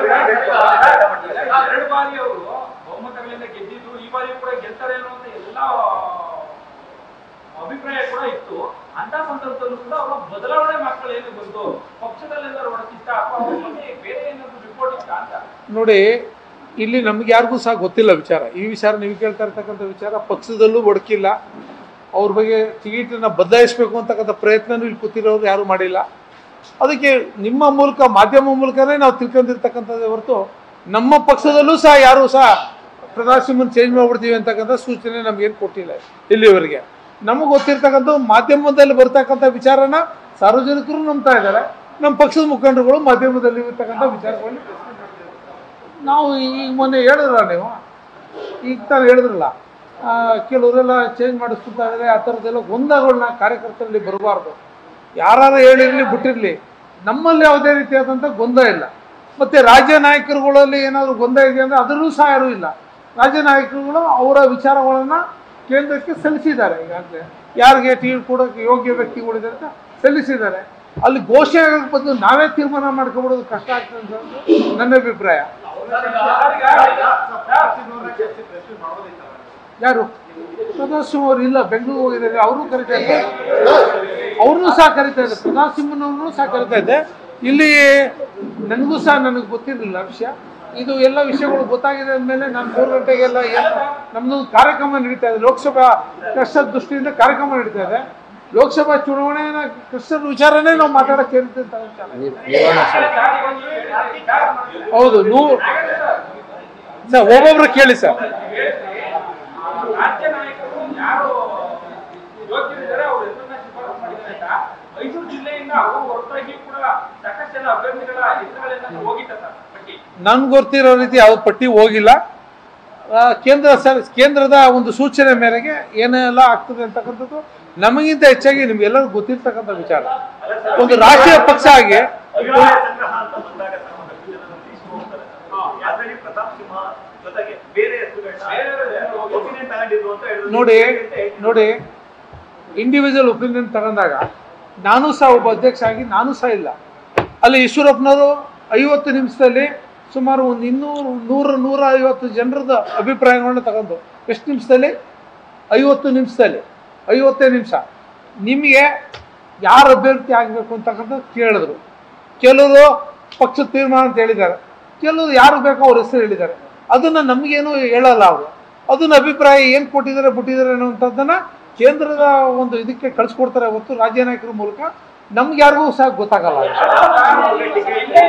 ಎರಡು ಬಾರಿ ಅವರು ಬಹುಮತಗಳಿಂದ ಗೆದ್ದಿದ್ರು ಈ ಬಾರಿ ಕೂಡ ಗೆಲ್ತಾರೆ ಅನ್ನುವಂತ ಎಲ್ಲ ಅಭಿಪ್ರಾಯ ಕೂಡ ಇತ್ತು ಅಂತ ಸಂದರ್ಭದಲ್ಲೂ ಕೂಡ ಅವರ ಬದಲಾವಣೆ ಮಕ್ಕಳೇನು ಬಂತು ಪಕ್ಷದಲ್ಲೆಲ್ಲರೂ ಒಡಕಿತ್ತ ಅಥವಾ ಅವ್ರ ಬಗ್ಗೆ ಬೇರೆ ಏನಾದ್ರು ರಿಪೋರ್ಟ್ ಇತ್ತ ಅಂತ ನೋಡಿ ಇಲ್ಲಿ ನಮ್ಗೆ ಯಾರಿಗೂ ಸಹ ಗೊತ್ತಿಲ್ಲ ವಿಚಾರ ಈ ವಿಚಾರ ನೀವು ಕೇಳ್ತಾ ಇರ್ತಕ್ಕಂಥ ವಿಚಾರ ಪಕ್ಷದಲ್ಲೂ ಒಡಕಿಲ್ಲ ಅವ್ರ ಬಗ್ಗೆ ಟಿಕೆಟನ್ನು ಬದಲಾಯಿಸಬೇಕು ಅಂತಕ್ಕಂಥ ಪ್ರಯತ್ನನೂ ಇಲ್ಲಿ ಕೂತಿರೋರು ಯಾರೂ ಮಾಡಿಲ್ಲ ಅದಕ್ಕೆ ನಿಮ್ಮ ಮೂಲಕ ಮಾಧ್ಯಮ ಮೂಲಕನೇ ನಾವು ತಿಳ್ಕೊಂಡಿರ್ತಕ್ಕಂಥದ್ದೇ ಹೊರತು ನಮ್ಮ ಪಕ್ಷದಲ್ಲೂ ಸಹ ಯಾರೂ ಸಹ ಪ್ರಧಾನ ಚೇಂಜ್ ಮಾಡ್ಬಿಡ್ತೀವಿ ಅಂತಕ್ಕಂಥ ಸೂಚನೆ ನಮಗೇನು ಕೊಟ್ಟಿಲ್ಲ ಇಲ್ಲಿವರೆಗೆ ನಮಗೆ ಗೊತ್ತಿರ್ತಕ್ಕಂಥ ಮಾಧ್ಯಮದಲ್ಲಿ ಬರ್ತಕ್ಕಂಥ ವಿಚಾರನ ಸಾರ್ವಜನಿಕರು ನಂಬ್ತಾ ಇದ್ದಾರೆ ನಮ್ಮ ಪಕ್ಷದ ಮುಖಂಡರುಗಳು ಮಾಧ್ಯಮದಲ್ಲಿ ಇರ್ತಕ್ಕಂಥ ವಿಚಾರಗಳನ್ನ ನಾವು ಈಗ ಮೊನ್ನೆ ಹೇಳಿದ್ರ ನೀವು ಈಗ ತಾನು ಹೇಳಿದ್ರಲ್ಲ ಆ, ಕೆಲವರೆಲ್ಲ ಚೇಂಜ್ ಮಾಡಿಸ್ಕೊತಾ ಇದ್ದಾರೆ ಆ ಥರದ್ದೆಲ್ಲ ಗೊಂದಲಗಳನ್ನ ಕಾರ್ಯಕರ್ತರಲ್ಲಿ ಬರಬಾರ್ದು ಯಾರು ಹೇಳಿರಲಿ ಬಿಟ್ಟಿರಲಿ ನಮ್ಮಲ್ಲಿ ಯಾವುದೇ ರೀತಿಯಾದಂಥ ಗೊಂದಲ ಇಲ್ಲ ಮತ್ತು ರಾಜ್ಯ ನಾಯಕರುಗಳಲ್ಲಿ ಏನಾದರೂ ಗೊಂದಲ ಇದೆ ಅಂದರೆ ಅದರಲ್ಲೂ ಸಹ ಯಾರೂ ಇಲ್ಲ ರಾಜ್ಯ ನಾಯಕರುಗಳು ಅವರ ವಿಚಾರಗಳನ್ನು ಕೇಂದ್ರಕ್ಕೆ ಸಲ್ಲಿಸಿದ್ದಾರೆ ಈಗಾಗಲೇ ಯಾರಿಗೆ ಟಿಕೆಟ್ ಕೊಡೋಕ್ಕೆ ಯೋಗ್ಯ ವ್ಯಕ್ತಿಗಳಿದ್ದಾರೆ ಅಂತ ಸಲ್ಲಿಸಿದ್ದಾರೆ ಅಲ್ಲಿ ಘೋಷಣೆ ಆಗೋಕ್ಕೆ ಬದಲು ನಾವೇ ತೀರ್ಮಾನ ಮಾಡ್ಕೊಬಿಡೋದು ಕಷ್ಟ ಆಗ್ತದೆ ಅಂತ ನನ್ನ ಅಭಿಪ್ರಾಯ ಯಾರು ಪ್ರತಾಪ್ ಸಿಂಹ ಅವರು ಇಲ್ಲ ಬೆಂಗಳೂರು ಹೋಗಿದ್ದಾರೆ ಅವರು ಕರಿತಾ ಇದ್ದಾರೆ ಅವ್ರನ್ನೂ ಸಹ ಕರಿತಾ ಇದ್ದೆ ಪ್ರತಾಪ್ ಸಿಂಹನವ್ರನ್ನೂ ಸಹ ಕರಿತಾ ಇದ್ದೆ ಇಲ್ಲಿ ನನಗೂ ಸಹ ನನಗೆ ಗೊತ್ತಿರಲಿಲ್ಲ ವಿಷಯ ಇದು ಎಲ್ಲ ವಿಷಯಗಳು ಗೊತ್ತಾಗಿದೆ ಅಂದಮೇಲೆ ನಾನು ಮೂರು ಗಂಟೆಗೆಲ್ಲ ಏನು ನಮ್ಮದು ಕಾರ್ಯಕ್ರಮ ನಡೀತಾ ಇದೆ ಲೋಕಸಭಾ ಕಷ್ಟದ ದೃಷ್ಟಿಯಿಂದ ಕಾರ್ಯಕ್ರಮ ನಡೀತಾ ಇದೆ ಲೋಕಸಭಾ ಚುನಾವಣೆಯ ಕಷ್ಟದ ವಿಚಾರನೇ ನಾವು ಮಾತಾಡಕ್ಕೆ ಸೇರಿದ್ದೆ ಅಂತ ವಿಚಾರ. ಹೌದು ನೂರು ಸರ್ ಒಬ್ಬೊಬ್ರು ಕೇಳಿ ಸರ್ ರಾಜ್ಯ ನಾಯಕರು ಯಾರು ಯೋಗ್ಯರಿದ್ದಾರೆ ಅವ್ರ ಹೆಸರನ್ನ ಶಿಫಾರಸು ಮಾಡಿದ್ದಾರೆ ಅಂತ ಮೈಸೂರು ಜಿಲ್ಲೆಯಿಂದ ಅವರು ಹೊರತಾಗಿ ಕೂಡ ಸಾಕಷ್ಟೆಲ್ಲ ಅಭ್ಯರ್ಥಿಗಳ ಹೆಸರುಗಳೆಲ್ಲ ಹೋಗಿತ್ತ ಸರ್ ಪಟ್ಟಿ ನನ್ಗೆ ಗೊತ್ತಿರೋ ರೀತಿ ಯಾವ ಪಟ್ಟಿ ಹೋಗಿಲ್ಲ ಆ, ಕೇಂದ್ರ ಸರ್ ಕೇಂದ್ರದ ಒಂದು ಸೂಚನೆ ಮೇರೆಗೆ ಏನೆಲ್ಲ ಆಗ್ತದೆ ಅಂತಕ್ಕಂಥದ್ದು ನಮಗಿಂತ ಹೆಚ್ಚಾಗಿ ನಿಮ್ಗೆಲ್ಲರಿಗೂ ಗೊತ್ತಿರ್ತಕ್ಕಂಥ ವಿಚಾರ ಒಂದು ರಾಷ್ಟ್ರೀಯ ಪಕ್ಷ ಆಗಿ ಅಭಿಪ್ರಾಯ ಸಂಗ್ರಹ ಅಂತ ಬಂದಾಗ ಸರ್ ಒಂದಷ್ಟು ಜನರು ಲೀಸ್ಟ್ ಹೋಗ್ತಾರೆ ಅದರಲ್ಲಿ ಪ್ರತಾಪ್ ಸಿಂಹ ಜೊತೆಗೆ ಬೇರೆ ಹೆಸರುಗಳನ್ನ ಒಪಿನಿಯನ್ ತಗೊಂಡಿದ್ರು ಅಂತ ಹೇಳಿದ್ರು ನೋಡಿ ನೋಡಿ ಇಂಡಿವಿಜುವಲ್ ಒಪಿನಿಯನ್ ತಗೊಂಡಾಗ ನಾನು ಸಹ ಒಬ್ಬ ಅಧ್ಯಕ್ಷ ಆಗಿ ನಾನು ಸಹ ಇಲ್ಲ ಅಲ್ಲಿ ಈಶ್ವರಪ್ಪನವರು ಐವತ್ತು ನಿಮಿಷದಲ್ಲಿ ಸುಮಾರು ಒಂದು ಇನ್ನೂರು ನೂರ ನೂರ ಐವತ್ತು ಜನರದ ಅಭಿಪ್ರಾಯಗಳನ್ನ ತಗೊಂಡು ಎಷ್ಟು ನಿಮಿಷದಲ್ಲಿ ಐವತ್ತು ನಿಮಿಷದಲ್ಲಿ ಐವತ್ತೇ ನಿಮಿಷ ನಿಮಗೆ ಯಾರು ಅಭ್ಯರ್ಥಿ ಆಗಬೇಕು ಅಂತಕ್ಕಂಥದ್ದು ಕೇಳಿದ್ರು ಕೆಲವರು ಪಕ್ಷದ ತೀರ್ಮಾನ ಅಂತ ಹೇಳಿದ್ದಾರೆ ಕೆಲವರು ಯಾರು ಬೇಕೋ ಅವ್ರ ಹೆಸರು ಹೇಳಿದ್ದಾರೆ ಅದನ್ನು ನಮಗೇನು ಹೇಳಲ್ಲ ಅವರು ಅದನ್ನ ಅಭಿಪ್ರಾಯ ಏನು ಕೊಟ್ಟಿದ್ದಾರೆ ಬಿಟ್ಟಿದ್ದಾರೆ ಅನ್ನುವಂಥದ್ದನ್ನ ಕೇಂದ್ರದ ಒಂದು ಇದಕ್ಕೆ ಕಳಿಸ್ಕೊಡ್ತಾರೆ ಹೊತ್ತು ರಾಜ್ಯ ನಾಯಕರ ಮೂಲಕ ನಮ್ಗೆ ಯಾರಿಗೂ ಸಹ ಗೊತ್ತಾಗಲ್ಲ ಆ ವಿಷಯ.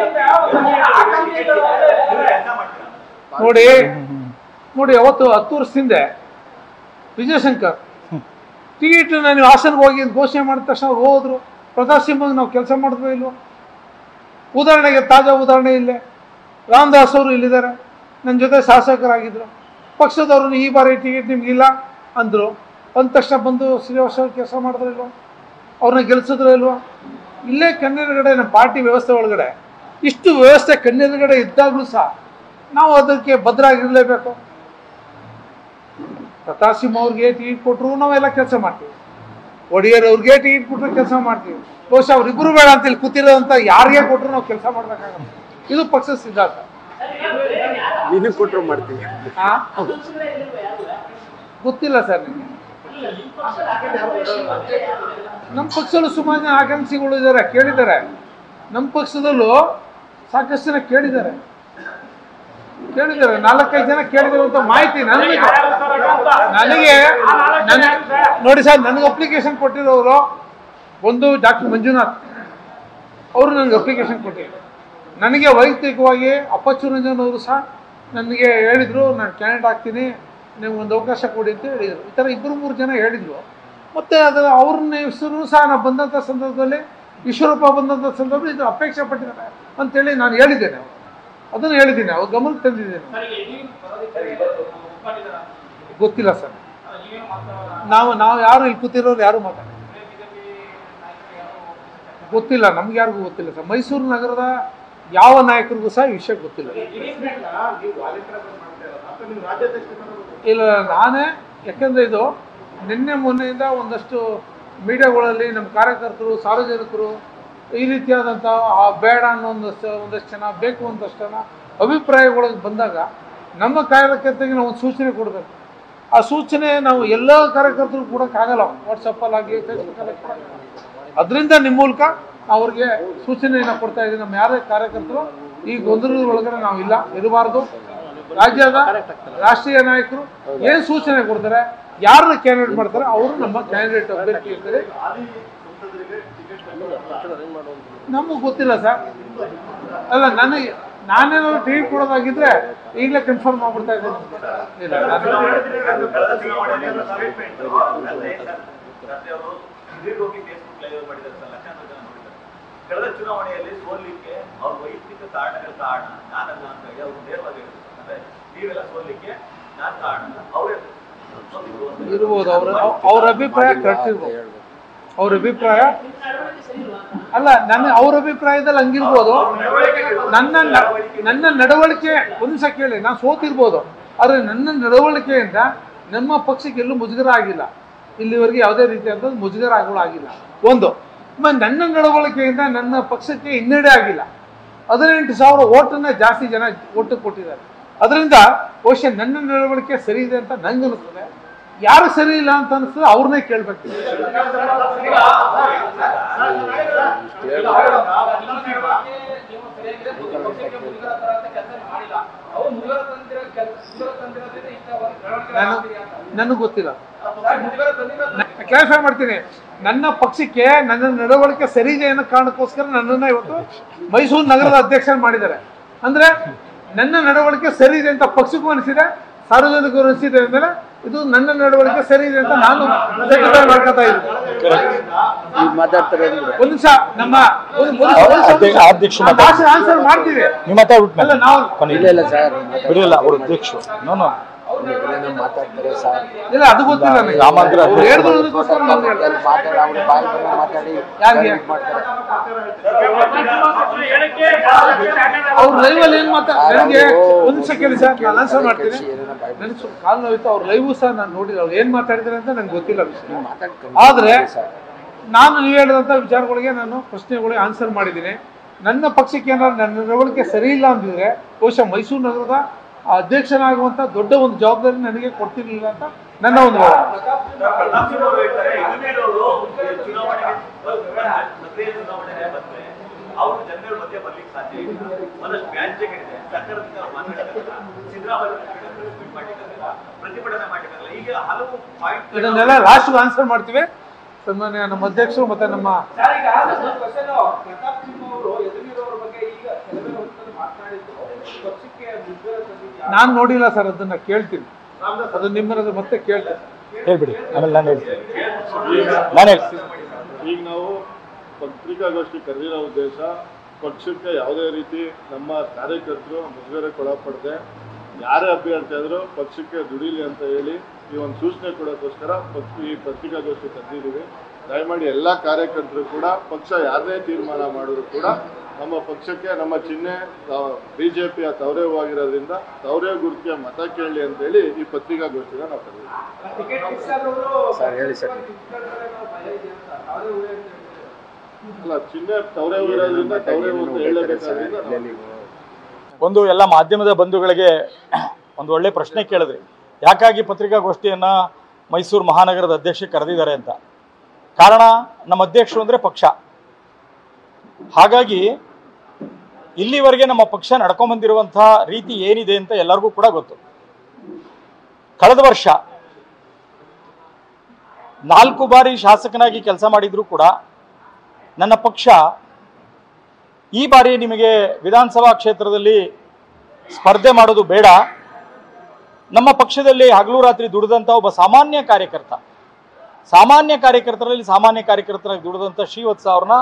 ಕೆಲಸ ಮಾಡ್ತೀರಾ ನೋಡಿ ನೋಡಿ ಅವತ್ತು ಹತ್ತು ವರ್ಷದಿಂದ ವಿಜಯಶಂಕರ್ ಟಿಕೆಟ್ ನೀವು ಹಾಸನ್ಗೆ ಹೋಗಿ ಅಂತ ಘೋಷಣೆ ಮಾಡಿದ ತಕ್ಷಣ ಅವ್ರು ಹೋದ್ರು ಪ್ರತಾಪ್ ಸಿಂಹಗೆ ನಾವು ಕೆಲಸ ಮಾಡಿದ್ವೋ ಇಲ್ವೋ ಉದಾಹರಣೆಗೆ ತಾಜಾ ಉದಾಹರಣೆ ಇಲ್ಲೇ ರಾಮದಾಸ್ ಅವರು ಇಲ್ಲಿದ್ದಾರೆ ನನ್ನ ಜೊತೆ ಶಾಸಕರಾಗಿದ್ದರು ಪಕ್ಷದವ್ರನ್ನ ಈ ಬಾರಿ ಟಿಕೆಟ್ ನಿಮಗಿಲ್ಲ ಅಂದರು ಅಂದ ತಕ್ಷಣ ಬಂದು ಶ್ರೀನಿವಾಸ ಅವ್ರು ಕೆಲಸ ಮಾಡಿದ್ರು ಇಲ್ವೋ ಅವ್ರನ್ನ ಗೆಲ್ಸಿದ್ರು ಇಲ್ವೋ ಇಲ್ಲೇ ಕಣ್ಣೆದುರುಗಡೆ ನಮ್ಮ ಪಾರ್ಟಿ ವ್ಯವಸ್ಥೆ ಒಳಗಡೆ ಇಷ್ಟು ವ್ಯವಸ್ಥೆ ಕಣ್ಣೆದುರುಗಡೆ ಇದ್ದಾಗಲೂ ಸಹ ನಾವು ಅದಕ್ಕೆ ಭದ್ರಾಗಿರಲೇಬೇಕು ಪ್ರತಾಪ್ ಸಿಂಹ ಅವ್ರಿಗೆ ಟಿಕೆಟ್ ಕೊಟ್ಟರು ನಾವೆಲ್ಲ ಕೆಲಸ ಮಾಡ್ತೀವಿ ಒಡೆಯರ್ ಅವ್ರಿಗೆ ಟಿಕೆಟ್ ಕೊಟ್ಟರು ಕೆಲಸ ಮಾಡ್ತೀವಿ ಬಹುಶಃ ಅವ್ರಿಬ್ರು ಬೇಡ ಅಂತ ಇಲ್ಲಿ ಕೂತಿರೋದಂತ ಯಾರಿಗೆ ಕೊಟ್ಟರು ನಾವು ಕೆಲಸ ಮಾಡ್ಬೇಕಾಗತ್ತೆ ಇದು ಪಕ್ಷದ ಸಿದ್ಧಾಂತ ನೀನು ಕೊಟ್ಟರು ಮಾಡ್ತೀವಿ ಆ? ಗೊತ್ತಿಲ್ಲ ಸರ್ ನಿಮಗೆ ನಮ್ಮ ಪಕ್ಷದಲ್ಲೂ ಸುಮಾರು ಜನ ಆಕಾಂಕ್ಷಿಗಳು ಇದ್ದಾರೆ ಕೇಳಿದ್ದಾರೆ ನಮ್ಮ ಪಕ್ಷದಲ್ಲೂ ಸಾಕಷ್ಟು ಜನ ಕೇಳಿದ್ದಾರೆ ಕೇಳಿದ್ದಾರೆ ನಾಲ್ಕೈದು ಜನ ಕೇಳಿದ್ದಾರೆ ಅಂತ ಮಾಹಿತಿ ನನಗೆ ನನಗೆ ನನ್- ನೋಡಿ ಸರ್ ನನಗೆ ಅಪ್ಲಿಕೇಶನ್ ಕೊಟ್ಟಿರೋರು ಒಂದು ಡಾಕ್ಟರ್ ಮಂಜುನಾಥ್ ಅವರು ನನಗೆ ಅಪ್ಲಿಕೇಶನ್ ಕೊಟ್ಟಿದ್ರು ನನಗೆ ವೈಯಕ್ತಿಕವಾಗಿ ಅಪ್ಪಚ್ಚು ರಂಜನ್ ಅವರು ಸಹ ನನಗೆ ಹೇಳಿದರು ನಾನು ಕ್ಯಾಂಡಿಡೇಟ್ ಆಗ್ತೀನಿ ನೀವು ಒಂದು ಅವಕಾಶ ಕೊಡಿ ಅಂತ ಹೇಳಿದರು ಈ ಥರ ಇಬ್ಬರು ಮೂರು ಜನ ಹೇಳಿದರು ಮತ್ತು ಅದರ ಅವ್ರನ್ನ ಹೆಸರು ಸಹ ನಾನು ಬಂದಂಥ ಸಂದರ್ಭದಲ್ಲಿ ಈಶ್ವರಪ್ಪ ಬಂದಂಥ ಸಂದರ್ಭದಲ್ಲಿ ಇದು ಅಪೇಕ್ಷೆ ಪಟ್ಟಿದ್ದಾರೆ ಅಂತೇಳಿ ನಾನು ಹೇಳಿದ್ದೇನೆ ಅದನ್ನು ಹೇಳಿದ್ದೀನಿ ಅವ್ರ ಗಮನಕ್ಕೆ ತಂದಿದ್ದೇನೆ ಗೊತ್ತಿಲ್ಲ ಸರ್ ನಾವು ನಾವು ಯಾರು ಇಲ್ಲಿ ಕೂತಿರೋರು ಯಾರು ಮಾತಾಡ ಗೊತ್ತಿಲ್ಲ ನಮ್ಗೆ ಯಾರಿಗೂ ಗೊತ್ತಿಲ್ಲ ಸರ್ ಮೈಸೂರು ನಗರದ ಯಾವ ನಾಯಕರಿಗೂ ಸಹ ಈ ವಿಷಯ ಗೊತ್ತಿಲ್ಲ ಇಲ್ಲ ನಾನೇ ಯಾಕಂದ್ರೆ ಇದು ನಿನ್ನೆ ಮೊನ್ನೆಯಿಂದ ಒಂದಷ್ಟು ಮೀಡಿಯಾಗಳಲ್ಲಿ ನಮ್ಮ ಕಾರ್ಯಕರ್ತರು ಸಾರ್ವಜನಿಕರು ಈ ರೀತಿಯಾದಂಥ ಆ ಬೇಡ ಅನ್ನೋ ಒಂದಷ್ಟು ಒಂದಷ್ಟು ಜನ ಬೇಕು ಒಂದಷ್ಟು ಜನ ಅಭಿಪ್ರಾಯಗಳಿಗೆ ಬಂದಾಗ ನಮ್ಮ ಕಾರ್ಯಕರ್ತರಿಗೆ ನಾವು ಒಂದು ಸೂಚನೆ ಕೊಡಬೇಕು ಆ ಸೂಚನೆ ನಾವು ಎಲ್ಲ ಕಾರ್ಯಕರ್ತರು ಕೊಡೋಕ್ಕಾಗಲ್ಲ ವಾಟ್ಸಪ್ಪಲ್ಲಾಗಲಿ ಫೇಸ್ಬುಕ್ಕಲ್ಲಿ ಕೊಡೋಕ್ಕಾಗಲ್ಲ ಅದರಿಂದ ನಿಮ್ಮ ಮೂಲಕ ಅವ್ರಿಗೆ ಸೂಚನೆಯನ್ನು ಕೊಡ್ತಾ ಇದ್ದೀವಿ ನಮ್ಮ ಯಾರೇ ಕಾರ್ಯಕರ್ತರು ಈ ಗೊಂದಲದ ಒಳಗಡೆ ನಾವು ಇಲ್ಲ ಇರಬಾರ್ದು ರಾಜ್ಯದ ರಾಷ್ಟ್ರೀಯ ನಾಯಕರು ಏನು ಸೂಚನೆ ಕೊಡ್ತಾರೆ ಯಾರನ್ನ ಕ್ಯಾಂಡಿಡೇಟ್ ಮಾಡ್ತಾರೆ ಅವರು ನಮ್ಮ ಕ್ಯಾಂಡಿಡೇಟ್ ಅಭ್ಯರ್ಥಿ ಇರ್ತಾರೆ ನಮಗೆ ಗೊತ್ತಿಲ್ಲ ಸರ್ ಅಲ್ಲ ನನಗೆ ನಾನೇನಾದ್ರು ಟಿಕೆಟ್ ಕೊಡೋದಾಗಿದ್ರೆ ಈಗಲೇ ಕನ್ಫರ್ಮ್ ಮಾಡ್ಬಿಡ್ತಾ ಇದ್ದೀನಿ ಇಲ್ಲ ನಾನು- ಕಳೆದ ಚುನಾವಣೆಯಲ್ಲಿ ಪ್ರತಾಪ್ ಅಲ್ಲದೆ ಸರ್, ರಾತ್ರಿ ಅವರು ಸುದೀರ್ಘವಾಗಿ ಫೇಸ್ಬುಕ್ ಲೈವ್ ಮಾಡಿದ್ದಾರೆ ಸರ್ ಲಕ್ಷಾಂತರ ಜನ ನೋಡಿದ್ದಾರೆ ಕಳೆದ ಚುನಾವಣೆಯಲ್ಲಿ ಸೋಲಿಕ್ಕೆ ಅವ್ರ ವೈಯಕ್ತಿಕ ಕಾರಣಗಳ ಕಾರಣ ನಾನಲ್ಲ ಅಂತ ಹೇಳಿ ಅವರು ನೇರವಾಗಿ ಹೇಳಿದ್ರು ಅಂದ್ರೆ ನೀವೆಲ್ಲ ಸೋಲಿಕ್ಕೆ ನಾನ್ ಕಾರಣ ಅವರೇ ಸೋತಿದ್ರು ಅಂತ ಹೇಳಿ. ಇರ್ಬೋದು ಅವ್ರ ಅವ್ರ ಅಭಿಪ್ರಾಯ ಕರೆಕ್ಟ್ ಇರ್ಬೋದು ಅವ್ರ ಅಭಿಪ್ರಾಯ ಅಲ್ಲ ನನ್ನ ಅವ್ರ ಅಭಿಪ್ರಾಯದಲ್ಲಿ ಹಂಗಿರ್ಬೋದು ನನ್ನ ನ- ನನ್ನ ನಡವಳಿಕೆ ಒಂದು ನಿಮಿಷ ಕೇಳಿ ನಾನು ಸೋತಿರ್ಬೋದು ಆದರೆ ನನ್ನ ನಡವಳಿಕೆಯಿಂದ ನಮ್ಮ ಪಕ್ಷಕ್ಕೆ ಎಲ್ಲೂ ಮುಜುಗರ ಆಗಿಲ್ಲ ಇಲ್ಲಿವರೆಗೆ ಯಾವುದೇ ರೀತಿಯಾದ ಮುಜುಗರ ಆಗೋಳು ಆಗಿಲ್ಲ ಒಂದು ಆಮೇಲೆ ನನ್ನ ನಡವಳಿಕೆಯಿಂದ ನನ್ನ ಪಕ್ಷಕ್ಕೆ ಹಿನ್ನಡೆ ಆಗಿಲ್ಲ ಹದಿನೆಂಟು ಸಾವಿರ ಓಟನ್ನ ಜಾಸ್ತಿ ಜನ ಓಟು ಕೊಟ್ಟಿದ್ದಾರೆ ಅದರಿಂದ ಬಹುಶಃ ನನ್ನ ನಡವಳಿಕೆ ಸರಿ ಇದೆ ಅಂತ ನಂಗೆ ಅನಿಸ್ತದೆ ಯಾರು ಸರಿ ಇಲ್ಲ ಅಂತ ಅನಿಸ್ತದೆ ಅವ್ರನ್ನೇ ಕೇಳ್ಬೇಕು ನನಗೆ ಗೊತ್ತಿಲ್ಲ ಕ್ಲಾರಿಫೈ ಮಾಡ್ತೀನಿ ನನ್ನ ಪಕ್ಷಕ್ಕೆ ನನ್ನ ನಡವಳಿಕೆ ಸರಿ ಇದೆ ಅನ್ನೋ ಕಾರಣಕ್ಕೋಸ್ಕರ ನನ್ನನ್ನ ಇವತ್ತು ಮೈಸೂರು ನಗರದ ಅಧ್ಯಕ್ಷ ಮಾಡಿದ್ದಾರೆ ಅಂದ್ರೆ ನನ್ನ ನಡವಳಿಕೆ ಸರಿ ಇದೆ ಅಂತ ಪಕ್ಷಕ್ಕೂ ಅನಿಸಿದೆ ಸಾರ್ವಜನಿಕರು ಅನಿಸಿದೆ ಅಂದ್ರೆ ಇದು ನನ್ನ ನಡವಳಿಕೆ ಸರಿ ಇದೆ ಅಂತ ನಾನು certify ಮಾಡ್ಕೊತಾ ಇದ್ದೀನಿ ಈಗ ಮಾತಾಡ್ತಾರೆ ಒಂದ್ ನಿಮಿಷ ನಮ್ಮ ಒಂದು- ಒಂದು- ಒಂದು ನಿಮಿಷ. ಅಧ್ಯಕ್ಷ ನಾನು ಭಾಷೆ ಆನ್ಸರ್ ಮಾಡ್ತೀವಿ ನೀವು ಮಾತಾಡ್ಬಿಟ್ಟು ಅಲ್ಲ ನಾವು ಇಲ್ಲ ಇಲ್ಲ ಸರ್ ಬಿಡಿಲ್ಲ ಅವರು ಅಧ್ಯಕ್ಷರು ನಾನು ಮಾತಾಡ್ತಾರೆ ಸರ್ ಇಲ್ಲ ಅದು ಗೊತ್ತಿಲ್ಲ ನನಗೆ ರಾಮಾಂತರ ಅವ್ರು ಹೇಳಿದ್ರದಕ್ಕೋಸ್ಕರ ನಾನು ಹೇಳ್ದೆ. ಮಾತಾಡಿ ಅವ್ರ ಬಾಯಿ ಬಂದು ಮಾತಾಡಿ ಯಾರಿಗೆ? ಇದ್ ಮಾಡ್ತಾರೆ ಅವ್ರು ಲೈವ್ ಅಲ್ಲಿ ಏನ್ ಮಾತಾ ನನಗೆ ಒಂದ್ ನಿಮಿಷ ಕೇಳಿ ಸರ್ ನಾನು ಆನ್ಸರ್ ಮಾಡ್ತೀನಿ ಏನೇನೋ ಬಾಯಿ ನನಗೆ ಸ್ವಲ್ಪ ಕಾಲು ನೋವಿತ್ತು ಅವ್ರ ಲೈವ್ ಸಹ ನಾನು ನೋಡಿಲ್ಲ ಅವ್ರು ಏನ್ ಮಾತಾಡಿದ್ರೆ ಅಂತ ನಂಗೆ ಗೊತ್ತಿಲ್ಲ ವಿಷಯ ಮಾತಾಡ್ಕೊಂಡು ಆದ್ರೆ ನಾನು ನೀವು ಹೇಳಿದಂಥ ವಿಚಾರಗಳಿಗೆ ನಾನು ಪ್ರಶ್ನೆಗಳಿಗೆ ಆನ್ಸರ್ ಮಾಡಿದ್ದೀನಿ ನನ್ನ ಪಕ್ಷಕ್ಕೆ ಏನಾದ್ರು ನನ್ನ ನಡವಳಿಕೆ ಸರಿ ಇಲ್ಲ ಅಂದಿದ್ರೆ ಬಹುಶಃ ಮೈಸೂರು ನಗರದ ಅಧ್ಯಕ್ಷನಾಗುವಂತ ದೊಡ್ಡ ಒಂದು ಜವಾಬ್ದಾರಿ ನನಗೆ ಕೊಡ್ತಿರ್ಲಿಲ್ಲ ಅಂತ ನನ್ನ ಒಂದು ಭಾವನೆ. ಪ್ರತಾಪ್ ಸಿಂಹ ಅವರು ಹೇಳ್ತಾರೆ ಇಂದಿರವರು ಚುನಾವಣೆಗೆ ಸಕ್ರಿಯ ಚುನಾವಣೆ ಬಂದ್ರೆ ಅವರು ಜನಗಳ ಮಧ್ಯೆ ಬರ್ಲಿಕ್ಕೆ ಸಾಧ್ಯ ಇಲ್ಲ ಒಂದಷ್ಟು ವ್ಯಾಜ್ಯಗಳಿದೆ ಸರ್ಕಾರದಿಂದ ಅವ್ರು ಮಾತಾಡಕ್ಕಾಗಲ್ಲ ಸಿದ್ದರಾಮಯ್ಯ ಮಾಡ್ಲಿಕ್ಕಾಗಲ್ಲ ಪ್ರತಿಭಟನೆ ಮಾಡ್ಲಿಕ್ಕಾಗಲ್ಲ ಈಗ ಹಲವು ಪಾಯಿಂಟ್ ಇದನ್ನೆಲ್ಲ ಲಾಸ್ಟ್ ಆನ್ಸರ್ ಮಾಡ್ತೀವಿ ಸನ್ಮಾನ್ಯ ನಮ್ಮ ಅಧ್ಯಕ್ಷರು ಮತ್ತೆ ನಮ್ಮ ಸರ್, ಈಗ ಒಂದು question ಪ್ರತಾಪ್ ಸಿಂಹ ಅವರು ಯದುವೀರವ್ರ ಬಗ್ಗೆ ಈಗ ಕೆಲವೇ ಹೊತ್ತಲ್ಲಿ ಮಾತನಾಡಿದ್ದು ಪಕ್ಷಕ್ಕೆ ಮುಜುಗರ ತಂದಿದ್ಯಾ ನಾನು ನೋಡಿಲ್ಲ ಸರ್ ಅದನ್ನ ಕೇಳ್ತೀನಿ ಅದು ನಿಮ್ಮನ್ನ ಮತ್ತೆ ಕೇಳ್ತೀನಿ ಹೇಳ್ಬಿಡಿ ಆಮೇಲೆ ನಾನು ಹೇಳ್ತೀನಿ ನಾನು ಹೇಳ್ತೀನಿ ಈಗ ನಾವು ಪತ್ರಿಕಾಗೋಷ್ಠಿ ಕರೆದಿರೋ ಉದ್ದೇಶ ಪಕ್ಷಕ್ಕೆ ಯಾವುದೇ ರೀತಿ ನಮ್ಮ ಕಾರ್ಯಕರ್ತರು ಮುಜುಗರಕ್ಕೊಳಪಡದೆ ಯಾರೇ ಅಭ್ಯರ್ಥಿ ಆದರೂ ಪಕ್ಷಕ್ಕೆ ದುಡಿಲಿ ಅಂತ ಹೇಳಿ ಈ ಒಂದು ಸೂಚನೆ ಕೊಡೋಕ್ಕೋಸ್ಕರ ಪತ್- ಈ ಪತ್ರಿಕಾಗೋಷ್ಠಿ ಕರೆದಿದ್ದೀವಿ ದಯಮಾಡಿ ಎಲ್ಲ ಕಾರ್ಯಕರ್ತರು ಕೂಡ ಪಕ್ಷ ಯಾರದೇ ತೀರ್ಮಾನ ಮಾಡಿದ್ರು ಕೂಡ ನಮ್ಮ ಪಕ್ಷಕ್ಕೆ ನಮ್ಮ ಚಿಹ್ನೆ ಬಿ ಜೆ ಪಿಯ ತವರೇ ಹೂವಾಗಿರೋದ್ರಿಂದ ತವರೇ ಗುರುತಿಯ ಮತ ಕೇಳಿ ಅಂತೇಳಿ ಈ ಪತ್ರಿಕಾಗೋಷ್ಠಿನ ನಾವು ಕರೆದಿದ್ದೀವಿ ಟಿಕೆಟ್ ಫಿಕ್ಸ್ ಆದವರು ಸರ್ ಹೇಳಿ ಸರ್ ಭಯ ಇದೆ ಅಂತ ಅವರೇ ಊರೇ ಅಂತ ಹೇಳ್ತಾರೆ. ಅಲ್ಲ ಚಿಹ್ನೆ ತವರೇ ಹೂವಿರೋದ್ರಿಂದ ತವರೇ ಹೂ ಅಂತ ಹೇಳಬೇಕಾದ್ರಿಂದ ನಾವು ಒಂದು ಎಲ್ಲ ಮಾಧ್ಯಮದ ಬಂಧುಗಳಿಗೆ ಒಂದು ಒಳ್ಳೆ ಪ್ರಶ್ನೆ ಕೇಳಿದ್ರಿ ಯಾಕಾಗಿ ಪತ್ರಿಕಾಗೋಷ್ಠಿಯನ್ನು ಮೈಸೂರು ಮಹಾನಗರದ ಅಧ್ಯಕ್ಷ ಕರೆದಿದ್ದಾರೆ ಅಂತ ಕಾರಣ ನಮ್ಮ ಅಧ್ಯಕ್ಷರು ಅಂದರೆ ಪಕ್ಷ ಹಾಗಾಗಿ ಇಲ್ಲಿವರೆಗೆ ನಮ್ಮ ಪಕ್ಷ ನಡ್ಕೊಂಬಂದಿರುವಂಥ ರೀತಿ ಏನಿದೆ ಅಂತ ಎಲ್ಲರಿಗೂ ಕೂಡ ಗೊತ್ತು ಕಳೆದ ವರ್ಷ ನಾಲ್ಕು ಬಾರಿ ಶಾಸಕನಾಗಿ ಕೆಲಸ ಮಾಡಿದ್ರು ಕೂಡ ನನ್ನ ಪಕ್ಷ ಈ ಬಾರಿ ನಿಮಗೆ ವಿಧಾನಸಭಾ ಕ್ಷೇತ್ರದಲ್ಲಿ ಸ್ಪರ್ಧೆ ಮಾಡೋದು ಬೇಡ ನಮ್ಮ ಪಕ್ಷದಲ್ಲಿ ಹಗಲು ರಾತ್ರಿ ದುಡಿದಂಥ ಒಬ್ಬ ಸಾಮಾನ್ಯ ಕಾರ್ಯಕರ್ತ ಸಾಮಾನ್ಯ ಕಾರ್ಯಕರ್ತರಲ್ಲಿ ಸಾಮಾನ್ಯ ಕಾರ್ಯಕರ್ತರಾಗಿ ದುಡಿದಂಥ ಶ್ರೀವತ್ಸ ಅವ್ರನ್ನ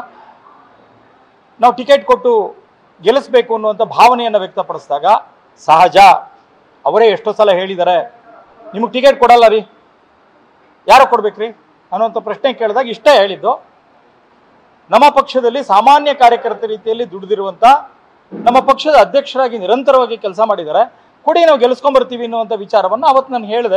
ನಾವು ಟಿಕೆಟ್ ಕೊಟ್ಟು ಗೆಲ್ಲಿಸ್ಬೇಕು ಅನ್ನುವಂಥ ಭಾವನೆಯನ್ನು ವ್ಯಕ್ತಪಡಿಸಿದಾಗ ಸಹಜ ಅವರೇ ಎಷ್ಟೋ ಸಲ ಹೇಳಿದ್ದಾರೆ ನಿಮಗೆ ಟಿಕೆಟ್ ಕೊಡಲ್ಲ ರೀ ಯಾರೋ ಕೊಡ್ಬೇಕ್ರಿ ಅನ್ನುವಂಥ ಪ್ರಶ್ನೆ ಕೇಳಿದಾಗ ಇಷ್ಟೇ ಹೇಳಿದ್ದು ನಮ್ಮ ಪಕ್ಷದಲ್ಲಿ ಸಾಮಾನ್ಯ ಕಾರ್ಯಕರ್ತ ರೀತಿಯಲ್ಲಿ ದುಡಿದಿರುವಂತ ನಮ್ಮ ಪಕ್ಷದ ಅಧ್ಯಕ್ಷರಾಗಿ ನಿರಂತರವಾಗಿ ಕೆಲಸ ಮಾಡಿದ್ದಾರೆ ಕೊಡಿ ನಾವು ಗೆಲ್ಲಿಸ್ಕೊಂಡ್ಬರ್ತೀವಿ ಅನ್ನುವಂಥ ವಿಚಾರವನ್ನು ಅವತ್ತು ನಾನು ಹೇಳಿದೆ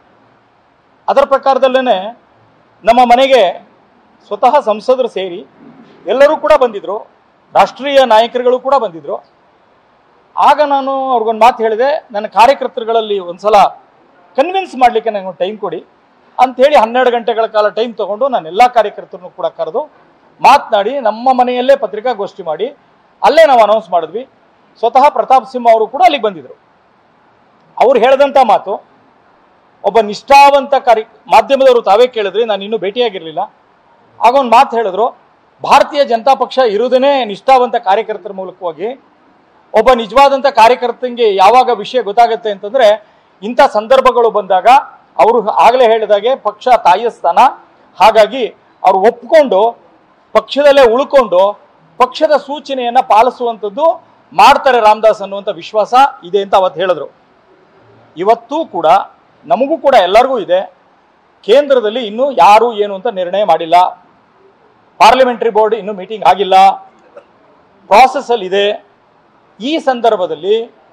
ಅದರ ಪ್ರಕಾರದಲ್ಲೇ ನಮ್ಮ ಮನೆಗೆ ಸ್ವತಃ ಸಂಸದರು ಸೇರಿ ಎಲ್ಲರೂ ಕೂಡ ಬಂದಿದ್ರು ರಾಷ್ಟ್ರೀಯ ನಾಯಕರುಗಳು ಕೂಡ ಬಂದಿದ್ರು ಆಗ ನಾನು ಅವ್ರಿಗೊಂದು ಮಾತು ಹೇಳಿದೆ ನನ್ನ ಕಾರ್ಯಕರ್ತರುಗಳಲ್ಲಿ ಒಂದ್ಸಲ ಕನ್ವಿನ್ಸ್ ಮಾಡಲಿಕ್ಕೆ ನನಗೆ ಟೈಮ್ ಕೊಡಿ ಅಂಥೇಳಿ ಹನ್ನೆರಡು ಗಂಟೆಗಳ ಕಾಲ ಟೈಮ್ ತಗೊಂಡು ನಾನು ಎಲ್ಲ ಕಾರ್ಯಕರ್ತರನ್ನು ಕೂಡ ಕರೆದು ಮಾತನಾಡಿ ನಮ್ಮ ಮನೆಯಲ್ಲೇ ಪತ್ರಿಕಾಗೋಷ್ಠಿ ಮಾಡಿ ಅಲ್ಲೇ ನಾವು ಅನೌನ್ಸ್ ಮಾಡಿದ್ವಿ ಸ್ವತಃ ಪ್ರತಾಪ್ ಸಿಂಹ ಅವರು ಕೂಡ ಅಲ್ಲಿಗೆ ಬಂದಿದ್ರು ಅವ್ರು ಹೇಳಿದಂಥ ಮಾತು ಒಬ್ಬ ನಿಷ್ಠಾವಂತ ಕಾರ್ಯ ಮಾಧ್ಯಮದವರು ತಾವೇ ಕೇಳಿದ್ರಿ ನಾನು ಇನ್ನೂ ಭೇಟಿಯಾಗಿರಲಿಲ್ಲ ಆಗ ಒಂದು ಮಾತು ಹೇಳಿದ್ರು ಭಾರತೀಯ ಜನತಾ ಪಕ್ಷ ಇರುವುದೇ ನಿಷ್ಠಾವಂತ ಕಾರ್ಯಕರ್ತರ ಮೂಲಕವಾಗಿ ಒಬ್ಬ ನಿಜವಾದಂಥ ಕಾರ್ಯಕರ್ತಂಗೆ ಯಾವಾಗ ವಿಷಯ ಗೊತ್ತಾಗುತ್ತೆ ಅಂತಂದ್ರೆ ಇಂಥ ಸಂದರ್ಭಗಳು ಬಂದಾಗ ಅವರು ಆಗಲೇ ಹೇಳಿದಾಗೆ ಪಕ್ಷ ತಾಯಿಯ ಸ್ಥಾನ ಹಾಗಾಗಿ ಅವ್ರು ಒಪ್ಕೊಂಡು ಪಕ್ಷದಲ್ಲೇ ಉಳ್ಕೊಂಡು ಪಕ್ಷದ ಸೂಚನೆಯನ್ನ ಪಾಲಿಸುವಂಥದ್ದು ಮಾಡ್ತಾರೆ ರಾಮದಾಸ್ ಅನ್ನುವಂಥ ವಿಶ್ವಾಸ ಇದೆ ಅಂತ ಅವತ್ತು ಹೇಳಿದ್ರು ಇವತ್ತೂ ಕೂಡ ನಮಗೂ ಕೂಡ ಎಲ್ಲರಿಗೂ ಇದೆ ಕೇಂದ್ರದಲ್ಲಿ ಇನ್ನೂ ಯಾರು ಏನು ಅಂತ ನಿರ್ಣಯ ಮಾಡಿಲ್ಲ ಪಾರ್ಲಿಮೆಂಟರಿ ಬೋರ್ಡ್ ಇನ್ನೂ ಮೀಟಿಂಗ್ ಆಗಿಲ್ಲ ಪ್ರಾಸೆಸ್ ಅಲ್ಲಿ ಇದೆ ಈ ಸಂದರ್ಭದಲ್ಲಿ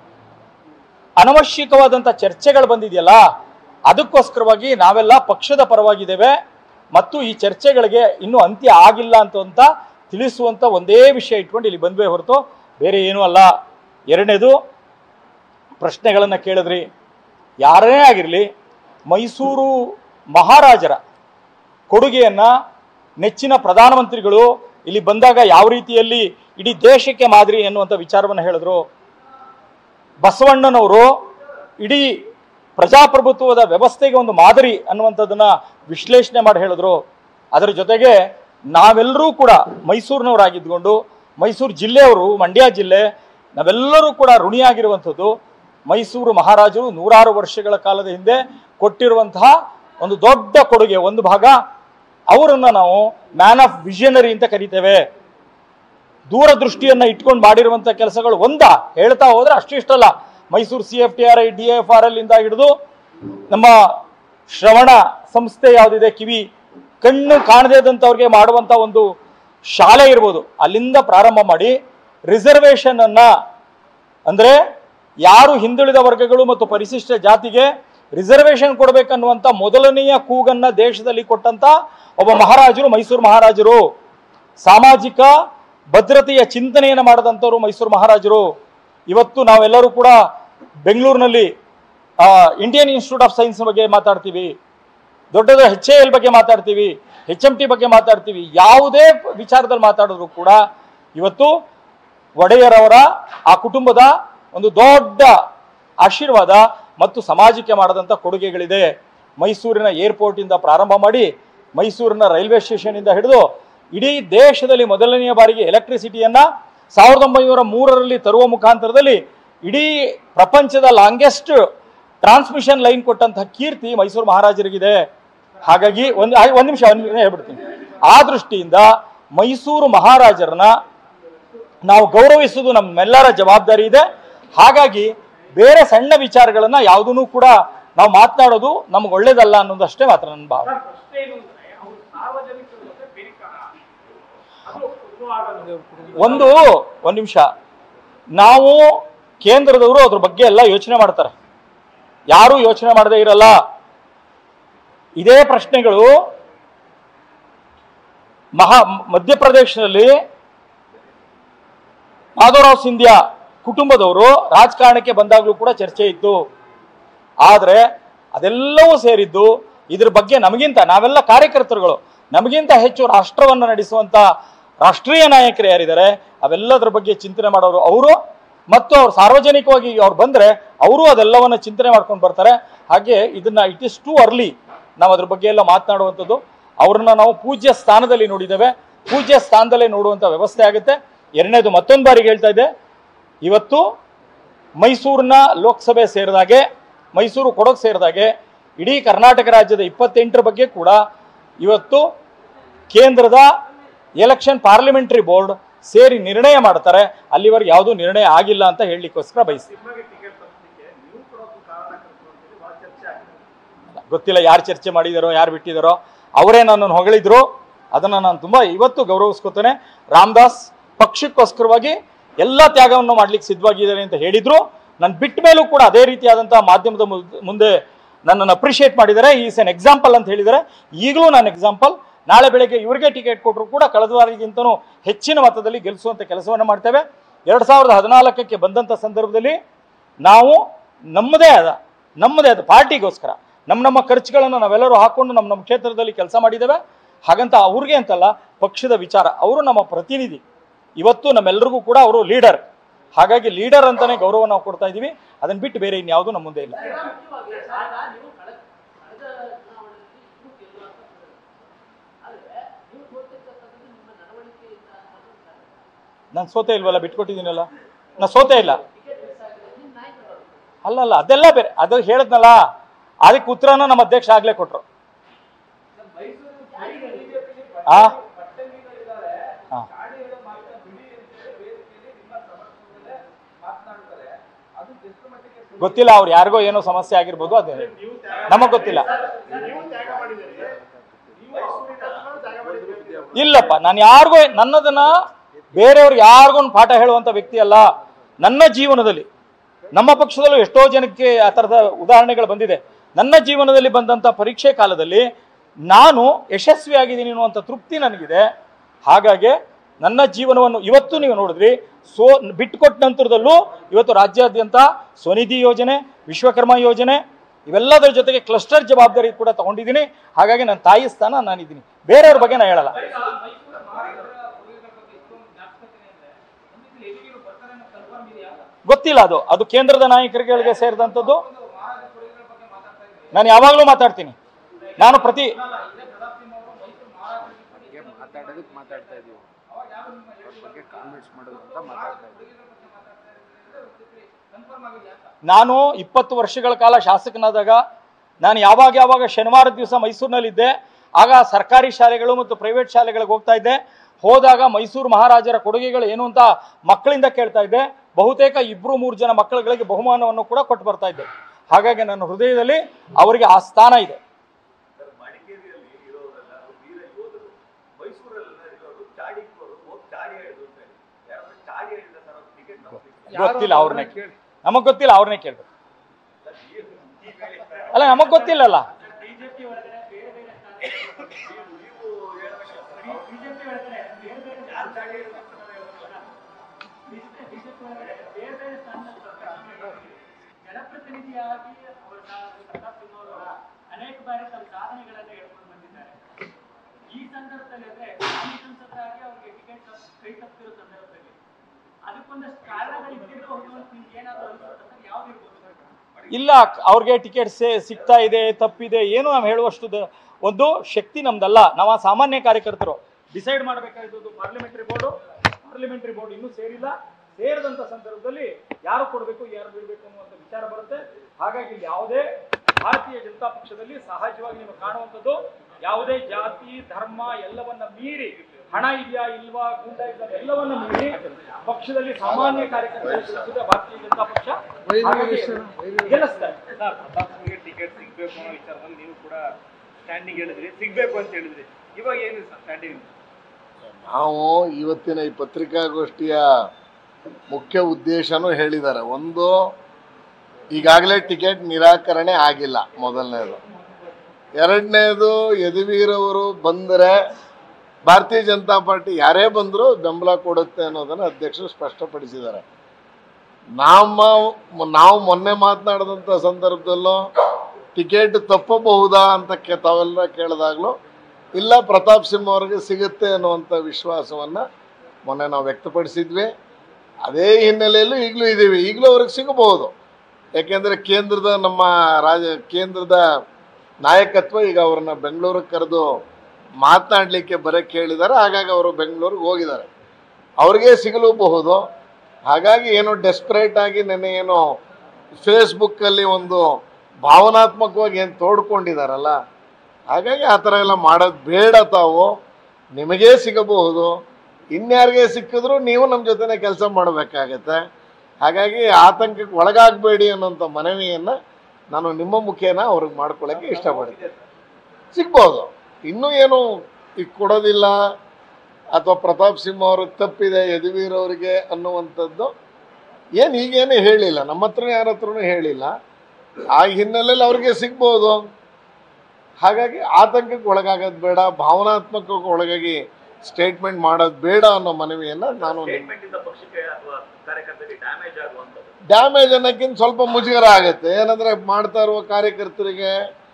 ಅನವಶ್ಯಕವಾದಂಥ ಚರ್ಚೆಗಳು ಬಂದಿದೆಯಲ್ಲ ಅದಕ್ಕೋಸ್ಕರವಾಗಿ ನಾವೆಲ್ಲ ಪಕ್ಷದ ಪರವಾಗಿದ್ದೇವೆ ಮತ್ತು ಈ ಚರ್ಚೆಗಳಿಗೆ ಇನ್ನೂ ಅಂತ್ಯ ಆಗಿಲ್ಲ ಅಂತ ಅಂತ ತಿಳಿಸುವಂಥ ಒಂದೇ ವಿಷಯ ಇಟ್ಕೊಂಡು ಇಲ್ಲಿ ಬಂದ್ವೇ ಹೊರತು ಬೇರೆ ಏನೂ ಅಲ್ಲ ಎರಡನೇದು ಪ್ರಶ್ನೆಗಳನ್ನು ಕೇಳಿದ್ರಿ ಯಾರೇ ಆಗಿರಲಿ ಮೈಸೂರು ಮಹಾರಾಜರ ಕೊಡುಗೆಯನ್ನು ನೆಚ್ಚಿನ ಪ್ರಧಾನಮಂತ್ರಿಗಳು ಇಲ್ಲಿ ಬಂದಾಗ ಯಾವ ರೀತಿಯಲ್ಲಿ ಇಡೀ ದೇಶಕ್ಕೆ ಮಾದರಿ ಎನ್ನುವಂಥ ವಿಚಾರವನ್ನು ಹೇಳಿದ್ರು ಬಸವಣ್ಣನವರು ಇಡೀ ಪ್ರಜಾಪ್ರಭುತ್ವದ ವ್ಯವಸ್ಥೆಗೆ ಒಂದು ಮಾದರಿ ಅನ್ನುವಂಥದ್ದನ್ನ ವಿಶ್ಲೇಷಣೆ ಮಾಡಿ ಹೇಳಿದ್ರು ಅದರ ಜೊತೆಗೆ ನಾವೆಲ್ಲರೂ ಕೂಡ ಮೈಸೂರಿನವರಾಗಿದ್ದುಕೊಂಡು ಮೈಸೂರು ಜಿಲ್ಲೆಯವರು ಮಂಡ್ಯ ಜಿಲ್ಲೆ ನಾವೆಲ್ಲರೂ ಕೂಡ ಋಣಿಯಾಗಿರುವಂಥದ್ದು ಮೈಸೂರು ಮಹಾರಾಜರು ನೂರಾರು ವರ್ಷಗಳ ಕಾಲದ ಹಿಂದೆ ಕೊಟ್ಟಿರುವಂತಹ ಒಂದು ದೊಡ್ಡ ಕೊಡುಗೆ ಒಂದು ಭಾಗ ಅವರನ್ನ ನಾವು ಮ್ಯಾನ್ ಆಫ್ ವಿಷನರಿ ಅಂತ ಕರಿತೇವೆ ದೂರದೃಷ್ಟಿಯನ್ನ ಇಟ್ಕೊಂಡು ಮಾಡಿರುವಂಥ ಕೆಲಸಗಳು ಒಂದ ಹೇಳ್ತಾ ಹೋದ್ರೆ ಅಷ್ಟಿಷ್ಟಲ್ಲ Mysuru C F T R I D F R L ಇಂದ ಹಿಡಿದು ನಮ್ಮ ಶ್ರವಣ ಸಂಸ್ಥೆ ಯಾವುದಿದೆ ಕಿವಿ ಕಣ್ಣು ಕಾಣದೇ ಇದ್ದಂಥವ್ರಿಗೆ ಮಾಡುವಂಥ ಒಂದು ಶಾಲೆ ಇರ್ಬೋದು ಅಲ್ಲಿಂದ ಪ್ರಾರಂಭ ಮಾಡಿ ರಿಸರ್ವೇಷನ್ ಅನ್ನ ಅಂದ್ರೆ ಯಾರು ಹಿಂದುಳಿದ ವರ್ಗಗಳು ಮತ್ತು ಪರಿಶಿಷ್ಟ ಜಾತಿಗೆ ರಿಸರ್ವೇಷನ್ ಕೊಡಬೇಕನ್ನುವಂಥ ಮೊದಲನೆಯ ಕೂಗನ್ನ ದೇಶದಲ್ಲಿ ಕೊಟ್ಟಂತ ಒಬ್ಬ ಮಹಾರಾಜರು ಮೈಸೂರು ಮಹಾರಾಜರು ಸಾಮಾಜಿಕ ಭದ್ರತೆಯ ಚಿಂತನೆಯನ್ನು ಮಾಡಿದಂಥವ್ರು ಮೈಸೂರು ಮಹಾರಾಜರು ಇವತ್ತು ನಾವೆಲ್ಲರೂ ಕೂಡ ಬೆಂಗಳೂರಿನಲ್ಲಿ ಇಂಡಿಯನ್ ಇನ್ಸ್ಟಿಟ್ಯೂಟ್ ಆಫ್ ಸೈನ್ಸ್ ಬಗ್ಗೆ ಮಾತಾಡ್ತೀವಿ ದೊಡ್ಡದ ಎಚ್ ಎ ಎಲ್ ಬಗ್ಗೆ ಮಾತಾಡ್ತೀವಿ ಎಚ್ ಎಂ ಟಿ ಬಗ್ಗೆ ಮಾತಾಡ್ತೀವಿ ಯಾವುದೇ ವಿಚಾರದಲ್ಲಿ ಮಾತಾಡಿದ್ರು ಕೂಡ ಇವತ್ತು ಒಡೆಯರವರ ಆ ಕುಟುಂಬದ ಒಂದು ದೊಡ್ಡ ಆಶೀರ್ವಾದ ಮತ್ತು ಸಮಾಜಕ್ಕೆ ಮಾಡಿದಂಥ ಕೊಡುಗೆಗಳಿದೆ ಮೈಸೂರಿನ ಏರ್ಪೋರ್ಟಿಂದ ಪ್ರಾರಂಭ ಮಾಡಿ ಮೈಸೂರಿನ ರೈಲ್ವೆ ಸ್ಟೇಷನಿಂದ ಹಿಡಿದು ಇಡೀ ದೇಶದಲ್ಲಿ ಮೊದಲನೆಯ ಬಾರಿಗೆ ಎಲೆಕ್ಟ್ರಿಸಿಟಿಯನ್ನ ಸಾವಿರದ ಒಂಬೈನೂರ ಮೂರರಲ್ಲಿ ತರುವ ಮುಖಾಂತರದಲ್ಲಿ ಇಡೀ ಪ್ರಪಂಚದ ಲಾಂಗೆಸ್ಟ್ ಟ್ರಾನ್ಸ್ಮಿಷನ್ ಲೈನ್ ಕೊಟ್ಟಂತಹ ಕೀರ್ತಿ ಮೈಸೂರು ಮಹಾರಾಜರಿಗಿದೆ ಹಾಗಾಗಿ ಒಂದು ಒಂದು ನಿಮಿಷ ಒಂದು ನಿಮಿಷ ಹೇಳ್ಬಿಡ್ತೀನಿ ಆ ದೃಷ್ಟಿಯಿಂದ ಮೈಸೂರು ಮಹಾರಾಜರನ್ನ ನಾವು ಗೌರವಿಸುವುದು ನಮ್ಮೆಲ್ಲರ ಜವಾಬ್ದಾರಿ ಇದೆ ಹಾಗಾಗಿ ಬೇರೆ ಸಣ್ಣ ವಿಚಾರಗಳನ್ನ ಯಾವುದೂ ಕೂಡ ನಾವು ಮಾತನಾಡೋದು ನಮ್ಗೆ ಒಳ್ಳೇದಲ್ಲ ಅನ್ನೋದಷ್ಟೇ ಮಾತ್ರ ನನ್ನ ಭಾವನೆ ಪ್ರಶ್ನೆ ಏನು ಅಂದ್ರೆ ಅವ್ರು ಸಾರ್ವಜನಿಕರ ಜೊತೆ ಬೆರಿಕಾರ ಅದು ಇದು ಆಗೋದು ಒಂದು ಒಂದು ನಿಮಿಷ ನಾವು ಕೇಂದ್ರದವರು ಅದ್ರ ಬಗ್ಗೆ ಎಲ್ಲ ಯೋಚನೆ ಮಾಡ್ತಾರೆ ಯಾರೂ ಯೋಚನೆ ಮಾಡದೇ ಇರಲ್ಲ ಇದೇ ಪ್ರಶ್ನೆಗಳು ಮಹಾ ಮಧ್ಯಪ್ರದೇಶದಲ್ಲಿ ಮಾಧವರಾವ್ ಸಿಂಧ್ಯಾ ಕುಟುಂಬದವರು ರಾಜಕಾರಣಕ್ಕೆ ಬಂದಾಗಲೂ ಕೂಡ ಚರ್ಚೆ ಇತ್ತು ಆದರೆ ಅದೆಲ್ಲವೂ ಸೇರಿದ್ದು ಇದ್ರ ಬಗ್ಗೆ ನಮಗಿಂತ ನಾವೆಲ್ಲ ಕಾರ್ಯಕರ್ತರುಗಳು ನಮಗಿಂತ ಹೆಚ್ಚು ರಾಷ್ಟ್ರವನ್ನು ನಡೆಸುವಂತ ರಾಷ್ಟ್ರೀಯ ನಾಯಕರು ಯಾರಿದ್ದಾರೆ ಅವೆಲ್ಲದರ ಬಗ್ಗೆ ಚಿಂತನೆ ಮಾಡೋರು ಅವರು ಮತ್ತು ಅವ್ರು ಸಾರ್ವಜನಿಕವಾಗಿ ಅವ್ರು ಬಂದ್ರೆ ಅವರು ಅದೆಲ್ಲವನ್ನ ಚಿಂತನೆ ಮಾಡ್ಕೊಂಡು ಬರ್ತಾರೆ ಹಾಗೆ ಇದನ್ನ ಇಟ್ ಇಸ್ ಟು ಅರ್ಲಿ ನಾವು ಅದ್ರ ಬಗ್ಗೆ ಎಲ್ಲ ಮಾತನಾಡುವಂಥದ್ದು ಅವ್ರನ್ನ ನಾವು ಪೂಜ್ಯ ಸ್ಥಾನದಲ್ಲಿ ನೋಡಿದ್ದೇವೆ ಪೂಜ್ಯ ಸ್ಥಾನದಲ್ಲೇ ನೋಡುವಂಥ ವ್ಯವಸ್ಥೆ ಆಗುತ್ತೆ ಎರಡನೇದು ಮತ್ತೊಂದು ಬಾರಿಗೆ ಹೇಳ್ತಾ ಇದ್ದೆ ಇವತ್ತು ಮೈಸೂರಿನ ಲೋಕಸಭೆ ಸೇರಿದಾಗೆ ಮೈಸೂರು ಕೊಡಗು ಸೇರಿದಾಗೆ ಇಡೀ ಕರ್ನಾಟಕ ರಾಜ್ಯದ ಇಪ್ಪತ್ತೆಂಟರ ಬಗ್ಗೆ ಕೂಡ ಇವತ್ತು ಕೇಂದ್ರದ ಎಲೆಕ್ಷನ್ ಪಾರ್ಲಿಮೆಂಟರಿ ಬೋರ್ಡ್ ಸೇರಿ ನಿರ್ಣಯ ಮಾಡ್ತಾರೆ ಅಲ್ಲಿವರೆಗೆ ಯಾವುದೂ ನಿರ್ಣಯ ಆಗಿಲ್ಲ ಅಂತ ಹೇಳಲಿಕ್ಕೋಸ್ಕರ ಬಯಸ್ತೀನಿ ನಿಮಗೆ ಟಿಕೆಟ್ ತಪ್ಪಿದ್ದಕ್ಕೆ ನೀವು ಕೊಡೋದು ಕಾರಣಕರ್ತರು ಅಂತೇಳಿ ಭಾಳ ಚರ್ಚೆ ಆಗಿದೆ ಗೊತ್ತಿಲ್ಲ ಯಾರು ಚರ್ಚೆ ಮಾಡಿದಾರೋ ಯಾರು ಬಿಟ್ಟಿದಾರೋ ಅವರೇ ನನ್ನನ್ನು ಹೊಗಳಿದ್ರು ಅದನ್ನು ನಾನು ತುಂಬ ಇವತ್ತು ಗೌರವಿಸ್ಕೊತೇನೆ ರಾಮದಾಸ್ ಪಕ್ಷಕ್ಕೋಸ್ಕರವಾಗಿ ಎಲ್ಲ ತ್ಯಾಗವನ್ನು ಮಾಡ್ಲಿಕ್ಕೆ ಸಿದ್ಧವಾಗಿದ್ದಾರೆ ಅಂತ ಹೇಳಿದ್ರು ನಾನು ಬಿಟ್ಟ ಮೇಲೂ ಕೂಡ ಅದೇ ರೀತಿಯಾದಂತಹ ಮಾಧ್ಯಮದ ಮುದ್- ಮುಂದೆ ನನ್ನನ್ನು ಅಪ್ರಿಷಿಯೇಟ್ ಮಾಡಿದ್ದಾರೆ ಈಸ್ ಎನ್ ಎಕ್ಸಾಂಪಲ್ ಅಂತ ಹೇಳಿದ್ದಾರೆ ಈಗಲೂ ನಾನು ಎಕ್ಸಾಂಪಲ್ ನಾಳೆ ಬೆಳಗ್ಗೆ ಇವರಿಗೆ ಟಿಕೆಟ್ ಕೊಟ್ಟರು ಕೂಡ ಕಳೆದ ಬಾರಿಗಿಂತನೂ ಹೆಚ್ಚಿನ ಮತದಲ್ಲಿ ಗೆಲ್ಲಿಸುವಂಥ ಕೆಲಸವನ್ನು ಮಾಡ್ತೇವೆ ಎರಡು ಸಾವಿರದ ಹದಿನಾಲ್ಕಕ್ಕೆ ಬಂದಂಥ ಸಂದರ್ಭದಲ್ಲಿ ನಾವು ನಮ್ಮದೇ ಆದ ನಮ್ಮದೇ ಆದ ಪಾರ್ಟಿಗೋಸ್ಕರ ನಮ್ಮ ನಮ್ಮ ಖರ್ಚುಗಳನ್ನು ನಾವೆಲ್ಲರೂ ಹಾಕೊಂಡು ನಮ್ಮ ನಮ್ಮ ಕ್ಷೇತ್ರದಲ್ಲಿ ಕೆಲಸ ಮಾಡಿದ್ದೇವೆ ಹಾಗಂತ ಅವ್ರಿಗೆ ಅಂತಲ್ಲ ಪಕ್ಷದ ವಿಚಾರ ಅವರು ನಮ್ಮ ಪ್ರತಿನಿಧಿ ಇವತ್ತು ನಮ್ಮೆಲ್ಲರಿಗೂ ಕೂಡ ಅವರು ಲೀಡರ್ ಹಾಗಾಗಿ ಲೀಡರ್ ಅಂತಾನೆ ಗೌರವ ನಾವು ಕೊಡ್ತಾ ಇದ್ದೀವಿ ಅದನ್ನ ಬಿಟ್ಟು ಬೇರೆ ಇನ್ಯಾವುದು ನಮ್ಮ ಮುಂದೆ ಇಲ್ಲ ಮುಖ್ಯವಾಗಿ ಆಗ ನೀವು ಕಳೆದ ಕಳೆದ ಚುನಾವಣೆಯಲ್ಲಿ ಇನ್ನೂ ಗೆಲ್ಲುವಂತ ಆದರೆ ನೀವು ಸೋತಿರ್ತಕ್ಕಂಥದ್ದು ನಿಮ್ಮ ನಡವಳಿಕೆಯಿಂದ ಅನ್ನೋದು ಕಾರಣ. ನಾನು ಸೋತೆ ಇಲ್ವಲ್ಲ ಬಿಟ್ಕೊಟ್ಟಿದ್ದೀನಲ್ಲ ನಾನು ಸೋತೆ ಇಲ್ಲ ಟಿಕೆಟ್ ಮಿಸ್ ಆಗಿದೆ ನಿಮ್ಮ ನಾಯಕರು ಅಲ್ಲಲ್ಲ ಅದೆಲ್ಲ ಬೇರೆ ಅದು ಹೇಳಿದ್ನಲ್ಲ ಅದಕ್ಕೆ ಉತ್ತರನ ನಮ್ಮ ಅಧ್ಯಕ್ಷ ಆಗ್ಲೇ ಕೊಟ್ರು ಆ ಹಾ. ಗೊತ್ತಿಲ್ಲ ಅವ್ರು ಯಾರಿಗೋ ಏನೋ ಸಮಸ್ಯೆ ಆಗಿರ್ಬೋದು ಅದೇ ನಮಗ್ ಗೊತ್ತಿಲ್ಲ ನೀವು ತ್ಯಾಗ ಮಾಡಿದ್ದೀರಿ ನೀವು ಮೈಸೂರಿನ ತ್ಯಾಗ ಮಾಡಿದ್ದೀರಿ ಇಲ್ಲಪ್ಪ ನಾನು ಯಾರಿಗೂ ನನ್ನದನ್ನ ಬೇರೆಯವ್ರಿಗೆ ಯಾರಿಗೂ ಒಂದು ಪಾಠ ಹೇಳುವಂತ ವ್ಯಕ್ತಿ ಅಲ್ಲ ನನ್ನ ಜೀವನದಲ್ಲಿ ನಮ್ಮ ಪಕ್ಷದಲ್ಲೂ ಎಷ್ಟೋ ಜನಕ್ಕೆ ಆ ಥರದ ಉದಾಹರಣೆಗಳು ಬಂದಿದೆ ನನ್ನ ಜೀವನದಲ್ಲಿ ಬಂದಂಥ ಪರೀಕ್ಷೆ ಕಾಲದಲ್ಲಿ ನಾನು ಯಶಸ್ವಿಯಾಗಿದ್ದೀನಿ ಅನ್ನುವಂಥ ತೃಪ್ತಿ ನನಗಿದೆ ಹಾಗಾಗಿ ನನ್ನ ಜೀವನವನ್ನು ಇವತ್ತು ನೀವು ನೋಡಿದ್ರಿ ಸೋ ಬಿಟ್ಟುಕೊಟ್ಟ ನಂತರದಲ್ಲೂ ಇವತ್ತು ರಾಜ್ಯಾದ್ಯಂತ ಸ್ವನಿಧಿ ಯೋಜನೆ ವಿಶ್ವಕರ್ಮ ಯೋಜನೆ ಇವೆಲ್ಲದರ ಜೊತೆಗೆ ಕ್ಲಸ್ಟರ್ ಜವಾಬ್ದಾರಿ ಕೂಡ ತಗೊಂಡಿದ್ದೀನಿ ಹಾಗಾಗಿ ನನ್ನ ತಾಯಿ ಸ್ಥಾನ ನಾನಿದ್ದೀನಿ ಬೇರೆಯವ್ರ ಬಗ್ಗೆ ನಾನು ಹೇಳಲ್ಲ ಮೈಸೂರು ಮಹಾರಾಜರ ಕೊಡುಗೆಗಳ ಬಗ್ಗೆ ಇಷ್ಟೊಂದು ಜ್ಞಾಪಕತೆ ಇದೆ ಒಂದಿದ್ದು ಯದುವೀರು ಬರ್ತಾರೆ ಅನ್ನೋ ಕನ್ಫರ್ಮ್ ಇದೆಯಾ ಗೊತ್ತಿಲ್ಲ ಅದು ಅದು ಕೇಂದ್ರದ ನಾಯಕರುಗಳಿಗೆ ಸೇರಿದಂಥದ್ದು ಒಂದು ಮಹಾರಾಜರ ಕೊಡುಗೆಗಳ ಬಗ್ಗೆ ಮಾತಾಡ್ತಾ ಇದ್ದಾರೆ ನಾನು ಯಾವಾಗಲೂ ಮಾತಾಡ್ತೀನಿ ನಾನು ಪ್ರತಿ ಅಲ್ಲ ಇದೇ ಪ್ರತಾಪ್ ಸಿಂಹ ಅವರು ಮೈಸೂರು ಮಹಾರಾಜರ ಬಗ್ಗೆ ಮಾತಾಡೋದಕ್ಕೆ ಮಾತಾಡ್ತಾ ಇದ್ದೀವಿ ಅವ್ರ ಬಗ್ಗೆ ಕಾನ್ವೆಂಟ್ಸ್ ಮಾಡೋದು ಅಂತ ಮಾತಾಡ್ತಾ ಇದ್ದೀವಿ ಕನ್ಫರ್ಮ್ ಆಗಿದೆ ಅಂತ ನಾನು ಇಪ್ಪತ್ತು ವರ್ಷಗಳ ಕಾಲ ಶಾಸಕನಾದಾಗ ನಾನು ಯಾವಾಗ ಯಾವಾಗ ಶನಿವಾರ ದಿವಸ ಮೈಸೂರಿನಲ್ಲಿದ್ದೆ ಆಗ ಸರ್ಕಾರಿ ಶಾಲೆಗಳು ಮತ್ತು ಪ್ರೈವೇಟ್ ಶಾಲೆಗಳಿಗೆ ಹೋಗ್ತಾ ಇದ್ದೆ ಹೋದಾಗ ಮೈಸೂರು ಮಹಾರಾಜರ ಕೊಡುಗೆಗಳು ಏನು ಅಂತ ಮಕ್ಕಳಿಂದ ಕೇಳ್ತಾ ಇದ್ದೆ ಬಹುತೇಕ ಇಬ್ರು ಮೂರು ಜನ ಮಕ್ಕಳುಗಳಿಗೆ ಬಹುಮಾನವನ್ನು ಕೂಡ ಕೊಟ್ಟು ಬರ್ತಾ ಇದ್ದೆ ಹಾಗಾಗಿ ನನ್ನ ಹೃದಯದಲ್ಲಿ ಅವರಿಗೆ ಆ ಸ್ಥಾನ ಇದೆ ಸರ್ ಮಡಿಕೇರಿಯಲ್ಲಿ ಇರೋರೆಲ್ಲ ವೀರ ಯೋಧರು ಮೈಸೂರಲ್ಲ ಇರೋರು ಚಾಡಿಕೋರು ಹೋಗಿ ಚಾಡಿ ಹೇಳಿದ್ರು ಅಂತ ಹೇಳಿ ಯಾರಾದ್ರೂ ಚಾಡಿ ಹೇಳಿದ್ರೆ ಸರ್ ಅವ್ರು ಟಿಕೆಟ್ ಗೊತ್ತಿಲ್ಲ ಅವ್ರನ್ನೇ ನಮಗ್ ಗೊತ್ತಿಲ್ಲ ಅವ್ರನ್ನೇ ಕೇಳ್ಬೇಕು ಅಲ್ಲ ನಮಗ್ ಗೊತ್ತಿಲ್ಲಲ್ಲ ಬಿಜೆಪಿ ಒಳಗಡೆ ಬೇರೆ ಬೇರೆ ಸ್ಥಾನ ಬಿಜೆಪಿ ಒಳಗಡೆ ಬೇರೆ ಬೇರೆ ಬಿಜೆಪಿ ಒಳಗಡೆ ಬೇರೆ ಬೇರೆ ಸ್ಥಾನದಲ್ಲಿ ಜನಪ್ರತಿನಿಧಿಯಾಗಿ ಅವರು ಪ್ರತಾಪ್ ಸಿಂಹ ಅವರು ಅನೇಕ ಬಾರಿ ತಮ್ಮ ಸಾಧನೆಗಳನ್ನ ಹೇಳ್ಕೊಂಡು ಬಂದಿದ್ದಾರೆ ಈ ಸಂದರ್ಭದಲ್ಲಿ ಅಂದ್ರೆ ಮಾಜಿ ಸಂಸದರಾಗಿ ಅವ್ರಿಗೆ ಟಿಕೆಟ್ ಕೈ ತಪ್ಪಿರೋ ಸಂದರ್ಭದಲ್ಲಿ ಅದಕ್ಕೊಂದಷ್ಟು ಕಾರಣಗಳಿದ್ದಿರಬಹುದು ಅಂತ ನಿಮ್ಗೆ ಏನಾದ್ರು ಅನ್ಸುತ್ತೆ ಯಾವ್ದು ಇರ್ಬೋದು ಇಲ್ಲ ಅವ್ರಿಗೆ ಟಿಕೆಟ್ ಸೇ ಸಿಗ್ತಾ ಇದೆ ತಪ್ಪಿದೆ ಏನು ನಾವು ಹೇಳುವಷ್ಟು ದ- ಒಂದು ಶಕ್ತಿ ನಮ್ದಲ್ಲ ನಾವು ಆ ಸಾಮಾನ್ಯ ಕಾರ್ಯಕರ್ತರು ಡಿಸೈಡ್ ಮಾಡಬೇಕಾಗಿದ್ದು ಪಾರ್ಲಿಮೆಂಟರಿ ಬೋರ್ಡು ಪಾರ್ಲಿಮೆಂಟರಿ ಬೋರ್ಡ್ ಇನ್ನೂ ಸೇರಿಲ್ಲ ಸೇರಿದಂತ ಸಂದರ್ಭದಲ್ಲಿ ಯಾರು ಕೊಡಬೇಕು ಯಾರು ಬಿಡಬೇಕು ಅನ್ನುವಂಥ ವಿಚಾರ ಬರುತ್ತೆ ಹಾಗಾಗಿ ಇಲ್ಲಿ ಯಾವುದೇ ಭಾರತೀಯ ಜನತಾ ಪಕ್ಷದಲ್ಲಿ ಸಹಜವಾಗಿ ನೀವು ಕಾಣುವಂಥದ್ದು ಯಾವುದೇ ಜಾತಿ ಧರ್ಮ ಎಲ್ಲವನ್ನ ಮೀರಿ ಹಣ ಇದೆಯಾ ಇಲ್ವಾ ಗುಂಡ ಇದೆಯಾ ಎಲ್ಲವನ್ನ ಮೀರಿ ಪಕ್ಷದಲ್ಲಿ ಸಾಮಾನ್ಯ ಕಾರ್ಯಕರ್ತರು ಗೆಲ್ಲಿಸಿದ ಭಾರತೀಯ ಜನತಾ ಪಕ್ಷ ಹಾಗಾಗಿ ಗೆಲ್ಲಿಸ್ತಾರೆ ಸರ್ ಪ್ರತಾಪ್ ಸಿಂಗ್ಗೆ ಟಿಕೆಟ್ ಸಿಗ್ಬೇಕು ಅನ್ನೋ ವಿಚಾರದಲ್ಲಿ ನೀವು ಕೂಡ ಸ್ಟ್ಯಾಂಡಿಂಗ್ ಹೇಳಿದ್ರಿ ಸಿಗ್ಬೇಕು ಅಂತ ಹೇಳಿದ್ರಿ ಇವಾಗ ಏನು ಸರ್ ಸ್ಟ್ಯಾಂಡಿಂಗ್ ನಾವು ಇವತ್ತಿನ ಈ ಪತ್ರಿಕಾಗೋಷ್ಠಿಯ ಮುಖ್ಯ ಉದ್ದೇಶನೂ ಹೇಳಿದ್ದಾರೆ ಒಂದು ಈಗಾಗಲೇ ಟಿಕೆಟ್ ನಿರಾಕರಣೆ ಆಗಿಲ್ಲ ಮೊದಲನೇದು ಎರಡನೇದು ಯದುವೀರವರು ಬಂದರೆ ಭಾರತೀಯ ಜನತಾ ಪಾರ್ಟಿ ಯಾರೇ ಬಂದರೂ ಬೆಂಬಲ ಕೊಡುತ್ತೆ ಅನ್ನೋದನ್ನು ಅಧ್ಯಕ್ಷರು ಸ್ಪಷ್ಟಪಡಿಸಿದ್ದಾರೆ ನಮ್ಮ ನಾವು ಮೊನ್ನೆ ಮಾತನಾಡಿದಂಥ ಸಂದರ್ಭದಲ್ಲೂ ಟಿಕೆಟ್ ತಪ್ಪಬಹುದಾ ಅಂತ ಕೆ ತಾವೆಲ್ಲ ಕೇಳಿದಾಗಲೂ ಇಲ್ಲ ಪ್ರತಾಪ್ ಸಿಂಹ ಅವ್ರಿಗೆ ಸಿಗುತ್ತೆ ಅನ್ನುವಂಥ ವಿಶ್ವಾಸವನ್ನು ಮೊನ್ನೆ ನಾವು ವ್ಯಕ್ತಪಡಿಸಿದ್ವಿ ಅದೇ ಹಿನ್ನೆಲೆಯಲ್ಲೂ ಈಗಲೂ ಇದ್ದೀವಿ ಈಗಲೂ ಅವ್ರಿಗೆ ಸಿಗಬಹುದು ಯಾಕೆಂದರೆ ಕೇಂದ್ರದ ನಮ್ಮ ರಾಜ ಕೇಂದ್ರದ ನಾಯಕತ್ವ ಈಗ ಅವ್ರನ್ನ ಬೆಂಗಳೂರಿಗೆ ಕರೆದು ಮಾತನಾಡಲಿಕ್ಕೆ ಬರೋಕ್ಕೆ ಹೇಳಿದ್ದಾರೆ ಹಾಗಾಗಿ ಅವರು ಬೆಂಗಳೂರಿಗೆ ಹೋಗಿದ್ದಾರೆ ಅವ್ರಿಗೆ ಸಿಗಲೂಬಹುದು ಹಾಗಾಗಿ ಏನೋ ಡೆಸ್ಪರೇಟ್ ಆಗಿ ನೆನ್ನೆ ಏನೋ ಫೇಸ್ಬುಕ್ಕಲ್ಲಿ ಒಂದು ಭಾವನಾತ್ಮಕವಾಗಿ ಏನು ತೋಡ್ಕೊಂಡಿದ್ದಾರಲ್ಲ ಹಾಗಾಗಿ ಆ ಥರ ಎಲ್ಲ ಮಾಡೋದು ಬೇಡ ತಾವು ನಿಮಗೇ ಸಿಗಬಹುದು ಇನ್ಯಾರಿಗೆ ಸಿಕ್ಕಿದ್ರು ನೀವು ನಮ್ಮ ಜೊತೆನೇ ಕೆಲಸ ಮಾಡಬೇಕಾಗತ್ತೆ ಹಾಗಾಗಿ ಆತಂಕಕ್ಕೆ ಒಳಗಾಗಬೇಡಿ ಅನ್ನೋಂಥ ಮನವಿಯನ್ನು ನಾನು ನಿಮ್ಮ ಮುಖೇನ ಅವ್ರಿಗೆ ಮಾಡ್ಕೊಳ್ಳೋಕ್ಕೆ ಇಷ್ಟಪಡ್ತೀನಿ ಸಿಗ್ಬೋದು ಇನ್ನೂ ಏನು ಈಗ ಕೊಡೋದಿಲ್ಲ ಅಥವಾ ಪ್ರತಾಪ್ ಸಿಂಹ ಅವ್ರಿಗೆ ತಪ್ಪಿದೆ ಯದುವೀರ್ ಅವರಿಗೆ ಅನ್ನುವಂಥದ್ದು ಏನು ಈಗೇನು ಹೇಳಿಲ್ಲ ನಮ್ಮ ಹತ್ರ ಯಾರ ಹತ್ರನೂ ಹೇಳಿಲ್ಲ ಆ ಹಿನ್ನೆಲೆಯಲ್ಲಿ ಅವ್ರಿಗೆ ಸಿಗ್ಬೋದು ಹಾಗಾಗಿ ಆತಂಕಕ್ಕೆ ಒಳಗಾಗೋದು ಬೇಡ ಭಾವನಾತ್ಮಕಕ್ಕೆ ಒಳಗಾಗಿ ಸ್ಟೇಟ್ಮೆಂಟ್ ಮಾಡೋದು ಬೇಡ ಅನ್ನೋ ಮನವಿಯನ್ನು ನಾನು ಸ್ಟೇಟ್ಮೆಂಟ್ ಇಂದ ಪಕ್ಷಕ್ಕೆ ಅಥವಾ ಕಾರ್ಯಕರ್ತರಿಗೆ ಡ್ಯಾಮೇಜ್ ಆಗುವಂಥದ್ದು ಡ್ಯಾಮೇಜ್ ಅನ್ನೋಕ್ಕಿಂತ ಸ್ವಲ್ಪ ಮುಜುಗರ ಆಗುತ್ತೆ ಏನಂದರೆ ಮಾಡ್ತಾ ಇರುವ ಕಾರ್ಯಕರ್ತರಿಗೆ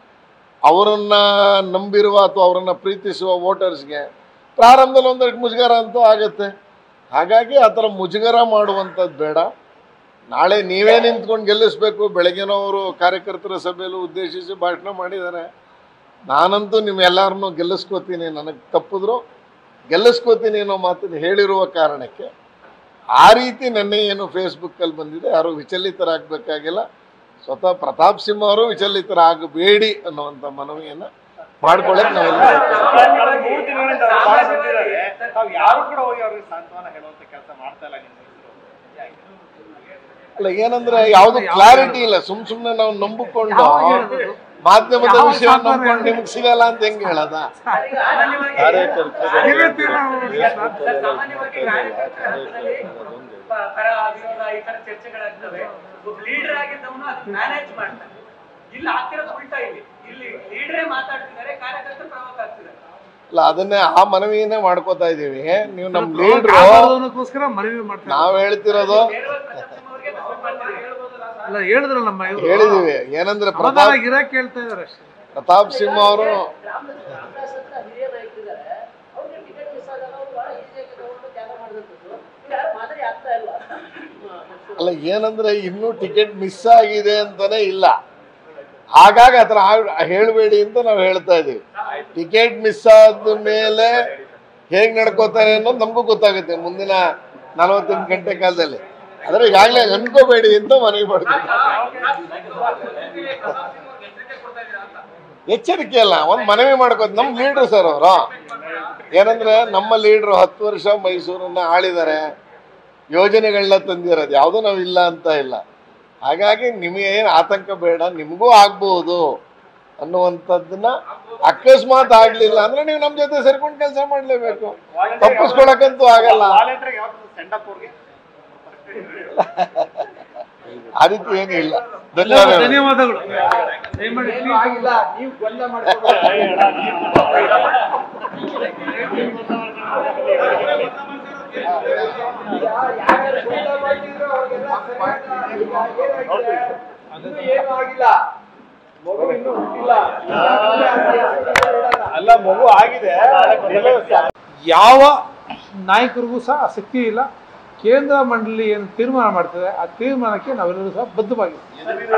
ಅವರನ್ನ ನಂಬಿರುವ ಅಥವಾ ಅವರನ್ನ ಪ್ರೀತಿಸುವ ವೋಟರ್ಸ್ಗೆ ಪ್ರಾರಂಭದಲ್ಲಿ ಒಂದಷ್ಟು ಮುಜುಗರ ಅಂತೂ ಆಗುತ್ತೆ ಹಾಗಾಗಿ ಆ ಥರ ಮುಜುಗರ ಮಾಡುವಂಥದ್ದು ಬೇಡ ನಾಳೆ ನೀವೇ ನಿಂತ್ಕೊಂಡು ಗೆಲ್ಲಿಸ್ಬೇಕು ಬೆಳಗ್ಗೆನವರು ಕಾರ್ಯಕರ್ತರ ಸಭೆಯಲ್ಲೂ ಉದ್ದೇಶಿಸಿ ಭಾಷಣ ಮಾಡಿದ್ದಾರೆ ನಾನಂತೂ ನಿಮ್ಮೆಲ್ಲರನ್ನೂ ಗೆಲ್ಲಿಸ್ಕೋತೀನಿ ನನಗೆ ತಪ್ಪಿದ್ರು ಗೆಲ್ಲಿಸ್ಕೋತೀನಿ ಅನ್ನೋ ಮಾತನ್ನು ಹೇಳಿರುವ ಕಾರಣಕ್ಕೆ ಆ ರೀತಿ ನೆನ್ನೆ ಏನು ಫೇಸ್ಬುಕ್ಕಲ್ಲಿ ಬಂದಿದೆ ಯಾರು ವಿಚಲಿತರಾಗಬೇಕಾಗಿಲ್ಲ ಸ್ವತಃ ಪ್ರತಾಪ್ ಸಿಂಹ ಅವರು ವಿಚಲಿತರಾಗಬೇಡಿ ಅನ್ನುವಂಥ ಮನವಿಯನ್ನು ಮಾಡ್ಕೊಳ್ಳೋಕೆ ನಾವೆಲ್ಲ ಕಳೆದ ಮೂರು ದಿನಗಳಿಂದ ಅವ್ರು ಭಾಳ ಬಂದಿದ್ದಾರೆ ತಾವು ಯಾರು ಕೂಡ ಹೋಗಿ ಅವ್ರಿಗೆ ಸಾಂತ್ವನ ಹೇಳುವಂತ ಕೆಲಸ ಮಾಡ್ತಾ ಇಲ್ಲ ನಿಮ್ಮ ಹೆಸರು ಅಲ್ಲ ಏನಂದ್ರೆ ಯಾವುದು ಕ್ಲಾರಿಟಿ ಇಲ್ಲ ಸುಮ್ ಸುಮ್ನೆ ನಾವು ನಂಬಿಕೊಂಡು ಮಾಧ್ಯಮದ ವಿಷಯ ನಂಬ್ಕೊಂಡು ನಿಮ್ಗೆ ಸಿಗಲ್ಲ ಅಂತ ಹೆಂಗ್ ಹೇಳದ ಸರ್, ಸಾಮಾನ್ಯವಾಗಿ ಕಾರ್ಯಕರ್ತರ ಹಂತದಲ್ಲಿ ಪ- ಪರ ವಿರೋಧ ಈ ತರ ಚರ್ಚೆಗಳಾಗ್ತವೆ ಒಬ್ಬ ಲೀಡರ್ ಆಗಿದ್ದವನು ಅದನ್ನ ಮ್ಯಾನೇಜ್ ಮಾಡ್ತಾನೆ ಇಲ್ಲಿ ಆಗ್ತಿರೋದು ಉಲ್ಟಾ ಇಲ್ಲಿ ಇಲ್ಲಿ ಲೀಡರೇ ಮಾತಾಡ್ತಿದ್ದಾರೆ ಕಾರ್ಯಕರ್ತರು ಪ್ರಮುಖ ಆಗ್ತಿದ್ದಾರೆ ಅಲ್ಲ ಅದನ್ನೇ ಆ ಮನವಿಯನ್ನೇ ಮಾಡ್ಕೋತಾ ಇದೀವಿ ನೀವು ನಮ್ ಲೀಡ್ರು ಕಾಪಾಡೋದಕ್ಕೋಸ್ಕರ ಮನವಿ ಮಾಡ್ತಾರೆ ನಾವ್ ಹೇಳ್ತಿರೋದು ನೇರವಾಗಿ ಪ್ರತಾಪ್ ಸಿಂಹ ಅವ್ರಿಗೆ ಸಪೋರ್ಟ್ ಮಾಡ್ತಿದ್ದಾರೆ ಅಲ್ಲ ಹೇಳಿದ್ರಲ್ಲ ನಮ್ಮ ಇವ್ರು. ಹೇಳಿದೀವಿ ಏನಂದ್ರೆ ಪ್ರತಾಪ್ ಸಮಾಧಾನ ಇರಕ್ಕೆ ಹೇಳ್ತಾ ಇದಾರೆ ಅಷ್ಟೇ ಪ್ರತಾಪ್ ಸಿಂಹ ಅವರು ರಾಮದಾಸ್ ಅಂತ ಹಿರಿಯ ನಾಯಕರಿದ್ದಾರೆ ಅವ್ರಿಗೆ ಟಿಕೆಟ್ ಮಿಸ್ ಆದಾಗ ಅವ್ರು ಬಹಳ ಈಸಿಯಾಗಿ ತಗೊಂಡು ತ್ಯಾಗ ಮಾಡಿದಂಥದ್ದು ಇವ್ರು ಯಾರು ಮಾದರಿ ಆಗ್ತಾ ಇಲ್ವಾ ಅಲ್ಲ ಏನಂದ್ರೆ ಇನ್ನೂ ಟಿಕೆಟ್ ಮಿಸ್ ಆಗಿದೆ ಅಂತಾನೆ ಇಲ್ಲ ಹಾಗಾಗಿ ಆ ಥರ ಹೇಳಬೇಡಿ ಅಂತ ನಾವು ಹೇಳ್ತಾ ಇದೀವಿ ಟಿಕೆಟ್ ಮಿಸ್ ಆದ ಮೇಲೆ ಹೇಗೆ ನಡ್ಕೋತಾರೆ ಅನ್ನೋದು ನಮಗೂ ಗೊತ್ತಾಗುತ್ತೆ ಮುಂದಿನ ನಲವತ್ತೆಂಟು ಗಂಟೆ ಕಾಲದಲ್ಲಿ ಆದರೆ ಈಗಾಗಲೇ ಅನ್ಕೋಬೇಡಿ ಅಂತ ಮನವಿ ಮಾಡ್ತೀವಿ ಎಚ್ಚರಿಕೆ ಅಲ್ಲ ಒಂದು ಮನವಿ ಮಾಡ್ಕೋತ ನಮ್ಮ ಲೀಡ್ರು ಸರ್ ಅವರು ಏನಂದ್ರೆ ನಮ್ಮ ಲೀಡ್ರು ಹತ್ತು ವರ್ಷ ಮೈಸೂರನ್ನ ಆಳಿದ್ದಾರೆ ಯೋಜನೆಗಳನ್ನ ತಂದಿರೋದು ಯಾವುದೂ ನಾವು ಇಲ್ಲ ಅಂತ ಇಲ್ಲ ಹಾಗಾಗಿ ನಿಮಗೆ ಏನು ಆತಂಕ ಬೇಡ ನಿಮಗೂ ಆಗ್ಬೋದು ಅನ್ನುವಂಥದ್ದನ್ನ ಅಕಸ್ಮಾತ್ ಆಗ್ಲಿಲ್ಲ ಅಂದ್ರೆ ನೀವು ನಮ್ಮ ಜೊತೆ ಸೇರ್ಕೊಂಡು ಕೆಲಸ ಮಾಡಲೇಬೇಕು ತಪ್ಪಿಸ್ಕೊಳಕ್ಕಂತೂ ಆಗಲ್ಲ ವಾಲಂಟಿಯರ್ಗೆ ಯಾವತ್ತೂ ಸೆಂಡ್ ಅಪ್ ಅವ್ರಿಗೆ ಆ ರೀತಿ ಏನಿಲ್ಲ ಧನ್ಯವಾದಗಳು ಧನ್ಯವಾದಗಳು ದಯಮಾಡಿ please ಅಲ್ಲ ಮಗು ಆಗಿದೆ ಯಾವ ನಾಯಕರಿಗೂ ಸಹ ಆಸಕ್ತಿ ಇಲ್ಲ ಕೇಂದ್ರ ಮಂಡಳಿ ಏನು ತೀರ್ಮಾನ ಮಾಡ್ತದೆ ಆ ತೀರ್ಮಾನಕ್ಕೆ ನಾವೆಲ್ಲರೂ ಸಹ ಬದ್ಧವಾಗಿದ್ದೀವಿ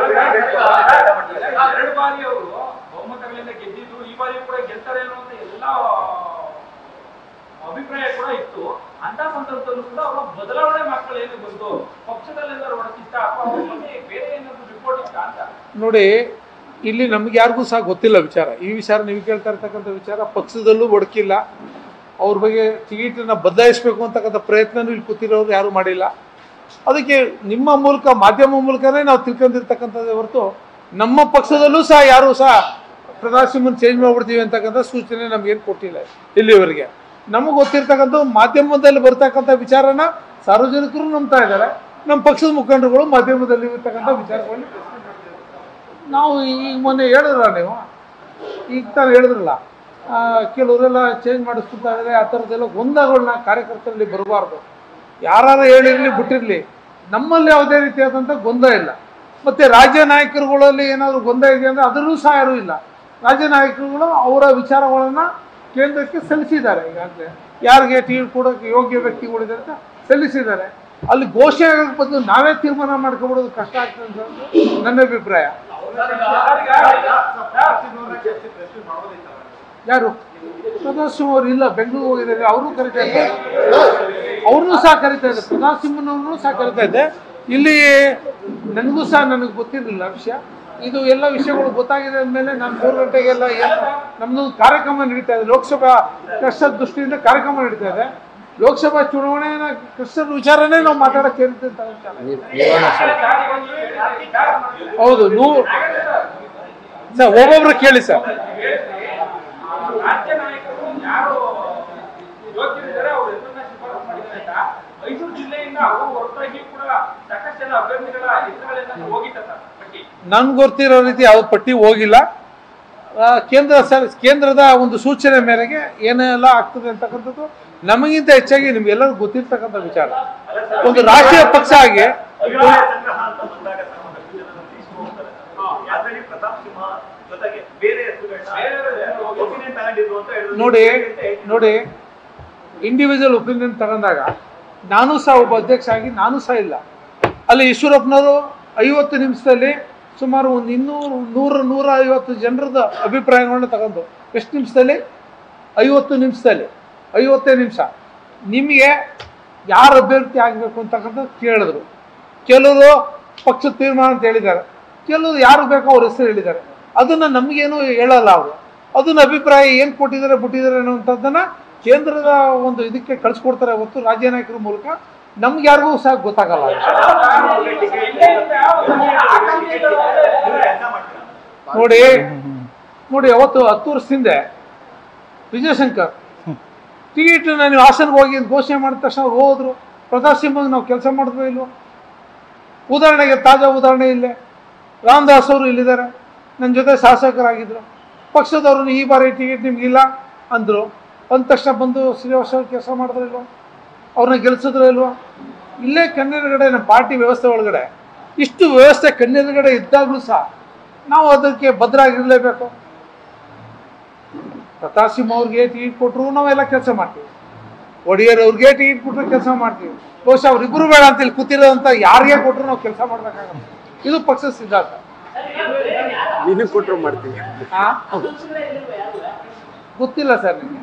ಎರಡು ಬಾರಿ ಅವರು ಬಹುಮತಗಳಿಂದ ಗೆದ್ದಿದ್ರು ಈ ಬಾರಿ ಕೂಡ ಗೆಲ್ತಾರೆ ಅನ್ನುವಂತ ಎಲ್ಲಾ ಅಭಿಪ್ರಾಯ ಕೂಡ ಇತ್ತು ಅಂತ ಸಂದರ್ಭದಲ್ಲೂ ಕೂಡ ಅವರ ಬದಲಾವಣೆ ಮಕ್ಕಳು ಏನು ಬಂತು ಪಕ್ಷದಲ್ಲೆಲ್ಲರೂ ಒಡಕಿಷ್ಟ ಅಥವಾ ಅವ್ರ ಬಗ್ಗೆ ಬೇರೆ ಏನಾದ್ರು ರಿಪೋರ್ಟ್ ಇತ್ತ ಅಂತ ನೋಡಿ ಇಲ್ಲಿ ನಮ್ಗೆ ಯಾರಿಗೂ ಸಹ ಗೊತ್ತಿಲ್ಲ ವಿಚಾರ ಈ ವಿಚಾರ ನೀವು ಕೇಳ್ತಾ ಇರ್ತಕ್ಕಂಥ ವಿಚಾರ ಪಕ್ಷದಲ್ಲೂ ಒಡಕಿಲ್ಲ ಅವ್ರ ಬಗ್ಗೆ ಟಿಕೆಟನ್ನು ಬದಲಾಯಿಸಬೇಕು ಅಂತಕ್ಕಂಥ ಪ್ರಯತ್ನನೂ ಇಲ್ಲಿ ಕೂತಿರೋರು ಯಾರೂ ಮಾಡಿಲ್ಲ ಅದಕ್ಕೆ ನಿಮ್ಮ ಮೂಲಕ ಮಾಧ್ಯಮ ಮೂಲಕನೇ ನಾವು ತಿಳ್ಕೊಂಡಿರ್ತಕ್ಕಂಥದ್ದೇ ಹೊರತು ನಮ್ಮ ಪಕ್ಷದಲ್ಲೂ ಸಹ ಯಾರೂ ಸಹ ಪ್ರಧಾನಮಂತ್ರಿ ಚೇಂಜ್ ಮಾಡ್ಬಿಡ್ತೀವಿ ಅಂತಕ್ಕಂಥ ಸೂಚನೆ ನಮಗೇನು ಕೊಟ್ಟಿಲ್ಲ ಇಲ್ಲಿವರೆಗೆ ನಮಗೆ ಗೊತ್ತಿರ್ತಕ್ಕಂಥ ಮಾಧ್ಯಮದಲ್ಲಿ ಬರ್ತಕ್ಕಂಥ ವಿಚಾರನ ಸಾರ್ವಜನಿಕರು ನಂಬ್ತಾ ಇದ್ದಾರೆ ನಮ್ಮ ಪಕ್ಷದ ಮುಖಂಡರುಗಳು ಮಾಧ್ಯಮದಲ್ಲಿ ಇರ್ತಕ್ಕಂಥ ವಿಚಾರಗಳನ್ನ ನಾವು ಈಗ ಮೊನ್ನೆ ಹೇಳಿದ್ರಲ್ಲ ನೀವು ಈಗ ತಾನು ಹೇಳಿದ್ರಲ್ಲ ಆ, ಕೆಲವರೆಲ್ಲ ಚೇಂಜ್ ಮಾಡಿಸ್ಕೊತಾ ಇದ್ದಾರೆ ಆ ಥರದ್ದೆಲ್ಲ ಗೊಂದಲಗಳನ್ನ ಕಾರ್ಯಕರ್ತರಲ್ಲಿ ಬರಬಾರ್ದು ಯಾರು ಹೇಳಿರಲಿ ಬಿಟ್ಟಿರಲಿ ನಮ್ಮಲ್ಲಿ ಯಾವುದೇ ರೀತಿಯಾದಂಥ ಗೊಂದಲ ಇಲ್ಲ ಮತ್ತು ರಾಜ್ಯ ನಾಯಕರುಗಳಲ್ಲಿ ಏನಾದರೂ ಗೊಂದಲ ಇದೆ ಅಂದರೆ ಅದರಲ್ಲೂ ಸಹ ಯಾರೂ ಇಲ್ಲ ರಾಜ್ಯ ನಾಯಕರುಗಳು ಅವರ ವಿಚಾರಗಳನ್ನು ಕೇಂದ್ರಕ್ಕೆ ಸಲ್ಲಿಸಿದ್ದಾರೆ ಈಗಾಗಲೇ ಯಾರಿಗೆ ಟಿಕೆಟ್ ಕೊಡೋಕ್ಕೆ ಯೋಗ್ಯ ವ್ಯಕ್ತಿಗಳಿದೆ ಅಂತ ಸಲ್ಲಿಸಿದ್ದಾರೆ ಅಲ್ಲಿ ಘೋಷಣೆ ಆಗೋಕ್ಕೆ ಬದಲು ನಾವೇ ತೀರ್ಮಾನ ಮಾಡ್ಕೊಬಿಡೋದು ಕಷ್ಟ ಆಗ್ತದೆ ಅಂತ ನನ್ನ ಅಭಿಪ್ರಾಯ ಯಾರು ಪ್ರತಾಪ್ ಸಿಂಹ ಅವರು ಇಲ್ಲ ಬೆಂಗಳೂರು ಹೋಗಿದ್ದಾರೆ ಅವರು ಕರಿತಾ ಇದ್ದಾರೆ ಅವ್ರನ್ನೂ ಸಹ ಕರಿತಾ ಇದ್ದಾರೆ ಪ್ರತಾಪ್ ಸಿಂಹನವ್ರನ್ನೂ ಸಹ ಕರಿತಾ ಇದ್ದೆ ಇಲ್ಲಿ ನನಗೂ ಸಹ ನನಗೆ ಗೊತ್ತಿರಲಿಲ್ಲ ವಿಷಯ ಇದು ಎಲ್ಲ ವಿಷಯಗಳು ಗೊತ್ತಾಗಿದೆ ಅಂದಮೇಲೆ ನಾನು ಮೂರು ಗಂಟೆಗೆಲ್ಲ ಏನು ನಮ್ಮದು ಕಾರ್ಯಕ್ರಮ ನಡೀತಾ ಇದೆ ಲೋಕಸಭಾ ಕಷ್ಟದ ದೃಷ್ಟಿಯಿಂದ ಕಾರ್ಯಕ್ರಮ ನಡೀತಾ ಇದೆ ಲೋಕಸಭಾ ಚುನಾವಣೆಯ ಕಷ್ಟದ ವಿಚಾರನೇ ನಾವು ಮಾತಾಡಕ್ಕೆ ಸೇರಿದ್ದಂಥ ವಿಚಾರ ಹೌದು ನೂರು ಸರ್ ಒಬ್ಬೊಬ್ರು ಕೇಳಿ ಸರ್ ರಾಜ್ಯ ನಾಯಕರು ಯಾರು ಯೋಗ್ಯರಿದ್ದಾರೆ ಅವ್ರ ಹೆಸರನ್ನ ಶಿಫಾರಸು ಮಾಡಿದ್ದಾರೆ ಅಂತ ಮೈಸೂರು ಜಿಲ್ಲೆಯಿಂದ ಅವರು ಹೊರತಾಗಿ ಕೂಡ ಸಾಕಷ್ಟು ಜನ ಅಭ್ಯರ್ಥಿಗಳ ಹೆಸರುಗಳೇನಾದ್ರು ಹೋಗಿತ್ತ ಸರ್ ಪಟ್ಟಿ ನನ್ಗೆ ಗೊತ್ತಿರೋ ರೀತಿ ಯಾವ್ದು ಪಟ್ಟಿ ಹೋಗಿಲ್ಲ ಆ, ಕೇಂದ್ರ ಸರ್ ಕೇಂದ್ರದ ಒಂದು ಸೂಚನೆ ಮೇರೆಗೆ ಏನೆಲ್ಲ ಆಗ್ತದೆ ಅಂತಕ್ಕಂಥದ್ದು ನಮಗಿಂತ ಹೆಚ್ಚಾಗಿ ನಿಮ್ಗೆಲ್ಲರಿಗೂ ಗೊತ್ತಿರ್ತಕ್ಕಂಥ ವಿಚಾರ ಒಂದು ರಾಷ್ಟ್ರೀಯ ಪಕ್ಷ ಆಗಿ ಅಭಿಪ್ರಾಯ ಸಂಗ್ರಹ ಅಂತ ಬಂದಾಗ ಸರ್ ಒಂದಷ್ಟು ಜನರನ್ನು ಇಸ್ಕೊ ಹೋಗ್ತಾರೆ ಅದರಲ್ಲಿ ಪ್ರತಾಪ್ ಸಿಂಹ ಜೊತೆಗೆ ಬೇರೆ ಹೆಸರುಗಳನ್ನ ಒಪಿನಿಯನ್ ತಗೊಂಡಿದ್ರು ಅಂತ ಹೇಳಿದ್ರು ನೋಡಿ ನೋಡಿ ಇಂಡಿವಿಜುವಲ್ ಒಪಿನಿಯನ್ ತಗೊಂಡಾಗ ನಾನು ಸಹ ಒಬ್ಬ ಅಧ್ಯಕ್ಷ ಆಗಿ ನಾನು ಸಹ ಇಲ್ಲ ಅಲ್ಲಿ ಈಶ್ವರಪ್ಪನವರು ಐವತ್ತು ನಿಮಿಷದಲ್ಲಿ ಸುಮಾರು ಒಂದು ಇನ್ನೂರು ನೂರು ನೂರ ಐವತ್ತು ಜನರದ ಅಭಿಪ್ರಾಯಗಳನ್ನ ತಗೊಂಡು ಎಷ್ಟು ನಿಮಿಷದಲ್ಲಿ ಐವತ್ತು ನಿಮಿಷದಲ್ಲಿ ಐವತ್ತೇ ನಿಮಿಷ ನಿಮಗೆ ಯಾರು ಅಭ್ಯರ್ಥಿ ಆಗಬೇಕು ಅಂತಕ್ಕಂಥದ್ದು ಕೇಳಿದ್ರು ಕೆಲವರು ಪಕ್ಷದ ತೀರ್ಮಾನ ಅಂತ ಹೇಳಿದ್ದಾರೆ ಕೆಲವರು ಯಾರು ಬೇಕೋ ಅವ್ರ ಹೆಸರು ಹೇಳಿದ್ದಾರೆ ಅದನ್ನು ನಮಗೇನು ಹೇಳಲ್ಲ ಅವರು ಅದನ್ನ ಅಭಿಪ್ರಾಯ ಏನು ಕೊಟ್ಟಿದ್ದಾರೆ ಬಿಟ್ಟಿದ್ದಾರೆ ಅನ್ನುವಂಥದ್ದನ್ನ ಕೇಂದ್ರದ ಒಂದು ಇದಕ್ಕೆ ಕಳಿಸ್ಕೊಡ್ತಾರೆ ಹೊತ್ತು ರಾಜ್ಯ ನಾಯಕರ ಮೂಲಕ ನಮ್ಗೆ ಯಾರಿಗೂ ಸಹ ಗೊತ್ತಾಗಲ್ಲ ನೋಡಿ ನೋಡಿ ಅವತ್ತು ಹತ್ತು ವರ್ಷದ ಹಿಂದೆ ವಿಜಯಶಂಕರ್ ಟಿಕೆಟ್ ನೀವು ಹಾಸನ್ಗೆ ಹೋಗಿ ಅಂತ ಘೋಷಣೆ ಮಾಡಿದ ತಕ್ಷಣ ಅವ್ರು ಹೋದ್ರು ಪ್ರತಾಪ್ ಸಿಂಹಗೆ ನಾವು ಕೆಲಸ ಮಾಡಿದ್ವೋ ಇಲ್ವೋ ಉದಾಹರಣೆಗೆ ತಾಜಾ ಉದಾಹರಣೆ ಇಲ್ಲೇ ರಾಮದಾಸ್ ಅವರು ಇಲ್ಲಿದ್ದಾರೆ ನನ್ನ ಜೊತೆ ಶಾಸಕರಾಗಿದ್ದರು ಪಕ್ಷದವ್ರನ್ನ ಈ ಬಾರಿ ಟಿಕೆಟ್ ನಿಮಗಿಲ್ಲ ಅಂದರು ಅಂದ ತಕ್ಷಣ ಬಂದು ಶ್ರೀನಿವಾಸ ಅವ್ರು ಕೆಲಸ ಮಾಡಿದ್ರು ಇಲ್ವೋ ಅವ್ರನ್ನ ಗೆಲ್ಸಿದ್ರು ಇಲ್ವೋ ಇಲ್ಲೇ ಕನ್ನಡಗಡೆ ನಮ್ಮ ಪಾರ್ಟಿ ವ್ಯವಸ್ಥೆ ಒಳಗಡೆ ಇಷ್ಟು ವ್ಯವಸ್ಥೆ ಕಣ್ಣೆದುರುಗಡೆ ಇದ್ದಾಗಲೂ ಸಹ ನಾವು ಅದಕ್ಕೆ ಭದ್ರಾಗಿರಲೇಬೇಕು ಪ್ರತಾಪ್ ಅವ್ರಿಗೆ ಟಿಕೆಟ್ ಕೊಟ್ಟರು ನಾವೆಲ್ಲ ಕೆಲಸ ಮಾಡ್ತೀವಿ ಒಡೆಯರ್ ಅವ್ರಿಗೆ ಟಿಕೆಟ್ ಕೊಟ್ಟರು ಕೆಲಸ ಮಾಡ್ತೀವಿ ಬಹುಶಃ ಅವ್ರಿಬ್ರು ಬೇಡ ಅಂತ ಇಲ್ಲಿ ಕೂತಿರೋದಂತ ಯಾರಿಗೆ ಕೊಟ್ಟರು ನಾವು ಕೆಲಸ ಮಾಡ್ಬೇಕಾಗಲ್ಲ ಇದು ಪಕ್ಷದ ಸಿದ್ಧಾಂತ ನಿನಗೆ ಕೊಟ್ಟರು ಮಾಡ್ತೀವಿ ಆ? ಗೊತ್ತಿಲ್ಲ ಸರ್ ನಿಮಗೆ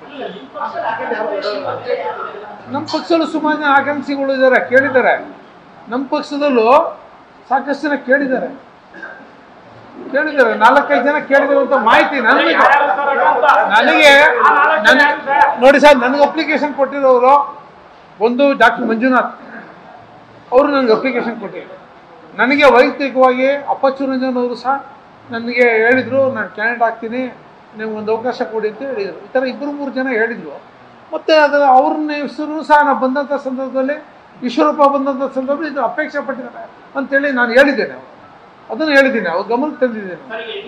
ನಮ್ಮ ಪಕ್ಷದಲ್ಲೂ ಸುಮಾರು ಜನ ಆಕಾಂಕ್ಷಿಗಳು ಇದ್ದಾರೆ ಕೇಳಿದ್ದಾರೆ ನಮ್ಮ ಪಕ್ಷದಲ್ಲೂ ಸಾಕಷ್ಟು ಜನ ಕೇಳಿದ್ದಾರೆ ಕೇಳಿದ್ದಾರೆ ನಾಲ್ಕೈದು ಜನ ಕೇಳಿದ್ದಾರೆ ಅಂತ ಮಾಹಿತಿ ನನಗೆ ನನಗೆ ನನ್- ನೋಡಿ ಸರ್ ನನಗೆ ಅಪ್ಲಿಕೇಶನ್ ಕೊಟ್ಟಿರೋರು ಒಂದು ಡಾಕ್ಟರ್ ಮಂಜುನಾಥ್ ಅವರು ನನಗೆ ಅಪ್ಲಿಕೇಶನ್ ಕೊಟ್ಟಿದ್ರು ನನಗೆ ವೈಯಕ್ತಿಕವಾಗಿ ಅಪ್ಪಚ್ಚು ರಂಜನ್ ಅವರು ಸಹ ನನಗೆ ಹೇಳಿದರು ನಾನು ಕ್ಯಾಂಡಿಡೇಟ್ ಆಗ್ತೀನಿ ನೀವು ಒಂದು ಅವಕಾಶ ಕೊಡಿ ಅಂತ ಹೇಳಿದರು ಈ ಥರ ಇಬ್ಬರು ಮೂರು ಜನ ಹೇಳಿದರು ಮತ್ತು ಅದರ ಅವ್ರನ್ನ ಹೆಸರು ಸಹ ನಾನು ಬಂದಂಥ ಸಂದರ್ಭದಲ್ಲಿ ಈಶ್ವರಪ್ಪ ಬಂದಂಥ ಸಂದರ್ಭದಲ್ಲಿ ಇದು ಅಪೇಕ್ಷೆ ಪಟ್ಟಿದ್ದಾರೆ ಅಂತೇಳಿ ನಾನು ಹೇಳಿದ್ದೇನೆ ಅದನ್ನು ಹೇಳಿದ್ದೀನಿ ಅವ್ರ ಗಮನಕ್ಕೆ ತಂದಿದ್ದೇನೆ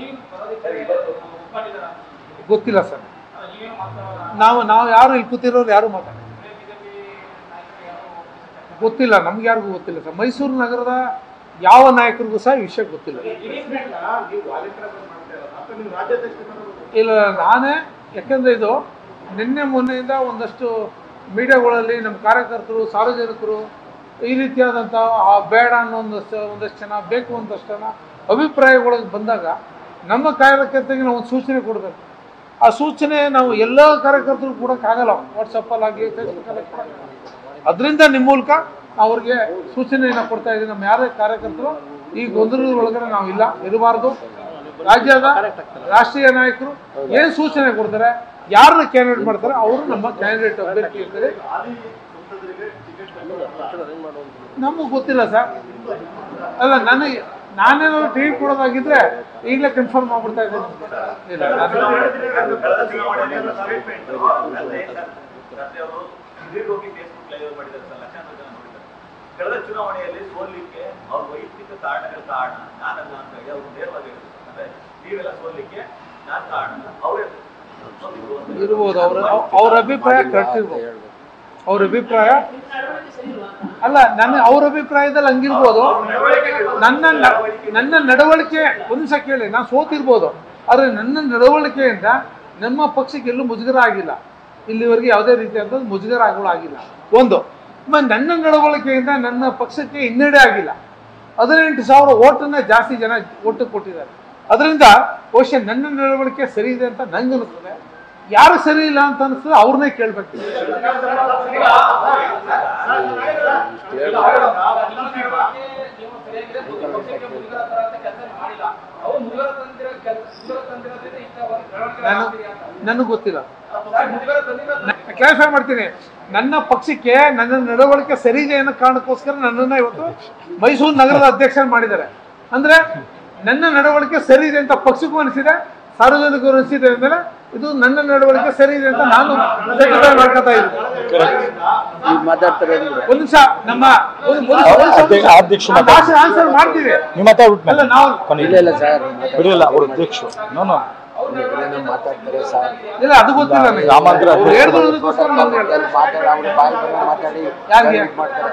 ಗೊತ್ತಿಲ್ಲ ಸರ್ ನಾವು ನಾವು ಯಾರು ಇಲ್ಲಿ ಕೂತಿರೋರು ಯಾರು ಮಾತಾಡ ಗೊತ್ತಿಲ್ಲ ನಮ್ಗೆ ಯಾರಿಗೂ ಗೊತ್ತಿಲ್ಲ ಸರ್ ಮೈಸೂರು ನಗರದ ಯಾವ ನಾಯಕರಿಗೂ ಸಹ ಈ ವಿಷಯ ಗೊತ್ತಿಲ್ಲ ಇಲ್ಲ ನಾನೇ ಯಾಕೆಂದ್ರೆ ಇದು ನಿನ್ನೆ ಮೊನ್ನೆಯಿಂದ ಒಂದಷ್ಟು ಮೀಡಿಯಾಗಳಲ್ಲಿ ನಮ್ಮ ಕಾರ್ಯಕರ್ತರು ಸಾರ್ವಜನಿಕರು ಈ ರೀತಿಯಾದಂಥ ಆ ಬೇಡ ಅನ್ನೋ ಒಂದಷ್ಟು ಒಂದಷ್ಟು ಜನ ಬೇಕು ಒಂದಷ್ಟು ಜನ ಅಭಿಪ್ರಾಯಗಳಿಗೆ ಬಂದಾಗ ನಮ್ಮ ಕಾರ್ಯಕರ್ತರಿಗೆ ನಾವು ಒಂದು ಸೂಚನೆ ಕೊಡಬೇಕು ಆ ಸೂಚನೆ ನಾವು ಎಲ್ಲ ಕಾರ್ಯಕರ್ತರು ಕೊಡೋಕ್ಕಾಗಲ್ಲ ವಾಟ್ಸಪ್ಪಲ್ಲಾಗಲಿ ಫೇಸ್ಬುಕ್ಕಲ್ಲಿ ಅದರಿಂದ ನಿಮ್ಮ ಮೂಲಕ ಅವ್ರಿಗೆ ಸೂಚನೆಯನ್ನು ಕೊಡ್ತಾ ಇದ್ದೀವಿ ನಮ್ಮ ಯಾರೇ ಕಾರ್ಯಕರ್ತರು ಈ ಗೊಂದಲದ ಒಳಗಡೆ ನಾವು ಇಲ್ಲ ಇರಬಾರ್ದು ರಾಜ್ಯದ ರಾಷ್ಟ್ರೀಯ ನಾಯಕರು ಏನು ಸೂಚನೆ ಕೊಡ್ತಾರೆ ಯಾರನ್ನ ಕ್ಯಾಂಡಿಡೇಟ್ ಮಾಡ್ತಾರೆ ಅವರು ನಮ್ಮ ಕ್ಯಾಂಡಿಡೇಟ್ ಅಭ್ಯರ್ಥಿ ಇರ್ತಾರೆ ನಮಗೆ ಗೊತ್ತಿಲ್ಲ ಸರ್ ಅಲ್ಲ ನನಗೆ ನಾನೇನಾದ್ರು ಟಿವಿ ಕೊಡೋದಾಗಿದ್ರೆ ಈಗಲೇ ಕನ್ಫರ್ಮ್ ಆಗ್ಬಿಡ್ತಾ ಇದ್ದೀನಿ ಇಲ್ಲ ನಾನು- ಕಳೆದ ಚುನಾವಣೆಯಲ್ಲಿ ಅಲ್ಲದೆ ಸರ್, ರಾತ್ರಿ ಅವರು ದೀರ್ಘವಾಗಿ ಫೇಸ್ಬುಕ್ ಲೈವ್ ಮಾಡಿದ್ದಾರೆ ಸರ್ ಲಕ್ಷಾಂತರ ಜನ ನೋಡಿದ್ದಾರೆ ಕಳೆದ ಚುನಾವಣೆಯಲ್ಲಿ ಸೋಲಿಕ್ಕೆ ಅವ್ರ ವೈಯಕ್ತಿಕ ಕಾರಣಗಳ ಕಾರಣ ನಾನಲ್ಲ ಅಂತ ಹೇಳಿ ಅವರು ನೇರವಾಗಿ ಹೇಳಿದ್ರು ಅಂದ್ರೆ ನೀವೆಲ್ಲ ಸೋಲಿಕ್ಕೆ ನಾನ್ ಕಾರಣ ಅವರೇ ಸೋತಿದ್ರು ಅಂತ ಇರ್ಬೋದು ಅವ್ರ ಅವ್ರ ಅಭಿಪ್ರಾಯ ಕರೆಕ್ಟ್ ಇರ್ಬೋದು ಅವ್ರ ಅಭಿಪ್ರಾಯ ಅಲ್ಲ ನನ್ನ ಅವ್ರ ಅಭಿಪ್ರಾಯದಲ್ಲಿ ಹಂಗಿರ್ಬೋದು ನನ್ನ ನ- ನನ್ನ ನಡವಳಿಕೆ ಒಂದು ನಿಮಿಷ ಕೇಳಿ ನಾನು ಸೋತಿರ್ಬೋದು ಆದರೆ ನನ್ನ ನಡವಳಿಕೆಯಿಂದ ನಮ್ಮ ಪಕ್ಷಕ್ಕೆ ಎಲ್ಲೂ ಮುಜುಗರ ಆಗಿಲ್ಲ ಇಲ್ಲಿವರೆಗೆ ಯಾವುದೇ ರೀತಿಯಾದ ಮುಜುಗರ ಆಗೋಳು ಆಗಿಲ್ಲ ಒಂದು ಆಮೇಲೆ ನನ್ನ ನಡವಳಿಕೆಯಿಂದ ನನ್ನ ಪಕ್ಷಕ್ಕೆ ಹಿನ್ನಡೆ ಆಗಿಲ್ಲ ಹದಿನೆಂಟು ಸಾವಿರ ಓಟನ್ನ ಜಾಸ್ತಿ ಜನ ಓಟು ಕೊಟ್ಟಿದ್ದಾರೆ ಅದರಿಂದ ಬಹುಶಃ ನನ್ನ ನಡವಳಿಕೆ ಸರಿ ಇದೆ ಅಂತ ನಂಗೆ ಅನಿಸ್ತದೆ ಯಾರು ಸರಿ ಇಲ್ಲ ಅಂತ ಅನಿಸ್ತದೆ ಅವ್ರನ್ನೇ ಕೇಳ್ಬೇಕು ನೀವು ಸರಿಯಾಗಿದೆ ಪಕ್ಷಕ್ಕೆ ಮುಜುಗರ ತರಂತ ಕೆಲಸ ಮಾಡಿಲ್ಲ ಅವ್ರು ಮುಜುಗರ ತಂದಿರೋ ಕೆಲಸ ಮುಜುಗರ ತಂದಿರೋದ್ರಿಂದ ಇಷ್ಟ ಬೆಳವಣಿಗೆ ನಾನು ಆಗ್ತೀರಿ ಅಂತ ನನಗೆ ಗೊತ್ತಿಲ್ಲ ಸರ್, ಮುಜುಗರ ತಂದಿರೋ ಕ್ಲಾರಿಫೈ ಮಾಡ್ತೀನಿ ನನ್ನ ಪಕ್ಷಕ್ಕೆ ನನ್ನ ನಡವಳಿಕೆ ಸರಿ ಇದೆ ಅನ್ನೋ ಕಾರಣಕ್ಕೋಸ್ಕರ ನನ್ನನ್ನು ಇವತ್ತು ಮೈಸೂರು ನಗರದ ಅಧ್ಯಕ್ಷ ಮಾಡಿದ್ದಾರೆ ಅಂದ್ರೆ ನನ್ನ ನಡವಳಿಕೆ ಸರಿ ಇದೆ ಅಂತ ಪಕ್ಷಕ್ಕೂ ಅನಿಸಿದೆ ಸಾರ್ವಜನಿಕರು ಅನಿಸಿದೆ ಅಂದಮೇಲೆ ಇದು ನನ್ನ ನಡವಳಿಕೆ ಸರಿ ಇದೆ ಅಂತ ನಾನು certify ಮಾಡ್ಕೊತಾ ಇದ್ದೀನಿ ಈಗ ಮಾತಾಡ್ತಾರೆ ಅಂದ್ರೆ ಒಂದ್ ನಿಮಿಷ ನಮ್ಮ ಒಂದ್- ಒಂದ್ ನಿಮಿಷ, ಒಂದ್ ನಿಮಿಷ. ಆ ಭಾಷೆ ಆನ್ಸರ್ ಮಾಡ್ತೀವಿ ಅಲ್ಲ ನಾವು ಇಲ್ಲ ಇಲ್ಲ ಸರ್ ಬಿಡಿಲ್ಲ ಅವ್ರ ಅಧ್ಯಕ್ಷರು ನಾನು ಏನೇನೋ ಮಾತಾಡ್ತಾರೆ ಸರ್ ಇಲ್ಲ ಅದು ಗೊತ್ತಿಲ್ಲ ನನಗೆ ಗ್ರಾಮಾಂತರ ಅವ್ರು ಹೇಳಿರೋದಕ್ಕೋಸ್ಕರ ನಾನು ಹೇಳ್ದೆ. ಎಲ್ಲಿ ಮಾತಾಡಿ ಅವ್ರ ಬಾಯಿ ಬಂದಂಗೆ ಮಾತಾಡಿ ಯಾರಿಗೆ? ಇದ್ ಮಾಡ್ತಾರೆ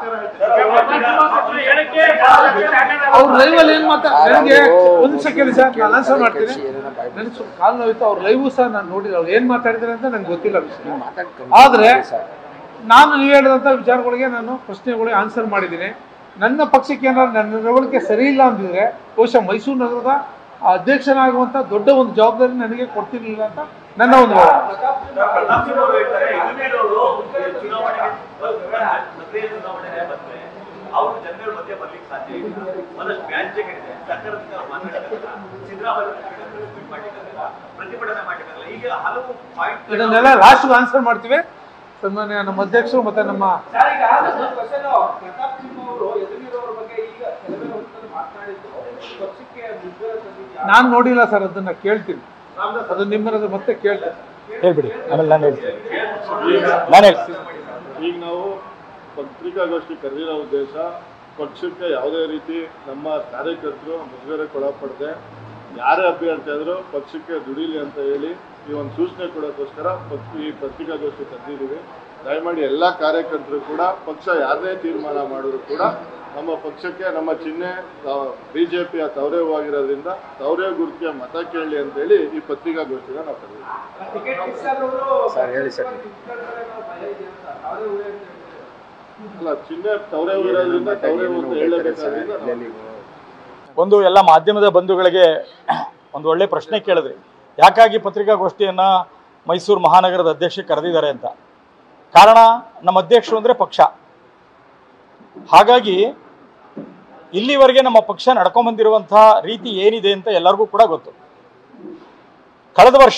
ಅವ್ರ ಲೈವ್ ಅಲ್ಲಿ ಏನ್ ಮಾತಾ ನನಗೆ ಒಂದ್ ನಿಮಿಷ ಕೇಳಿ ಸರ್ ನಾನು ಆನ್ಸರ್ ಮಾಡ್ತೀನಿ ಏನೇನೋ ಬಾಯಿ ನನಗೆ ಸ್ವಲ್ಪ ಕಾಲು ನೋಯ್ತು ಅವ್ರ ಲೈವ್ ಸಹ ನಾನು ನೋಡಿಲ್ಲ ಅವ್ರು ಏನ್ ಮಾತಾಡಿದ್ದಾರೆ ಅಂತ ನಂಗೆ ಗೊತ್ತಿಲ್ಲ ವಿಷಯ ಮಾತಾಡ್ಕೊಂಡು ಆದ್ರೆ ಸರ್ ನಾನು ನೀವು ಹೇಳಿದಂಥ ವಿಚಾರಗಳಿಗೆ ನಾನು ಪ್ರಶ್ನೆಗಳಿಗೆ ಆನ್ಸರ್ ಮಾಡಿದ್ದೀನಿ ನನ್ನ ಪಕ್ಷಕ್ಕೆ ಏನಾದ್ರು ನನ್ನ ನಡವಳಿಕೆ ಸರಿ ಇಲ್ಲ ಅಂದಿದ್ರೆ ಬಹುಶಃ ಮೈಸೂರು ನಗರದ ಅಧ್ಯಕ್ಷನಾಗುವಂಥ ದೊಡ್ಡ ಒಂದು ಜವಾಬ್ದಾರಿ ನನಗೆ ಕೊಡ್ತಿರ್ಲಿಲ್ಲ ಅಂತ ನನ್ನ ಒಂದು ಭಾವನೆ. ಪ್ರತಾಪ್ ಸಿಂಹ ಅವರು ಹೇಳ್ತಾರೆ ಯದುವೀರ್ ಅವರು ಚುನಾವಣೆಗೆ ಸಕ್ರಿಯ ಚುನಾವಣೆಗೆ ಬಂದ್ರೆ ಅವರು ಜನಗಳ ಮಧ್ಯೆ ಬರ್ಲಿಕ್ಕೆ ಸಾಧ್ಯ ಇಲ್ಲ ಒಂದಷ್ಟು ವ್ಯಾಜ್ಯಗಳಿದೆ ಸರ್ಕಾರದಿಂದ ಅವ್ರು ಮಾತಾಡಿದಾರಲ್ಲ ಸಿದ್ದರಾಮಯ್ಯ ಟ್ವೀಟ್ ಮಾಡಿದಾರಲ್ಲ ಪ್ರತಿಭಟನೆ ಮಾಡಿದಾರಲ್ಲ ಈಗ ಹಲವು ಪಾಯಿಂಟ್ ಇದನ್ನೆಲ್ಲ ಲಾಸ್ಟ್ ಆನ್ಸರ್ ಮಾಡ್ತೀವಿ ಸನ್ಮಾನ್ಯ ನಮ್ಮ ಅಧ್ಯಕ್ಷರು ಮತ್ತೆ ನಮ್ಮ ಸರ್, ಈಗ ನನ್ನ question ಪ್ರತಾಪ್ ಸಿಂಹ ಅವರು ಯದುವೀರ್ ಅವರ ಬಗ್ಗೆ ಈಗ ಕೆಲವೇ ಹೊತ್ತಲ್ಲಿ ಮಾತನಾಡಿದ್ದು ಪಕ್ಷಕ್ಕೆ ಮುಜುಗರ ತಂದಿದ್ಯಾ ನಾನು ನೋಡಿಲ್ಲ ಸರ್ ಅದನ್ನ ಕೇಳ್ತೀನಿ ಅದು ನಿಮ್ಮನ್ನ ಮತ್ತೆ ಕೇಳ್ತೀನಿ ಹೇಳ್ಬಿಡಿ ಆಮೇಲೆ ನಾನು ಹೇಳ್ತೀನಿ ನಾನು ಹೇಳ್ತೀನಿ ಈಗ ನಾವು ಪತ್ರಿಕಾಗೋಷ್ಠಿ ಕರೆದಿರೋ ಉದ್ದೇಶ ಪಕ್ಷಕ್ಕೆ ಯಾವುದೇ ರೀತಿ ನಮ್ಮ ಕಾರ್ಯಕರ್ತರು ಮುಜುಗರಕ್ಕೊಳಪಡದೆ ಯಾರೇ ಅಭ್ಯರ್ಥಿ ಆದರೂ ಪಕ್ಷಕ್ಕೆ ದುಡಿಲಿ ಅಂತ ಹೇಳಿ ಈ ಒಂದು ಸೂಚನೆ ಕೊಡೋಕ್ಕೋಸ್ಕರ ಪತ್- ಈ ಪತ್ರಿಕಾಗೋಷ್ಠಿ ಕರೆದಿದ್ದೀವಿ ದಯಮಾಡಿ ಎಲ್ಲ ಕಾರ್ಯಕರ್ತರು ಕೂಡ ಪಕ್ಷ ಯಾರದೇ ತೀರ್ಮಾನ ಮಾಡಿದ್ರು ಕೂಡ ನಮ್ಮ ಪಕ್ಷಕ್ಕೆ ನಮ್ಮ ಚಿಹ್ನೆ ಬಿಜೆಪಿಯ ತವರೇವಾಗಿರೋದ್ರಿಂದ ತವರೇ ಗುರುತಿಯ ಮತ ಕೇಳಲಿ ಅಂತೇಳಿ ಈ ಪತ್ರಿಕಾಗೋಷ್ಠಿನ ನಾವು ಕರೆದಿದ್ದೀವಿ ಟಿಕೆಟ್ ಫಿಕ್ಸ್ ಆದವರು ಸರ್ ಹೇಳಿ ಸರ್ ಭಯ ಇದೆ ಅಂತ ಅವರೇ ಊರೇ ಅಂತ ಹೇಳ್ತಿದ್ದಾರೆ. ಅಲ್ಲ ಚಿಹ್ನೆ ತವರೇ ಇರೋದ್ರಿಂದ ತವರೇ ಅಂತ ಹೇಳಬೇಕಾದ್ರಿಂದ ನಾವು ಒಂದು ಎಲ್ಲ ಮಾಧ್ಯಮದ ಬಂಧುಗಳಿಗೆ ಒಂದು ಒಳ್ಳೆ ಪ್ರಶ್ನೆ ಕೇಳಿದ್ರಿ ಯಾಕಾಗಿ ಪತ್ರಿಕಾಗೋಷ್ಠಿಯನ್ನು ಮೈಸೂರು ಮಹಾನಗರದ ಅಧ್ಯಕ್ಷ ಕರೆದಿದ್ದಾರೆ ಅಂತ ಕಾರಣ ನಮ್ಮ ಅಧ್ಯಕ್ಷರು ಅಂದರೆ ಪಕ್ಷ ಹಾಗಾಗಿ ಇಲ್ಲಿವರೆಗೆ ನಮ್ಮ ಪಕ್ಷ ನಡ್ಕೊಂಬಂದಿರುವಂತಹ ರೀತಿ ಏನಿದೆ ಅಂತ ಎಲ್ಲರಿಗೂ ಕೂಡ ಗೊತ್ತು ಕಳೆದ ವರ್ಷ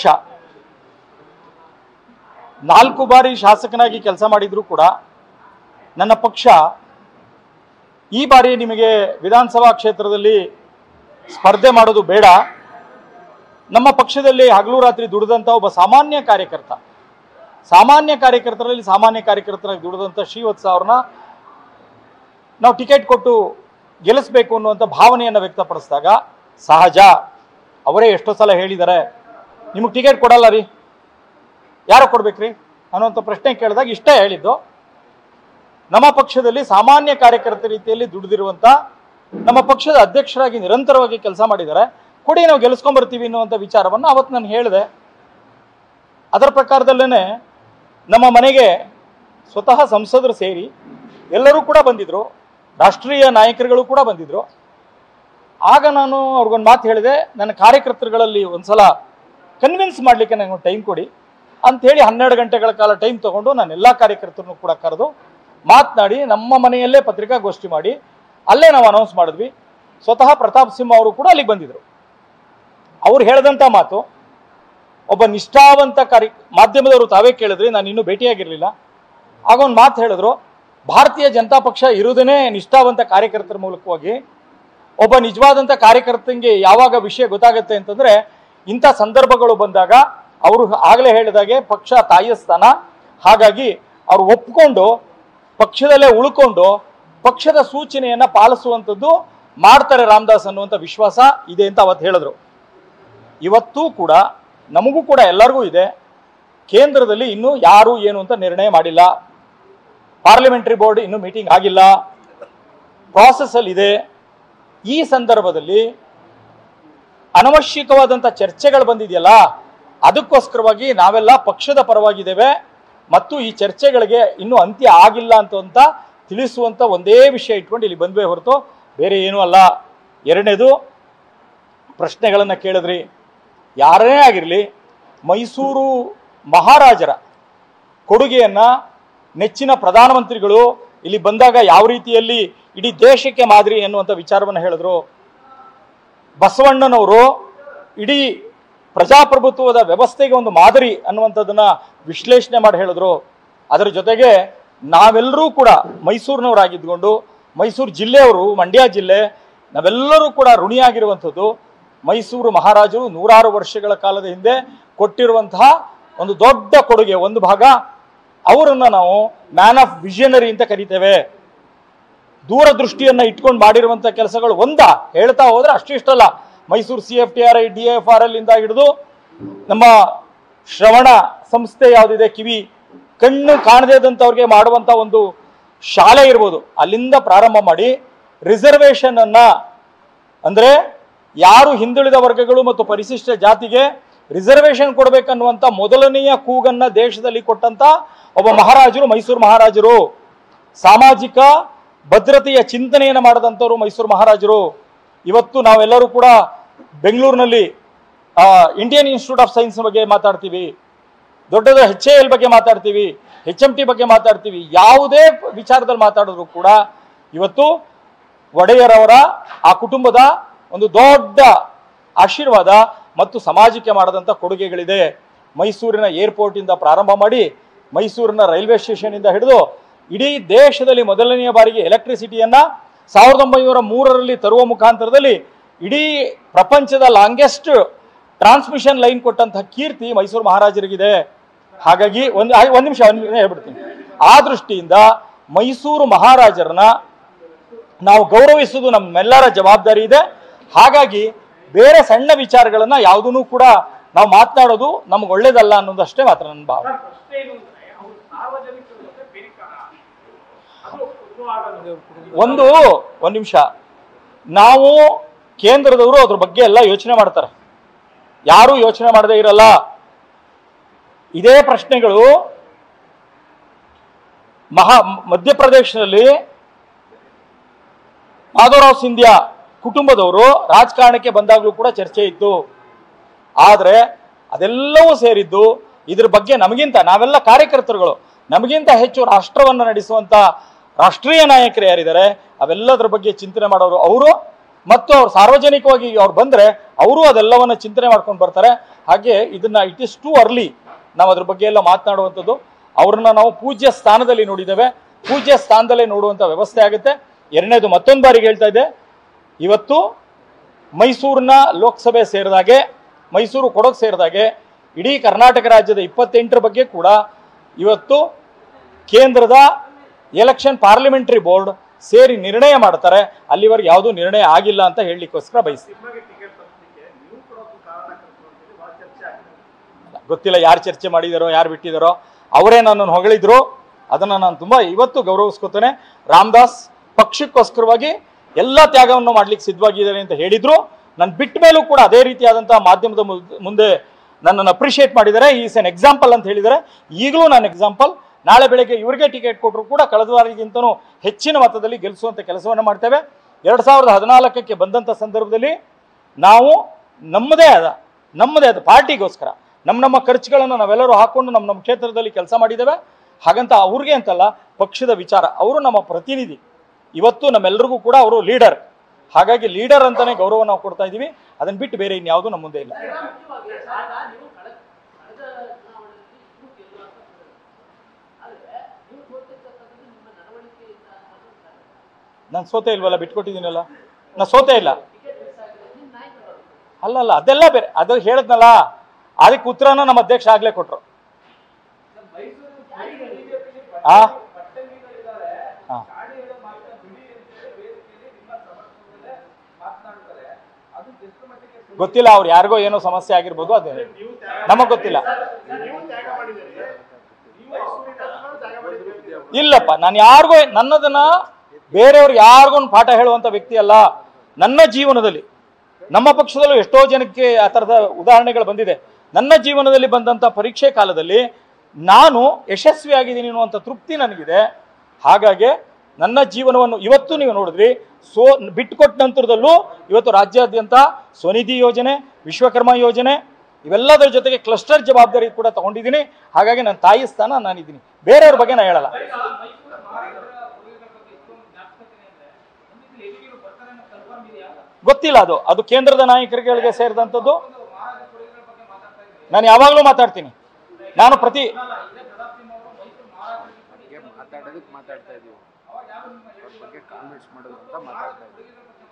ನಾಲ್ಕು ಬಾರಿ ಶಾಸಕನಾಗಿ ಕೆಲಸ ಮಾಡಿದ್ರು ಕೂಡ ನನ್ನ ಪಕ್ಷ ಈ ಬಾರಿ ನಿಮಗೆ ವಿಧಾನಸಭಾ ಕ್ಷೇತ್ರದಲ್ಲಿ ಸ್ಪರ್ಧೆ ಮಾಡೋದು ಬೇಡ ನಮ್ಮ ಪಕ್ಷದಲ್ಲಿ ಹಗಲು ರಾತ್ರಿ ದುಡಿದಂಥ ಒಬ್ಬ ಸಾಮಾನ್ಯ ಕಾರ್ಯಕರ್ತ ಸಾಮಾನ್ಯ ಕಾರ್ಯಕರ್ತರಲ್ಲಿ ಸಾಮಾನ್ಯ ಕಾರ್ಯಕರ್ತರಾಗಿ ದುಡಿದಂಥ ಶ್ರೀವತ್ಸ ಅವ್ರನ್ನ ನಾವು ಟಿಕೆಟ್ ಕೊಟ್ಟು ಗೆಲ್ಲಿಸ್ಬೇಕು ಅನ್ನುವಂಥ ಭಾವನೆಯನ್ನು ವ್ಯಕ್ತಪಡಿಸಿದಾಗ ಸಹಜ ಅವರೇ ಎಷ್ಟೋ ಸಲ ಹೇಳಿದ್ದಾರೆ ನಿಮಗೆ ಟಿಕೆಟ್ ಕೊಡಲ್ಲ ರೀ ಯಾರು ಕೊಡ್ಬೇಕ್ರಿ ಅನ್ನುವಂಥ ಪ್ರಶ್ನೆ ಕೇಳಿದಾಗ ಇಷ್ಟೇ ಹೇಳಿದ್ದು ನಮ್ಮ ಪಕ್ಷದಲ್ಲಿ ಸಾಮಾನ್ಯ ಕಾರ್ಯಕರ್ತ ರೀತಿಯಲ್ಲಿ ದುಡಿದಿರುವಂತ ನಮ್ಮ ಪಕ್ಷದ ಅಧ್ಯಕ್ಷರಾಗಿ ನಿರಂತರವಾಗಿ ಕೆಲಸ ಮಾಡಿದ್ದಾರೆ ಕೊಡಿ ನಾವು ಗೆಲ್ಲಿಸ್ಕೊಂಡ್ಬರ್ತೀವಿ ಅನ್ನುವಂಥ ವಿಚಾರವನ್ನು ಅವತ್ತು ನಾನು ಹೇಳಿದೆ ಅದರ ಪ್ರಕಾರದಲ್ಲೇ ನಮ್ಮ ಮನೆಗೆ ಸ್ವತಃ ಸಂಸದರು ಸೇರಿ ಎಲ್ಲರೂ ಕೂಡ ಬಂದಿದ್ರು ರಾಷ್ಟ್ರೀಯ ನಾಯಕರುಗಳು ಕೂಡ ಬಂದಿದ್ರು ಆಗ ನಾನು ಅವ್ರಿಗೊಂದು ಮಾತು ಹೇಳಿದೆ ನನ್ನ ಕಾರ್ಯಕರ್ತರುಗಳಲ್ಲಿ ಒಂದ್ಸಲ ಕನ್ವಿನ್ಸ್ ಮಾಡಲಿಕ್ಕೆ ನನಗೆ ಟೈಮ್ ಕೊಡಿ ಅಂಥೇಳಿ ಹನ್ನೆರಡು ಗಂಟೆಗಳ ಕಾಲ ಟೈಮ್ ತಗೊಂಡು ನಾನು ಎಲ್ಲ ಕಾರ್ಯಕರ್ತರನ್ನು ಕೂಡ ಕರೆದು ಮಾತನಾಡಿ ನಮ್ಮ ಮನೆಯಲ್ಲೇ ಪತ್ರಿಕಾಗೋಷ್ಠಿ ಮಾಡಿ ಅಲ್ಲೇ ನಾವು ಅನೌನ್ಸ್ ಮಾಡಿದ್ವಿ ಸ್ವತಃ ಪ್ರತಾಪ್ ಸಿಂಹ ಅವರು ಕೂಡ ಅಲ್ಲಿಗೆ ಬಂದಿದ್ರು ಅವ್ರು ಹೇಳಿದಂಥ ಮಾತು ಒಬ್ಬ ನಿಷ್ಠಾವಂತ ಕಾರ್ಯ ಮಾಧ್ಯಮದವರು ತಾವೇ ಕೇಳಿದ್ರಿ ನಾನು ಇನ್ನೂ ಭೇಟಿಯಾಗಿರಲಿಲ್ಲ ಆಗ ಒಂದು ಮಾತು ಹೇಳಿದ್ರು ಭಾರತೀಯ ಜನತಾ ಪಕ್ಷ ಇರುವುದೇ ನಿಷ್ಠಾವಂತ ಕಾರ್ಯಕರ್ತರ ಮೂಲಕವಾಗಿ ಒಬ್ಬ ನಿಜವಾದಂಥ ಕಾರ್ಯಕರ್ತಂಗೆ ಯಾವಾಗ ವಿಷಯ ಗೊತ್ತಾಗುತ್ತೆ ಅಂತಂದ್ರೆ ಇಂಥ ಸಂದರ್ಭಗಳು ಬಂದಾಗ ಅವರು ಆಗಲೇ ಹೇಳಿದಾಗೆ ಪಕ್ಷ ತಾಯಿಯ ಸ್ಥಾನ ಹಾಗಾಗಿ ಅವ್ರು ಒಪ್ಕೊಂಡು ಪಕ್ಷದಲ್ಲೇ ಉಳ್ಕೊಂಡು ಪಕ್ಷದ ಸೂಚನೆಯನ್ನ ಪಾಲಿಸುವಂಥದ್ದು ಮಾಡ್ತಾರೆ ರಾಮದಾಸ್ ಅನ್ನುವಂಥ ವಿಶ್ವಾಸ ಇದೆ ಅಂತ ಅವತ್ತು ಹೇಳಿದ್ರು ಇವತ್ತೂ ಕೂಡ ನಮಗೂ ಕೂಡ ಎಲ್ಲರಿಗೂ ಇದೆ ಕೇಂದ್ರದಲ್ಲಿ ಇನ್ನೂ ಯಾರು ಏನು ಅಂತ ನಿರ್ಣಯ ಮಾಡಿಲ್ಲ ಪಾರ್ಲಿಮೆಂಟರಿ ಬೋರ್ಡ್ ಇನ್ನೂ ಮೀಟಿಂಗ್ ಆಗಿಲ್ಲ ಪ್ರಾಸೆಸ್ ಅಲ್ಲಿ ಇದೆ ಈ ಸಂದರ್ಭದಲ್ಲಿ ಅನವಶ್ಯಕವಾದಂಥ ಚರ್ಚೆಗಳು ಬಂದಿದೆಯಲ್ಲ ಅದಕ್ಕೋಸ್ಕರವಾಗಿ ನಾವೆಲ್ಲ ಪಕ್ಷದ ಪರವಾಗಿದ್ದೇವೆ ಮತ್ತು ಈ ಚರ್ಚೆಗಳಿಗೆ ಇನ್ನೂ ಅಂತ್ಯ ಆಗಿಲ್ಲ ಅಂತ ಅಂತ ತಿಳಿಸುವಂಥ ಒಂದೇ ವಿಷಯ ಇಟ್ಕೊಂಡು ಇಲ್ಲಿ ಬಂದ್ವೇ ಹೊರತು ಬೇರೆ ಏನೂ ಅಲ್ಲ ಎರಡನೇದು ಪ್ರಶ್ನೆಗಳನ್ನು ಕೇಳಿದ್ರಿ ಯಾರೇ ಆಗಿರಲಿ ಮೈಸೂರು ಮಹಾರಾಜರ ಕೊಡುಗೆಯನ್ನ ನೆಚ್ಚಿನ ಪ್ರಧಾನಮಂತ್ರಿಗಳು ಇಲ್ಲಿ ಬಂದಾಗ ಯಾವ ರೀತಿಯಲ್ಲಿ ಇಡೀ ದೇಶಕ್ಕೆ ಮಾದರಿ ಎನ್ನುವಂಥ ವಿಚಾರವನ್ನು ಹೇಳಿದ್ರು ಬಸವಣ್ಣನವರು ಇಡೀ ಪ್ರಜಾಪ್ರಭುತ್ವದ ವ್ಯವಸ್ಥೆಗೆ ಒಂದು ಮಾದರಿ ಅನ್ನುವಂಥದ್ದನ್ನ ವಿಶ್ಲೇಷಣೆ ಮಾಡಿ ಹೇಳಿದ್ರು ಅದರ ಜೊತೆಗೆ ನಾವೆಲ್ಲರೂ ಕೂಡ ಮೈಸೂರಿನವರಾಗಿದ್ದುಕೊಂಡು ಮೈಸೂರು ಜಿಲ್ಲೆಯವರು ಮಂಡ್ಯ ಜಿಲ್ಲೆ ನಾವೆಲ್ಲರೂ ಕೂಡ ಋಣಿಯಾಗಿರುವಂಥದ್ದು ಮೈಸೂರು ಮಹಾರಾಜರು ನೂರಾರು ವರ್ಷಗಳ ಕಾಲದ ಹಿಂದೆ ಕೊಟ್ಟಿರುವಂತಹ ಒಂದು ದೊಡ್ಡ ಕೊಡುಗೆ ಒಂದು ಭಾಗ ಅವರನ್ನ ನಾವು ಮ್ಯಾನ್ ಆಫ್ ವಿಷನರಿ ಅಂತ ಕರಿತೇವೆ ದೂರದೃಷ್ಟಿಯನ್ನ ಇಟ್ಕೊಂಡು ಮಾಡಿರುವಂತ ಕೆಲಸಗಳು ಒಂದ ಹೇಳ್ತಾ ಹೋದ್ರೆ ಅಷ್ಟಿಷ್ಟಲ್ಲ Mysuru C F T R I D F R L ಇಂದ ಹಿಡಿದು ನಮ್ಮ ಶ್ರವಣ ಸಂಸ್ಥೆ ಯಾವುದಿದೆ ಕಿವಿ ಕಣ್ಣು ಕಾಣದೇ ಇದ್ದಂಥವ್ರಿಗೆ ಮಾಡುವಂತ ಒಂದು ಶಾಲೆ ಇರ್ಬೋದು ಅಲ್ಲಿಂದ ಪ್ರಾರಂಭ ಮಾಡಿ ರಿಸರ್ವೇಶನ್ ಅನ್ನ ಅಂದ್ರೆ ಯಾರು ಹಿಂದುಳಿದ ವರ್ಗಗಳು ಮತ್ತು ಪರಿಶಿಷ್ಟ ಜಾತಿಗೆ ರಿಸರ್ವೇಶನ್ ಕೊಡಬೇಕನ್ನುವಂತ ಮೊದಲನೆಯ ಕೂಗನ್ನ ದೇಶದಲ್ಲಿ ಕೊಟ್ಟಂತ ಒಬ್ಬ ಮಹಾರಾಜರು ಮೈಸೂರು ಮಹಾರಾಜರು ಸಾಮಾಜಿಕ ಭದ್ರತೆಯ ಚಿಂತನೆಯನ್ನು ಮಾಡದಂಥವ್ರು ಮೈಸೂರು ಮಹಾರಾಜರು ಇವತ್ತು ನಾವೆಲ್ಲರೂ ಕೂಡ ಬೆಂಗಳೂರಿನಲ್ಲಿ ಇಂಡಿಯನ್ ಇನ್ಸ್ಟಿಟ್ಯೂಟ್ ಆಫ್ ಸೈನ್ಸ್ ಬಗ್ಗೆ ಮಾತಾಡ್ತೀವಿ ದೊಡ್ಡದ ಎಚ್ ಎ ಎಲ್ ಬಗ್ಗೆ ಮಾತಾಡ್ತೀವಿ ಎಚ್ ಎಂ ಟಿ ಬಗ್ಗೆ ಮಾತಾಡ್ತೀವಿ ಯಾವುದೇ ವಿಚಾರದಲ್ಲಿ ಮಾತಾಡಿದ್ರು ಕೂಡ ಇವತ್ತು ಒಡೆಯರವರ ಆ ಕುಟುಂಬದ ಒಂದು ದೊಡ್ಡ ಆಶೀರ್ವಾದ ಮತ್ತು ಸಮಾಜಕ್ಕೆ ಮಾಡದಂಥ ಕೊಡುಗೆಗಳಿದೆ ಮೈಸೂರಿನ ಏರ್ಪೋರ್ಟ್ ಇಂದ ಪ್ರಾರಂಭ ಮಾಡಿ ಮೈಸೂರಿನ ರೈಲ್ವೆ ಸ್ಟೇಷನ್ ಇಂದ ಹಿಡಿದು ಇಡೀ ದೇಶದಲ್ಲಿ ಮೊದಲನೆಯ ಬಾರಿಗೆ ಎಲೆಕ್ಟ್ರಿಸಿಟಿಯನ್ನ ಸಾವಿರದ ಒಂಬೈನೂರ ಮೂರರಲ್ಲಿ ತರುವ ಮುಖಾಂತರದಲ್ಲಿ ಇಡೀ ಪ್ರಪಂಚದ ಲಾಂಗೆಸ್ಟ್ ಟ್ರಾನ್ಸ್ಮಿಷನ್ ಲೈನ್ ಕೊಟ್ಟಂತಹ ಕೀರ್ತಿ ಮೈಸೂರು ಮಹಾರಾಜರಿಗಿದೆ ಹಾಗಾಗಿ ಒಂದು ಆ- ಒಂದು ನಿಮಿಷ ಒಂದು ನಿಮಿಷ ಹೇಳ್ಬಿಡ್ತೀನಿ ಆ ದೃಷ್ಟಿಯಿಂದ ಮೈಸೂರು ಮಹಾರಾಜರನ್ನ ನಾವು ಗೌರವಿಸುವುದು ನಮ್ಮೆಲ್ಲರ ಜವಾಬ್ದಾರಿ ಇದೆ ಹಾಗಾಗಿ ಬೇರೆ ಸಣ್ಣ ವಿಚಾರಗಳನ್ನ ಯಾವುದೂ ಕೂಡ ನಾವು ಮಾತನಾಡೋದು ನಮ್ಗೆ ಒಳ್ಳೇದಲ್ಲ ಅನ್ನೋದಷ್ಟೇ ಮಾತ್ರ ನನ್ನ ಭಾವನೆ ಪ್ರಶ್ನೆ ಏನು ಅಂದ್ರೆ ಅವ್ರು ಸಾರ್ವಜನಿಕರ ಜೊತೆ ಬೆರಿತಾರ ಅದು ಒಂದು ಒಂದು ನಿಮಿಷ ನಾವು ಕೇಂದ್ರದವರು ಅದ್ರ ಬಗ್ಗೆ ಎಲ್ಲ ಯೋಚನೆ ಮಾಡ್ತಾರೆ ಯಾರೂ ಯೋಚನೆ ಮಾಡದೇ ಇರಲ್ಲ ಇದೇ ಪ್ರಶ್ನೆಗಳು ಮಹಾ ಮಧ್ಯಪ್ರದೇಶದಲ್ಲಿ ಮಾಧವರಾವ್ ಸಿಂಧ್ಯಾ ಕುಟುಂಬದವರು ರಾಜಕಾರಣಕ್ಕೆ ಬಂದಾಗಲೂ ಕೂಡ ಚರ್ಚೆ ಇತ್ತು ಆದರೆ ಅದೆಲ್ಲವೂ ಸೇರಿದ್ದು ಇದ್ರ ಬಗ್ಗೆ ನಮಗಿಂತ ನಾವೆಲ್ಲ ಕಾರ್ಯಕರ್ತರುಗಳು ನಮಗಿಂತ ಹೆಚ್ಚು ರಾಷ್ಟ್ರವನ್ನು ನಡೆಸುವಂತ ರಾಷ್ಟ್ರೀಯ ನಾಯಕರು ಯಾರಿದ್ದಾರೆ ಅವೆಲ್ಲದರ ಬಗ್ಗೆ ಚಿಂತನೆ ಮಾಡೋರು ಅವರು ಮತ್ತು ಅವ್ರು ಸಾರ್ವಜನಿಕವಾಗಿ ಅವ್ರು ಬಂದ್ರೆ ಅವರು ಅದೆಲ್ಲವನ್ನ ಚಿಂತನೆ ಮಾಡ್ಕೊಂಡು ಬರ್ತಾರೆ ಹಾಗೆ ಇದನ್ನ ಇಟ್ ಇಸ್ ಟು ಅರ್ಲಿ ನಾವು ಅದ್ರ ಬಗ್ಗೆ ಎಲ್ಲ ಮಾತನಾಡುವಂಥದ್ದು ಅವ್ರನ್ನ ನಾವು ಪೂಜ್ಯ ಸ್ಥಾನದಲ್ಲಿ ನೋಡಿದ್ದೇವೆ ಪೂಜ್ಯ ಸ್ಥಾನದಲ್ಲೇ ನೋಡುವಂಥ ವ್ಯವಸ್ಥೆ ಆಗುತ್ತೆ ಎರಡನೇದು ಮತ್ತೊಂದು ಬಾರಿಗೆ ಹೇಳ್ತಾ ಇದ್ದೆ ಇವತ್ತು ಮೈಸೂರಿನ ಲೋಕಸಭೆ ಸೇರಿದಾಗೆ ಮೈಸೂರು ಕೊಡಗು ಸೇರಿದಾಗೆ ಇಡೀ ಕರ್ನಾಟಕ ರಾಜ್ಯದ ಇಪ್ಪತ್ತೆಂಟರ ಬಗ್ಗೆ ಕೂಡ ಇವತ್ತು ಕೇಂದ್ರದ ಎಲೆಕ್ಷನ್ ಪಾರ್ಲಿಮೆಂಟರಿ ಬೋರ್ಡ್ ಸೇರಿ ನಿರ್ಣಯ ಮಾಡ್ತಾರೆ ಅಲ್ಲಿವರೆಗೆ ಯಾವುದೂ ನಿರ್ಣಯ ಆಗಿಲ್ಲ ಅಂತ ಹೇಳಲಿಕ್ಕೋಸ್ಕರ ಬಯಸ್ತೀನಿ ನಿಮಗೆ ಟಿಕೆಟ್ ತಪ್ಪಿಗೆ ನೀವು ಕೊಡೋದು ಕಾರಣಕರ್ತರು ಅಂತೇಳಿ ಭಾಳ ಚರ್ಚೆ ಆಗ್ತದೆ ಗೊತ್ತಿಲ್ಲ ಯಾರು ಚರ್ಚೆ ಮಾಡಿದಾರೋ ಯಾರು ಬಿಟ್ಟಿದಾರೋ ಅವರೇ ನನ್ನನ್ನು ಹೊಗಳಿದ್ರು ಅದನ್ನು ನಾನು ತುಂಬ ಇವತ್ತು ಗೌರವಿಸ್ಕೊತೇನೆ ರಾಮದಾಸ್ ಪಕ್ಷಕ್ಕೋಸ್ಕರವಾಗಿ ಎಲ್ಲ ತ್ಯಾಗವನ್ನು ಮಾಡ್ಲಿಕ್ಕೆ ಸಿದ್ಧವಾಗಿದ್ದಾರೆ ಅಂತ ಹೇಳಿದ್ರು ನಾನು ಬಿಟ್ಟ ಮೇಲೂ ಕೂಡ ಅದೇ ರೀತಿಯಾದಂತಹ ಮಾಧ್ಯಮದ ಮುಲ್- ಮುಂದೆ ನನ್ನನ್ನು ಅಪ್ರಿಷಿಯೇಟ್ ಮಾಡಿದ್ದಾರೆ ಈಸ್ ಎನ್ ಎಕ್ಸಾಂಪಲ್ ಅಂತ ಹೇಳಿದ್ದಾರೆ ಈಗಲೂ ನಾನು ಎಕ್ಸಾಂಪಲ್ ನಾಳೆ ಬೆಳಗ್ಗೆ ಇವರಿಗೆ ಟಿಕೆಟ್ ಕೊಟ್ಟರು ಕೂಡ ಕಳೆದ ಬಾರಿಗಿಂತನೂ ಹೆಚ್ಚಿನ ಮತದಲ್ಲಿ ಗೆಲ್ಲಿಸುವಂಥ ಕೆಲಸವನ್ನು ಮಾಡ್ತೇವೆ ಎರಡು ಸಾವಿರದ ಹದಿನಾಲ್ಕಕ್ಕೆ ಬಂದಂಥ ಸಂದರ್ಭದಲ್ಲಿ ನಾವು ನಮ್ಮದೇ ಆದ ನಮ್ಮದೇ ಆದ ಪಾರ್ಟಿಗೋಸ್ಕರ ನಮ್ಮ ನಮ್ಮ ಖರ್ಚುಗಳನ್ನು ನಾವೆಲ್ಲರೂ ಹಾಕೊಂಡು ನಮ್ಮ ನಮ್ಮ ಕ್ಷೇತ್ರದಲ್ಲಿ ಕೆಲಸ ಮಾಡಿದ್ದೇವೆ ಹಾಗಂತ ಅವ್ರಿಗೆ ಅಂತಲ್ಲ ಪಕ್ಷದ ವಿಚಾರ ಅವರು ನಮ್ಮ ಪ್ರತಿನಿಧಿ ಇವತ್ತು ನಮ್ಮೆಲ್ಲರಿಗೂ ಕೂಡ ಅವರು ಲೀಡರ್ ಹಾಗಾಗಿ ಲೀಡರ್ ಅಂತಾನೆ ಗೌರವ ನಾವು ಕೊಡ್ತಾ ಇದ್ದೀವಿ ಅದನ್ನ ಬಿಟ್ಟು ಬೇರೆ ಇನ್ಯಾವುದು ನಮ್ಮ ಮುಂದೆ ಇಲ್ಲ ಮುಖ್ಯವಾಗಿ ಆಗ ನೀವು ಕಳೆದ ಕಳೆದ ಚುನಾವಣೆಯಲ್ಲಿ ಇನ್ನೂ ಗೆಲ್ಲುವಂತ ಆದರೆ ನೀವು ಸೋತಿರ್ತಕ್ಕಂಥದ್ದು ನಿಮ್ಮ ನಡವಳಿಕೆಯಿಂದ ಅನ್ನೋದು ಸರಿ. ನಾನು ಸೋತೆ ಇಲ್ವಲ್ಲ ಬಿಟ್ಕೊಟ್ಟಿದ್ದೀನಲ್ಲ ನಾನು ಸೋತೆ ಇಲ್ಲ ಟಿಕೆಟ್ ಮಿಸ್ ಆಗಿದೆ ನಿಮ್ಮ ನಾಯಕರು ಅಲ್ಲ ಅಲ್ಲ ಅದೆಲ್ಲ ಬೇರೆ ಅದು ಹೇಳಿದ್ನಲ್ಲ ಅದಕ್ಕೆ ಉತ್ತರನ ನಮ್ಮ ಅಧ್ಯಕ್ಷ ಆಗ್ಲೇ ಕೊಟ್ರು ಆ ಹಾ. ಗೊತ್ತಿಲ್ಲ ಅವ್ರು ಯಾರಿಗೋ ಏನೋ ಸಮಸ್ಯೆ ಆಗಿರ್ಬೋದು ಅದೇ ನಮಗ್ ಗೊತ್ತಿಲ್ಲ ನೀವು ತ್ಯಾಗ ಮಾಡಿದ್ದೀರಿ ನೀವು ಮೈಸೂರಿಗೋಸ್ಕರ ತ್ಯಾಗ ಮಾಡಿದ್ದೀರಿ ಇಲ್ಲಪ್ಪ ನಾನು ಯಾರಿಗೂ ನನ್ನದನ್ನ ಬೇರೆಯವ್ರಿಗೆ ಯಾರಿಗೂ ಒಂದು ಪಾಠ ಹೇಳುವಂತ ವ್ಯಕ್ತಿ ಅಲ್ಲ ನನ್ನ ಜೀವನದಲ್ಲಿ ನಮ್ಮ ಪಕ್ಷದಲ್ಲೂ ಎಷ್ಟೋ ಜನಕ್ಕೆ ಆ ಥರದ ಉದಾಹರಣೆಗಳು ಬಂದಿದೆ ನನ್ನ ಜೀವನದಲ್ಲಿ ಬಂದಂಥ ಪರೀಕ್ಷೆ ಕಾಲದಲ್ಲಿ ನಾನು ಯಶಸ್ವಿಯಾಗಿದ್ದೀನಿ ಅನ್ನುವಂಥ ತೃಪ್ತಿ ನನಗಿದೆ ಹಾಗಾಗಿ ನನ್ನ ಜೀವನವನ್ನು ಇವತ್ತು ನೀವು ನೋಡಿದ್ರಿ ಸೋ ಬಿಟ್ಟುಕೊಟ್ಟ ನಂತರದಲ್ಲೂ ಇವತ್ತು ರಾಜ್ಯಾದ್ಯಂತ ಸ್ವನಿಧಿ ಯೋಜನೆ ವಿಶ್ವಕರ್ಮ ಯೋಜನೆ ಇವೆಲ್ಲದರ ಜೊತೆಗೆ ಕ್ಲಸ್ಟರ್ ಜವಾಬ್ದಾರಿ ಕೂಡ ತಗೊಂಡಿದ್ದೀನಿ ಹಾಗಾಗಿ ನನ್ನ ತಾಯಿ ಸ್ಥಾನ ನಾನಿದ್ದೀನಿ ಬೇರೆಯವ್ರ ಬಗ್ಗೆ ನಾನು ಹೇಳಲ್ಲ ಗೊತ್ತಿಲ್ಲ ಅದು ಅದು ಕೇಂದ್ರದ ನಾಯಕರುಗಳಿಗೆ ಸೇರಿದಂಥದ್ದು ನಾನು ಯಾವಾಗಲೂ ಮಾತಾಡ್ತೀನಿ ನಾನು ಪ್ರತಿ ಬಗ್ಗೆ ಮಾತಾಡೋದಕ್ಕೆ ಮಾತಾಡ್ತಾ ಇದೀವಿ ಅವ್ರ ಬಗ್ಗೆ ಕಾಮೆಂಟ್ಸ್ ಮಾಡೋದು ಅಂತ ಮಾತಾಡ್ತಾ ಇದ್ದೀವಿ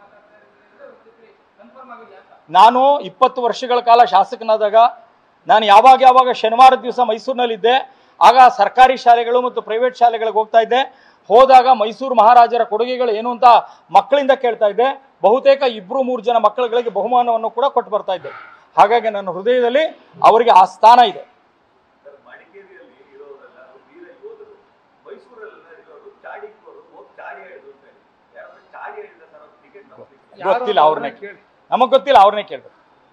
ನಾನು ಇಪ್ಪತ್ತು ವರ್ಷಗಳ ಕಾಲ ಶಾಸಕನಾದಾಗ ನಾನು ಯಾವಾಗ ಯಾವಾಗ ಶನಿವಾರದ ದಿವಸ ಮೈಸೂರಿನಲ್ಲಿದ್ದೆ ಆಗ ಸರ್ಕಾರಿ ಶಾಲೆಗಳು ಮತ್ತು ಪ್ರೈವೇಟ್ ಶಾಲೆಗಳಿಗೆ ಹೋಗ್ತಾ ಇದ್ದೆ ಹೋದಾಗ ಮೈಸೂರು ಮಹಾರಾಜರ ಕೊಡುಗೆಗಳು ಏನು ಅಂತ ಮಕ್ಕಳಿಂದ ಕೇಳ್ತಾ ಇದ್ದೆ ಬಹುತೇಕ ಇಬ್ರು ಮೂರು ಜನ ಮಕ್ಕಳುಗಳಿಗೆ ಬಹುಮಾನವನ್ನು ಕೂಡ ಕೊಟ್ಟು ಬರ್ತಾ ಇದ್ದೆ ಹಾಗಾಗಿ ನನ್ನ ಹೃದಯದಲ್ಲಿ ಅವರಿಗೆ ಆ ಸ್ಥಾನ ಇದೆ ಸರ್ ಮಡಿಕೇರಿಯಲ್ಲಿ ಇರೋರೆಲ್ಲ ವೀರ ಯೋಧರು ಮೈಸೂರಲ್ಲ ಇರೋರು ಚಾಡಿಕೋರು ಹೋಗಿ ಚಾಡಿ ಹೇಳಿದ್ರು ಅಂತ ಹೇಳಿ ಯಾರಾದ್ರೂ ಚಾಡಿ ಹೇಳಿದ ಸರ್ ಅವ್ರು ಟಿಕೆಟ್ ತಗೋಬೇಕು ಗೊತ್ತಿಲ್ಲ ಅವ್ರನ್ನೇ ನಮಗ್ ಗೊತ್ತಿಲ್ಲ ಅವ್ರನ್ನೇ ಕೇಳ್ಬೇಕು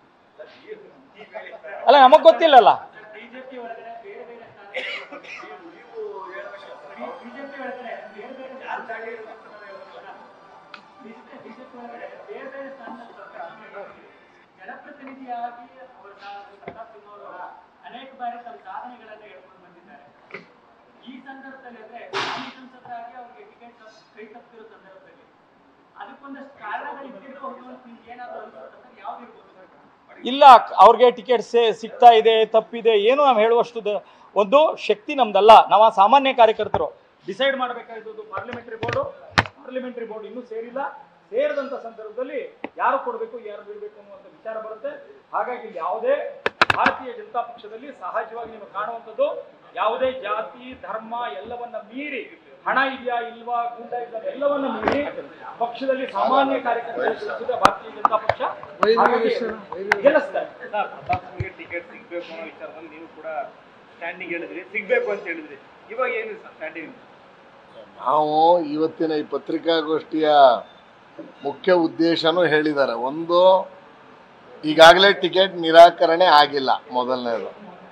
ಅಲ್ಲ ನಮಗ್ ಗೊತ್ತಿಲ್ಲಲ್ಲ ಬಿಜೆಪಿ ಒಳಗಡೆ ಬೇರೆ ಬೇರೆ ಸ್ಥಾನ ನೀವು ಹೇಳ್ಬೇಕು ಬಿಜೆಪಿ ಒಳಗಡೆ ಬೇರೆ ಬೇರೆ ಯಾರು ಚಾಡಿ ಹೇಳಿದ್ರು ಅಂತ ನಾನು ಹೇಳೋದಿಲ್ಲ. ಬಿಜೆಪಿ ಒಳಗಡೆ ಬೇರೆ ಬೇರೆ ಸ್ಥಾನದಲ್ಲಿ ಬರ್ತಾರೆ. ಜನಪ್ರತಿನಿಧಿಯಾಗಿ ಅವರು ಪ್ರತಾಪ್ ಸಿಂಗ್ ಅವರು ಅನೇಕ ಬಾರಿ ತಮ್ಮ ಸಾಧನೆಗಳನ್ನ ಹೇಳ್ಕೊಂಡು ಬಂದಿದ್ದಾರೆ ಈ ಸಂದರ್ಭದಲ್ಲಿ ಅಂದ್ರೆ ಮಾಜಿ ಸಂಸದರಾಗಿ ಅವ್ರಿಗೆ ಟಿಕೆಟ್ ಕೈ ತಪ್ಪಿರೋ ಸಂದರ್ಭದಲ್ಲಿ ಅದಕ್ಕೊಂದಷ್ಟು ಕಾರಣಗಳು ಇದ್ದಿರಬಹುದು ಅಂತ ನಿಮ್ಗೆ ಏನಾದ್ರು ಅನ್ಸುತ್ತೆ ಯಾವ್ದು ಇರ್ಬೋದು ಇಲ್ಲ ಅವ್ರಿಗೆ ಟಿಕೆಟ್ ಸಿಗ್ತಾ ಇದೆ ತಪ್ಪಿದೆ ಏನು ನಾವು ಹೇಳುವಷ್ಟು ದ- ಒಂದು ಶಕ್ತಿ ನಮ್ದಲ್ಲ ನಾವು ಆ ಸಾಮಾನ್ಯ ಕಾರ್ಯಕರ್ತರು ಡಿಸೈಡ್ ಮಾಡಬೇಕಾಗಿದ್ದು ಪಾರ್ಲಿಮೆಂಟರಿ ಬೋರ್ಡು ಪಾರ್ಲಿಮೆಂಟರಿ ಬೋರ್ಡ್ ಇನ್ನೂ ಸೇರಿಲ್ಲ ಸೇರಿದಂತ ಸಂದರ್ಭದಲ್ಲಿ ಯಾರು ಕೊಡಬೇಕು ಯಾರು ಬಿಡಬೇಕು ಅನ್ನುವಂಥ ವಿಚಾರ ಬರುತ್ತೆ ಹಾಗಾಗಿ ಇಲ್ಲಿ ಯಾವುದೇ ಭಾರತೀಯ ಜನತಾ ಪಕ್ಷದಲ್ಲಿ ಸಹಜವಾಗಿ ನೀವು ಕಾಣುವಂಥದ್ದು ಯಾವುದೇ ಜಾತಿ ಧರ್ಮ ಎಲ್ಲವನ್ನ ಮೀರಿ ಹಣ ಇದೆಯಾ ಇಲ್ವಾ ಗೂಂಡಾಯಿಸಂ ಎಲ್ಲವನ್ನ ಮೀರಿ ಪಕ್ಷದಲ್ಲಿ ಸಾಮಾನ್ಯ ಕಾರ್ಯಕರ್ತರು ಗೆಲ್ಲಿಸಿದ ಭಾರತೀಯ ಜನತಾ ಪಕ್ಷ ಹಾಗಾಗಿ ಗೆಲ್ಲಿಸ್ತಾರೆ ಸರ್ ಪ್ರತಾಪ್ಗೆ ಟಿಕೆಟ್ ಸಿಗ್ಬೇಕು ಅನ್ನೋ ವಿಚಾರದಲ್ಲಿ ನೀವು ಕೂಡ ಸ್ಟ್ಯಾಂಡಿಂಗ್ ಹೇಳಿದ್ರಿ ಸಿಗ್ಬೇಕು ಅಂತ ಹೇಳಿದ್ರಿ ಇವಾಗ ಏನು ಸರ್ ಸ್ಟ್ಯಾಂಡಿಂಗ್ ನಾವು ಇವತ್ತಿನ ಈ ಪತ್ರಿಕಾಗೋಷ್ಠಿಯ ಮುಖ್ಯ ಉದ್ದೇಶನೂ ಹೇಳಿದ್ದಾರೆ ಒಂದು ಈಗಾಗಲೇ ಟಿಕೆಟ್ ನಿರಾಕರಣೆ ಆಗಿಲ್ಲ ಮೊದಲನೇದು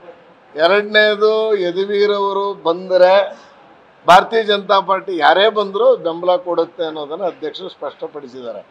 ಎರಡನೇದು ಯದುವೀರವರು ಬಂದರೆ ಭಾರತೀಯ ಜನತಾ ಪಾರ್ಟಿ ಯಾರೇ ಬಂದರೂ ಬೆಂಬಲ ಕೊಡುತ್ತೆ ಅನ್ನೋದನ್ನು ಅಧ್ಯಕ್ಷರು ಸ್ಪಷ್ಟಪಡಿಸಿದ್ದಾರೆ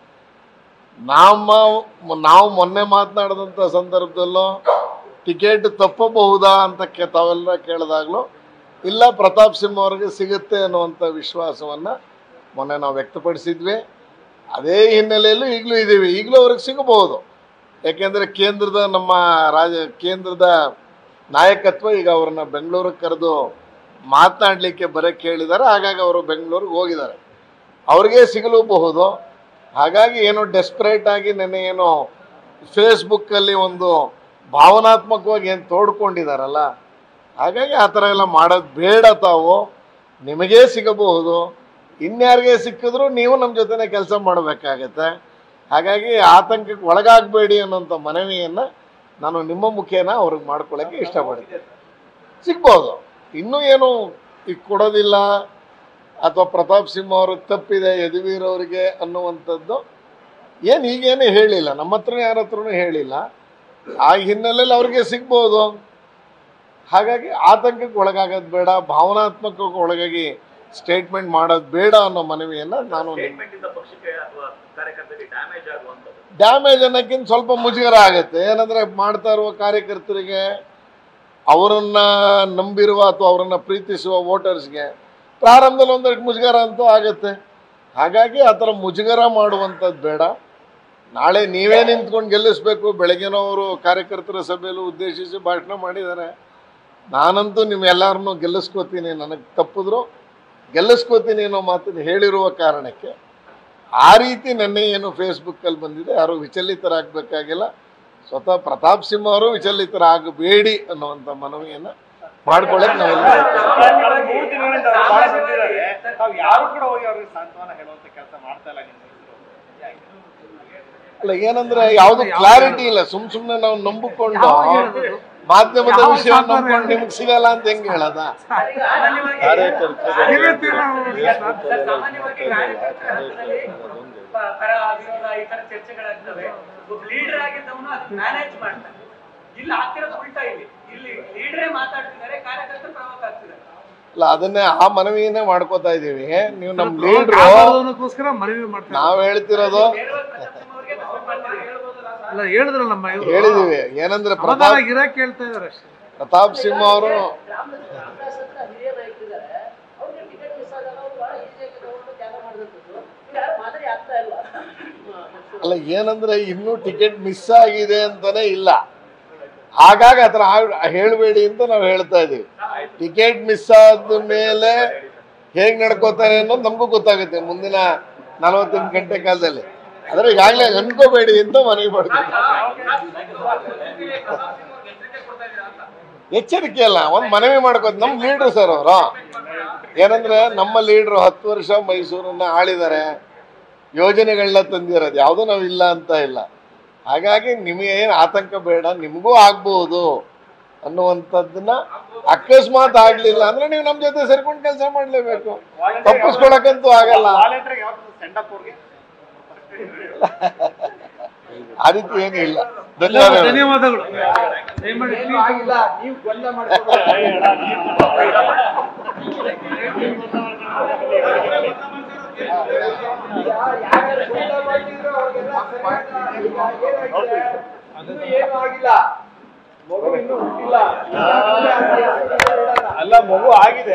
ನಮ್ಮ ನಾವು ಮೊನ್ನೆ ಮಾತನಾಡಿದಂಥ ಸಂದರ್ಭದಲ್ಲೂ ಟಿಕೆಟ್ ತಪ್ಪಬಹುದಾ ಅಂತ ಕೆ ತಾವೆಲ್ಲ ಕೇಳಿದಾಗಲೂ ಇಲ್ಲ ಪ್ರತಾಪ್ ಸಿಂಹ ಅವ್ರಿಗೆ ಸಿಗುತ್ತೆ ಅನ್ನುವಂಥ ವಿಶ್ವಾಸವನ್ನು ಮೊನ್ನೆ ನಾವು ವ್ಯಕ್ತಪಡಿಸಿದ್ವಿ ಅದೇ ಹಿನ್ನೆಲೆಯಲ್ಲೂ ಈಗಲೂ ಇದ್ದೀವಿ ಈಗಲೂ ಅವ್ರಿಗೆ ಸಿಗಬಹುದು ಯಾಕೆಂದರೆ ಕೇಂದ್ರದ ನಮ್ಮ ರಾಜ ಕೇಂದ್ರದ ನಾಯಕತ್ವ ಈಗ ಅವ್ರನ್ನ ಬೆಂಗಳೂರಿಗೆ ಕರೆದು ಮಾತನಾಡಲಿಕ್ಕೆ ಬರೋಕ್ಕೆ ಹೇಳಿದ್ದಾರೆ ಹಾಗಾಗಿ ಅವರು ಬೆಂಗಳೂರಿಗೆ ಹೋಗಿದ್ದಾರೆ ಅವ್ರಿಗೆ ಸಿಗಲೂಬಹುದು ಹಾಗಾಗಿ ಏನೋ ಡೆಸ್ಪರೇಟ್ ಆಗಿ ನೆನ್ನೆ ಏನೋ ಫೇಸ್ಬುಕ್ಕಲ್ಲಿ ಒಂದು ಭಾವನಾತ್ಮಕವಾಗಿ ಏನು ತೋಡ್ಕೊಂಡಿದ್ದಾರಲ್ಲ ಹಾಗಾಗಿ ಆ ಥರ ಎಲ್ಲ ಮಾಡೋದು ಬೇಡ ತಾವು ನಿಮಗೇ ಸಿಗಬಹುದು ಇನ್ಯಾರಿಗೆ ಸಿಕ್ಕಿದ್ರು ನೀವು ನಮ್ಮ ಜೊತೆನೇ ಕೆಲಸ ಮಾಡಬೇಕಾಗತ್ತೆ ಹಾಗಾಗಿ ಆತಂಕಕ್ಕೆ ಒಳಗಾಗಬೇಡಿ ಅನ್ನೋಂಥ ಮನವಿಯನ್ನು ನಾನು ನಿಮ್ಮ ಮುಖೇನ ಅವ್ರಿಗೆ ಮಾಡ್ಕೊಳ್ಳೋಕ್ಕೆ ಇಷ್ಟಪಡ್ತೀನಿ ಸಿಗ್ಬೋದು ಇನ್ನೂ ಏನು ಈಗ ಕೊಡೋದಿಲ್ಲ ಅಥವಾ ಪ್ರತಾಪ್ ಸಿಂಹ ಅವ್ರಿಗೆ ತಪ್ಪಿದೆ ಯದುವೀರ್ ಅವರಿಗೆ ಅನ್ನುವಂಥದ್ದು ಏನು ಈಗೇನು ಹೇಳಿಲ್ಲ ನಮ್ಮ ಹತ್ರ ಯಾರ ಹತ್ರನೂ ಹೇಳಿಲ್ಲ ಆ ಹಿನ್ನೆಲೆಯಲ್ಲಿ ಅವ್ರಿಗೆ ಸಿಗ್ಬೋದು ಹಾಗಾಗಿ ಆತಂಕಕ್ಕೆ ಒಳಗಾಗೋದು ಬೇಡ ಭಾವನಾತ್ಮಕಕ್ಕೆ ಒಳಗಾಗಿ ಸ್ಟೇಟ್ಮೆಂಟ್ ಮಾಡೋದು ಬೇಡ ಅನ್ನೋ ಮನವಿಯನ್ನು ನಾನು ನಿಮ್ಮ ಸ್ಟೇಟ್ಮೆಂಟ್ ಇಂದ ಪಕ್ಷಕ್ಕೆ ಅಥವಾ ಕಾರ್ಯಕರ್ತರಿಗೆ ಡ್ಯಾಮೇಜ್ ಆಗುವಂಥದ್ದು ಡ್ಯಾಮೇಜ್ ಅನ್ನೋಕ್ಕಿಂತ ಸ್ವಲ್ಪ ಮುಜುಗರ ಆಗುತ್ತೆ ಏನಂದ್ರೆ ಮಾಡ್ತಾ ಇರುವ ಕಾರ್ಯಕರ್ತರಿಗೆ ಅವರನ್ನ ನಂಬಿರುವ ಅಥವಾ ಅವರನ್ನ ಪ್ರೀತಿಸುವ ವೋಟರ್ಸ್ಗೆ ಪ್ರಾರಂಭದಲ್ಲಿ ಒಂದಷ್ಟು ಮುಜುಗರ ಅಂತೂ ಆಗುತ್ತೆ ಹಾಗಾಗಿ ಆ ಥರ ಮುಜುಗರ ಮಾಡುವಂಥದ್ದು ಬೇಡ ನಾಳೆ ನೀವೇ ನಿಂತ್ಕೊಂಡು ಗೆಲ್ಲಿಸ್ಬೇಕು ಬೆಳಗ್ಗೆನವರು ಕಾರ್ಯಕರ್ತರ ಸಭೆಯಲ್ಲೂ ಉದ್ದೇಶಿಸಿ ಭಾಷಣ ಮಾಡಿದ್ದಾರೆ ನಾನಂತೂ ನಿಮ್ಮೆಲ್ಲರನ್ನೂ ಗೆಲ್ಲಿಸ್ಕೋತೀನಿ ನನಗೆ ತಪ್ಪಿದ್ರು ಗೆಲ್ಲಿಸ್ಕೋತೀನಿ ಅನ್ನೋ ಮಾತನ್ನು ಹೇಳಿರುವ ಕಾರಣಕ್ಕೆ ಆ ರೀತಿ ನೆನ್ನೆ ಏನು ಫೇಸ್ಬುಕ್ಕಲ್ಲಿ ಬಂದಿದೆ ಯಾರು ವಿಚಲಿತರಾಗಬೇಕಾಗಿಲ್ಲ ಸ್ವತಃ ಪ್ರತಾಪ್ ಸಿಂಹ ಅವರು ವಿಚಲಿತರಾಗಬೇಡಿ ಅನ್ನುವಂಥ ಮನವಿಯನ್ನು ಮಾಡ್ಕೊಳ್ಳೋಕೆ ನಾವೆಲ್ಲ ಕಳೆದ ಮೂರು ದಿನಗಳಿಂದ ಅವ್ರು ಭಾಳ ಬಂದಿದ್ದಾರೆ ತಾವು ಯಾರು ಕೂಡ ಹೋಗಿ ಅವ್ರಿಗೆ ಸಾಂತ್ವನ ಹೇಳುವಂತ ಕೆಲಸ ಮಾಡ್ತಾ ಇಲ್ಲ ನಿಮ್ಮ ಹೆಸರು ಯಾಕೆ? ಅಲ್ಲ ಏನಂದ್ರೆ ಯಾವುದು ಕ್ಲಾರಿಟಿ ಇಲ್ಲ ಸುಮ್ ಸುಮ್ನೆ ನಾವು ನಂಬಿಕೊಂಡು ಮಾಧ್ಯಮದ ವಿಷಯ ನಂಬ್ಕೊಂಡು ನಿಮ್ಗೆ ಸಿಗಲ್ಲ ಅಂತ ಹೆಂಗ್ ಹೇಳದ ಸರ್, ಸಾಮಾನ್ಯವಾಗಿ ಕಾರ್ಯಕರ್ತರ ಹಂತದಲ್ಲಿ ಪ- ಪರ ವಿರೋಧ ಈ ತರ ಚರ್ಚೆಗಳಾಗ್ತವೆ ಒಬ್ಬ ಲೀಡರ್ ಆಗಿದ್ದವನು ಅದನ್ನ ಮ್ಯಾನೇಜ್ ಮಾಡ್ತಾನೆ ಇಲ್ಲಿ ಆಗ್ತಿರೋದು ಉಲ್ಟಾ ಇಲ್ಲಿ ಇಲ್ಲಿ ಲೀಡರೇ ಮಾತಾಡ್ತಿದ್ದಾರೆ ಕಾರ್ಯಕರ್ತರು ಪ್ರಮುಖ ಆಗ್ತಿದ್ದಾರೆ ಅಲ್ಲ ಅದನ್ನೇ ಆ ಮನವಿಯನ್ನೇ ಮಾಡ್ಕೋತಾ ಇದೀವಿ ನೀವು ನಮ್ ಲೀಡ್ರು ಕಾಪಾಡೋದಕ್ಕೋಸ್ಕರ ಮನವಿ ಮಾಡ್ತಾರೆ ನಾವ್ ಹೇಳ್ತಿರೋದು ನೇರವಾಗಿ ಪ್ರತಾಪ್ ಸಿಂಹ ಅವ್ರಿಗೆ ಸಪೋರ್ಟ್ ಮಾಡ್ತಾರೆ ಹೇಳ್ಬೋದಲ್ಲ ಅಲ್ಲ ಹೇಳಿದ್ರಲ್ಲ ನಮ್ಮ ಇವರು ಹೇಳಿದೀವಿ ಏನಂದ್ರೆ ಪ್ರತಾಪ್ ಸಮಾಧಾನ ಇರಕ್ ಹೇಳ್ತಾ ಇದಾರೆ ಅಷ್ಟೇ ಪ್ರತಾಪ್ ಸಿಂಹ ಅವರು ರಾಮದಾಸ್ ರಾಮದಾಸ್ ಅಂತ ಹಿರಿಯ ನಾಯಕರಿದ್ದಾರೆ ಅವ್ರಿಗೆ ಟಿಕೆಟ್ ಮಿಸ್ ಆದಾಗ ಅವ್ರು ಬಹಳ ಈಸಿಯಾಗಿ ತಗೊಂಡು ತ್ಯಾಗ ಮಾಡಿದಂಥದ್ದು ಈಗ ಯಾರು ಮಾದರಿ ಆಗ್ತಾ ಇಲ್ವಾ ಅಲ್ಲ ಏನಂದ್ರೆ ಇನ್ನೂ ಟಿಕೆಟ್ ಮಿಸ್ ಆಗಿದೆ ಅಂತಾನೆ ಇಲ್ಲ ಹಾಗಾಗಿ ಆ ಥರ ಹೇಳಬೇಡಿ ಅಂತ ನಾವು ಹೇಳ್ತಾ ಇದೀವಿ ಟಿಕೆಟ್ ಮಿಸ್ ಆದ ಮೇಲೆ ಹೇಗೆ ನಡ್ಕೋತಾರೆ ಅನ್ನೋದು ನಮಗೂ ಗೊತ್ತಾಗುತ್ತೆ ಮುಂದಿನ ನಲವತ್ತೆಂಟು ಗಂಟೆ ಕಾಲದಲ್ಲಿ ಆದರೆ ಈಗಾಗಲೇ ಅನ್ಕೋಬೇಡಿ ಅಂತ ಮನವಿ ಮಾಡ್ತೀವಿ ಎಚ್ಚರಿಕೆ ಅಲ್ಲ ಒಂದು ಮನವಿ ಮಾಡ್ಕೋತ ನಮ್ಮ ಲೀಡ್ರು ಸರ್ ಅವರು ಏನಂದ್ರೆ ನಮ್ಮ ಲೀಡ್ರು ಹತ್ತು ವರ್ಷ ಮೈಸೂರನ್ನ ಆಳಿದ್ದಾರೆ ಯೋಜನೆಗಳನ್ನ ತಂದಿರೋದು ಯಾವುದೂ ನಾವು ಇಲ್ಲ ಅಂತ ಇಲ್ಲ ಹಾಗಾಗಿ ನಿಮಗೆ ಏನು ಆತಂಕ ಬೇಡ ನಿಮಗೂ ಆಗ್ಬೋದು ಅನ್ನುವಂಥದ್ದನ್ನ ಅಕಸ್ಮಾತ್ ಆಗ್ಲಿಲ್ಲ ಅಂದ್ರೆ ನೀವು ನಮ್ಮ ಜೊತೆ ಸೇರ್ಕೊಂಡು ಕೆಲಸ ಮಾಡಲೇಬೇಕು ತಪ್ಪಿಸ್ಕೊಳಕ್ಕಂತೂ ಆಗಲ್ಲ ವಾಲಂಟಿಯರ್ಗೆ ಯಾವತ್ತೂ ಸೆಂಡ್ ಅಪ್ ಅವ್ರಿಗೆ ಆ ರೀತಿ ಏನೂ ಇಲ್ಲ ಧನ್ಯವಾದಗಳು ಧನ್ಯವಾದಗಳು ದಯಮಾಡಿ ಅಲ್ಲ ಮಗು ಆಗಿದೆ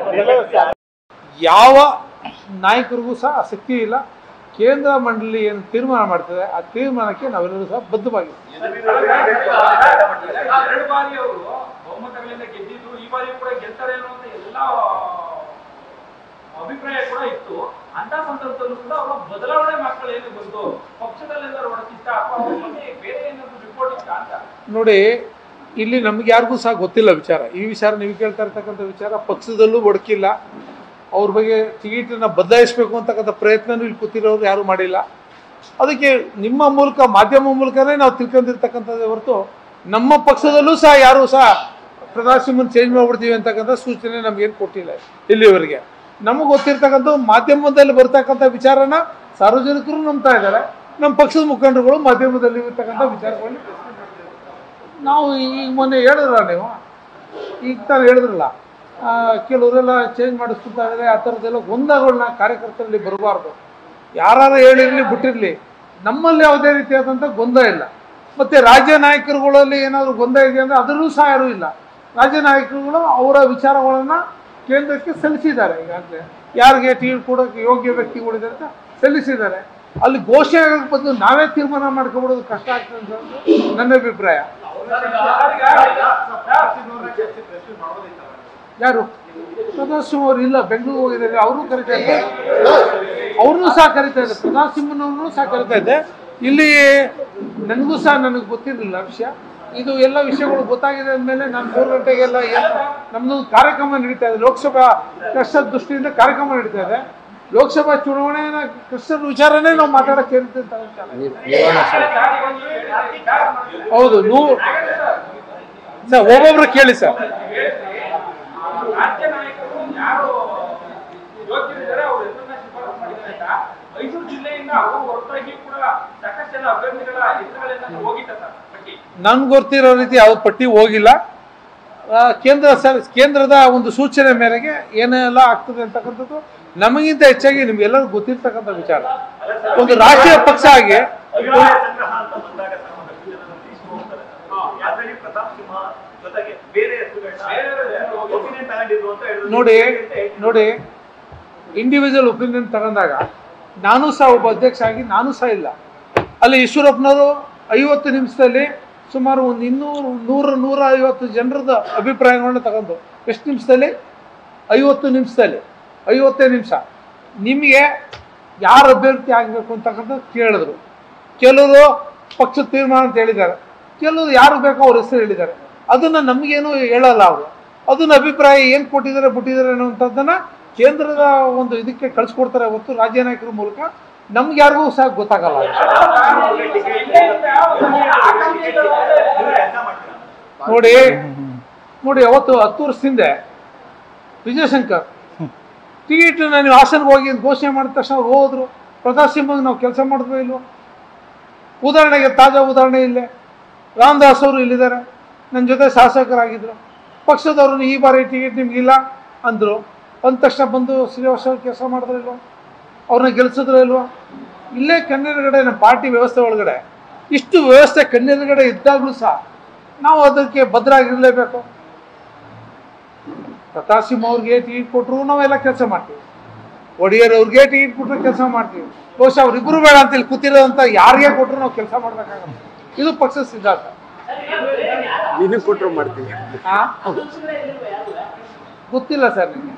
ಯಾವ ನಾಯಕರಿಗೂ ಸಹ ಆಸಕ್ತಿ ಇಲ್ಲ ಕೇಂದ್ರ ಮಂಡಳಿ ಏನು ತೀರ್ಮಾನ ಮಾಡ್ತದೆ ಆ ತೀರ್ಮಾನಕ್ಕೆ ನಾವೆಲ್ಲರೂ ಸಹ ಬದ್ಧವಾಗಿದ್ದೀವಿ ಎರಡು ಬಾರಿ ಅವರು ಬಹುಮತಗಳಿಂದ ಗೆದ್ದಿದ್ದು ಈ ಬಾರಿ ಕೂಡ ಗೆಲ್ತಾರೆ ಅನ್ನುವಂತ ಎಲ್ಲಾ ಅಭಿಪ್ರಾಯ ಕೂಡ ಇತ್ತು ಅಂತ ಸಂದರ್ಭದಲ್ಲೂ ಕೂಡ ಅವರ ಬದಲಾವಣೆ ಮಕ್ಕಳು ಏನು ಬಂದು ಪಕ್ಷದಲ್ಲೆಲ್ಲರೂ ಒಡಕಿತ್ತ ಅಥವಾ ಅವ್ರ ಬಗ್ಗೆ ಬೇರೆ ಏನಾದ್ರು ರಿಪೋರ್ಟ್ ಇತ್ತ ಅಂತ ನೋಡಿ ಇಲ್ಲಿ ನಮ್ಗೆ ಯಾರಿಗೂ ಸಹ ಗೊತ್ತಿಲ್ಲ ವಿಚಾರ ಈ ವಿಚಾರ ನೀವು ಕೇಳ್ತಾ ಇರ್ತಕ್ಕಂಥ ವಿಚಾರ ಪಕ್ಷದಲ್ಲೂ ಒಡಕಿಲ್ಲ ಅವ್ರ ಬಗ್ಗೆ ಟಿಕೆಟನ್ನ ಬದಲಾಯಿಸಬೇಕು ಅಂತಕ್ಕಂಥ ಪ್ರಯತ್ನನೂ ಇಲ್ಲಿ ಕೂತಿರೋರು ಯಾರೂ ಮಾಡಿಲ್ಲ ಅದಕ್ಕೆ ನಿಮ್ಮ ಮೂಲಕ ಮಾಧ್ಯಮ ಮೂಲಕನೇ ನಾವು ತಿಳ್ಕೊಂಡಿರ್ತಕ್ಕಂಥದ್ದೇ ಹೊರತು ನಮ್ಮ ಪಕ್ಷದಲ್ಲೂ ಸಹ ಯಾರೂ ಸಹ ಪ್ರತಾಪ್ ಸಿಂಹನ್ ಚೇಂಜ್ ಮಾಡ್ಬಿಡ್ತೀವಿ ಅಂತಕ್ಕಂಥ ಸೂಚನೆ ನಮ್ಗೇನು ಕೊಟ್ಟಿಲ್ಲ ಇಲ್ಲಿವರೆಗೆ ನಮಗೆ ಗೊತ್ತಿರ್ತಕ್ಕಂಥ ಮಾಧ್ಯಮದಲ್ಲಿ ಬರ್ತಕ್ಕಂಥ ವಿಚಾರನ ಸಾರ್ವಜನಿಕರು ನಂಬ್ತಾ ಇದ್ದಾರೆ ನಮ್ಮ ಪಕ್ಷದ ಮುಖಂಡರುಗಳು ಮಾಧ್ಯಮದಲ್ಲಿ ಇರ್ತಕ್ಕಂಥ ವಿಚಾರಗಳಲ್ಲಿ ನಾವು ಈಗ ಮೊನ್ನೆ ಹೇಳಿದ್ರ ನೀವು ಈಗ ತಾನು ಹೇಳಿದ್ರಲ್ಲ ಆ, ಕೆಲವರೆಲ್ಲ ಚೇಂಜ್ ಮಾಡಿಸ್ಕೊತಾ ಇದ್ದಾರೆ ಆ ಥರದ್ದೆಲ್ಲ ಗೊಂದಲಗಳನ್ನ ಕಾರ್ಯಕರ್ತರಲ್ಲಿ ಬರಬಾರ್ದು ಯಾರು ಹೇಳಿರಲಿ ಬಿಟ್ಟಿರಲಿ ನಮ್ಮಲ್ಲಿ ಯಾವುದೇ ರೀತಿಯಾದಂಥ ಗೊಂದಲ ಇಲ್ಲ ಮತ್ತು ರಾಜ್ಯ ನಾಯಕರುಗಳಲ್ಲಿ ಏನಾದರೂ ಗೊಂದಲ ಇದೆ ಅಂದರೆ ಅದರಲ್ಲೂ ಸಹ ಯಾರೂ ಇಲ್ಲ ರಾಜ್ಯ ನಾಯಕರುಗಳು ಅವರ ವಿಚಾರಗಳನ್ನು ಕೇಂದ್ರಕ್ಕೆ ಸಲ್ಲಿಸಿದ್ದಾರೆ ಈಗಾಗಲೇ ಯಾರಿಗೆ ಟಿ ಕೊಡೋಕ್ಕೆ ಯೋಗ್ಯ ವ್ಯಕ್ತಿಗಳಿದೆ ಅಂತ ಸಲ್ಲಿಸಿದ್ದಾರೆ ಅಲ್ಲಿ ಘೋಷಣೆ ಆಗೋಕ್ಕೆ ಬದಲು ನಾವೇ ತೀರ್ಮಾನ ಮಾಡ್ಕೊಬಿಡೋದು ಕಷ್ಟ ಆಗ್ತದೆ ಅಂತ ಅನ್ನೋದು ನನ್ನ ಅಭಿಪ್ರಾಯ ಯಾರು ಪ್ರತಾಪ್ ಸಿಂಹ ಅವರು ಇಲ್ಲ ಬೆಂಗಳೂರು ಹೋಗಿದ್ದಾರೆ ಅವರು ಕರಿತಾ ಇದ್ದಾರೆ ಅವ್ರನ್ನೂ ಸಹ ಕರಿತಾ ಇದ್ದಾರೆ ಪ್ರತಾಪ್ ಸಿಂಹನವ್ರನ್ನೂ ಸಹ ಕರಿತಾ ಇದ್ದೆ ಇಲ್ಲಿ ನನಗೂ ಸಹ ನನಗೆ ಗೊತ್ತಿರಲಿಲ್ಲ ವಿಷಯ ಇದು ಎಲ್ಲ ವಿಷಯಗಳು ಗೊತ್ತಾಗಿದೆ ಅಂದಮೇಲೆ ನಾನು ಮೂರು ಗಂಟೆಗೆಲ್ಲ ಏನು ನಮ್ಮದು ಕಾರ್ಯಕ್ರಮ ನಡೀತಾ ಇದೆ ಲೋಕಸಭಾ ಕಷ್ಟದ ದೃಷ್ಟಿಯಿಂದ ಕಾರ್ಯಕ್ರಮ ನಡೀತಾ ಇದೆ ಲೋಕಸಭಾ ಚುನಾವಣೆಯ ಕಷ್ಟದ ವಿಚಾರನೇ ನಾವು ಮಾತಾಡಕ್ಕೆ ಇರುತ್ತೆ ಅಂತ ಹೌದು ನೂ ಸರ್ ಒಬ್ಬೊಬ್ರು ಕೇಳಿ ಸರ್ ರಾಜ್ಯ ನಾಯಕರು ಯಾರು ಯೋಗ್ಯರಿದ್ದಾರೆ ಅವ್ರ ಹೆಸರನ್ನ ಶಿಫಾರಸು ಮಾಡಿದ್ದಾರೆ ಅಂತ ಮೈಸೂರು ಜಿಲ್ಲೆಯಿಂದ ಅವರು ಹೊರತಾಗಿ ಕೂಡ ಸಾಕಷ್ಟು ಜನ ಅಭ್ಯರ್ಥಿಗಳ ಹೆಸರುಗಳನ್ನ ಹೋಗಿತ್ತ ಸರ್ ಪಟ್ಟಿ ನನ್ಗೆ ಗೊತ್ತಿರೋ ರೀತಿ ಯಾವ ಪಟ್ಟಿ ಹೋಗಿಲ್ಲ ಆ, ಕೇಂದ್ರ ಸರ್ ಕೇಂದ್ರದ ಒಂದು ಸೂಚನೆ ಮೇರೆಗೆ ಏನೆಲ್ಲ ಆಗ್ತದೆ ಅಂತಕ್ಕಂಥದ್ದು ನಮಗಿಂತ ಹೆಚ್ಚಾಗಿ ನಿಮ್ಗೆಲ್ಲರಿಗೂ ಗೊತ್ತಿರ್ತಕ್ಕಂಥ ವಿಚಾರ ಒಂದು ರಾಷ್ಟ್ರೀಯ ಪಕ್ಷ ಆಗಿ ಅಭಿಪ್ರಾಯ ಸಂಗ್ರಹ ಅಂತ ಬಂದಾಗ ಸರ್ ಒಂದಷ್ಟು ಜನರು ಲೀಸ್ಟ್ ಹೋಗ್ತಾರೆ ಅದರಲ್ಲಿ ಪ್ರತಾಪ್ ಸಿಂಹ ಜೊತೆಗೆ ಬೇರೆ ಹೆಸರುಗಳನ್ನ ಒಪಿನಿಯನ್ ತಗೊಂಡಿದ್ರು ಅಂತ ಹೇಳಿದ್ರು ನೋಡಿ ನೋಡಿ ಇಂಡಿವಿಜುವಲ್ ಒಪಿನಿಯನ್ ತಗೊಂಡಾಗ ನಾನು ಸಹ ಒಬ್ಬ ಅಧ್ಯಕ್ಷ ಆಗಿ ನಾನು ಸಹ ಇಲ್ಲ ಅಲ್ಲಿ ಈಶ್ವರಪ್ಪನವರು ಐವತ್ತು ನಿಮಿಷದಲ್ಲಿ ಸುಮಾರು ಒಂದು ಇನ್ನೂರು ನೂರು ನೂರ ಐವತ್ತು ಜನರದ ಅಭಿಪ್ರಾಯಗಳನ್ನ ತಗೊಂಡು ಎಷ್ಟು ನಿಮಿಷದಲ್ಲಿ ಐವತ್ತು ನಿಮಿಷದಲ್ಲಿ ಐವತ್ತೇ ನಿಮಿಷ ನಿಮಗೆ ಯಾರು ಅಭ್ಯರ್ಥಿ ಆಗಬೇಕು ಅಂತಕ್ಕಂಥದ್ದು ಕೇಳಿದ್ರು ಕೆಲವರು ಪಕ್ಷದ ತೀರ್ಮಾನ ಅಂತ ಹೇಳಿದ್ದಾರೆ ಕೆಲವರು ಯಾರು ಬೇಕೋ ಅವ್ರ ಹೆಸರು ಹೇಳಿದ್ದಾರೆ ಅದನ್ನು ನಮಗೇನು ಹೇಳಲ್ಲ ಅವರು ಅದನ್ನ ಅಭಿಪ್ರಾಯ ಏನು ಕೊಟ್ಟಿದ್ದಾರೆ ಬಿಟ್ಟಿದ್ದಾರೆ ಅನ್ನುವಂಥದ್ದನ್ನು ಕೇಂದ್ರದ ಒಂದು ಇದಕ್ಕೆ ಕಳಿಸ್ಕೊಡ್ತಾರೆ ಹೊತ್ತು ರಾಜ್ಯ ನಾಯಕರ ಮೂಲಕ ನಮ್ಗೆ ಯಾರಿಗೂ ಸಹ ಗೊತ್ತಾಗಲ್ಲ ನೋಡಿ ನೋಡಿ ಅವತ್ತು ಹತ್ತು ವರ್ಷದ ಹಿಂದೆ ವಿಜಯಶಂಕರ್ ಟಿಕೆಟ್ ನೀವು ಹಾಸನ್ಗೆ ಹೋಗಿ ಅಂತ ಘೋಷಣೆ ಮಾಡಿದ ತಕ್ಷಣ ಅವ್ರು ಹೋದ್ರು ಪ್ರತಾಪ್ ಸಿಂಹಗೆ ನಾವು ಕೆಲಸ ಮಾಡಿದ್ವೋ ಇಲ್ವೋ ಉದಾಹರಣೆಗೆ ತಾಜಾ ಉದಾಹರಣೆ ಇಲ್ಲೇ ರಾಮದಾಸ್ ಅವರು ಇಲ್ಲಿದ್ದಾರೆ ನನ್ನ ಜೊತೆ ಶಾಸಕರಾಗಿದ್ದರು ಪಕ್ಷದವ್ರನ್ನ ಈ ಬಾರಿ ಟಿಕೆಟ್ ನಿಮಗಿಲ್ಲ ಅಂದರು ಅಂದ ತಕ್ಷಣ ಬಂದು ಶ್ರೀನಿವಾಸ ಅವ್ರು ಕೆಲಸ ಮಾಡಿದ್ರು ಇಲ್ವೋ ಅವ್ರನ್ನ ಗೆಲ್ಸಿದ್ರು ಇಲ್ವೋ ಇಲ್ಲೇ ಕಣ್ಣೆದುರುಗಡೆ ನಮ್ಮ ಪಾರ್ಟಿ ವ್ಯವಸ್ಥೆ ಒಳಗಡೆ ಇಷ್ಟು ವ್ಯವಸ್ಥೆ ಕಣ್ಣೆದುರುಗಡೆ ಇದ್ದಾಗಲೂ ಸಹ ನಾವು ಅದಕ್ಕೆ ಭದ್ರಾಗಿರಲೇಬೇಕು ಪ್ರತಾಪ್ ಸಿಂಹ ಅವ್ರಿಗೆ ಟಿಕೆಟ್ ಕೊಟ್ಟರು ನಾವೆಲ್ಲ ಕೆಲಸ ಮಾಡ್ತೀವಿ ಒಡೆಯರ್ ಅವ್ರಿಗೆ ಟಿಕೆಟ್ ಕೊಟ್ಟರು ಕೆಲಸ ಮಾಡ್ತೀವಿ ಬಹುಶಃ ಅವ್ರಿಬ್ರು ಬೇಡ ಅಂತ ಇಲ್ಲಿ ಕೂತಿರೋದಂತ ಯಾರಿಗೆ ಕೊಟ್ಟರು ನಾವು ಕೆಲಸ ಮಾಡ್ಬೇಕಾಗಲ್ಲ ಇದು ಪಕ್ಷದ ಸಿದ್ಧಾಂತ ನಿನಗೆ ಕೊಟ್ಟರು ಮಾಡ್ತೀವಿ ಆ? ಗೊತ್ತಿಲ್ಲ ಸರ್ ನಿಮಗೆ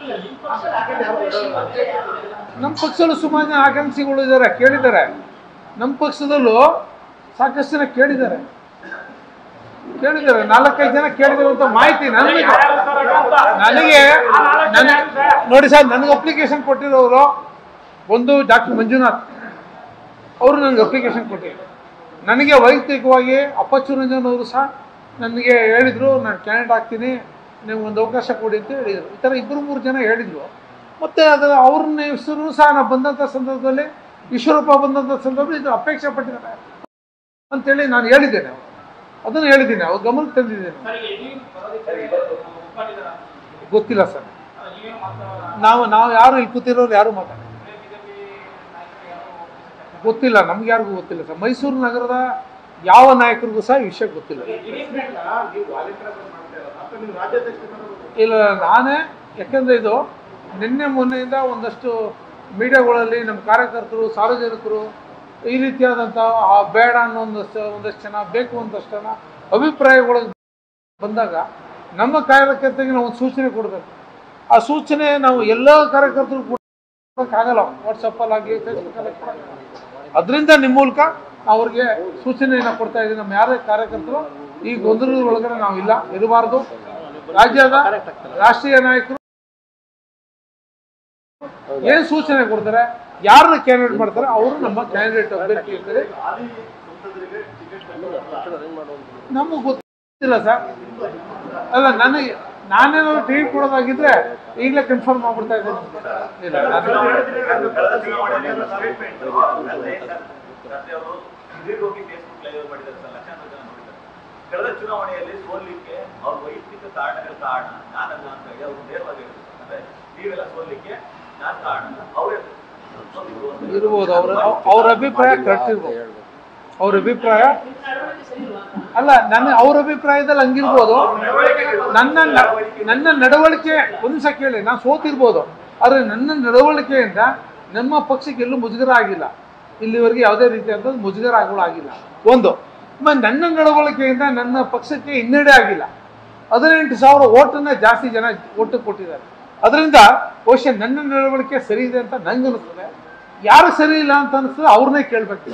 ನಮ್ಮ ಪಕ್ಷದಲ್ಲೂ ಸುಮಾರು ಜನ ಆಕಾಂಕ್ಷಿಗಳು ಇದ್ದಾರೆ ಕೇಳಿದ್ದಾರೆ ನಮ್ಮ ಪಕ್ಷದಲ್ಲೂ ಸಾಕಷ್ಟು ಜನ ಕೇಳಿದ್ದಾರೆ ಕೇಳಿದ್ದಾರೆ ನಾಲ್ಕೈದು ಜನ ಕೇಳಿದ್ದಾರೆ ಅಂತ ಮಾಹಿತಿ ನನಗೆ ನನಗೆ ನನಗೆ ನೋಡಿ ಸರ್ ನನಗೆ ಅಪ್ಲಿಕೇಶನ್ ಕೊಟ್ಟಿರೋರು ಒಂದು ಡಾಕ್ಟರ್ ಮಂಜುನಾಥ್ ಅವರು ನನಗೆ ಅಪ್ಲಿಕೇಶನ್ ಕೊಟ್ಟಿದ್ರು ನನಗೆ ವೈಯಕ್ತಿಕವಾಗಿ ಅಪ್ಪಚ್ಚು ರಂಜನ್ ಅವರು ಸಹ ನನಗೆ ಹೇಳಿದರು ನಾನು ಕ್ಯಾಂಡಿಡೇಟ್ ಆಗ್ತೀನಿ ನೀವು ಒಂದು ಅವಕಾಶ ಕೊಡಿ ಅಂತ ಹೇಳಿದರು ಈ ಥರ ಇಬ್ಬರು ಮೂರು ಜನ ಹೇಳಿದರು ಮತ್ತು ಅದರ ಅವ್ರನ್ನ ಹೆಸರು ಸಹ ನಾವು ಬಂದಂಥ ಸಂದರ್ಭದಲ್ಲಿ ಈಶ್ವರಪ್ಪ ಬಂದಂಥ ಸಂದರ್ಭದಲ್ಲಿ ಇದು ಅಪೇಕ್ಷೆ ಪಟ್ಟಿದ್ದಾರೆ ಅಂತೇಳಿ ನಾನು ಹೇಳಿದ್ದೇನೆ ಅದನ್ನು ಹೇಳಿದ್ದೀನಿ ಅವ್ರ ಗಮನಕ್ಕೆ ತಂದಿದ್ದೇನೆ ಗೊತ್ತಿಲ್ಲ ಸರ್ ನಾವು ನಾವು ಯಾರು ಇಲ್ಲಿ ಕೂತಿರೋರು ಯಾರು ಮಾತಾಡ ಗೊತ್ತಿಲ್ಲ ನಮ್ಗೆ ಯಾರಿಗೂ ಗೊತ್ತಿಲ್ಲ ಸರ್ ಮೈಸೂರು ನಗರದ ಯಾವ ನಾಯಕರಿಗೂ ಸಹ ಈ ವಿಷಯ ಗೊತ್ತಿಲ್ಲ ಇಲ್ಲ ನಾನೇ ಯಾಕಂದ್ರೆ ಇದು ನಿನ್ನೆ ಮೊನ್ನೆಯಿಂದ ಒಂದಷ್ಟು ಮೀಡಿಯಾಗಳಲ್ಲಿ ನಮ್ಮ ಕಾರ್ಯಕರ್ತರು ಸಾರ್ವಜನಿಕರು ಈ ರೀತಿಯಾದಂಥ ಆ ಬೇಡ ಅನ್ನೋ ಒಂದಷ್ಟು ಒಂದಷ್ಟು ಜನ ಬೇಕು ಒಂದಷ್ಟು ಜನ ಅಭಿಪ್ರಾಯಗಳು ಬಂದಾಗ ನಮ್ಮ ಕಾರ್ಯಕರ್ತರಿಗೆ ನಾವು ಒಂದು ಸೂಚನೆ ಕೊಡಬೇಕು ಆ ಸೂಚನೆ ನಾವು ಎಲ್ಲ ಕಾರ್ಯಕರ್ತರು ಕೊಡೋಕ್ಕಾಗಲ್ಲ ವಾಟ್ಸಪ್ಪಲ್ಲಾಗಲಿ ಫೇಸ್ಬುಕ್ಕಲ್ಲಿ ಅದರಿಂದ ನಿಮ್ಮ ಮೂಲಕ ಅವ್ರಿಗೆ ಸೂಚನೆಯನ್ನು ಕೊಡ್ತಾ ಇದ್ದೀವಿ ನಮ್ಮ ಯಾರೇ ಕಾರ್ಯಕರ್ತರು ಈ ಗೊಂದಲದ ಒಳಗಡೆ ನಾವು ಇಲ್ಲ ಇರಬಾರ್ದು ರಾಜ್ಯದ ರಾಷ್ಟ್ರೀಯ ನಾಯಕರು ಏನ್ ಸೂಚನೆ ಕೊಡ್ತಾರೆ ಯಾರನ್ನ ಕ್ಯಾಂಡಿಡೇಟ್ ಮಾಡ್ತಾರೆ ಅವರು ನಮ್ಮ ಕ್ಯಾಂಡಿಡೇಟ್ ಅಭ್ಯರ್ಥಿ ಇರ್ತಾರೆ ನಮಗೆ ಗೊತ್ತಿಲ್ಲ ಸರ್ ಅಲ್ಲ ನನಗೆ ನಾನೇನಾದ್ರು ಟಿವಿ ಕೊಡೋದಾಗಿದ್ರೆ ಈಗಲೇ ಕನ್ಫರ್ಮ್ ಮಾಡ್ಬಿಡ್ತಾ ಇದ್ದೀನಿ ಇಲ್ಲ ನಾನು- ಕಳೆದ ಚುನಾವಣೆಯಲ್ಲಿ statement ಅಲ್ಲದೆ ರಾತ್ರಿ ಅವರು ಸುದೀರ್ಘವಾಗಿ ಫೇಸ್ಬುಕ್ ಲೈವ್ ಮಾಡಿದ್ದಾರೆ ಸರ್ ಲಕ್ಷಾಂತರ ಜನ ನೋಡಿದ್ದಾರೆ ಕಳೆದ ಚುನಾವಣೆಯಲ್ಲಿ ಸೋಲಿಕ್ಕೆ ಅವ್ರ ವೈಯಕ್ತಿಕ ಕಾರಣಗಳ ಕಾರಣ ನಾನಲ್ಲ ಅಂತ ಹೇಳಿ ಅವರು ನೇರವಾಗಿ ಹೇಳಿದ್ರು ಅಂದ್ರೆ ನೀವೆಲ್ಲ ಸೋಲಿಕ್ಕೆ ನಾನ್ ಕಾರಣ ಅವರೇ ಸೋತಿದ್ರು ಅಂತ ಹೇಳಿ. ಇರ್ಬೋದು ಅವ್ರ ಅವ್ರ ಅಭಿಪ್ರಾಯ ಕರೆಕ್ಟ್ ಇರ್ಬೋದು ಅವ್ರ ಅಭಿಪ್ರಾಯ ಅಲ್ಲ ನನ್ನ ಅವ್ರ ಅಭಿಪ್ರಾಯದಲ್ಲಿ ಹಂಗಿರ್ಬೋದು ನನ್ನ ನ- ನನ್ನ ನಡವಳಿಕೆ ಒಂದು ನಿಮಿಷ ಕೇಳಿ ನಾನು ಸೋತಿರ್ಬೋದು ಆದರೆ ನನ್ನ ನಡವಳಿಕೆಯಿಂದ ನಮ್ಮ ಪಕ್ಷಕ್ಕೆ ಎಲ್ಲೂ ಮುಜುಗರ ಆಗಿಲ್ಲ ಇಲ್ಲಿವರೆಗೆ ಯಾವುದೇ ರೀತಿಯಾದ ಮುಜುಗರ ಆಗೋಳು ಆಗಿಲ್ಲ ಒಂದು ಆಮೇಲೆ ನನ್ನ ನಡವಳಿಕೆಯಿಂದ ನನ್ನ ಪಕ್ಷಕ್ಕೆ ಹಿನ್ನಡೆ ಆಗಿಲ್ಲ ಹದಿನೆಂಟು ಸಾವಿರ ಓಟನ್ನ ಜಾಸ್ತಿ ಜನ ಓಟು ಕೊಟ್ಟಿದ್ದಾರೆ ಅದರಿಂದ ಬಹುಶಃ ನನ್ನ ನಡವಳಿಕೆ ಸರಿ ಇದೆ ಅಂತ ನಂಗೆ ಅನಿಸ್ತದೆ ಯಾರು ಸರಿ ಇಲ್ಲ ಅಂತ ಅನಿಸ್ತದೆ ಅವ್ರನ್ನೇ ಕೇಳ್ಬೇಕು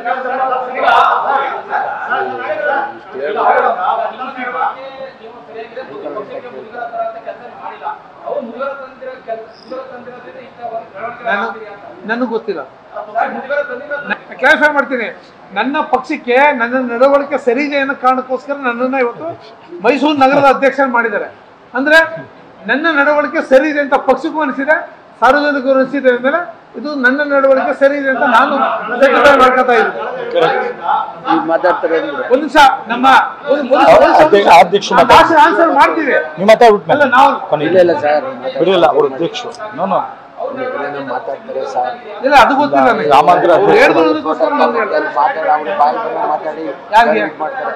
ನೀವು ಸರಿಯಾಗಿದೆ ಪಕ್ಷಕ್ಕೆ ಮುಜುಗರ ತರಂತ ಕೆಲಸ ಮಾಡಿಲ್ಲ ಅವ್ರು ಮುಜುಗರ ತಂದಿರೋ ಕೆಲ್ಸ ಮುಜುಗರ ತಂದಿರೋದ್ರಿಂದ ಇಷ್ಟ ಒಂದು ಬೆಳವಣಿಗೆ ನಾನು ಆಗ್ತಿದೆ ಅಂತ. ನನಗೆ ಗೊತ್ತಿಲ್ಲ ಸರ್, ಮುಜುಗರ ತಂದಿರೋದು ಕ್ಲಾರಿಫೈ ಮಾಡ್ತೀನಿ ನನ್ನ ಪಕ್ಷಕ್ಕೆ ನನ್ನ ನಡವಳಿಕೆ ಸರಿ ಇದೆ ಅನ್ನೋ ಕಾರಣಕ್ಕೋಸ್ಕರ ನನ್ನನ್ನ ಇವತ್ತು ಮೈಸೂರು ನಗರದ ಅಧ್ಯಕ್ಷ ಮಾಡಿದ್ದಾರೆ ಅಂದ್ರೆ ನನ್ನ ನಡವಳಿಕೆ ಸರಿ ಇದೆ ಅಂತ ಪಕ್ಷಕ್ಕೂ ಅನಿಸಿದೆ ಸಾರ್ವಜನಿಕರು ಅನಿಸಿದೆ ಅಂದ್ರೆ ಇದು ನನ್ನ ನಡವಳಿಕೆ ಸರಿ ಇದೆ ಅಂತ ನಾನು certify ಮಾಡ್ಕೊತಾ ಇದ್ದೀನಿ ಈಗ ಮಾತಾಡ್ತಾರೆ ಅಂದ್ರೆ ಒಂದ್ ನಿಮಿಷ ನಮ್ಮ ಒಂದು- ಒಂದು- ಒಂದು ನಿಮಿಷ, ಅಧ್ಯಕ್ಷ ನಾನು ಆನ್ಸರ್ ಆನ್ಸರ್ ಮಾಡ್ತೀವಿ ನೀವು ಮಾತಾಡ್ಬಿಟ್ಟು ಅಲ್ಲ ನಾವು ಇಲ್ಲ ಇಲ್ಲ ಸರ್ ಬಿಡಿಲ್ಲ ಅವ್ರ ಅಧ್ಯಕ್ಷರು ನಾನು ಮಾತಾಡ್ತಾರೆ ಸರ್ ಇಲ್ಲ ಅದು ಗೊತ್ತಿಲ್ಲ ನನಗೆ ರಾಮಾಂತರ ಅವ್ರು ಹೇಳಿದ್ರದಕ್ಕೋಸ್ಕರ ನಾನು ಹೇಳ್ದೆ. ಮಾತಾಡಿ ಅವ್ರ ಬಾಯಿ ಬಂದು ಮಾತಾಡಿ ಯಾರಿಗೆ? ಇದ್ ಮಾಡ್ತಾರೆ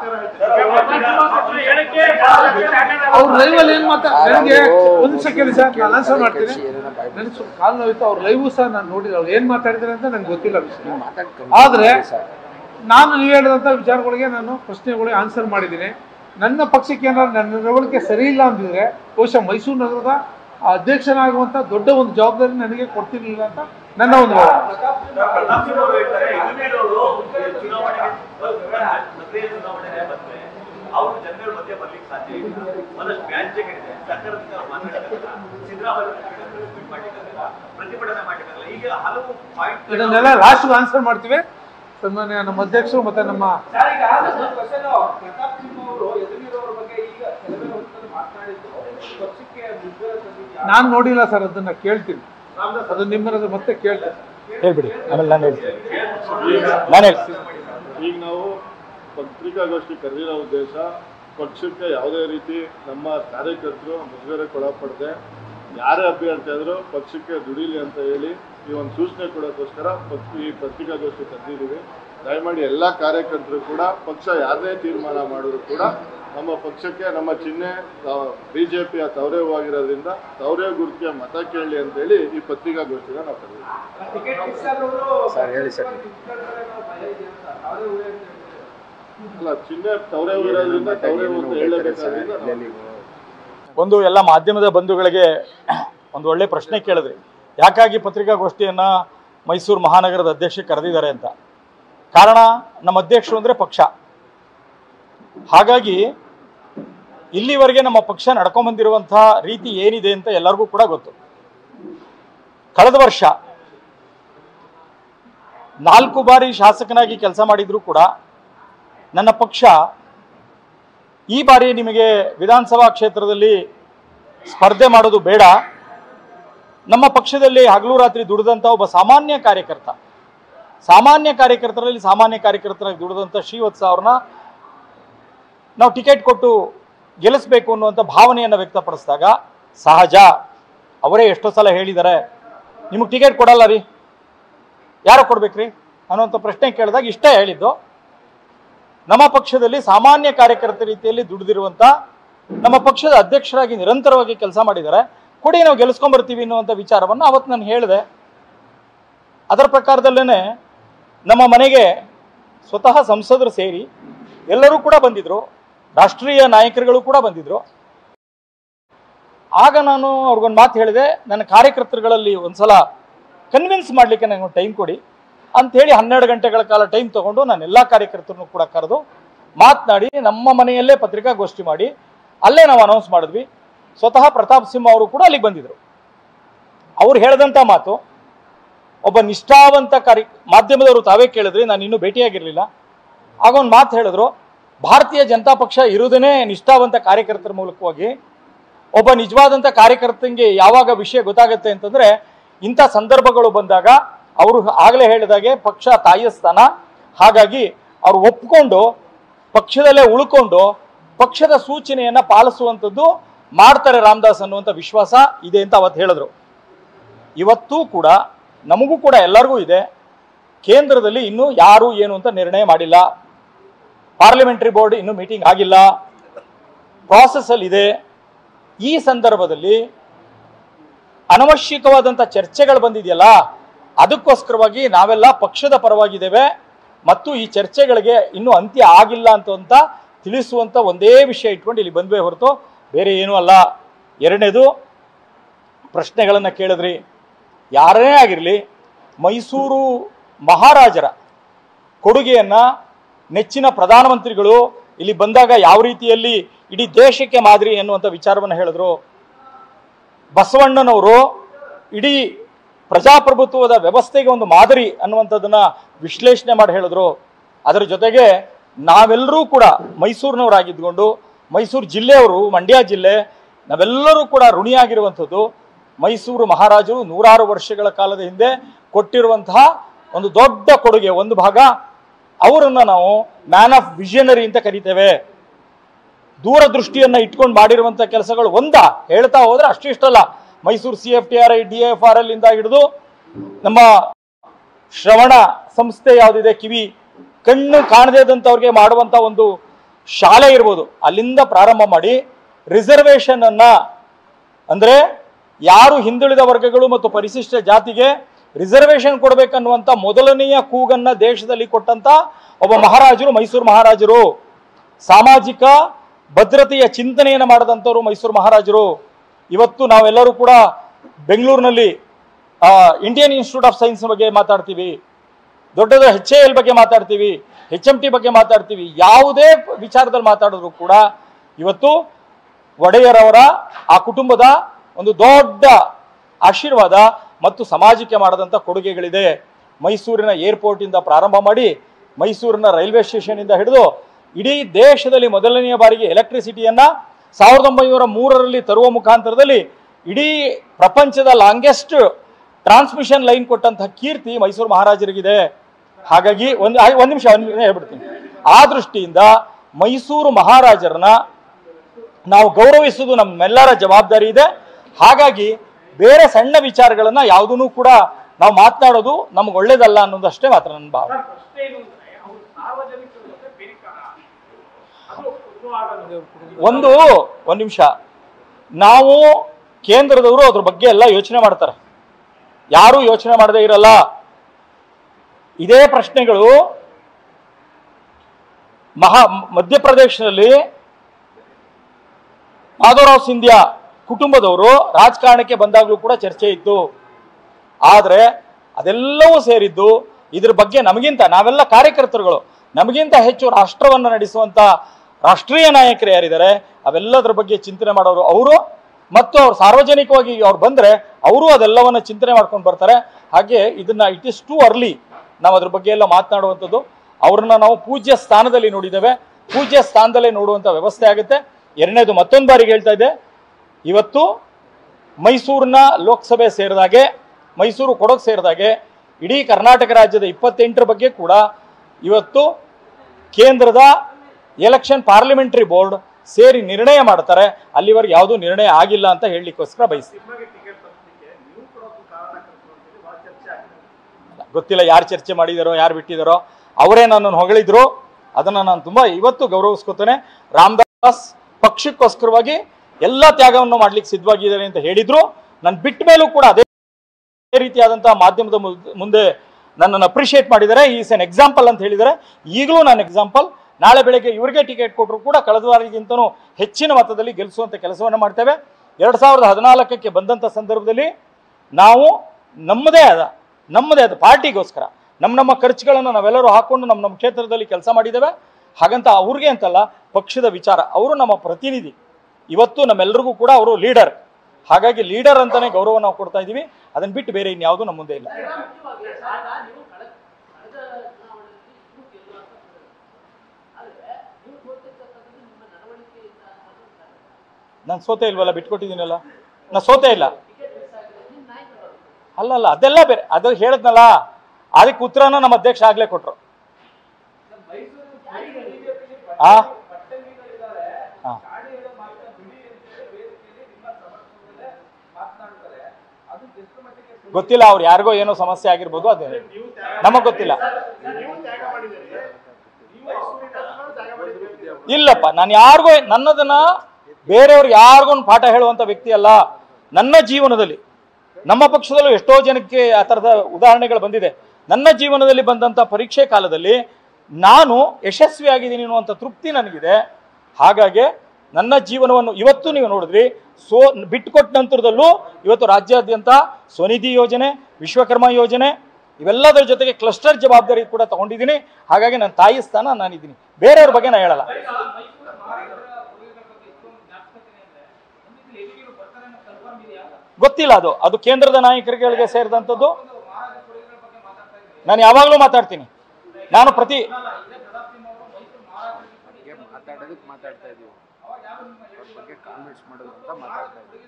ಅವ್ರ ಲೈವ್ ಅಲ್ಲಿ ಏನ್ ಮಾತಾ ನನಗೆ ಒಂದ್ ನಿಮಿಷ ಕೇಳಿ ಸರ್ ನಾನು ಆನ್ಸರ್ ಮಾಡ್ತೀನಿ ನನಗೆ ಸ್ವಲ್ಪ ಕಾಲು ನೋವಿತ್ತು ಅವ್ರ ಲೈವ್ ಸಹ ನಾನು ನೋಡಿಲ್ಲ ಅವ್ರು ಏನ್ ಮಾತಾಡಿದ್ರೆ ಅಂತ ನಂಗೆ ಗೊತ್ತಿಲ್ಲ ವಿಷಯ ಆದ್ರೆ ನಾನು ನೀವು ಹೇಳಿದಂಥ ವಿಚಾರಗಳಿಗೆ ನಾನು ಪ್ರಶ್ನೆಗಳಿಗೆ ಆನ್ಸರ್ ಮಾಡಿದ್ದೀನಿ ನನ್ನ ಪಕ್ಷಕ್ಕೆ ಏನಾದ್ರು ನನ್ನ ನಡವಳಿಕೆ ಸರಿ ಇಲ್ಲ ಅಂದಿದ್ರೆ ಬಹುಶಃ ಮೈಸೂರು ನಗರದ ಅಧ್ಯಕ್ಷನಾಗುವಂತ ದೊಡ್ಡ ಒಂದು ಜವಾಬ್ದಾರಿ ನನಗೆ ಕೊಡ್ತಿರ್ಲಿಲ್ಲ ಅಂತ ನನ್ನ ಒಂದು ಭಾವನೆ. ಪ್ರತಾಪ್ ಸಿಂಹ ಅವರು ಹೇಳ್ತಾರೆ ಇಂದಿನವರು ಚುನಾವಣೆಗೆ ಸಕ್ರಿಯ ಚುನಾವಣೆಗೆ ಬಂದ್ರೆ ಅವರು ಜನಗಳ ಮಧ್ಯೆ ಬರ್ಲಿಕ್ಕೆ ಸಾಧ್ಯ ಇಲ್ಲ ಒಂದಷ್ಟು ವ್ಯಾಜ್ಯಗಳಿದೆ ಸರ್ಕಾರದಿಂದ ಅವ್ರು ಮಾತಾಡಕ್ಕಾಗಲ್ಲ ಸಿದ್ದರಾಮಯ್ಯ ಟ್ವೀಟ್ ಮಾಡ್ಲಿಕ್ಕಾಗಲ್ಲ ಪ್ರತಿಭಟನೆ ಮಾಡ್ಲಿಕ್ಕಾಗಲ್ಲ ಈಗ ಹಲವು ಪಾಯಿಂಟ್ ಇದನ್ನೆಲ್ಲ ಲಾಸ್ಟ್ ಆನ್ಸರ್ ಮಾಡ್ತೀವಿ ಸನ್ಮಾನ್ಯ ನಮ್ಮ ಅಧ್ಯಕ್ಷರು ಮತ್ತೆ ನಮ್ಮ ಸರ್, ಈಗ ಒಂದು question ಪ್ರತಾಪ್ ಸಿಂಹ ಅವರು ಯದುವೀರವ್ರ ಬಗ್ಗೆ ಈಗ ಕೆಲವೇ ಹೊತ್ತಲ್ಲಿ ಮಾತನಾಡಿದ್ದು ಪಕ್ಷಕ್ಕೆ ಮುಜುಗರ ತಂದಿದ್ಯಾ ನಾನು ನೋಡಿಲ್ಲ ಸರ್ ಅದನ್ನ ಕೇಳ್ತೀನಿ ಅದು ನಿಮ್ಮನ್ನ ಮತ್ತೆ ಕೇಳ್ತೀನಿ ಹೇಳ್ಬಿಡಿ ಆಮೇಲೆ ನಾನು ಹೇಳ್ತೀನಿ ನಾನು ಹೇಳ್ತೀನಿ ಈಗ ನಾವು ಪತ್ರಿಕಾಗೋಷ್ಠಿ ಕರೆದಿರೋ ಉದ್ದೇಶ ಪಕ್ಷಕ್ಕೆ ಯಾವುದೇ ರೀತಿ ನಮ್ಮ ಕಾರ್ಯಕರ್ತರು ಮುಜುಗರಕ್ಕೊಳಪಡದೆ ಯಾರೇ ಅಭ್ಯರ್ಥಿ ಆದರೂ ಪಕ್ಷಕ್ಕೆ ದುಡಿಲಿ ಅಂತ ಹೇಳಿ ಈ ಒಂದು ಸೂಚನೆ ಕೊಡೋಕ್ಕೋಸ್ಕರ ಪತ್- ಈ ಪತ್ರಿಕಾಗೋಷ್ಠಿ ಕರೆದಿದ್ದೀವಿ ದಯಮಾಡಿ ಎಲ್ಲ ಕಾರ್ಯಕರ್ತರು ಕೂಡ ಪಕ್ಷ ಯಾರದೇ ತೀರ್ಮಾನ ಮಾಡಿದ್ರು ಕೂಡ ನಮ್ಮ ಪಕ್ಷಕ್ಕೆ ನಮ್ಮ ಚಿಹ್ನೆ ಬಿ ಜೆ ಪಿಯ ತವರೇ ಹೂವಾಗಿರೋದ್ರಿಂದ ತವರೇ ಗುರುತಿಯ ಮತ ಕೇಳಿ ಅಂತೇಳಿ ಈ ಪತ್ರಿಕಾಗೋಷ್ಠಿನ ನಾವು ಕರೆದಿದ್ದೀವಿ ಟಿಕೆಟ್ ಫಿಕ್ಸ್ ಆದವರು ಸರ್ ಹೇಳಿ ಸರ್ ಭಯ ಇದೆ ಅಂತ ಅವರೇ ಊರೇ ಅಂತ ಹೇಳ್ತಾರೆ. ಅಲ್ಲ ಚಿಹ್ನೆ ತವರೇ ಹೂವಿರೋದ್ರಿಂದ ತವರೇ ಹೂ ಅಂತ ಹೇಳಬೇಕಾದ್ರಿಂದ ನಾವು ಒಂದು ಎಲ್ಲ ಮಾಧ್ಯಮದ ಬಂಧುಗಳಿಗೆ ಒಂದು ಒಳ್ಳೆ ಪ್ರಶ್ನೆ ಕೇಳಿದ್ರಿ ಯಾಕಾಗಿ ಪತ್ರಿಕಾಗೋಷ್ಠಿಯನ್ನು ಮೈಸೂರು ಮಹಾನಗರದ ಅಧ್ಯಕ್ಷ ಕರೆದಿದ್ದಾರೆ ಅಂತ ಕಾರಣ ನಮ್ಮ ಅಧ್ಯಕ್ಷರು ಅಂದರೆ ಪಕ್ಷ ಹಾಗಾಗಿ ಇಲ್ಲಿವರೆಗೆ ನಮ್ಮ ಪಕ್ಷ ನಡ್ಕೊಂಬಂದಿರುವಂಥ ರೀತಿ ಏನಿದೆ ಅಂತ ಎಲ್ಲರಿಗೂ ಕೂಡ ಗೊತ್ತು ಕಳೆದ ವರ್ಷ ನಾಲ್ಕು ಬಾರಿ ಶಾಸಕನಾಗಿ ಕೆಲಸ ಮಾಡಿದರೂ ಕೂಡ ನನ್ನ ಪಕ್ಷ ಈ ಬಾರಿ ನಿಮಗೆ ವಿಧಾನಸಭಾ ಕ್ಷೇತ್ರದಲ್ಲಿ ಸ್ಪರ್ಧೆ ಮಾಡೋದು ಬೇಡ ನಮ್ಮ ಪಕ್ಷದಲ್ಲಿ ಹಗಲು ರಾತ್ರಿ ದುಡಿದಂಥ ಒಬ್ಬ ಸಾಮಾನ್ಯ ಕಾರ್ಯಕರ್ತ ಸಾಮಾನ್ಯ ಕಾರ್ಯಕರ್ತರಲ್ಲಿ ಸಾಮಾನ್ಯ ಕಾರ್ಯಕರ್ತರಾಗಿ ದುಡಿದಂಥ ಶ್ರೀವತ್ಸ ಅವ್ರನ್ನ ನಾವು ಟಿಕೆಟ್ ಕೊಟ್ಟು ಗೆಲ್ಲಿಸ್ಬೇಕು ಅನ್ನುವಂಥ ಭಾವನೆಯನ್ನು ವ್ಯಕ್ತಪಡಿಸಿದಾಗ ಸಹಜ ಅವರೇ ಎಷ್ಟೋ ಸಲ ಹೇಳಿದ್ದಾರೆ ನಿಮಗೆ ಟಿಕೆಟ್ ಕೊಡಲ್ಲ ರೀ ಯಾರೋ ಕೊಡ್ಬೇಕ್ರಿ ಅನ್ನುವಂಥ ಪ್ರಶ್ನೆ ಕೇಳಿದಾಗ ಇಷ್ಟೇ ಹೇಳಿದ್ದು ನಮ್ಮ ಪಕ್ಷದಲ್ಲಿ ಸಾಮಾನ್ಯ ಕಾರ್ಯಕರ್ತ ರೀತಿಯಲ್ಲಿ ದುಡಿದಿರುವಂಥ ನಮ್ಮ ಪಕ್ಷದ ಅಧ್ಯಕ್ಷರಾಗಿ ನಿರಂತರವಾಗಿ ಕೆಲಸ ಮಾಡಿದ್ದಾರೆ ಕೊಡಿ ನಾವು ಗೆಲ್ಲಿಸ್ಕೊಂಬರ್ತೀವಿ ಅನ್ನುವಂಥ ವಿಚಾರವನ್ನು ಅವತ್ತು ನಾನು ಹೇಳಿದೆ ಅದರ ಪ್ರಕಾರದಲ್ಲೇ ನಮ್ಮ ಮನೆಗೆ ಸ್ವತಃ ಸಂಸದರು ಸೇರಿ ಎಲ್ಲರೂ ಕೂಡ ಬಂದಿದ್ರು ರಾಷ್ಟ್ರೀಯ ನಾಯಕರುಗಳು ಕೂಡ ಬಂದಿದ್ರು ಆಗ ನಾನು ಅವ್ರಿಗೊಂದು ಮಾತು ಹೇಳಿದೆ ನನ್ನ ಕಾರ್ಯಕರ್ತರುಗಳಲ್ಲಿ ಒಂದ್ಸಲ ಕನ್ವಿನ್ಸ್ ಮಾಡಲಿಕ್ಕೆ ನನಗೆ ಟೈಮ್ ಕೊಡಿ ಅಂಥೇಳಿ ಹನ್ನೆರಡು ಗಂಟೆಗಳ ಕಾಲ ಟೈಮ್ ತಗೊಂಡು ನಾನು ಎಲ್ಲ ಕಾರ್ಯಕರ್ತರನ್ನು ಕೂಡ ಕರೆದು ಮಾತನಾಡಿ ನಮ್ಮ ಮನೆಯಲ್ಲೇ ಪತ್ರಿಕಾಗೋಷ್ಠಿ ಮಾಡಿ ಅಲ್ಲೇ ನಾವು ಅನೌನ್ಸ್ ಮಾಡಿದ್ವಿ ಸ್ವತಃ ಪ್ರತಾಪ್ ಸಿಂಹ ಅವರು ಕೂಡ ಅಲ್ಲಿಗೆ ಬಂದಿದ್ರು ಅವ್ರು ಹೇಳಿದಂಥ ಮಾತು ಒಬ್ಬ ನಿಷ್ಠಾವಂತ ಕಾರ್ಯ ಮಾಧ್ಯಮದವರು ತಾವೇ ಕೇಳಿದ್ರಿ ನಾನು ಇನ್ನೂ ಭೇಟಿಯಾಗಿರಲಿಲ್ಲ ಆಗ ಒಂದು ಮಾತು ಹೇಳಿದ್ರು ಭಾರತೀಯ ಜನತಾ ಪಕ್ಷ ಇರುವುದೇ ನಿಷ್ಠಾವಂತ ಕಾರ್ಯಕರ್ತರ ಮೂಲಕವಾಗಿ ಒಬ್ಬ ನಿಜವಾದಂಥ ಕಾರ್ಯಕರ್ತಂಗೆ ಯಾವಾಗ ವಿಷಯ ಗೊತ್ತಾಗುತ್ತೆ ಅಂತಂದ್ರೆ ಇಂಥ ಸಂದರ್ಭಗಳು ಬಂದಾಗ ಅವರು ಆಗಲೇ ಹೇಳಿದಾಗೆ ಪಕ್ಷ ತಾಯಿಯ ಸ್ಥಾನ ಹಾಗಾಗಿ ಅವ್ರು ಒಪ್ಕೊಂಡು ಪಕ್ಷದಲ್ಲೇ ಉಳ್ಕೊಂಡು ಪಕ್ಷದ ಸೂಚನೆಯನ್ನ ಪಾಲಿಸುವಂಥದ್ದು ಮಾಡ್ತಾರೆ ರಾಮದಾಸ್ ಅನ್ನುವಂಥ ವಿಶ್ವಾಸ ಇದೆ ಅಂತ ಅವತ್ತು ಹೇಳಿದ್ರು ಇವತ್ತೂ ಕೂಡ ನಮಗೂ ಕೂಡ ಎಲ್ಲರಿಗೂ ಇದೆ ಕೇಂದ್ರದಲ್ಲಿ ಇನ್ನೂ ಯಾರು ಏನು ಅಂತ ನಿರ್ಣಯ ಮಾಡಿಲ್ಲ ಪಾರ್ಲಿಮೆಂಟರಿ ಬೋರ್ಡ್ ಇನ್ನೂ ಮೀಟಿಂಗ್ ಆಗಿಲ್ಲ ಪ್ರಾಸೆಸ್ ಅಲ್ಲಿ ಇದೆ ಈ ಸಂದರ್ಭದಲ್ಲಿ ಅನವಶ್ಯಕವಾದಂಥ ಚರ್ಚೆಗಳು ಬಂದಿದೆಯಲ್ಲ ಅದಕ್ಕೋಸ್ಕರವಾಗಿ ನಾವೆಲ್ಲ ಪಕ್ಷದ ಪರವಾಗಿದ್ದೇವೆ ಮತ್ತು ಈ ಚರ್ಚೆಗಳಿಗೆ ಇನ್ನೂ ಅಂತ್ಯ ಆಗಿಲ್ಲ ಅಂತ ಅಂತ ತಿಳಿಸುವಂತ ಒಂದೇ ವಿಷಯ ಇಟ್ಕೊಂಡು ಇಲ್ಲಿ ಬಂದ್ವೇ ಹೊರತು ಬೇರೆ ಏನೂ ಅಲ್ಲ ಎರಡನೇದು ಪ್ರಶ್ನೆಗಳನ್ನು ಕೇಳಿದ್ರಿ ಯಾರೇ ಆಗಿರಲಿ ಮೈಸೂರು ಮಹಾರಾಜರ ಕೊಡುಗೆಯನ್ನ ನೆಚ್ಚಿನ ಪ್ರಧಾನಮಂತ್ರಿಗಳು ಇಲ್ಲಿ ಬಂದಾಗ ಯಾವ ರೀತಿಯಲ್ಲಿ ಇಡೀ ದೇಶಕ್ಕೆ ಮಾದರಿ ಎನ್ನುವಂಥ ವಿಚಾರವನ್ನು ಹೇಳಿದ್ರು ಬಸವಣ್ಣನವರು ಇಡೀ ಪ್ರಜಾಪ್ರಭುತ್ವದ ವ್ಯವಸ್ಥೆಗೆ ಒಂದು ಮಾದರಿ ಅನ್ನುವಂಥದ್ದನ್ನ ವಿಶ್ಲೇಷಣೆ ಮಾಡಿ ಹೇಳಿದ್ರು ಅದರ ಜೊತೆಗೆ ನಾವೆಲ್ಲರೂ ಕೂಡ ಮೈಸೂರಿನವರಾಗಿದ್ಕೊಂಡು ಮೈಸೂರು ಜಿಲ್ಲೆಯವರು ಮಂಡ್ಯ ಜಿಲ್ಲೆ ನಾವೆಲ್ಲರೂ ಕೂಡ ಋಣಿಯಾಗಿರುವಂಥದ್ದು ಮೈಸೂರು ಮಹಾರಾಜರು ನೂರಾರು ವರ್ಷಗಳ ಕಾಲದ ಹಿಂದೆ ಕೊಟ್ಟಿರುವಂತಹ ಒಂದು ದೊಡ್ಡ ಕೊಡುಗೆ ಒಂದು ಭಾಗ ಅವರನ್ನ ನಾವು ಮ್ಯಾನ್ ಆಫ್ ವಿಷನರಿ ಅಂತ ಕರಿತೇವೆ ದೂರದೃಷ್ಟಿಯನ್ನ ಇಟ್ಕೊಂಡು ಮಾಡಿರುವಂತ ಕೆಲಸಗಳು ಒಂದ ಹೇಳ್ತಾ ಹೋದ್ರೆ ಅಷ್ಟಿಷ್ಟಲ್ಲ Mysuru C F T R I D F R L ಇಂದ ಹಿಡಿದು ನಮ್ಮ ಶ್ರವಣ ಸಂಸ್ಥೆ ಯಾವುದಿದೆ ಕಿವಿ ಕಣ್ಣು ಕಾಣದೇ ಇದ್ದಂಥವ್ರಿಗೆ ಮಾಡುವಂತ ಒಂದು ಶಾಲೆ ಇರ್ಬೋದು ಅಲ್ಲಿಂದ ಪ್ರಾರಂಭ ಮಾಡಿ ರಿಸರ್ವೇಶನ್ ಅನ್ನ ಅಂದ್ರೆ ಯಾರು ಹಿಂದುಳಿದ ವರ್ಗಗಳು ಮತ್ತು ಪರಿಶಿಷ್ಟ ಜಾತಿಗೆ ರಿಸರ್ವೇಶನ್ ಕೊಡಬೇಕನ್ನುವಂತ ಮೊದಲನೆಯ ಕೂಗನ್ನ ದೇಶದಲ್ಲಿ ಕೊಟ್ಟಂತ ಒಬ್ಬ ಮಹಾರಾಜರು ಮೈಸೂರು ಮಹಾರಾಜರು ಸಾಮಾಜಿಕ ಭದ್ರತೆಯ ಚಿಂತನೆಯನ್ನು ಮಾಡದಂಥವ್ರು ಮೈಸೂರು ಮಹಾರಾಜರು ಇವತ್ತು ನಾವೆಲ್ಲರೂ ಕೂಡ ಬೆಂಗಳೂರಿನಲ್ಲಿ ಇಂಡಿಯನ್ ಇನ್ಸ್ಟಿಟ್ಯೂಟ್ ಆಫ್ ಸೈನ್ಸ್ ಬಗ್ಗೆ ಮಾತಾಡ್ತೀವಿ ದೊಡ್ಡದ ಎಚ್ ಎ ಎಲ್ ಬಗ್ಗೆ ಮಾತಾಡ್ತೀವಿ ಎಚ್ ಎಂ ಟಿ ಬಗ್ಗೆ ಮಾತಾಡ್ತೀವಿ ಯಾವುದೇ ವಿಚಾರದಲ್ಲಿ ಮಾತಾಡಿದ್ರು ಕೂಡ ಇವತ್ತು ಒಡೆಯರವರ ಆ ಕುಟುಂಬದ ಒಂದು ದೊಡ್ಡ ಆಶೀರ್ವಾದ ಮತ್ತು ಸಮಾಜಕ್ಕೆ ಮಾಡದಂಥ ಕೊಡುಗೆಗಳಿದೆ ಮೈಸೂರಿನ ಏರ್ಪೋರ್ಟ್ ಇಂದ ಪ್ರಾರಂಭ ಮಾಡಿ ಮೈಸೂರಿನ ರೈಲ್ವೆ ಸ್ಟೇಷನ್ ಇಂದ ಹಿಡಿದು ಇಡೀ ದೇಶದಲ್ಲಿ ಮೊದಲನೆಯ ಬಾರಿಗೆ ಎಲೆಕ್ಟ್ರಿಸಿಟಿಯನ್ನ ಸಾವಿರದ ಒಂಬೈನೂರ ಮೂರರಲ್ಲಿ ತರುವ ಮುಖಾಂತರದಲ್ಲಿ ಇಡೀ ಪ್ರಪಂಚದ ಲಾಂಗೆಸ್ಟ್ ಟ್ರಾನ್ಸ್ಮಿಷನ್ ಲೈನ್ ಕೊಟ್ಟಂತಹ ಕೀರ್ತಿ ಮೈಸೂರು ಮಹಾರಾಜರಿಗಿದೆ ಹಾಗಾಗಿ ಒಂದು ಆ- ಒಂದು ನಿಮಿಷ ಒಂದು ನಿಮಿಷ ಹೇಳ್ಬಿಡ್ತೀನಿ ಆ ದೃಷ್ಟಿಯಿಂದ ಮೈಸೂರು ಮಹಾರಾಜರನ್ನ ನಾವು ಗೌರವಿಸುವುದು ನಮ್ಮೆಲ್ಲರ ಜವಾಬ್ದಾರಿ ಇದೆ ಹಾಗಾಗಿ ಬೇರೆ ಸಣ್ಣ ವಿಚಾರಗಳನ್ನ ಯಾವುದೂ ಕೂಡ ನಾವು ಮಾತನಾಡೋದು ನಮ್ಗೆ ಒಳ್ಳೇದಲ್ಲ ಅನ್ನೋದಷ್ಟೇ ಮಾತ್ರ ನನ್ನ ಭಾವನೆ ಸರ್ ಪ್ರಶ್ನೆ ಏನು ಅಂದ್ರೆ ಅವ್ರು ಸಾರ್ವಜನಿಕರ ಜೊತೆ ಬೆರಿಕಾರ ಅದು ಉದ್ಭವ ಆಗೋದು ಒಂದು ಒಂದು ನಿಮಿಷ ನಾವು ಕೇಂದ್ರದವರು ಅದ್ರ ಬಗ್ಗೆ ಎಲ್ಲ ಯೋಚನೆ ಮಾಡ್ತಾರೆ ಯಾರು ಯೋಚನೆ ಮಾಡದೇ ಇರಲ್ಲ ಇದೇ ಪ್ರಶ್ನೆಗಳು ಮಹಾ ಮಧ್ಯಪ್ರದೇಶದಲ್ಲಿ ಮಾಧವರಾವ್ ಸಿಂಧ್ಯಾ ಕುಟುಂಬದವರು ರಾಜಕಾರಣಕ್ಕೆ ಬಂದಾಗಲೂ ಕೂಡ ಚರ್ಚೆ ಇತ್ತು ಆದರೆ ಅದೆಲ್ಲವೂ ಸೇರಿದ್ದು ಇದ್ರ ಬಗ್ಗೆ ನಮಗಿಂತ ನಾವೆಲ್ಲ ಕಾರ್ಯಕರ್ತರುಗಳು ನಮಗಿಂತ ಹೆಚ್ಚು ರಾಷ್ಟ್ರವನ್ನು ನಡೆಸುವಂತ ರಾಷ್ಟ್ರೀಯ ನಾಯಕರು ಯಾರಿದ್ದಾರೆ ಅವೆಲ್ಲದರ ಬಗ್ಗೆ ಚಿಂತನೆ ಮಾಡೋರು ಅವರು ಮತ್ತು ಅವ್ರು ಸಾರ್ವಜನಿಕವಾಗಿ ಅವ್ರು ಬಂದ್ರೆ ಅವರು ಅದೆಲ್ಲವನ್ನ ಚಿಂತನೆ ಮಾಡ್ಕೊಂಡು ಬರ್ತಾರೆ ಹಾಗೆ ಇದನ್ನ ಇಟ್ ಇಸ್ ಟು ಅರ್ಲಿ ನಾವು ಅದ್ರ ಬಗ್ಗೆ ಎಲ್ಲ ಮಾತನಾಡುವಂಥದ್ದು ಅವ್ರನ್ನ ನಾವು ಪೂಜ್ಯ ಸ್ಥಾನದಲ್ಲಿ ನೋಡಿದ್ದೇವೆ ಪೂಜ್ಯ ಸ್ಥಾನದಲ್ಲೇ ನೋಡುವಂಥ ವ್ಯವಸ್ಥೆ ಆಗುತ್ತೆ ಎರಡನೇದು ಮತ್ತೊಂದು ಬಾರಿಗೆ ಹೇಳ್ತಾ ಇದ್ದೆ ಇವತ್ತು ಮೈಸೂರಿನ ಲೋಕಸಭೆ ಸೇರಿದಾಗೆ ಮೈಸೂರು ಕೊಡಗು ಸೇರಿದಾಗೆ ಇಡೀ ಕರ್ನಾಟಕ ರಾಜ್ಯದ ಇಪ್ಪತ್ತೆಂಟರ ಬಗ್ಗೆ ಕೂಡ ಇವತ್ತು ಕೇಂದ್ರದ ಎಲೆಕ್ಷನ್ ಪಾರ್ಲಿಮೆಂಟರಿ ಬೋರ್ಡ್ ಸೇರಿ ನಿರ್ಣಯ ಮಾಡ್ತಾರೆ ಅಲ್ಲಿವರೆಗೆ ಯಾವುದೂ ನಿರ್ಣಯ ಆಗಿಲ್ಲ ಅಂತ ಹೇಳಲಿಕ್ಕೋಸ್ಕರ ಬಯಸ್ತೀನಿ ನಿಮಗೆ ಟಿಕೆಟ್ ತಪ್ಪಿಸಲಿಕ್ಕೆ ನೀವು ಕೊಡೋದು ಕಾರಣಕರ್ತರು ಅಂತೇಳಿ ಬಹಳ ಚರ್ಚೆ ಆಗಿದೆ ಗೊತ್ತಿಲ್ಲ ಯಾರು ಚರ್ಚೆ ಮಾಡಿದಾರೋ ಯಾರು ಬಿಟ್ಟಿದಾರೋ ಅವರೇ ನನ್ನನ್ನು ಹೊಗಳಿದ್ರು ಅದನ್ನ ನಾನು ತುಂಬಾ ಇವತ್ತು ಗೌರವಿಸ್ಕೊತೇನೆ ರಾಮದಾಸ್ ಪಕ್ಷಕ್ಕೋಸ್ಕರವಾಗಿ ಎಲ್ಲ ತ್ಯಾಗವನ್ನು ಮಾಡ್ಲಿಕ್ಕೆ ಸಿದ್ಧವಾಗಿದ್ದಾರೆ ಅಂತ ಹೇಳಿದ್ರು ನಾನು ಬಿಟ್ಟ ಮೇಲೂ ಕೂಡ ಅದೇ ರೀತಿಯಾದಂತಹ ಮಾಧ್ಯಮದ ಮು- ಮುಂದೆ ನನ್ನನ್ನು ಅಪ್ರಿಷಿಯೇಟ್ ಮಾಡಿದ್ದಾರೆ ಈಸ್ ಎನ್ ಎಕ್ಸಾಂಪಲ್ ಅಂತ ಹೇಳಿದ್ದಾರೆ ಈಗಲೂ ನಾನು ಎಕ್ಸಾಂಪಲ್ ನಾಳೆ ಬೆಳಗ್ಗೆ ಇವರಿಗೆ ಟಿಕೆಟ್ ಕೊಟ್ಟರು ಕೂಡ ಕಳೆದ ಬಾರಿಗಿಂತನೂ ಹೆಚ್ಚಿನ ಮತದಲ್ಲಿ ಗೆಲ್ಲಿಸುವಂತ ಕೆಲಸವನ್ನು ಮಾಡ್ತೇವೆ ಎರಡ್ ಸಾವಿರದ ಹದಿನಾಲ್ಕಕ್ಕೆ ಬಂದಂತ ಸಂದರ್ಭದಲ್ಲಿ ನಾವು ನಮ್ಮದೇ ಆದ ನಮ್ಮದೇ ಆದ ಪಾರ್ಟಿಗೋಸ್ಕರ ನಮ್ಮ ನಮ್ಮ ಖರ್ಚುಗಳನ್ನು ನಾವೆಲ್ಲರೂ ಹಾಕೊಂಡು ನಮ್ಮ ನಮ್ಮ ಕ್ಷೇತ್ರದಲ್ಲಿ ಕೆಲಸ ಮಾಡಿದ್ದೇವೆ ಹಾಗಂತ ಅವ್ರಿಗೆ ಅಂತಲ್ಲ ಪಕ್ಷದ ವಿಚಾರ ಅವರು ನಮ್ಮ ಪ್ರತಿನಿಧಿ ಇವತ್ತು ನಮ್ಮೆಲ್ಲರಿಗೂ ಕೂಡ ಅವರು ಲೀಡರ್ ಹಾಗಾಗಿ ಲೀಡರ್ ಅಂತಾನೆ ಗೌರವ ನಾವು ಕೊಡ್ತಾ ಇದ್ದೀವಿ ಅದನ್ನ ಬಿಟ್ಟು ಬೇರೆ ಇನ್ಯಾವುದು ನಮ್ಮ ಮುಂದೆ ಇಲ್ಲ ಮುಖ್ಯವಾಗಿ ಆಗ ನೀವು ಕಳೆದ ಕಳೆದ ಚುನಾವಣೆಯಲ್ಲಿ ಇನ್ನೂ ಗೆಲ್ಲುವಂತ ಆದರೆ ನೀವು ತೋರ್ತಿರ್ತಕ್ಕಂಥದ್ದು ನಿಮ್ಮ ನಡವಳಿಕೆಯಿಂದ ಅನ್ನೋದು ನಾನು ಸೋತೆ ಇಲ್ವಲ್ಲ ಬಿಟ್ಕೊಟ್ಟಿದ್ದೀನಲ್ಲ ನಾನು ಸೋತೆ ಇಲ್ಲ ಅಲ್ಲ ಅಲ್ಲ ಅದೆಲ್ಲ ಬೇರೆ ಅದು ಹೇಳಿದ್ನಲ್ಲ ಅದಕ್ಕೆ ಉತ್ತರನ ನಮ್ಮ ಅಧ್ಯಕ್ಷ ಆಗ್ಲೇ ಕೊಟ್ರು ಆ ಹಾ. ಗೊತ್ತಿಲ್ಲ ಅವ್ರು ಯಾರಿಗೋ ಏನೋ ಸಮಸ್ಯೆ ಆಗಿರ್ಬೋದು ಅದು ನಮಗ್ ಗೊತ್ತಿಲ್ಲ ಇಲ್ಲಪ್ಪ ನಾನು ಯಾರಿಗೂ ನನ್ನದನ್ನ ಬೇರೆಯವ್ರಿಗೆ ಯಾರಿಗೂ ಒಂದು ಪಾಠ ಹೇಳುವಂತ ವ್ಯಕ್ತಿ ಅಲ್ಲ ನನ್ನ ಜೀವನದಲ್ಲಿ ನಮ್ಮ ಪಕ್ಷದಲ್ಲೂ ಎಷ್ಟೋ ಜನಕ್ಕೆ ಆ ಥರದ ಉದಾಹರಣೆಗಳು ಬಂದಿದೆ ನನ್ನ ಜೀವನದಲ್ಲಿ ಬಂದಂಥ ಪರೀಕ್ಷೆ ಕಾಲದಲ್ಲಿ ನಾನು ಯಶಸ್ವಿಯಾಗಿದ್ದೀನಿ ಅನ್ನುವಂಥ ತೃಪ್ತಿ ನನಗಿದೆ ಹಾಗಾಗಿ ನನ್ನ ಜೀವನವನ್ನು ಇವತ್ತು ನೀವು ನೋಡಿದ್ರಿ ಸೋ ಬಿಟ್ಟುಕೊಟ್ಟ ನಂತರದಲ್ಲೂ ಇವತ್ತು ರಾಜ್ಯಾದ್ಯಂತ ಸ್ವನಿಧಿ ಯೋಜನೆ ವಿಶ್ವಕರ್ಮ ಯೋಜನೆ ಇವೆಲ್ಲದರ ಜೊತೆಗೆ ಕ್ಲಸ್ಟರ್ ಜವಾಬ್ದಾರಿ ಕೂಡ ತಗೊಂಡಿದ್ದೀನಿ ಹಾಗಾಗಿ ನನ್ನ ತಾಯಿ ಸ್ಥಾನ ನಾನಿದ್ದೀನಿ ಬೇರೆಯವ್ರ ಬಗ್ಗೆ ನಾನು ಹೇಳಲ್ಲ ಗೊತ್ತಿಲ್ಲ ಅದು ಅದು ಕೇಂದ್ರದ ನಾಯಕರುಗಳಿಗೆ ಸೇರಿದಂಥದ್ದು ನಾನು ಯಾವಾಗಲೂ ಮಾತಾಡ್ತೀನಿ ನಾನು ಪ್ರತಿ ಬಗ್ಗೆ ಮಾತಾಡೋದಕ್ಕೆ ಮಾತಾಡ್ತಾ ಇದೀವಿ ಅವ್ರ ಬಗ್ಗೆ ಕಾಮೆಂಟ್ಸ್ ಮಾಡೋದು ಅಂತ ಮಾತಾಡ್ತಾ ಇದ್ದೀವಿ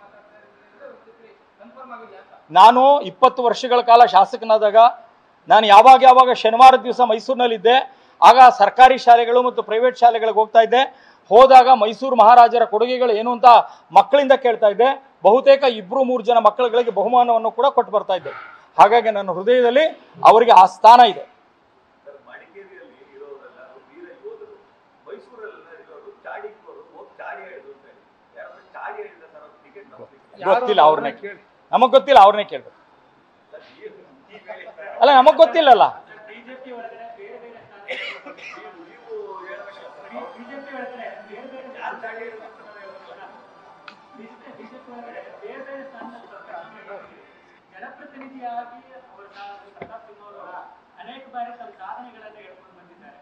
ನಾನು ಇಪ್ಪತ್ತು ವರ್ಷಗಳ ಕಾಲ ಶಾಸಕನಾದಾಗ ನಾನು ಯಾವಾಗ ಯಾವಾಗ ಶನಿವಾರದ ದಿವಸ ಮೈಸೂರಿನಲ್ಲಿದ್ದೆ ಆಗ ಸರ್ಕಾರಿ ಶಾಲೆಗಳು ಮತ್ತು ಪ್ರೈವೇಟ್ ಶಾಲೆಗಳಿಗೆ ಹೋಗ್ತಾ ಇದ್ದೆ ಹೋದಾಗ ಮೈಸೂರು ಮಹಾರಾಜರ ಕೊಡುಗೆಗಳು ಏನು ಅಂತ ಮಕ್ಕಳಿಂದ ಕೇಳ್ತಾ ಇದ್ದೆ ಬಹುತೇಕ ಇಬ್ರು ಮೂರು ಜನ ಮಕ್ಕಳುಗಳಿಗೆ ಬಹುಮಾನವನ್ನು ಕೂಡ ಕೊಟ್ಟು ಬರ್ತಾ ಇದ್ದೆ ಹಾಗಾಗಿ ನನ್ನ ಹೃದಯದಲ್ಲಿ ಅವರಿಗೆ ಆ ಸ್ಥಾನ ಇದೆ ಸರ್ ಮಡಿಕೇರಿಯಲ್ಲಿ ಇರೋರೆಲ್ಲ ವೀರ ಯೋಧರು ಮೈಸೂರಲ್ಲ ಇರೋರು ಚಾಡಿಕೋರು ಹೋಗಿ ಚಾಡಿ ಹೇಳಿದ್ರು ಅಂತ ಹೇಳಿ ಯಾರಾದ್ರೂ ಚಾಡಿ ಹೇಳಿದ್ರೆ ಸರ್ ಅವ್ರು ಟಿಕೆಟ್ ಗೊತ್ತಿಲ್ಲ ಅವ್ರನ್ನೇ ನಮಗ್ ಗೊತ್ತಿಲ್ಲ ಅವ್ರನ್ನೇ ಕೇಳ್ಬೇಕು ಅಲ್ಲ ನಮಗ್ ಗೊತ್ತಿಲ್ಲಲ್ಲ ಬಿಜೆಪಿ ಒಳಗಡೆ ಬೇರೆ ಬೇರೆ ಬಿಜೆಪಿ ಒಳಗಡೆ ಬೇರೆ ಬೇರೆ ಬಿಜೆಪಿ ಒಳಗಡೆ ಬೇರೆ ಬೇರೆ ಸ್ಥಾನದಲ್ಲಿ ಬರ್ತಾರೆ. ಜನಪ್ರತಿನಿಧಿಯಾಗಿ ಅವರು ಪ್ರತಾಪ್ ಸಿಂಹ ಅವರು ಅನೇಕ ಬಾರಿ ತಮ್ಮ ಸಾಧನೆಗಳನ್ನ ಹೇಳ್ಕೊಂಡು ಬಂದಿದ್ದಾರೆ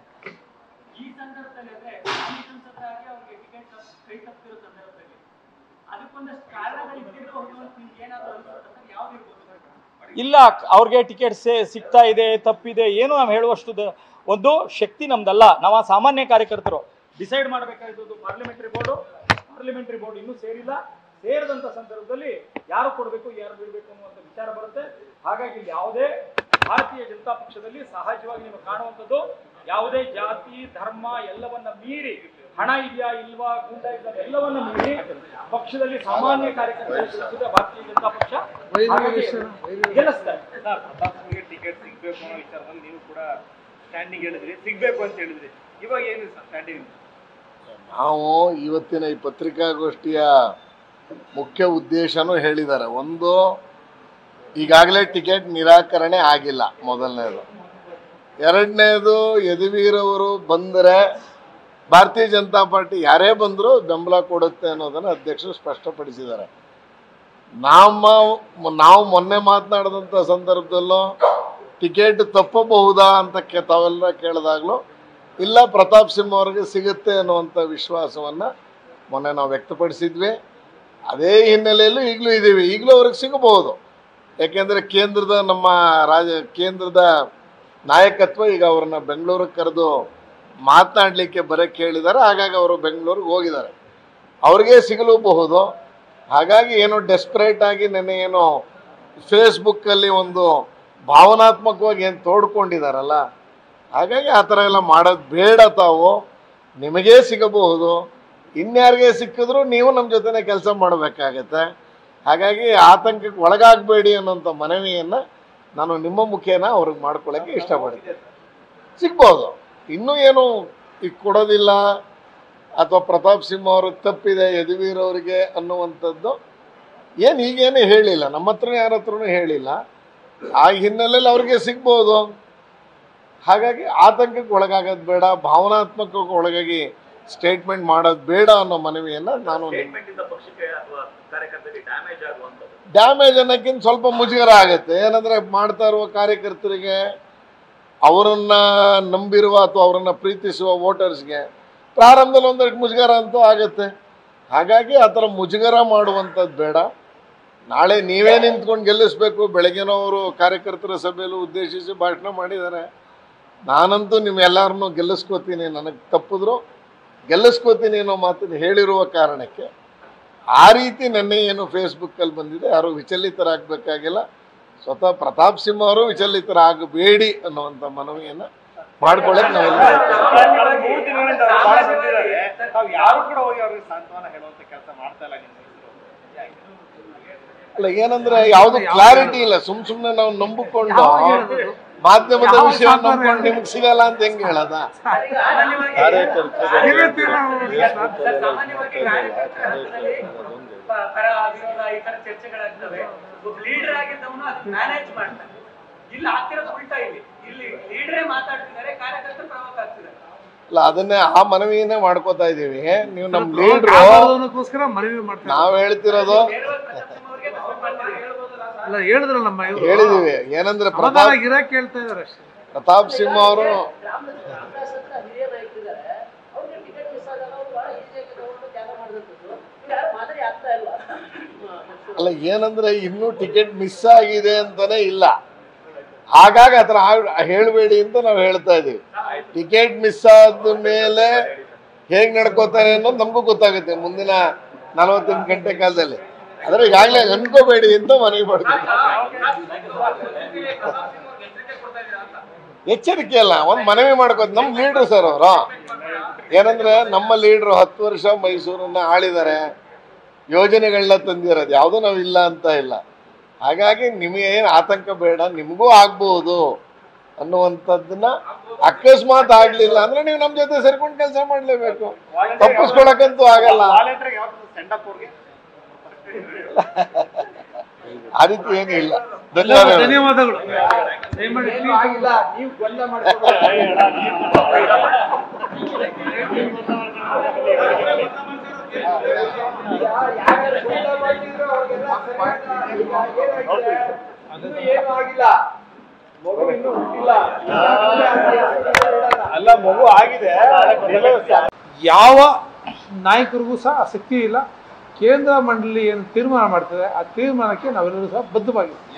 ಈ ಸಂದರ್ಭದಲ್ಲಿ ಅಂದ್ರೆ ಮಾಜಿ ಸಂಸದರಾಗಿ ಅವ್ರಿಗೆ ಟಿಕೆಟ್ ಕೈ ತಪ್ಪಿರೋ ಸಂದರ್ಭದಲ್ಲಿ ಅದಕ್ಕೊಂದಷ್ಟು ಕಾರಣಗಳು ಇದ್ದಿರಬಹುದು ಅಂತ ನಿಮ್ಗೆ ಏನಾದ್ರು ಅನ್ಸುತ್ತೆ ಯಾವ್ದು ಇರ್ಬೋದು ಇಲ್ಲ ಅವ್ರಿಗೆ ಟಿಕೆಟ್ ಸೇ ಸಿಗ್ತಾ ಇದೆ ತಪ್ಪಿದೆ ಏನು ನಾವು ಹೇಳುವಷ್ಟು ದ- ಒಂದು ಶಕ್ತಿ ನಮ್ದಲ್ಲ ನಾವು ಆ ಸಾಮಾನ್ಯ ಕಾರ್ಯಕರ್ತರು ಡಿಸೈಡ್ ಮಾಡಬೇಕಾಗಿದ್ದು ಪಾರ್ಲಿಮೆಂಟರಿ ಬೋರ್ಡು ಪಾರ್ಲಿಮೆಂಟರಿ ಬೋರ್ಡ್ ಇನ್ನೂ ಸೇರಿಲ್ಲ ಸೇರಿದಂತ ಸಂದರ್ಭದಲ್ಲಿ ಯಾರು ಕೊಡಬೇಕು ಯಾರು ಬಿಡಬೇಕು ಅನ್ನುವಂಥ ವಿಚಾರ ಬರುತ್ತೆ ಹಾಗಾಗಿ ಇಲ್ಲಿ ಯಾವುದೇ ಭಾರತೀಯ ಜನತಾ ಪಕ್ಷದಲ್ಲಿ ಸಹಜವಾಗಿ ನೀವು ಕಾಣುವಂಥದ್ದು ಯಾವುದೇ ಜಾತಿ ಧರ್ಮ ಎಲ್ಲವನ್ನ ಮೀರಿ ಹಣ ಇದೆಯಾ ಇಲ್ವಾ ಗೂಂಡಾಯಿಸಂ ಎಲ್ಲವನ್ನ ಮೀರಿ ಪಕ್ಷದಲ್ಲಿ ಸಾಮಾನ್ಯ ಕಾರ್ಯಕರ್ತರು ಗೆಲ್ಲಿಸಿದ ಭಾರತೀಯ ಜನತಾ ಪಕ್ಷ ಹಾಗಾಗಿ ಗೆಲ್ಲಿಸ್ತಾರೆ ಸರ್ ಪ್ರತಾಪ್ ಸಿಂಗ್ಗೆ ಟಿಕೆಟ್ ಸಿಗ್ಬೇಕು ಅನ್ನೋ ವಿಚಾರದಲ್ಲಿ ನೀವು ಕೂಡ ಸ್ಟ್ಯಾಂಡಿಂಗ್ ಹೇಳಿದ್ರಿ ಸಿಗ್ಬೇಕು ಅಂತ ಹೇಳಿದ್ರಿ ಇವಾಗ ಏನು ಸರ್ ಸ್ಟ್ಯಾಂಡಿಂಗ್ ನಾವು ಇವತ್ತಿನ ಈ ಪತ್ರಿಕಾಗೋಷ್ಠಿಯ ಮುಖ್ಯ ಉದ್ದೇಶನೂ ಹೇಳಿದ್ದಾರೆ ಒಂದು ಈಗಾಗಲೇ ಟಿಕೆಟ್ ನಿರಾಕರಣೆ ಆಗಿಲ್ಲ ಮೊದಲನೇದು ಎರಡನೇದು ಯದುವೀರವರು ಬಂದರೆ ಭಾರತೀಯ ಜನತಾ ಪಾರ್ಟಿ ಯಾರೇ ಬಂದರೂ ಬೆಂಬಲ ಕೊಡುತ್ತೆ ಅನ್ನೋದನ್ನು ಅಧ್ಯಕ್ಷರು ಸ್ಪಷ್ಟಪಡಿಸಿದ್ದಾರೆ ನಮ್ಮ ನಾವು ಮೊನ್ನೆ ಮಾತನಾಡಿದಂಥ ಸಂದರ್ಭದಲ್ಲೂ ಟಿಕೆಟ್ ತಪ್ಪಬಹುದಾ ಅಂತ ಕೆ ತಾವೆಲ್ಲ ಕೇಳಿದಾಗಲೂ ಇಲ್ಲ ಪ್ರತಾಪ್ ಸಿಂಹ ಅವ್ರಿಗೆ ಸಿಗುತ್ತೆ ಅನ್ನುವಂಥ ವಿಶ್ವಾಸವನ್ನು ಮೊನ್ನೆ ನಾವು ವ್ಯಕ್ತಪಡಿಸಿದ್ವಿ ಅದೇ ಹಿನ್ನೆಲೆಯಲ್ಲೂ ಈಗಲೂ ಇದ್ದೀವಿ ಈಗಲೂ ಅವ್ರಿಗೆ ಸಿಗಬಹುದು ಯಾಕೆಂದರೆ ಕೇಂದ್ರದ ನಮ್ಮ ರಾಜ ಕೇಂದ್ರದ ನಾಯಕತ್ವ ಈಗ ಅವ್ರನ್ನ ಬೆಂಗಳೂರಿಗೆ ಕರೆದು ಮಾತನಾಡಲಿಕ್ಕೆ ಬರೋಕ್ಕೆ ಹೇಳಿದ್ದಾರೆ ಹಾಗಾಗಿ ಅವರು ಬೆಂಗಳೂರಿಗೆ ಹೋಗಿದ್ದಾರೆ ಅವ್ರಿಗೆ ಸಿಗಲೂಬಹುದು ಹಾಗಾಗಿ ಏನೋ ಡೆಸ್ಪರೇಟ್ ಆಗಿ ನೆನ್ನೆ ಏನೋ ಫೇಸ್ಬುಕ್ಕಲ್ಲಿ ಒಂದು ಭಾವನಾತ್ಮಕವಾಗಿ ಏನು ತೋಡ್ಕೊಂಡಿದ್ದಾರಲ್ಲ ಹಾಗಾಗಿ ಆ ಥರ ಎಲ್ಲ ಮಾಡೋದು ಬೇಡ ತಾವು ನಿಮಗೇ ಸಿಗಬಹುದು ಇನ್ಯಾರಿಗೆ ಸಿಕ್ಕಿದ್ರು ನೀವು ನಮ್ಮ ಜೊತೆನೇ ಕೆಲಸ ಮಾಡಬೇಕಾಗತ್ತೆ ಹಾಗಾಗಿ ಆತಂಕಕ್ಕೆ ಒಳಗಾಗಬೇಡಿ ಅನ್ನೋಂಥ ಮನವಿಯನ್ನು ನಾನು ನಿಮ್ಮ ಮುಖೇನ ಅವ್ರಿಗೆ ಮಾಡ್ಕೊಳ್ಳೋಕ್ಕೆ ಇಷ್ಟಪಡ್ತೀನಿ ಸಿಗ್ಬೋದು ಇನ್ನೂ ಏನು ಈಗ ಕೊಡೋದಿಲ್ಲ ಅಥವಾ ಪ್ರತಾಪ್ ಸಿಂಹ ಅವ್ರಿಗೆ ತಪ್ಪಿದೆ ಯದುವೀರ್ ಅವರಿಗೆ ಅನ್ನುವಂಥದ್ದು ಏನು ಈಗೇನು ಹೇಳಿಲ್ಲ ನಮ್ಮ ಹತ್ರ ಯಾರ ಹತ್ರನೂ ಹೇಳಿಲ್ಲ ಆ ಹಿನ್ನೆಲೆಯಲ್ಲಿ ಅವ್ರಿಗೆ ಸಿಗ್ಬೋದು ಹಾಗಾಗಿ ಆತಂಕಕ್ಕೆ ಒಳಗಾಗೋದು ಬೇಡ ಭಾವನಾತ್ಮಕಕ್ಕೆ ಒಳಗಾಗಿ ಸ್ಟೇಟ್ಮೆಂಟ್ ಮಾಡೋದು ಬೇಡ ಅನ್ನೋ ಮನವಿಯನ್ನು ನಾನು ಸ್ಟೇಟ್ಮೆಂಟ್ ಇಂದ ಪಕ್ಷಕ್ಕೆ ಅಥವಾ ಕಾರ್ಯಕರ್ತರಿಗೆ ಡ್ಯಾಮೇಜ್ ಆಗುವಂಥದ್ದು ಡ್ಯಾಮೇಜ್ ಅನ್ನೋಕ್ಕಿಂತ ಸ್ವಲ್ಪ ಮುಜುಗರ ಆಗುತ್ತೆ ಏನಂದರೆ ಮಾಡ್ತಾ ಇರುವ ಕಾರ್ಯಕರ್ತರಿಗೆ ಅವರನ್ನು ನಂಬಿರುವ ಅಥವಾ ಅವರನ್ನು ಪ್ರೀತಿಸುವ ವೋಟರ್ಸ್ಗೆ ಪ್ರಾರಂಭದಲ್ಲಿ ಒಂದಷ್ಟು ಮುಜುಗರ ಅಂತೂ ಆಗುತ್ತೆ ಹಾಗಾಗಿ ಆ ಥರ ಮುಜುಗರ ಮಾಡುವಂಥದ್ದು ಬೇಡ ನಾಳೆ ನೀವೇ ನಿಂತ್ಕೊಂಡು ಗೆಲ್ಲಿಸ್ಬೇಕು ಬೆಳಗ್ಗೆನೋ ಅವರು ಕಾರ್ಯಕರ್ತರ ಸಭೆಯಲ್ಲೂ ಉದ್ದೇಶಿಸಿ ಭಾಷಣ ಮಾಡಿದ್ದಾರೆ ನಾನಂತೂ ನಿಮ್ಮೆಲ್ಲರನ್ನೂ ಗೆಲ್ಲಿಸ್ಕೋತೀನಿ ನನಗೆ ತಪ್ಪಿದ್ರು ಗೆಲ್ಲಿಸ್ಕೋತೀನಿ ಅನ್ನೋ ಮಾತನ್ನು ಹೇಳಿರುವ ಕಾರಣಕ್ಕೆ ಆ ರೀತಿ ನೆನ್ನೆ ಏನು ಫೇಸ್ಬುಕ್ಕಲ್ಲಿ ಬಂದಿದೆ ಯಾರು ವಿಚಲಿತರಾಗಬೇಕಾಗಿಲ್ಲ ಸ್ವತಃ ಪ್ರತಾಪ್ ಸಿಂಹ ಅವರು ವಿಚಲಿತರಾಗಬೇಡಿ ಅನ್ನುವಂಥ ಮನವಿಯನ್ನು ಮಾಡ್ಕೊಳ್ಳೋಕೆ ನಾವೆಲ್ಲ ಕಳೆದ ಮೂರು ದಿನಗಳಿಂದ ಅವ್ರು ಬಹಳ ಬಂದಿದ್ದಾರೆ ತಾವು ಯಾರು ಕೂಡ ಹೋಗಿ ಅವ್ರಿಗೆ ಸಾಂತ್ವನ ಹೇಳುವಂತ ಕೆಲಸ ಮಾಡ್ತಾ ಇಲ್ಲ ನಿಮ್ಮ ಹೆಸರು ಯಾಕೆ? ಅಲ್ಲ ಏನಂದ್ರೆ ಯಾವ್ದು ಕ್ಲಾರಿಟಿ ಇಲ್ಲ ಸುಮ್ ಸುಮ್ನೆ ನಾವು ನಂಬಿಕೊಂಡು ಮಾಧ್ಯಮದ ವಿಷಯ ನಂಬ್ಕೊಂಡು ನಿಮ್ಗೆ ಸಿಗಲ್ಲ ಅಂತ ಹೆಂಗ್ ಹೇಳದ ಸರ್, ಸಾಮಾನ್ಯವಾಗಿ ಕಾರ್ಯಕರ್ತರ ಹಂತದಲ್ಲಿ ಪ- ಪರ ವಿರೋಧ ಈ ತರ ಚರ್ಚೆಗಳಾಗ್ತವೆ ಒಬ್ಬ ಲೀಡರ್ ಆಗಿದ್ದವನು ಅದು ಮ್ಯಾನೇಜ್ ಮಾಡ್ತಾನೆ ಇಲ್ಲಿ ಆಗ್ತಿರೋದು ಉಲ್ಟಾ ಇಲ್ಲಿ ಇಲ್ಲಿ ಲೀಡರೇ ಮಾತಾಡ್ತಿದ್ದಾರೆ ಕಾರ್ಯಕರ್ತರು ಪ್ರಮುಖ ಆಗ್ತಿದ್ದಾರೆ ಅಲ್ಲ ಅದನ್ನೇ ಆ ಮನವಿಯನ್ನೇ ಮಾಡ್ಕೋತಾ ಇದೀವಿ ನೀವು ನಮ್ ಲೀಡ್ರು ಕಾಪಾಡೋದಕ್ಕೋಸ್ಕರ ಮನವಿ ಮಾಡ್ತಾರೆ ನಾವ್ ಹೇಳ್ತಿರೋದು ನೇರವಾಗಿ ಪ್ರತಾಪ್ ಸಿಂಹ ಅವ್ರಿಗೆ ಸಪೋರ್ಟ್ ಮಾಡ್ತಿದ್ದಾರೆ ಹೇಳ್ಬೋದಲ್ಲ ಅಲ್ಲ ಹೇಳಿದ್ರಲ್ಲ ನಮ್ಮ ಇವ್ರು ಹೇಳಿದೀವಿ ಏನಂದ್ರೆ ಪ್ರತಾಪ್ ಸಮಾಧಾನ ಇರಕ್ ಹೇಳ್ತಾ ಇದಾರೆ ಅಷ್ಟೇ ಪ್ರತಾಪ್ ಸಿಂಹ ಅವರು ರಾಮ ರಾಮದಾಸ್ ಹತ್ರ ಹಿರಿಯ ನಾಯಕರಿದ್ದಾರೆ ಅವ್ರಿಗೆ ಟಿಕೆಟ್ ಮಿಸ್ ಆದಾಗ ಅವ್ರು ಬಹಳ ಈಸಿಯಾಗಿ ತಗೊಂಡು ತ್ಯಾಗ ಮಾಡಿದಂಥದ್ದು ಇವ್ರು ಯಾರು ಮಾದರಿ ಆಗ್ತಾ ಇಲ್ವಾ ಅಲ್ಲ ಏನಂದ್ರೆ ಇನ್ನೂ ಟಿಕೆಟ್ ಮಿಸ್ ಆಗಿದೆ ಅಂತಾನೆ ಇಲ್ಲ ಹಾಗಾಗಿ ಆತರ ಹೇಳಬೇಡಿ ಅಂತ ನಾವು ಹೇಳ್ತಾ ಇದೀವಿ ಟಿಕೆಟ್ ಮಿಸ್ ಆದ ಮೇಲೆ ಹೇಗ್ ನಡ್ಕೋತಾರೆ ಅನ್ನೋದು ನಮಗೂ ಗೊತ್ತಾಗುತ್ತೆ ಮುಂದಿನ ನಲವತ್ತೆಂಟು ಗಂಟೆ ಕಾಲದಲ್ಲಿ ಆದ್ರೆ ಈಗಾಗಲೇ ಅನ್ಕೋಬೇಡಿ ಅಂತ ಮನವಿ ಮಾಡ್ತೀವಿ ಎಚ್ಚರಿಕೆ ಅಲ್ಲ ಒಂದ್ ಮನವಿ ಮಾಡ್ಕೋತ ನಮ್ ಲೀಡ್ರು ಸರ್ ಅವರು ಏನಂದ್ರೆ ನಮ್ಮ ಲೀಡ್ರು ಹತ್ತು ವರ್ಷ ಮೈಸೂರನ್ನ ಆಳಿದ್ದಾರೆ ಯೋಜನೆಗಳನ್ನ ತಂದಿರೋದು ಯಾವುದೂ ನಾವು ಇಲ್ಲ ಅಂತ ಇಲ್ಲ ಹಾಗಾಗಿ ನಿಮಗೆ ಏನು ಆತಂಕ ಬೇಡ ನಿಮಗೂ ಆಗ್ಬೋದು ಅನ್ನುವಂಥದ್ದನ್ನ ಅಕಸ್ಮಾತ್ ಆಗ್ಲಿಲ್ಲ ಅಂದ್ರೆ ನೀವು ನಮ್ಮ ಜೊತೆ ಸೇರ್ಕೊಂಡು ಕೆಲಸ ಮಾಡ್ಲೇಬೇಕು ತಪ್ಪಿಸ್ಕೊಳಕ್ಕಂತೂ ಆಗಲ್ಲ ವಾಲಂಟಿಯರ್ಗೆ ಯಾವತ್ತೂ ಸೆಂಡ್ ಅಪ್ ಅವ್ರಿಗೆ ಆ ರೀತಿ ಏನೂ ಇಲ್ಲ ಧನ್ಯವಾದಗಳು ಧನ್ಯವಾದಗಳು ದಯಮಾಡಿ please ಅಲ್ಲ ಮಗು ಆಗಿದೆ ಯಾವ ನಾಯಕರಿಗೂ ಸಹ ಆಸಕ್ತಿ ಇಲ್ಲ ಕೇಂದ್ರ ಮಂಡಳಿ ಏನು ತೀರ್ಮಾನ ಮಾಡ್ತದೆ ಆ ತೀರ್ಮಾನಕ್ಕೆ ನಾವೆಲ್ಲರೂ ಸಹ ಬದ್ಧವಾಗಿದ್ದೀವಿ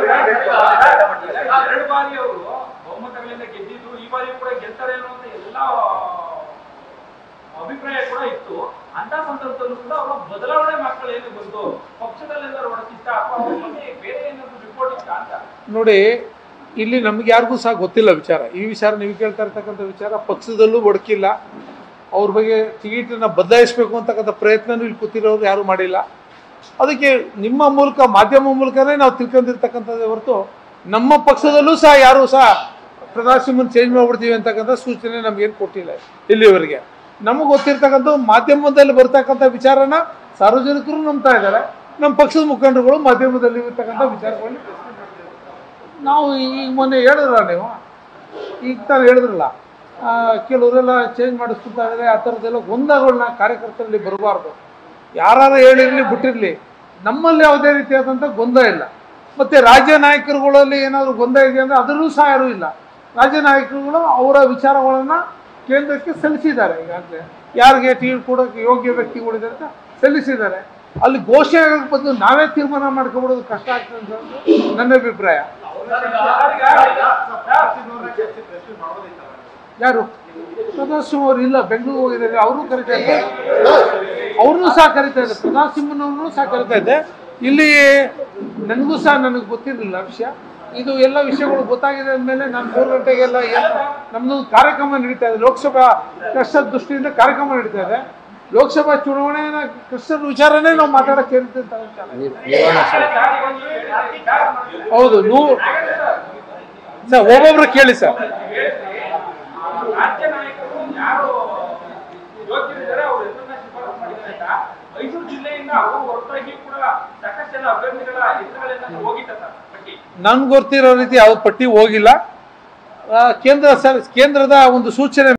ಎರಡು ಬಾರಿ ಅವರು ಬಹುಮತಗಳಿಂದ ಗೆದ್ದಿದ್ರು ಈ ಬಾರಿ ಕೂಡ ಗೆಲ್ತಾರೆ ಅನ್ನುವಂತ ಎಲ್ಲಾ ಅಭಿಪ್ರಾಯ ಕೂಡ ಇತ್ತು ಅಂತ ಸಂದರ್ಭದಲ್ಲೂ ಕೂಡ ಅವರ ಬದಲಾವಣೆ ಮಕ್ಕಳು ಏನು ಬಂದು ಪಕ್ಷದಲ್ಲಿ ಏನಾದ್ರು ಒಡಕಿತ್ತ ಅಥವಾ ಅವ್ರ ಬಗ್ಗೆ ಬೇರೆ ಏನಾದ್ರು ರಿಪೋರ್ಟ್ ಇತ್ತ ಅಂತ ನೋಡಿ ಇಲ್ಲಿ ನಮ್ಗೆ ಯಾರಿಗೂ ಸಹ ಗೊತ್ತಿಲ್ಲ ವಿಚಾರ ಈ ವಿಚಾರ ನೀವು ಕೇಳ್ತಾ ಇರ್ತಕ್ಕಂಥ ವಿಚಾರ ಪಕ್ಷದಲ್ಲೂ ಒಡಕಿಲ್ಲ ಅವ್ರ ಬಗ್ಗೆ ಟಿಕೆಟನ್ನು ಬದಲಾಯಿಸಬೇಕು ಅಂತಕ್ಕಂಥ ಪ್ರಯತ್ನನೂ ಇಲ್ಲಿ ಕೂತಿರೋರು ಯಾರೂ ಮಾಡಿಲ್ಲ ಅದಕ್ಕೆ ನಿಮ್ಮ ಮೂಲಕ ಮಾಧ್ಯಮ ಮೂಲಕನೇ ನಾವು ತಿಳ್ಕೊಂಡಿರ್ತಕ್ಕಂಥದ್ದೇ ಹೊರತು ನಮ್ಮ ಪಕ್ಷದಲ್ಲೂ ಸಹ ಯಾರೂ ಸಹ ಪ್ರಧಾನ ಚೇಂಜ್ ಮಾಡ್ಬಿಡ್ತೀವಿ ಅಂತಕ್ಕಂಥ ಸೂಚನೆ ನಮ್ಗೇನು ಕೊಟ್ಟಿಲ್ಲ ಇಲ್ಲಿವರೆಗೆ ನಮಗೆ ಗೊತ್ತಿರ್ತಕ್ಕಂಥ ಮಾಧ್ಯಮದಲ್ಲಿ ಬರ್ತಕ್ಕಂಥ ವಿಚಾರನ ಸಾರ್ವಜನಿಕರು ನಂಬ್ತಾ ಇದ್ದಾರೆ ನಮ್ಮ ಪಕ್ಷದ ಮುಖಂಡರುಗಳು ಮಾಧ್ಯಮದಲ್ಲಿ ಇರ್ತಕ್ಕಂಥ ವಿಚಾರಗಳನ್ನ ನಾವು ಈಗ ಮೊನ್ನೆ ಹೇಳಿದ್ರ ನೀವು ಈಗ ತಾನು ಹೇಳಿದ್ರಲ್ಲ ಆ, ಕೆಲವರೆಲ್ಲ ಚೇಂಜ್ ಮಾಡಿಸ್ಕೊತಾ ಇದ್ದಾರೆ ಆ ಥರದ್ದೆಲ್ಲ ಗೊಂದಲಗಳನ್ನ ಕಾರ್ಯಕರ್ತರಲ್ಲಿ ಬರಬಾರ್ದು ಯಾರು ಹೇಳಿರಲಿ ಬಿಟ್ಟಿರಲಿ ನಮ್ಮಲ್ಲಿ ಯಾವುದೇ ರೀತಿಯಾದಂಥ ಗೊಂದಲ ಇಲ್ಲ ಮತ್ತು ರಾಜ್ಯ ನಾಯಕರುಗಳಲ್ಲಿ ಏನಾದರೂ ಗೊಂದಲ ಇದೆ ಅಂದರೆ ಅದರಲ್ಲೂ ಸಹ ಯಾರೂ ಇಲ್ಲ ರಾಜ್ಯ ನಾಯಕರುಗಳು ಅವರ ವಿಚಾರಗಳನ್ನು ಕೇಂದ್ರಕ್ಕೆ ಸಲ್ಲಿಸಿದ್ದಾರೆ ಈಗಾಗಲೇ ಯಾರಿಗೆ ಟಿಕೆಟ್ ಕೊಡೋಕ್ಕೆ ಯೋಗ್ಯ ವ್ಯಕ್ತಿಗಳಿದೆ ಅಂತ ಸಲ್ಲಿಸಿದ್ದಾರೆ ಅಲ್ಲಿ ಘೋಷಣೆ ಆಗೋಕ್ಕೆ ಬದಲು ನಾವೇ ತೀರ್ಮಾನ ಮಾಡ್ಕೊಬಿಡೋದು ಕಷ್ಟ ಆಗ್ತದೆ ಅಂತ ನನ್ನ ಅಭಿಪ್ರಾಯ ಯಾರು ಪ್ರತಾಪ್ ಸಿಂಹ ಅವರು ಇಲ್ಲ ಬೆಂಗಳೂರು ಹೋಗಿದ್ದಾರೆ ಅವರು ಕರಿತಾ ಇದ್ದಾರೆ ಅವ್ರನ್ನೂ ಸಹ ಕರಿತಾ ಇದ್ದಾರೆ ಪ್ರತಾಪ್ ಸಿಂಹನವ್ರನ್ನೂ ಸಹ ಕರಿತಾ ಇದ್ದೆ ಇಲ್ಲಿ ನನಗೂ ಸಹ ನನಗೆ ಗೊತ್ತಿರಲಿಲ್ಲ ವಿಷಯ ಇದು ಎಲ್ಲ ವಿಷಯಗಳು ಗೊತ್ತಾಗಿದೆ ಅಂದಮೇಲೆ ನಾನು ಮೂರು ಗಂಟೆಗೆಲ್ಲ ಏನು ನಮ್ಮದು ಕಾರ್ಯಕ್ರಮ ನಡೀತಾ ಇದೆ ಲೋಕಸಭಾ ಕಷ್ಟದ ದೃಷ್ಟಿಯಿಂದ ಕಾರ್ಯಕ್ರಮ ನಡೀತಾ ಇದೆ ಲೋಕಸಭಾ ಚುನಾವಣೆಯ ಕಷ್ಟದ ವಿಚಾರನೇ ನಾವು ಮಾತಾಡಕ್ಕೆ ಇರುತ್ತೆ ಹೌದು ನೂರು ಸರ್ ಒಬ್ಬೊಬ್ರು ಕೇಳಿ ಸರ್ ರಾಜ್ಯ ನಾಯಕರು ಯಾರು ಯೋಗ್ಯರಿದ್ದಾರೆ ಅವ್ರ ಹೆಸರನ್ನ ಶಿಫಾರಸು ಮಾಡಿದ್ದಾರೆ ಅಂತ ಮೈಸೂರು ಜಿಲ್ಲೆಯಿಂದ ಅವರು ಹೊರತಾಗಿ ಕೂಡ ಸಾಕಷ್ಟು ಜನ ಅಭ್ಯರ್ಥಿಗಳ ಹೆಸರುಗಳನ್ನ ಹೋಗಿತ್ತ ಸರ್ ಪಟ್ಟಿ ನನ್ಗೆ ಗೊತ್ತಿರೋ ರೀತಿ ಯಾವ ಪಟ್ಟಿ ಹೋಗಿಲ್ಲ ಆ, ಕೇಂದ್ರ ಸರ್ ಕೇಂದ್ರದ ಒಂದು ಸೂಚನೆ